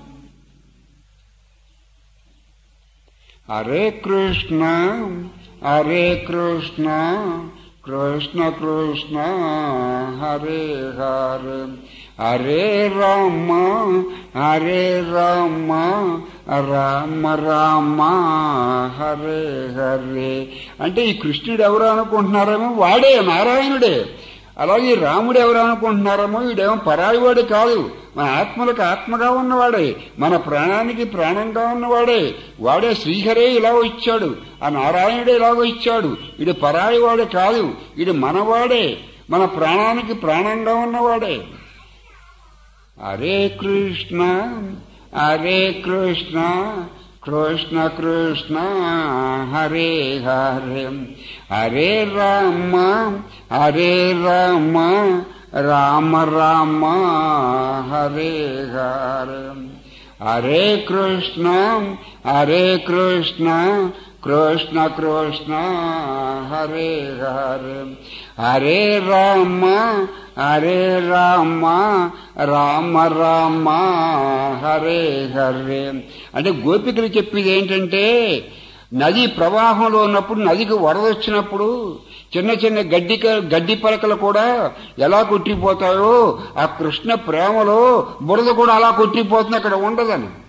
హరే కృష్ణ హరే కృష్ణ కృష్ణ కృష్ణ హరే హరే హరే రామ హరే రామ రామ రామ హరే హరే అంటే ఈ కృష్ణుడు ఎవరు అనుకుంటున్నారేమో వాడే నారాయణుడే అలాగే రాముడు ఎవరు అనుకుంటున్నారేమో వీడేమో పరాయివాడు కాదు మన ఆత్మలకు ఆత్మగా ఉన్నవాడే మన ప్రాణానికి ప్రాణంగా ఉన్నవాడే వాడే శ్రీహరే ఇలా వచ్చాడు ఆ నారాయణుడే ఇలాగ వచ్చాడు వీడు పరాయివాడు కాదు వీడు మనవాడే మన ప్రాణానికి ప్రాణంగా ఉన్నవాడే హరే కృష్ణ హరే కృష్ణ కృష్ణ కృష్ణ హరే హరే హరే రామ హరే రామ రామ రామ హరే హరే హరే కృష్ణ హరే కృష్ణ కృష్ణ కృష్ణ హరే హరే హరే రామ హరే రామ రామ రామ హరే హరే అంటే గోపికలు చెప్పేది ఏంటంటే నది ప్రవాహంలో ఉన్నప్పుడు నదికి వరద వచ్చినప్పుడు చిన్న చిన్న గడ్డి గడ్డి పలకలు కూడా ఎలా కొట్టిపోతాయో ఆ కృష్ణ ప్రేమలో బురద కూడా అలా కొట్టిపోతుంది అక్కడ ఉండదని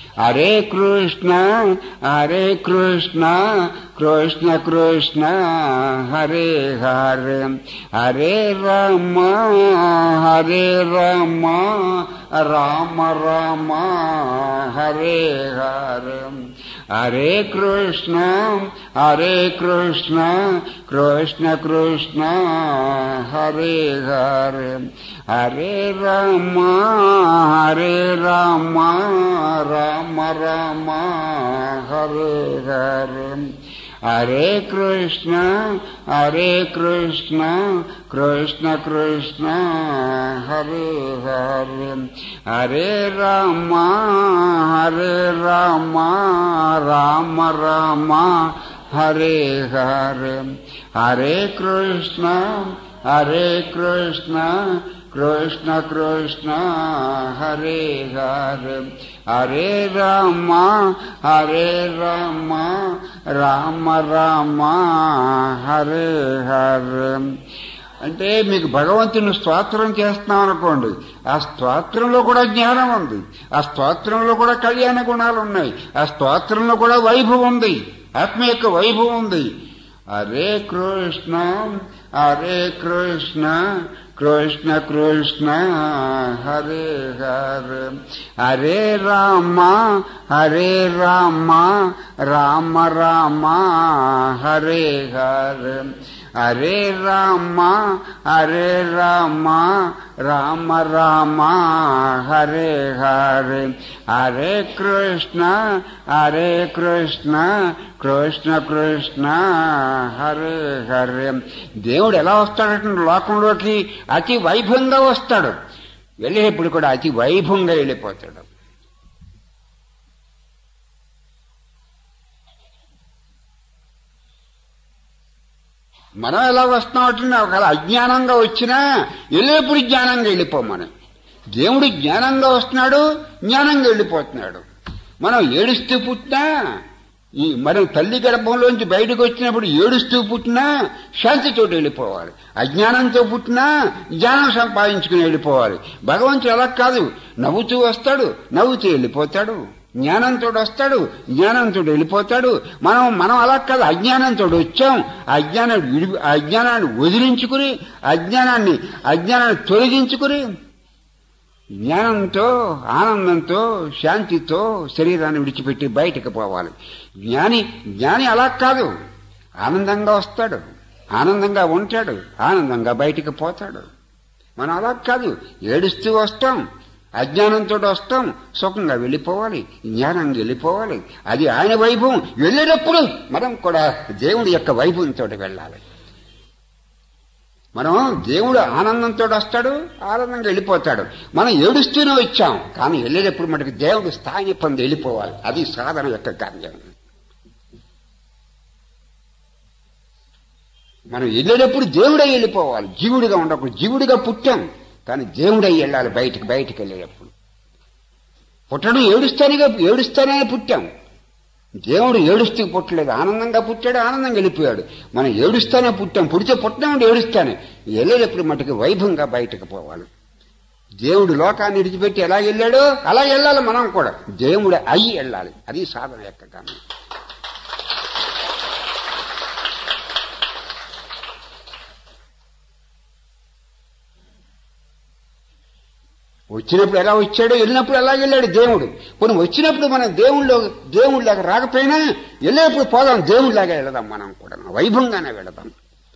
హరే కృష్ణ హరే కృష్ణ కృష్ణ కృష్ణ హరే హరే హరే రామ హరే రామ రామ రామ హరే హరే హరే కృష్ణ హరే కృష్ణ కృష్ణ కృష్ణ హరే హరే హరే రామ హరే రామ రామ రామ హరే హరే హరే కృష్ణ హరే కృష్ణ కృష్ణ కృష్ణ హరే హరే హరే రామ హరే రామ రామ రామ హరే హరే హరే కృష్ణ హరే కృష్ణ కృష్ణ కృష్ణ హరే హరే హరే రామ హరే రామ రామ రామ హరే హరే అంటే మీకు భగవంతుని స్తోత్రం చేస్తున్నాం అనుకోండి ఆ స్తోత్రంలో కూడా జ్ఞానం ఉంది ఆ స్తోత్రంలో కూడా కళ్యాణ గుణాలు ఉన్నాయి ఆ స్తోత్రంలో కూడా వైభవం ఉంది ఆత్మ యొక్క వైభవం ఉంది హరే కృష్ణ హరే కృష్ణ కృష్ణ కృష్ణ హరే హరే హరే రామ హరే రామ రామ రామ హరే హరే హరే రామ హరే రామ రామ రామ హరే హరే హరే కృష్ణ హరే కృష్ణ కృష్ణ కృష్ణ హరే హరే దేవుడు ఎలా వస్తాడంటే లోకంలోకి అతి వైభవంగా వస్తాడు వెళ్ళేటప్పుడు కూడా అతి వైభవంగా వెళ్ళిపోతాడు మనం ఎలా వస్తామంటే ఒకవేళ అజ్ఞానంగా వచ్చినా వెళ్ళేప్పుడు జ్ఞానంగా వెళ్ళిపోమని దేవుడు జ్ఞానంగా వస్తున్నాడు జ్ఞానంగా వెళ్ళిపోతున్నాడు మనం ఏడుస్తూ పుట్టినా ఈ మనం తల్లి గర్భంలోంచి బయటకు వచ్చినప్పుడు ఏడుస్తూ పుట్టినా శాంతితోటి వెళ్ళిపోవాలి అజ్ఞానంతో పుట్టినా జ్ఞానం సంపాదించుకుని వెళ్ళిపోవాలి భగవంతుడు అలా కాదు నవ్వుతూ వస్తాడు నవ్వుతూ వెళ్ళిపోతాడు జ్ఞానంతో వస్తాడు జ్ఞానంతో వెళ్ళిపోతాడు మనం మనం అలా కాదు అజ్ఞానంతో వచ్చాం అజ్ఞానాన్ని విడి అజ్ఞానాన్ని వదిలించుకుని అజ్ఞానాన్ని అజ్ఞానాన్ని తొలగించుకుని జ్ఞానంతో ఆనందంతో శాంతితో శరీరాన్ని విడిచిపెట్టి బయటకు పోవాలి జ్ఞాని జ్ఞాని అలా కాదు ఆనందంగా వస్తాడు ఆనందంగా ఉంటాడు ఆనందంగా బయటికి పోతాడు మనం అలా కాదు ఏడుస్తూ వస్తాం అజ్ఞానంతో వస్తాం సుఖంగా వెళ్ళిపోవాలి జ్ఞానంగా వెళ్ళిపోవాలి అది ఆయన వైభవం వెళ్ళేటప్పుడు మనం కూడా దేవుడి యొక్క వైభవంతో వెళ్ళాలి మనం దేవుడు ఆనందంతో వస్తాడు ఆనందంగా వెళ్ళిపోతాడు మనం ఏడుస్తూనే వచ్చాం కానీ వెళ్ళేటప్పుడు మనకి దేవుడు స్థాయిని పొంది వెళ్ళిపోవాలి అది సాధన యొక్క కార్యం మనం వెళ్ళేటప్పుడు దేవుడై వెళ్ళిపోవాలి జీవుడిగా ఉండకూడదు జీవుడిగా పుట్టాం కానీ దేవుడై వెళ్ళాలి బయటికి బయటికి వెళ్ళేటప్పుడు పుట్టడం ఏడుస్తానిగా ఏడుస్తానే పుట్టాం దేవుడు ఏడుస్తూ పుట్టలేదు ఆనందంగా పుట్టాడు ఆనందంగా వెళ్ళిపోయాడు మనం ఏడుస్తానే పుట్టాం పుడితే పుట్టినామంటే ఏడుస్తానే వెళ్ళేటప్పుడు మటుకు వైభవంగా బయటకు పోవాలి దేవుడు లోకాన్ని విడిచిపెట్టి ఎలా వెళ్ళాడో అలా వెళ్ళాలి మనం కూడా దేవుడు అయ్యి వెళ్ళాలి అది సాధన యొక్క కారణం వచ్చినప్పుడు ఎలా వచ్చాడో వెళ్ళినప్పుడు ఎలా వెళ్ళాడు దేవుడు కొన్ని వచ్చినప్పుడు మనం దేవుళ్ళో దేవుళ్ళలాగా రాకపోయినా వెళ్ళేప్పుడు పోదాం దేవుళ్ళలాగా వెళదాం మనం కూడా వైభవంగానే వెళదాం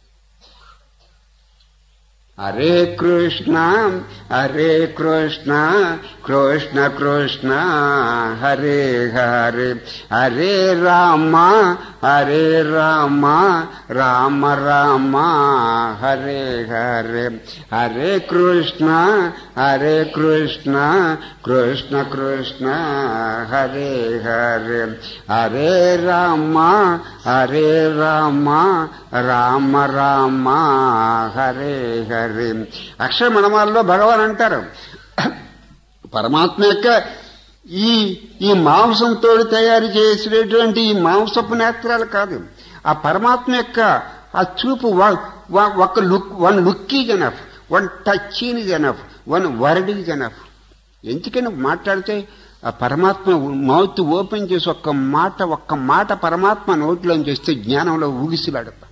హరే కృష్ణ హరే కృష్ణ కృష్ణ కృష్ణ హరే హరే హరే రామ హరే రామ రామ రామ హరే హరే హరే కృష్ణ హరే కృష్ణ కృష్ణ కృష్ణ హరే హరే హరే రామ హరే రామ రామ రామ హరే హరే అక్షర మనమాల్లో భగవాన్ అంటారు పరమాత్మ యొక్క ఈ ఈ మాంసంతో తయారు చేసినటువంటి ఈ మాంసపు నేత్రాలు కాదు ఆ పరమాత్మ యొక్క ఆ చూపు ఒక look one look is enough one touch is enough one word is enough ఎందుకని మాట్లాడితే ఆ పరమాత్మ మౌత్ ఓపెన్ చేసి ఒక్క మాట ఒక్క మాట పరమాత్మ నోట్లోంచి వస్తే జ్ఞానంలో ఊగిసిలాడతాం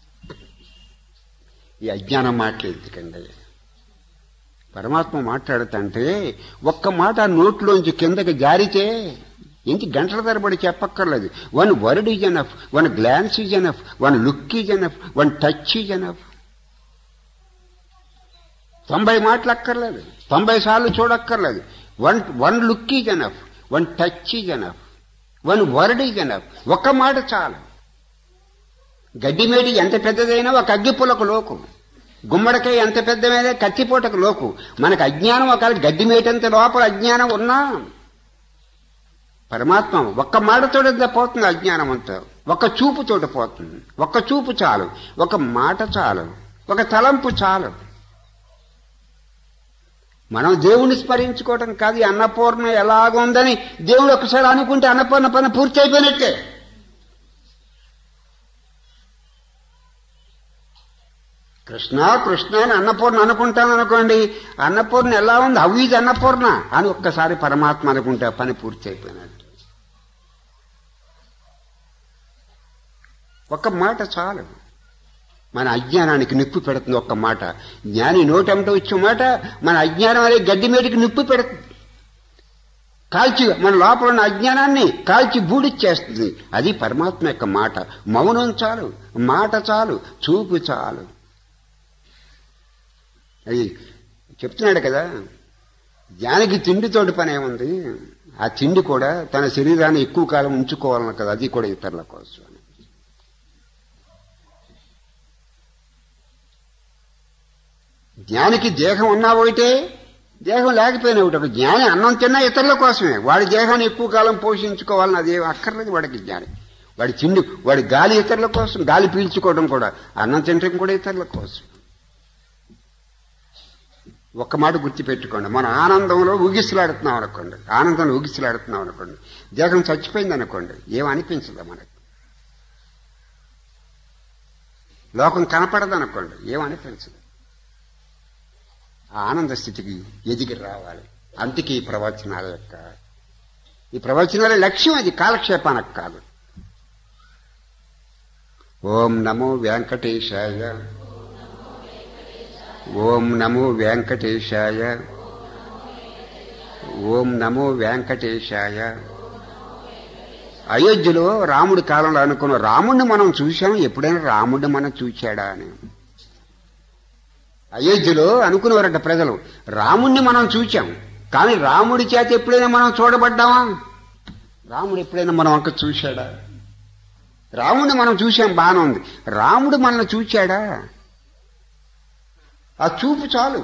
ఈ అజ్ఞానం మాట్లాడుతుందండి పరమాత్మ మాట్లాడుతుంటే ఒక్క మాట నోట్లోంచి కిందకి జారితే ఇంటి గంటల తరబడి చెప్పక్కర్లేదు one word is enough one glance is enough one look is enough one touch is enough తొంభై మాటలు అక్కర్లేదు తొంభై సార్లు చూడక్కర్లేదు one one look is enough one touch is enough one word is enough ఒక్క మాట చాలు గడ్డిమేడి ఎంత పెద్దదైనా ఒక అగ్గిపులకు లోకు గుమ్మడికాయ ఎంత పెద్దమైనా కత్తిపోటకు లోకు మనకు అజ్ఞానం ఒక గడ్డిమేటంత లోపల అజ్ఞానం ఉన్నా పరమాత్మ ఒక్క మాటతోటి పోతుంది అజ్ఞానం అంతా ఒక్క చూపుతోటి పోతుంది ఒక్క చూపు చాలు ఒక మాట చాలు ఒక తలంపు చాలు మనం దేవుణ్ణి స్మరించుకోవటం కాదు ఈ అన్నపూర్ణ ఎలాగుందని దేవుడు ఒకసారి అనుకుంటే అన్నపూర్ణ పని పూర్తి అయిపోయినట్టే కృష్ణ కృష్ణ అని అన్నపూర్ణ అనుకుంటాను అనుకోండి అన్నపూర్ణ ఎలా ఉంది అవి అన్నపూర్ణ అని ఒక్కసారి పరమాత్మ అనుకుంటే ఆ పని పూర్తి అయిపోయినట్టు ఒక్క మాట చాలు మన అజ్ఞానానికి నిప్పు పెడుతుంది ఒక్క మాట జ్ఞాని నోటంట వచ్చే మాట మన అజ్ఞానం అనే గడ్డి మీదకి నిప్పు పెడుతుంది కాల్చి మన లోపల ఉన్న అజ్ఞానాన్ని కాల్చి బూడిచ్చేస్తుంది అది పరమాత్మ యొక్క మాట మౌనం చాలు మాట చాలు చూపు చాలు అది చెప్తున్నాడు కదా జ్ఞానికి తిండితోటి పని ఏముంది ఆ తిండి కూడా తన శరీరాన్ని ఎక్కువ కాలం ఉంచుకోవాలన్న కదా అది కూడా ఇతరుల కోసం అని జ్ఞానికి దేహం ఉన్నా ఒకటే దేహం లేకపోయినా ఒకటి ఒక జ్ఞాని అన్నం తిన్నా ఇతరుల కోసమే వాడి దేహాన్ని ఎక్కువ కాలం పోషించుకోవాలని అదే అక్కర్లేదు వాడికి జ్ఞాని వాడి తిండి వాడి గాలి ఇతరుల కోసం గాలి పీల్చుకోవడం కూడా అన్నం తినడం కూడా ఇతరుల కోసం ఒక్క మాట గుర్తుపెట్టుకోండి మన ఆనందంలో ఊగిసలాడుతున్నాం అనుకోండి ఆనందంలో ఊగిసలాడుతున్నాం అనుకోండి దేహం చచ్చిపోయింది అనుకోండి ఏం అనిపించదు మనకి లోకం కనపడదు అనుకోండి ఏం అనిపించదు ఆ ఆనంద స్థితికి ఎదిగి రావాలి అందుకే ఈ ప్రవచనాల యొక్క ఈ ప్రవచనాల లక్ష్యం అది కాలక్షేపానికి కాదు ఓం నమో వెంకటేశాయ ఓం నమో వెంకటేశాయ ఓం నమో వెంకటేశాయ అయోధ్యలో రాముడి కాలంలో అనుకున్న రాముడిని మనం చూశాం ఎప్పుడైనా రాముడిని మనం చూశాడా అని అయోధ్యలో అనుకునేవారట ప్రజలు రాముణ్ణి మనం చూచాం కానీ రాముడి చేత ఎప్పుడైనా మనం చూడబడ్డామా రాముడు ఎప్పుడైనా మనం అంక చూశాడా రాముడిని మనం చూశాం బాగానే ఉంది రాముడు మనల్ని చూచాడా ఆ చూపు చాలు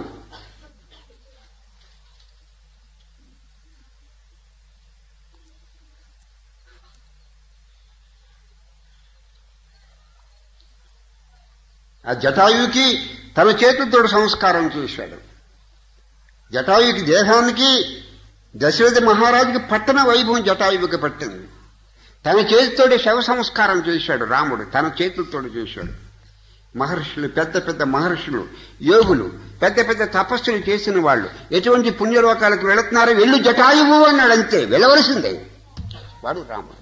ఆ జటాయుకి తన చేతులతో సంస్కారం చేశాడు జటాయుకి దేహానికి దశరథ మహారాజుకి పట్టణ వైభవం జటాయువుకి పట్టింది తన చేతితోటి శవ సంస్కారం చేశాడు రాముడు తన చేతులతో చేశాడు మహర్షులు పెద్ద పెద్ద మహర్షులు యోగులు పెద్ద పెద్ద తపస్సులు చేసిన వాళ్ళు ఎటువంటి పుణ్యలోకాలకు వెళుతున్నారో వెళ్ళు జటాయువు అన్నాడు అంతే వెళ్ళవలసిందే వాడు రాముడు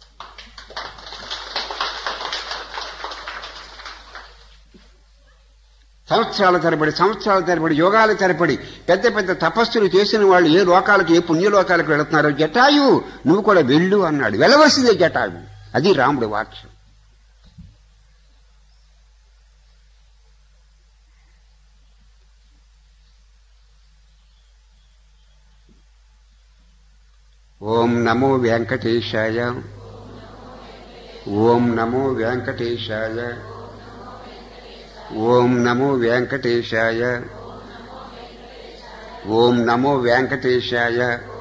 సంవత్సరాల తరబడి సంవత్సరాల తరబడి యోగాల తరబడి పెద్ద పెద్ద తపస్సులు చేసిన వాళ్ళు ఏ లోకాలకు ఏ పుణ్యలోకాలకు వెళుతున్నారో జటాయు నువ్వు కూడా వెళ్ళు అన్నాడు వెళ్ళవలసిందే జటాయు అది రాముడి వాక్యం ఓం నమో వెంకటేశాయ ఓం నమో వెంకటేశాయ ఓం నమో వెంకటేశాయ ఓం నమో వెంకటేశాయ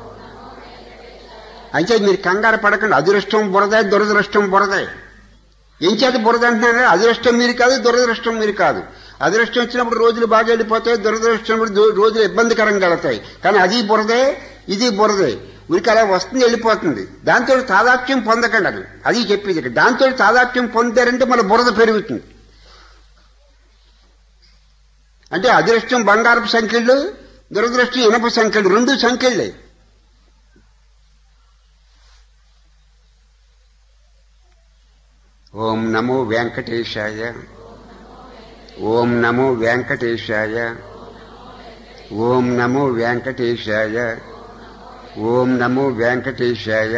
అయితే మీరు కంగారు పడకండి అదృష్టం బురదే దురదృష్టం బురదే ఏం చేత బురద అంటున్నారు అదృష్టం మీరు కాదు దురదృష్టం మీరు కాదు అదృష్టం వచ్చినప్పుడు రోజులు బాగా వెళ్ళిపోతాయి దురదృష్టం రోజులు ఇబ్బందికరంగా వెళతాయి కానీ అది బురదే ఇది బురదే ఉరికి అలా వస్తుంది వెళ్ళిపోతుంది దాంతో తాదాత్మ్యం పొందకండి అది అది చెప్పేది ఇక్కడ దాంతో తాదాత్మ్యం పొందారంటే మన బురద పెరుగుతుంది అంటే అదృష్టం బంగారపు సంఖ్యలు దురదృష్టం ఇనప సంఖ్యలు రెండు సంఖ్యలే ఓం నమో వెంకటేశాయ ఓం నమో వెంకటేశాయ ఓం నమో వెంకటేశాయ ఓం నమో వెంకటేశాయ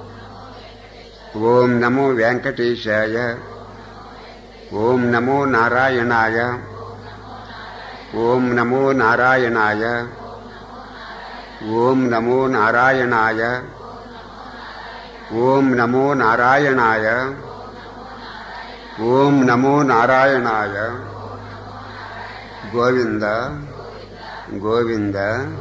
ఓం నమో వెంకటేశాయ ఓం నమో నారాయణాయ ఓం నమో నారాయణాయ ఓం నమో నారాయణాయ ఓం నమో నారాయణాయ ఓం నమో నారాయణాయ గోవింద గోవింద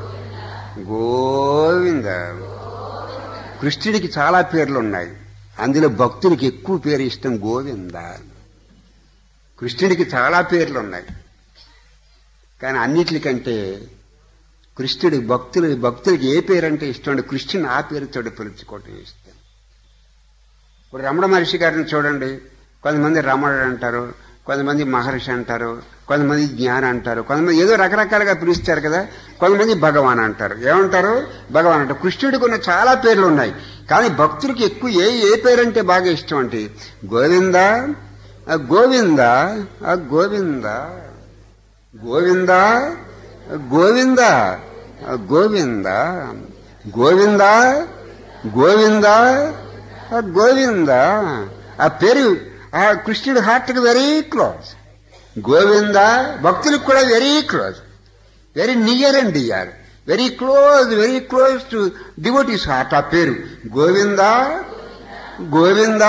గోవింద కృష్ణుడికి చాలా పేర్లు ఉన్నాయి అందులో భక్తుడికి ఎక్కువ పేరు ఇష్టం గోవింద కృష్ణుడికి చాలా పేర్లు ఉన్నాయి కానీ అన్నిటికంటే కృష్ణుడి భక్తులు భక్తులకి ఏ పేరు అంటే ఇష్టం అంటే కృష్ణుని ఆ పేరుతో పిలుచుకోవటం ఇష్టం ఇప్పుడు రమణ మహర్షి గారిని చూడండి కొంతమంది రమణుడు అంటారు కొంతమంది మహర్షి అంటారు కొంతమంది జ్ఞాన అంటారు కొంతమంది ఏదో రకరకాలుగా పిలుస్తారు కదా కొంతమంది భగవాన్ అంటారు ఏమంటారు భగవాన్ అంటారు కృష్ణుడికి ఉన్న చాలా పేర్లు ఉన్నాయి కానీ భక్తుడికి ఎక్కువ ఏ ఏ పేరు అంటే బాగా ఇష్టం అంటే గోవింద ఆ గోవింద ఆ గోవింద గోవింద గోవింద ఆ గోవింద గోవింద గోవింద ఆ గోవింద ఆ పేరు ఆ కృష్ణుడి హార్ట్కి వెరీ క్లోజ్ గోవింద భక్తులకు కూడా very close very near and dear very close very close to devotees heart ఆ పేరు గోవింద గోవింద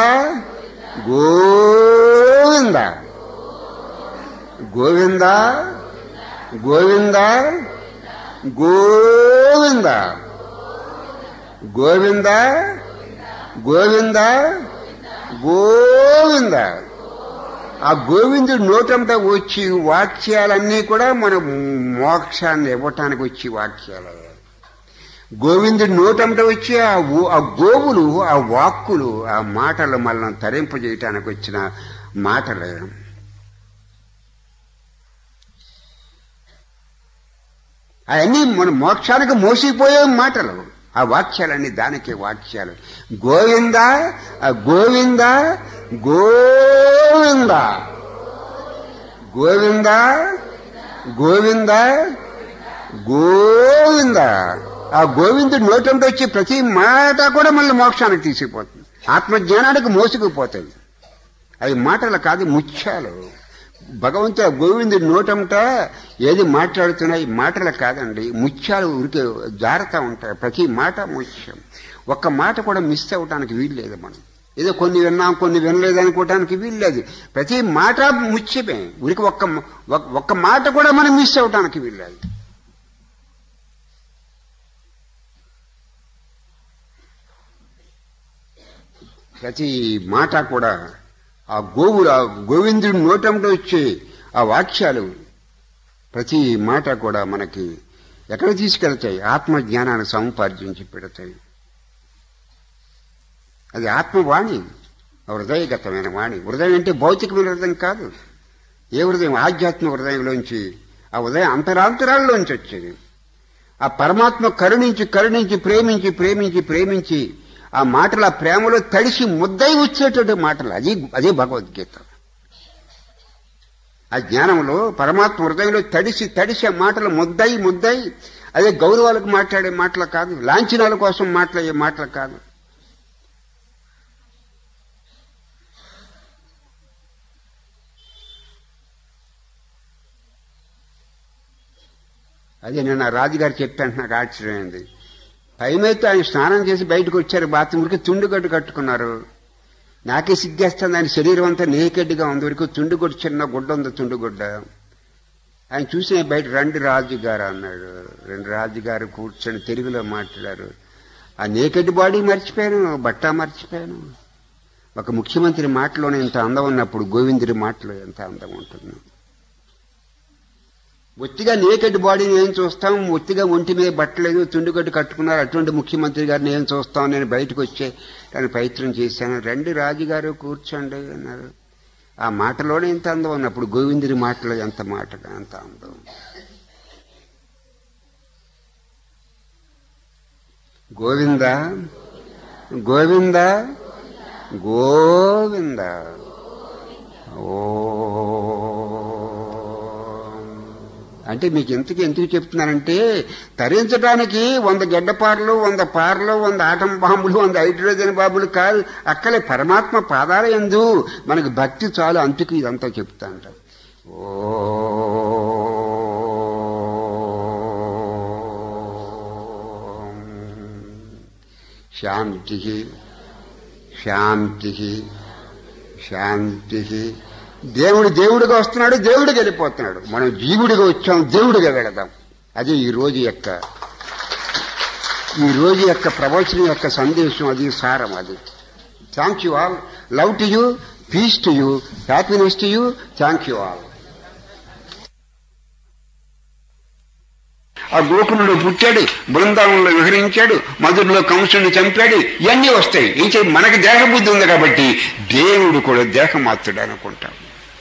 గోవింద గోవింద గోవింద గోవింద గోవింద గోవింద గోవింద ఆ గోవిందుడు నోటంట వచ్చి వాక్యాలన్నీ కూడా మన మోక్షాన్ని ఇవ్వటానికి వచ్చి వాక్యాలు గోవిందుడి నోటంట వచ్చి ఆ ఊ- ఆ గోవులు ఆ వాక్కులు ఆ మాటలు మనల్ని తరింపజేయటానికి వచ్చిన మాటలే అవన్నీ మన మోక్షానికి మోసిపోయే మాటలు ఆ వాక్యాలన్నీ దానికే వాక్యాలు గోవింద ఆ గోవింద గోవింద గోవింద గోవింద గోవింద ఆ గోవిందుడు నోటంతో వచ్చి ప్రతి మాట కూడా మళ్ళీ మోక్షానికి తీసుకుపోతుంది ఆత్మజ్ఞానానికి మోసుకుపోతుంది అవి మాటలు కాదు ముత్యాలు భగవంతుడు ఆ గోవిందుడి నోటంట ఏది మాట్లాడుతున్నాయి మాటలు కాదండి ముత్యాలు ఉరికే జారుతూ ఉంటాయి ప్రతి మాట ముత్యం ఒక్క మాట కూడా మిస్ అవ్వటానికి వీల్లేదు మనం ఏదో కొన్ని విన్నాం కొన్ని వినలేదు అనుకోవటానికి వీల్లేదు ప్రతి మాట ముత్యమే ఉరికి ఒక్క ఒక్క- ఒక్క మాట కూడా మనం మిస్ అవ్వటానికి వీల్లేదు ప్రతి మాట కూడా ఆ గోవులు ఆ గోవిందుడి నోటంలో వచ్చే ఆ వాక్యాలు ప్రతి మాట కూడా మనకి ఎక్కడ తీసుకెళ్తాయి ఆత్మజ్ఞానాన్ని సముపార్జించి పెడతాయి అది ఆత్మవాణి హృదయగతమైన వాణి హృదయం అంటే భౌతికమైన హృదయం కాదు ఏ హృదయం ఆధ్యాత్మిక హృదయంలోంచి ఆ ఉదయం అంతరాంతరాల్లోంచి వచ్చేది ఆ పరమాత్మ కరుణించి కరుణించి ప్రేమించి ప్రేమించి ప్రేమించి ఆ మాటలు ఆ ప్రేమలో తడిసి ముద్దై వచ్చేటువంటి మాటలు అది అదే భగవద్గీత ఆ జ్ఞానంలో పరమాత్మ హృదయంలో తడిసి తడిసి ఆ మాటలు ముద్దై ముద్దై అదే గౌరవాలకు మాట్లాడే మాటలు కాదు లాంఛనాల కోసం మాట్లాడే మాటలు కాదు అదే నేను ఆ రాజుగారు చెప్పాను నాకు ఆశ్చర్యమైంది పైమైతే ఆయన స్నానం చేసి బయటకు వచ్చారు బాత్రూమ్కి తుండుగడ్డు కట్టుకున్నారు నాకే సిగ్గేస్తుంది ఆయన శరీరం అంతా నేకెడ్గా ఉంది వరకు తుండుగొడ్డు చిన్న గుడ్డ ఉంది తుండుగుడ్డ ఆయన చూసిన బయట రండి రాజుగారు అన్నాడు రెండు రాజుగారు కూర్చొని తెలుగులో మాట్లాడారు ఆ నేకెడ్ బాడీ మర్చిపోయాను బట్ట మర్చిపోయాను ఒక ముఖ్యమంత్రి మాటలోనే ఇంత అందం ఉన్నప్పుడు గోవిందుడి మాటలో ఎంత అందం ఉంటుంది ఒత్తిగా నేకెడ్ బాడీని ఏం చూస్తాం ఒత్తిగా ఒంటి మీద బట్టలేదు తుండుగడ్డు కట్టుకున్నారు అటువంటి ముఖ్యమంత్రి గారిని ఏం చూస్తాం నేను బయటకు వచ్చే దాని ప్రయత్నం చేశాను రండి రాజుగారు కూర్చోండి అన్నారు ఆ మాటలోనే ఎంత అందం ఉన్నప్పుడు గోవిందుడి మాటలో ఎంత మాటగా ఎంత అందం గోవింద గోవింద గోవింద అంటే మీకు ఎందుకు ఎందుకు చెప్తున్నానంటే తరించడానికి వంద గడ్డపారలు వంద పారలు వంద ఆటం బాంబులు వంద హైడ్రోజన్ బాంబులు కాదు అక్కలే పరమాత్మ పాదాల ఎందు మనకి భక్తి చాలు అందుకు ఇదంతా చెప్తా అంట శాంతి శాంతి శాంతి దేవుడు దేవుడిగా వస్తున్నాడు దేవుడికి వెళ్ళిపోతున్నాడు మనం జీవుడిగా వచ్చాం దేవుడిగా వెళదాం అది ఈ రోజు యొక్క ఈ రోజు యొక్క ప్రవచనం యొక్క సందేశం అది సారం అది thank you all love to you peace to you happiness to you thank you all ఆ గోకులుడు పుట్టాడు బృందావనంలో విహరించాడు మధురలో కంసుని చంపాడు ఇవన్నీ వస్తాయి ఇంకే మనకి దేహబుద్ధి ఉంది కాబట్టి దేవుడు కూడా దేహమాత్రుడు అనుకుంటాం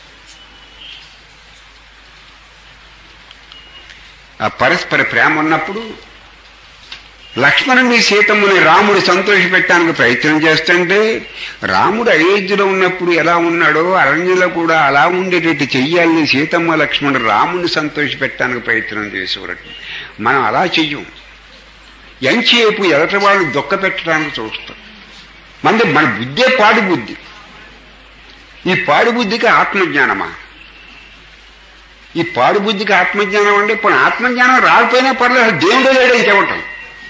ఆ పరస్పర ప్రేమ ఉన్నప్పుడు లక్ష్మణుని సీతమ్మని రాముడు సంతోషపెట్టడానికి ప్రయత్నం చేస్తుంటే రాముడు అయోధ్యలో ఉన్నప్పుడు ఎలా ఉన్నాడో అరణ్యంలో కూడా అలా ఉండేటట్టు చెయ్యాలని సీతమ్మ లక్ష్మణుడు రాముడిని సంతోషపెట్టడానికి ప్రయత్నం చేసేవారు మనం అలా చెయ్యం ఎంతసేపు ఎదటి వాళ్ళు దుఃఖ పెట్టడానికి చూస్తాం మన మన బుద్ధే పాడు బుద్ధి ఈ పాడు బుద్ధికి ఆత్మజ్ఞానమా ఈ పాడు బుద్ధికి ఆత్మజ్ఞానం అంటే ఇప్పుడు ఆత్మజ్ఞానం రాకపోయినా పర్లేదు దేవుడే లేడని చెప్పటం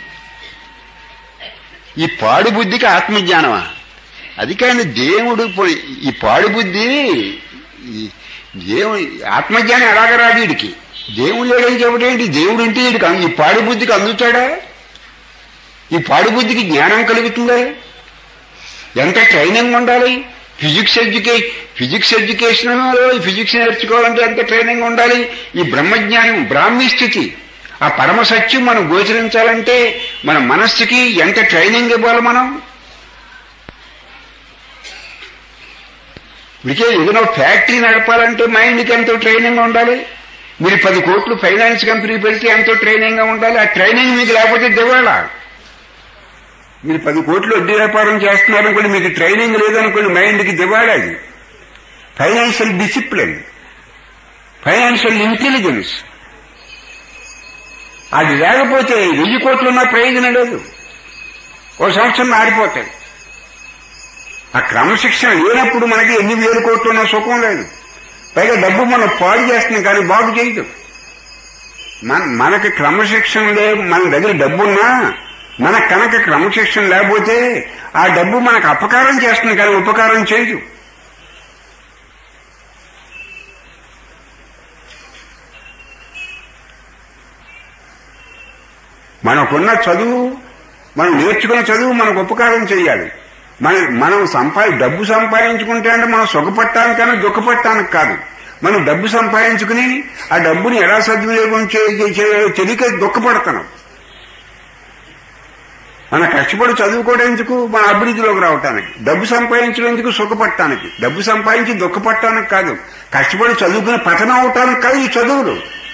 ఈ పాడు బుద్ధికి ఆత్మజ్ఞానమా అది కానీ దేవుడు ఇప్పుడు ఈ పాడు బుద్ధి ఈ దేవుడు ఆత్మజ్ఞానం ఎలాగ రాదు వీడికి దేవుడు లేడని చెప్పటేంటి దేవుడు ఉంటే వీడికి అందు- ఈ పాడు బుద్ధికి అందుతాడా ఈ పాడు బుద్ధికి జ్ఞానం కలుగుతుందా ఎంత ట్రైనింగ్ ఉండాలి ఫిజిక్స్ ఎడ్యుకే ఫిజిక్స్ ఎడ్యుకేషన్ ఫిజిక్స్ నేర్చుకోవాలంటే ఎంత ట్రైనింగ్ ఉండాలి ఈ బ్రహ్మజ్ఞానం బ్రాహ్మీ స్థితి ఆ పరమ సత్యం మనం గోచరించాలంటే మన మనస్సుకి ఎంత ట్రైనింగ్ ఇవ్వాలి మనం ఇదికే ఏదైనా ఫ్యాక్టరీ నడపాలంటే మైండ్కి ఎంతో ట్రైనింగ్ ఉండాలి మీరు పది కోట్లు ఫైనాన్స్ కంపెనీ పెడితే ఎంతో ట్రైనింగ్ ఉండాలి ఆ ట్రైనింగ్ మీకు లేకపోతే దివాళా మీరు పది కోట్లు వడ్డీ వ్యాపారం చేస్తున్నారనుకోండి మీకు ట్రైనింగ్ లేదనుకోండి మైండ్కి దివాళా అది ఫైనాన్షియల్ డిసిప్లిన్ ఫైనాన్షియల్ ఇంటెలిజెన్స్ అది లేకపోతే వెయ్యి కోట్లు ఉన్న ప్రయోజనం లేదు ఓ సంవత్సరం ఆడిపోతాయి ఆ క్రమశిక్షణ లేనప్పుడు మనకి ఎన్ని వేల కోట్లు ఉన్న సుఖం లేదు పైగా డబ్బు మనం పాడు చేస్తున్నాం కానీ బాగు చేయదు మన మనకి క్రమశిక్షణ లే మన దగ్గర డబ్బున్నా మన కనుక క్రమశిక్షణ లేకపోతే ఆ డబ్బు మనకు అపకారం చేస్తుంది కానీ ఉపకారం చేయదు మనకున్న చదువు మనం నేర్చుకున్న చదువు మనకు ఉపకారం చేయాలి మన మనం సంపా డబ్బు సంపాదించుకుంటే అంటే మనం సుఖపడటానికి కానీ దుఃఖపడటానికి కాదు మనం డబ్బు సంపాదించుకుని ఆ డబ్బుని ఎలా సద్వినియోగం చే- చేయాలో తెలియక దుఃఖపడతాం మన కష్టపడి చదువుకోవడం ఎందుకు మన అభివృద్ధిలోకి రావటానికి డబ్బు సంపాదించడం ఎందుకు సుఖపడటానికి డబ్బు సంపాదించి దుఃఖపడటానికి కాదు కష్టపడి చదువుకుని పతనం అవటానికి కాదు ఈ చదువులు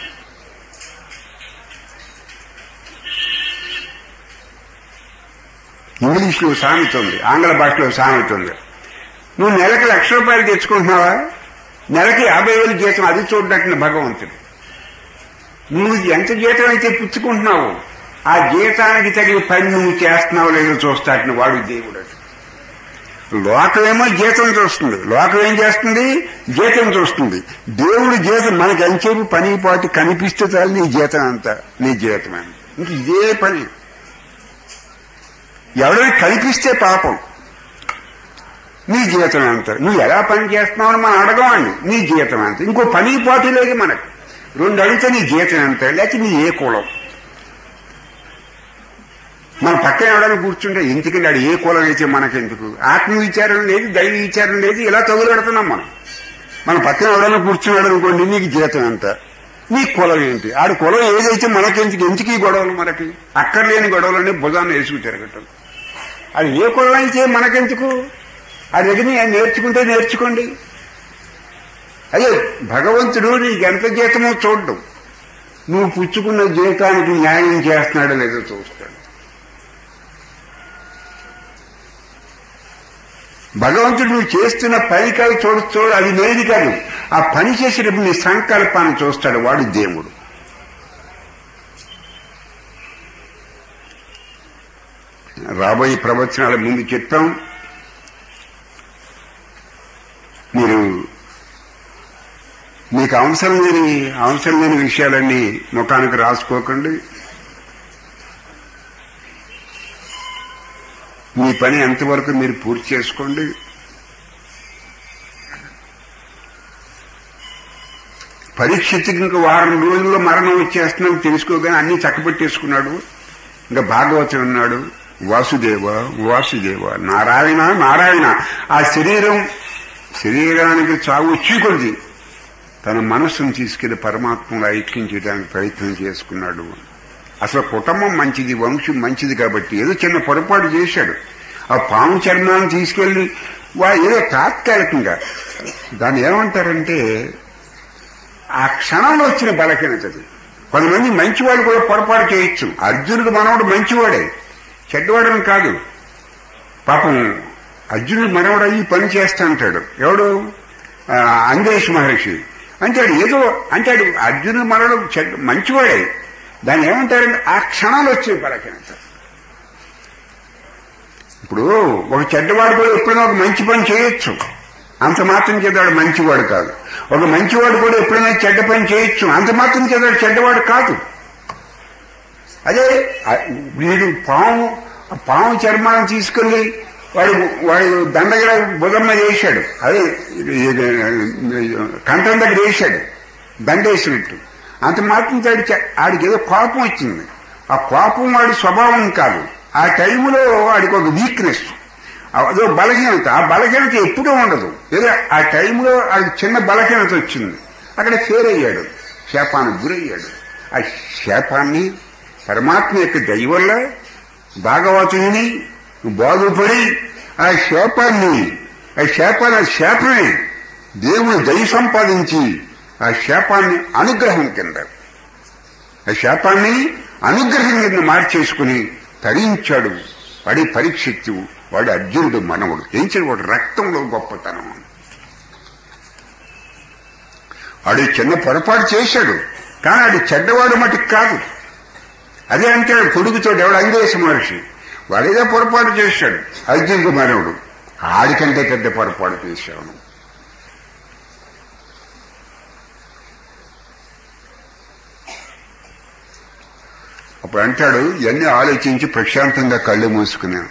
ఇంగ్లీష్లో సామెత ఉంది ఆంగ్ల భాషలో సామెత ఉంది నువ్వు నెలకి లక్ష రూపాయలు తెచ్చుకుంటున్నావా నెలకి యాభై వేలు జీతం అది చూడటట్టిన భగవంతుడు నువ్వు ఎంత జీతం అయితే పుచ్చుకుంటున్నావు ఆ జీతానికి తగిన పని నువ్వు చేస్తున్నావు లేదో చూస్తాటిన వాడు దేవుడు అది. లోకమేమో జీతం చూస్తుంది లోకం ఏం చేస్తుంది జీతం చూస్తుంది దేవుడు జీతం మనకి ఎంతసేపు పని పాటు కనిపిస్తే చాలు నీ జీతం అంతా నీ జీతం అంత ఇంక ఇదే పని ఎవరైనా కనిపిస్తే పాపం నీ జీతం ఎంత నువ్వు ఎలా పని చేస్తున్నావని మనం అడగమండి నీ జీతం ఎంత ఇంకో పని పాటు లేదు మనకు రెండు అడిగితే నీ జీతం ఎంత లేకపోతే నీ ఏ కులం మన పక్కన ఎవడని కూర్చుంటే ఎందుకంటే ఆడు ఏ కులం అయితే మనకెందుకు ఆత్మ విచారం లేదు దైవ విచారం లేదు ఇలా తగులెడుతున్నాం మనం మన పక్కన ఎవడన్నా కూర్చున్నాడు అనుకోండి నీకు జీతం ఎంత నీ కులం ఏంటి ఆడు కులం ఏదైతే మనకెందుకు ఎందుకు ఈ గొడవలు మనకి అక్కర్లేని గొడవలని భుజాన్ని వేసుకు తిరగటం అది ఏ కులం అయితే మనకెందుకు ఆ దగ్గర నేర్చుకుంటే నేర్చుకోండి అదే భగవంతుడు నీకు ఎంత జీతమో చూడడం నువ్వు పుచ్చుకున్న జీతానికి న్యాయం చేస్తున్నాడో లేదో చూస్తాడు భగవంతుడు నువ్వు చేస్తున్న పని కాదు చూడు చూడు అది నేది కాదు ఆ పని చేసేటప్పుడు నీ సంకల్పాన్ని చూస్తాడు వాడు దేవుడు రాబోయే ప్రవచనాల ముందు చెప్పాం మీరు మీకు అవసరం లేని అవసరం లేని విషయాలన్నీ ముఖానికి రాసుకోకండి మీ పని ఎంతవరకు మీరు పూర్తి చేసుకోండి పరీక్షిత్తుకి ఇంకా వారం రోజుల్లో మరణం వచ్చేస్తున్నాం తెలుసుకోగానే అన్ని చక్కబెట్టేసుకున్నాడు ఇంకా భాగవతం ఉన్నాడు వాసుదేవ వాసుదేవ నారాయణ నారాయణ ఆ శరీరం శరీరానికి చావు వచ్చి తన మనస్సును తీసుకెళ్లి పరమాత్మలో ఐక్యం చేయడానికి ప్రయత్నం చేసుకున్నాడు అసలు కుటుంబం మంచిది వంశం మంచిది కాబట్టి ఏదో చిన్న పొరపాటు చేశాడు ఆ పాము చర్మాన్ని తీసుకెళ్లి వా ఏదో తాత్కాలికంగా దాన్ని ఏమంటారంటే ఆ క్షణంలో వచ్చిన బలహీనతది కొంతమంది మంచివాడు కూడా పొరపాటు చేయొచ్చు అర్జునుడు మనవడు మంచివాడే చెడ్డవాడని కాదు పాపం అర్జునుడు మనవడు అయ్యి పని చేస్తా అంటాడు ఎవడు ఆ, అంగేష్ మహర్షి అంటాడు ఏదో అంటాడు అర్జునుడు మనవడు చెడ్డ మంచివాడే దాన్ని ఏమంటారంటే ఆ క్షణంలో వచ్చే బలహీనత ఇప్పుడు ఒక చెడ్డవాడు కూడా ఎప్పుడైనా ఒక మంచి పని చేయొచ్చు అంత మాత్రం చేద్దాడు మంచివాడు కాదు ఒక మంచివాడు కూడా ఎప్పుడైనా చెడ్డ పని చేయొచ్చు అంత మాత్రం చేద్దాడు చెడ్డవాడు కాదు అదే ఆ- వీడు పాము ఆ పాము చర్మాన్ని తీసుకెళ్లి వాడు వాడు దండగడ బుధమ్మ చేశాడు అదే ఇది- ఇది, కంఠం దగ్గర వేశాడు దండేసినట్టు అంత మాత్రం వాడి చె- ఆడికి ఏదో కోపం వచ్చింది ఆ కోపం వాడి స్వభావం కాదు ఆ టైంలో వాడికి ఒక వీక్నెస్ అదో బలహీనత ఆ బలహీనత ఎప్పుడూ ఉండదు ఏదో ఆ టైంలో ఆడికి చిన్న బలహీనత వచ్చింది అక్కడ ఫెయిల్ అయ్యాడు శాపానికి గురయ్యాడు ఆ శాపాన్ని పరమాత్మ యొక్క దయ వల్ల భాగవతుని బాగుపడి ఆ శాపాన్ని ఆ శాపాన్ని ఆ శాపమే దేవుని దయ సంపాదించి ఆ శాపాన్ని అనుగ్రహం కింద ఆ శాపాన్ని అనుగ్రహం కింద మార్చేసుకుని తరించాడు వాడి పరీక్షిత్తు వాడి అర్జునుడు మనవుడు ఏంచిన వాడు రక్తంలో గొప్పతనం వాడు చిన్న పొరపాటు చేశాడు కానీ ఆడు చెడ్డవాడు మటుకు కాదు అదే అంటాడు కొడుకుతో ఎవడు అంగేశ మహర్షి వాడేదో పొరపాటు చేశాడు అర్జునుడు మనవుడు ఆడికంటే పెద్ద పొరపాటు చేశాను అప్పుడు అంటాడు ఇవన్నీ ఆలోచించి ప్రశాంతంగా కళ్ళు మూసుకున్నాను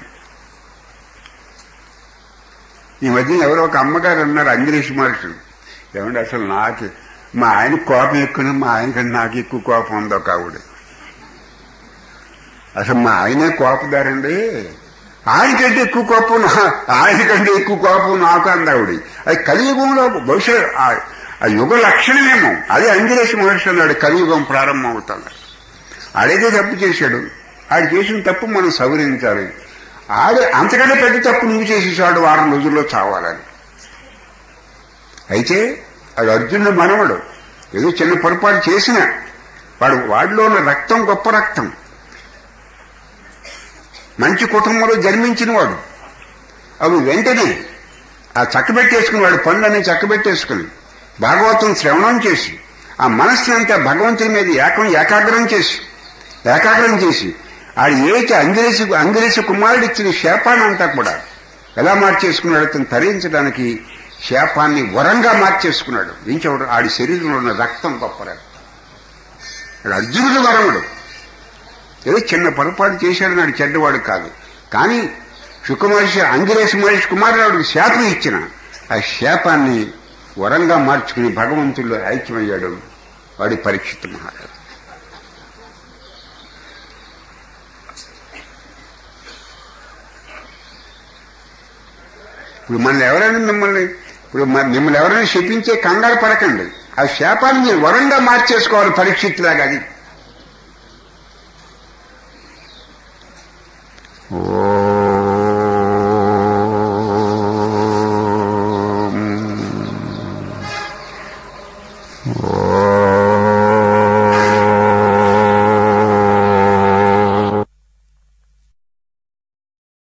ఈ మధ్య ఎవరో ఒక అమ్మగారు అన్నారు అంజనీష్ మహర్షి ఏమంటే అసలు నాకు మా ఆయన కోపం ఎక్కువ మా ఆయన కంటే నాకు ఎక్కువ కోపం ఉందో కావుడు అసలు మా ఆయనే కోపదారండి ఆయనకంటే ఎక్కువ కోపం నా- ఆయనకంటే ఎక్కువ కోపం నాకు అందావిడి అది కలియుగంలో బహుశా ఆ- ఆ యుగ లక్షణమేమో అదే అంజనేష్ మహర్షి అన్నాడు కలియుగం ప్రారంభం అవుతాడు ఆడేదో తప్పు చేశాడు ఆడు చేసిన తప్పు మనం సవరించాలి ఆడే అంతకంటే పెద్ద తప్పు నువ్వు చేసేసాడు వారం రోజుల్లో చావాలని అయితే అది అర్జునుడు మనవడు ఏదో చిన్న పొరపాటు చేసిన వాడు వాడిలో ఉన్న రక్తం గొప్ప రక్తం మంచి కుటుంబంలో జన్మించిన వాడు అవి వెంటనే ఆ చక్కబెట్టేసుకుని వాడి పనులన్నీ చక్కబెట్టేసుకుని భాగవతం శ్రవణం చేసి ఆ మనస్సుని అంతా భగవంతుని మీద ఏకం ఏకాగ్రం చేసి ఏకాగ్రం చేసి ఆడు ఏటి అంగిరేసి అంగిరేసి కుమారుడు ఇచ్చిన శాపాన్ని అంతా కూడా ఎలా మార్చేసుకున్నాడు అతను తరించడానికి శాపాన్ని వరంగా మార్చేసుకున్నాడు ఇంకెవడు ఆడి శరీరంలో ఉన్న రక్తం గొప్ప రక్తం ఆడు అర్జునుడు వరముడు ఏదో చిన్న పొరపాటు చేశాడు నాడు చెడ్డవాడు కాదు కానీ శుకమహర్షి అంగిరేష్ మహర్షి కుమారుడికి శాపం ఇచ్చిన ఆ శాపాన్ని వరంగా మార్చుకుని భగవంతుల్లో ఐక్యమయ్యాడు వాడి పరీక్షిత్ మహారాజు ఇప్పుడు మన ఎవరైనా మిమ్మల్ని ఇప్పుడు మ- మిమ్మల్ని ఎవరైనా శపించే కంగారు పడకండి ఆ శాపాన్ని మీరు వరంగా మార్చేసుకోవాలి పరీక్షిత్తులాగా అది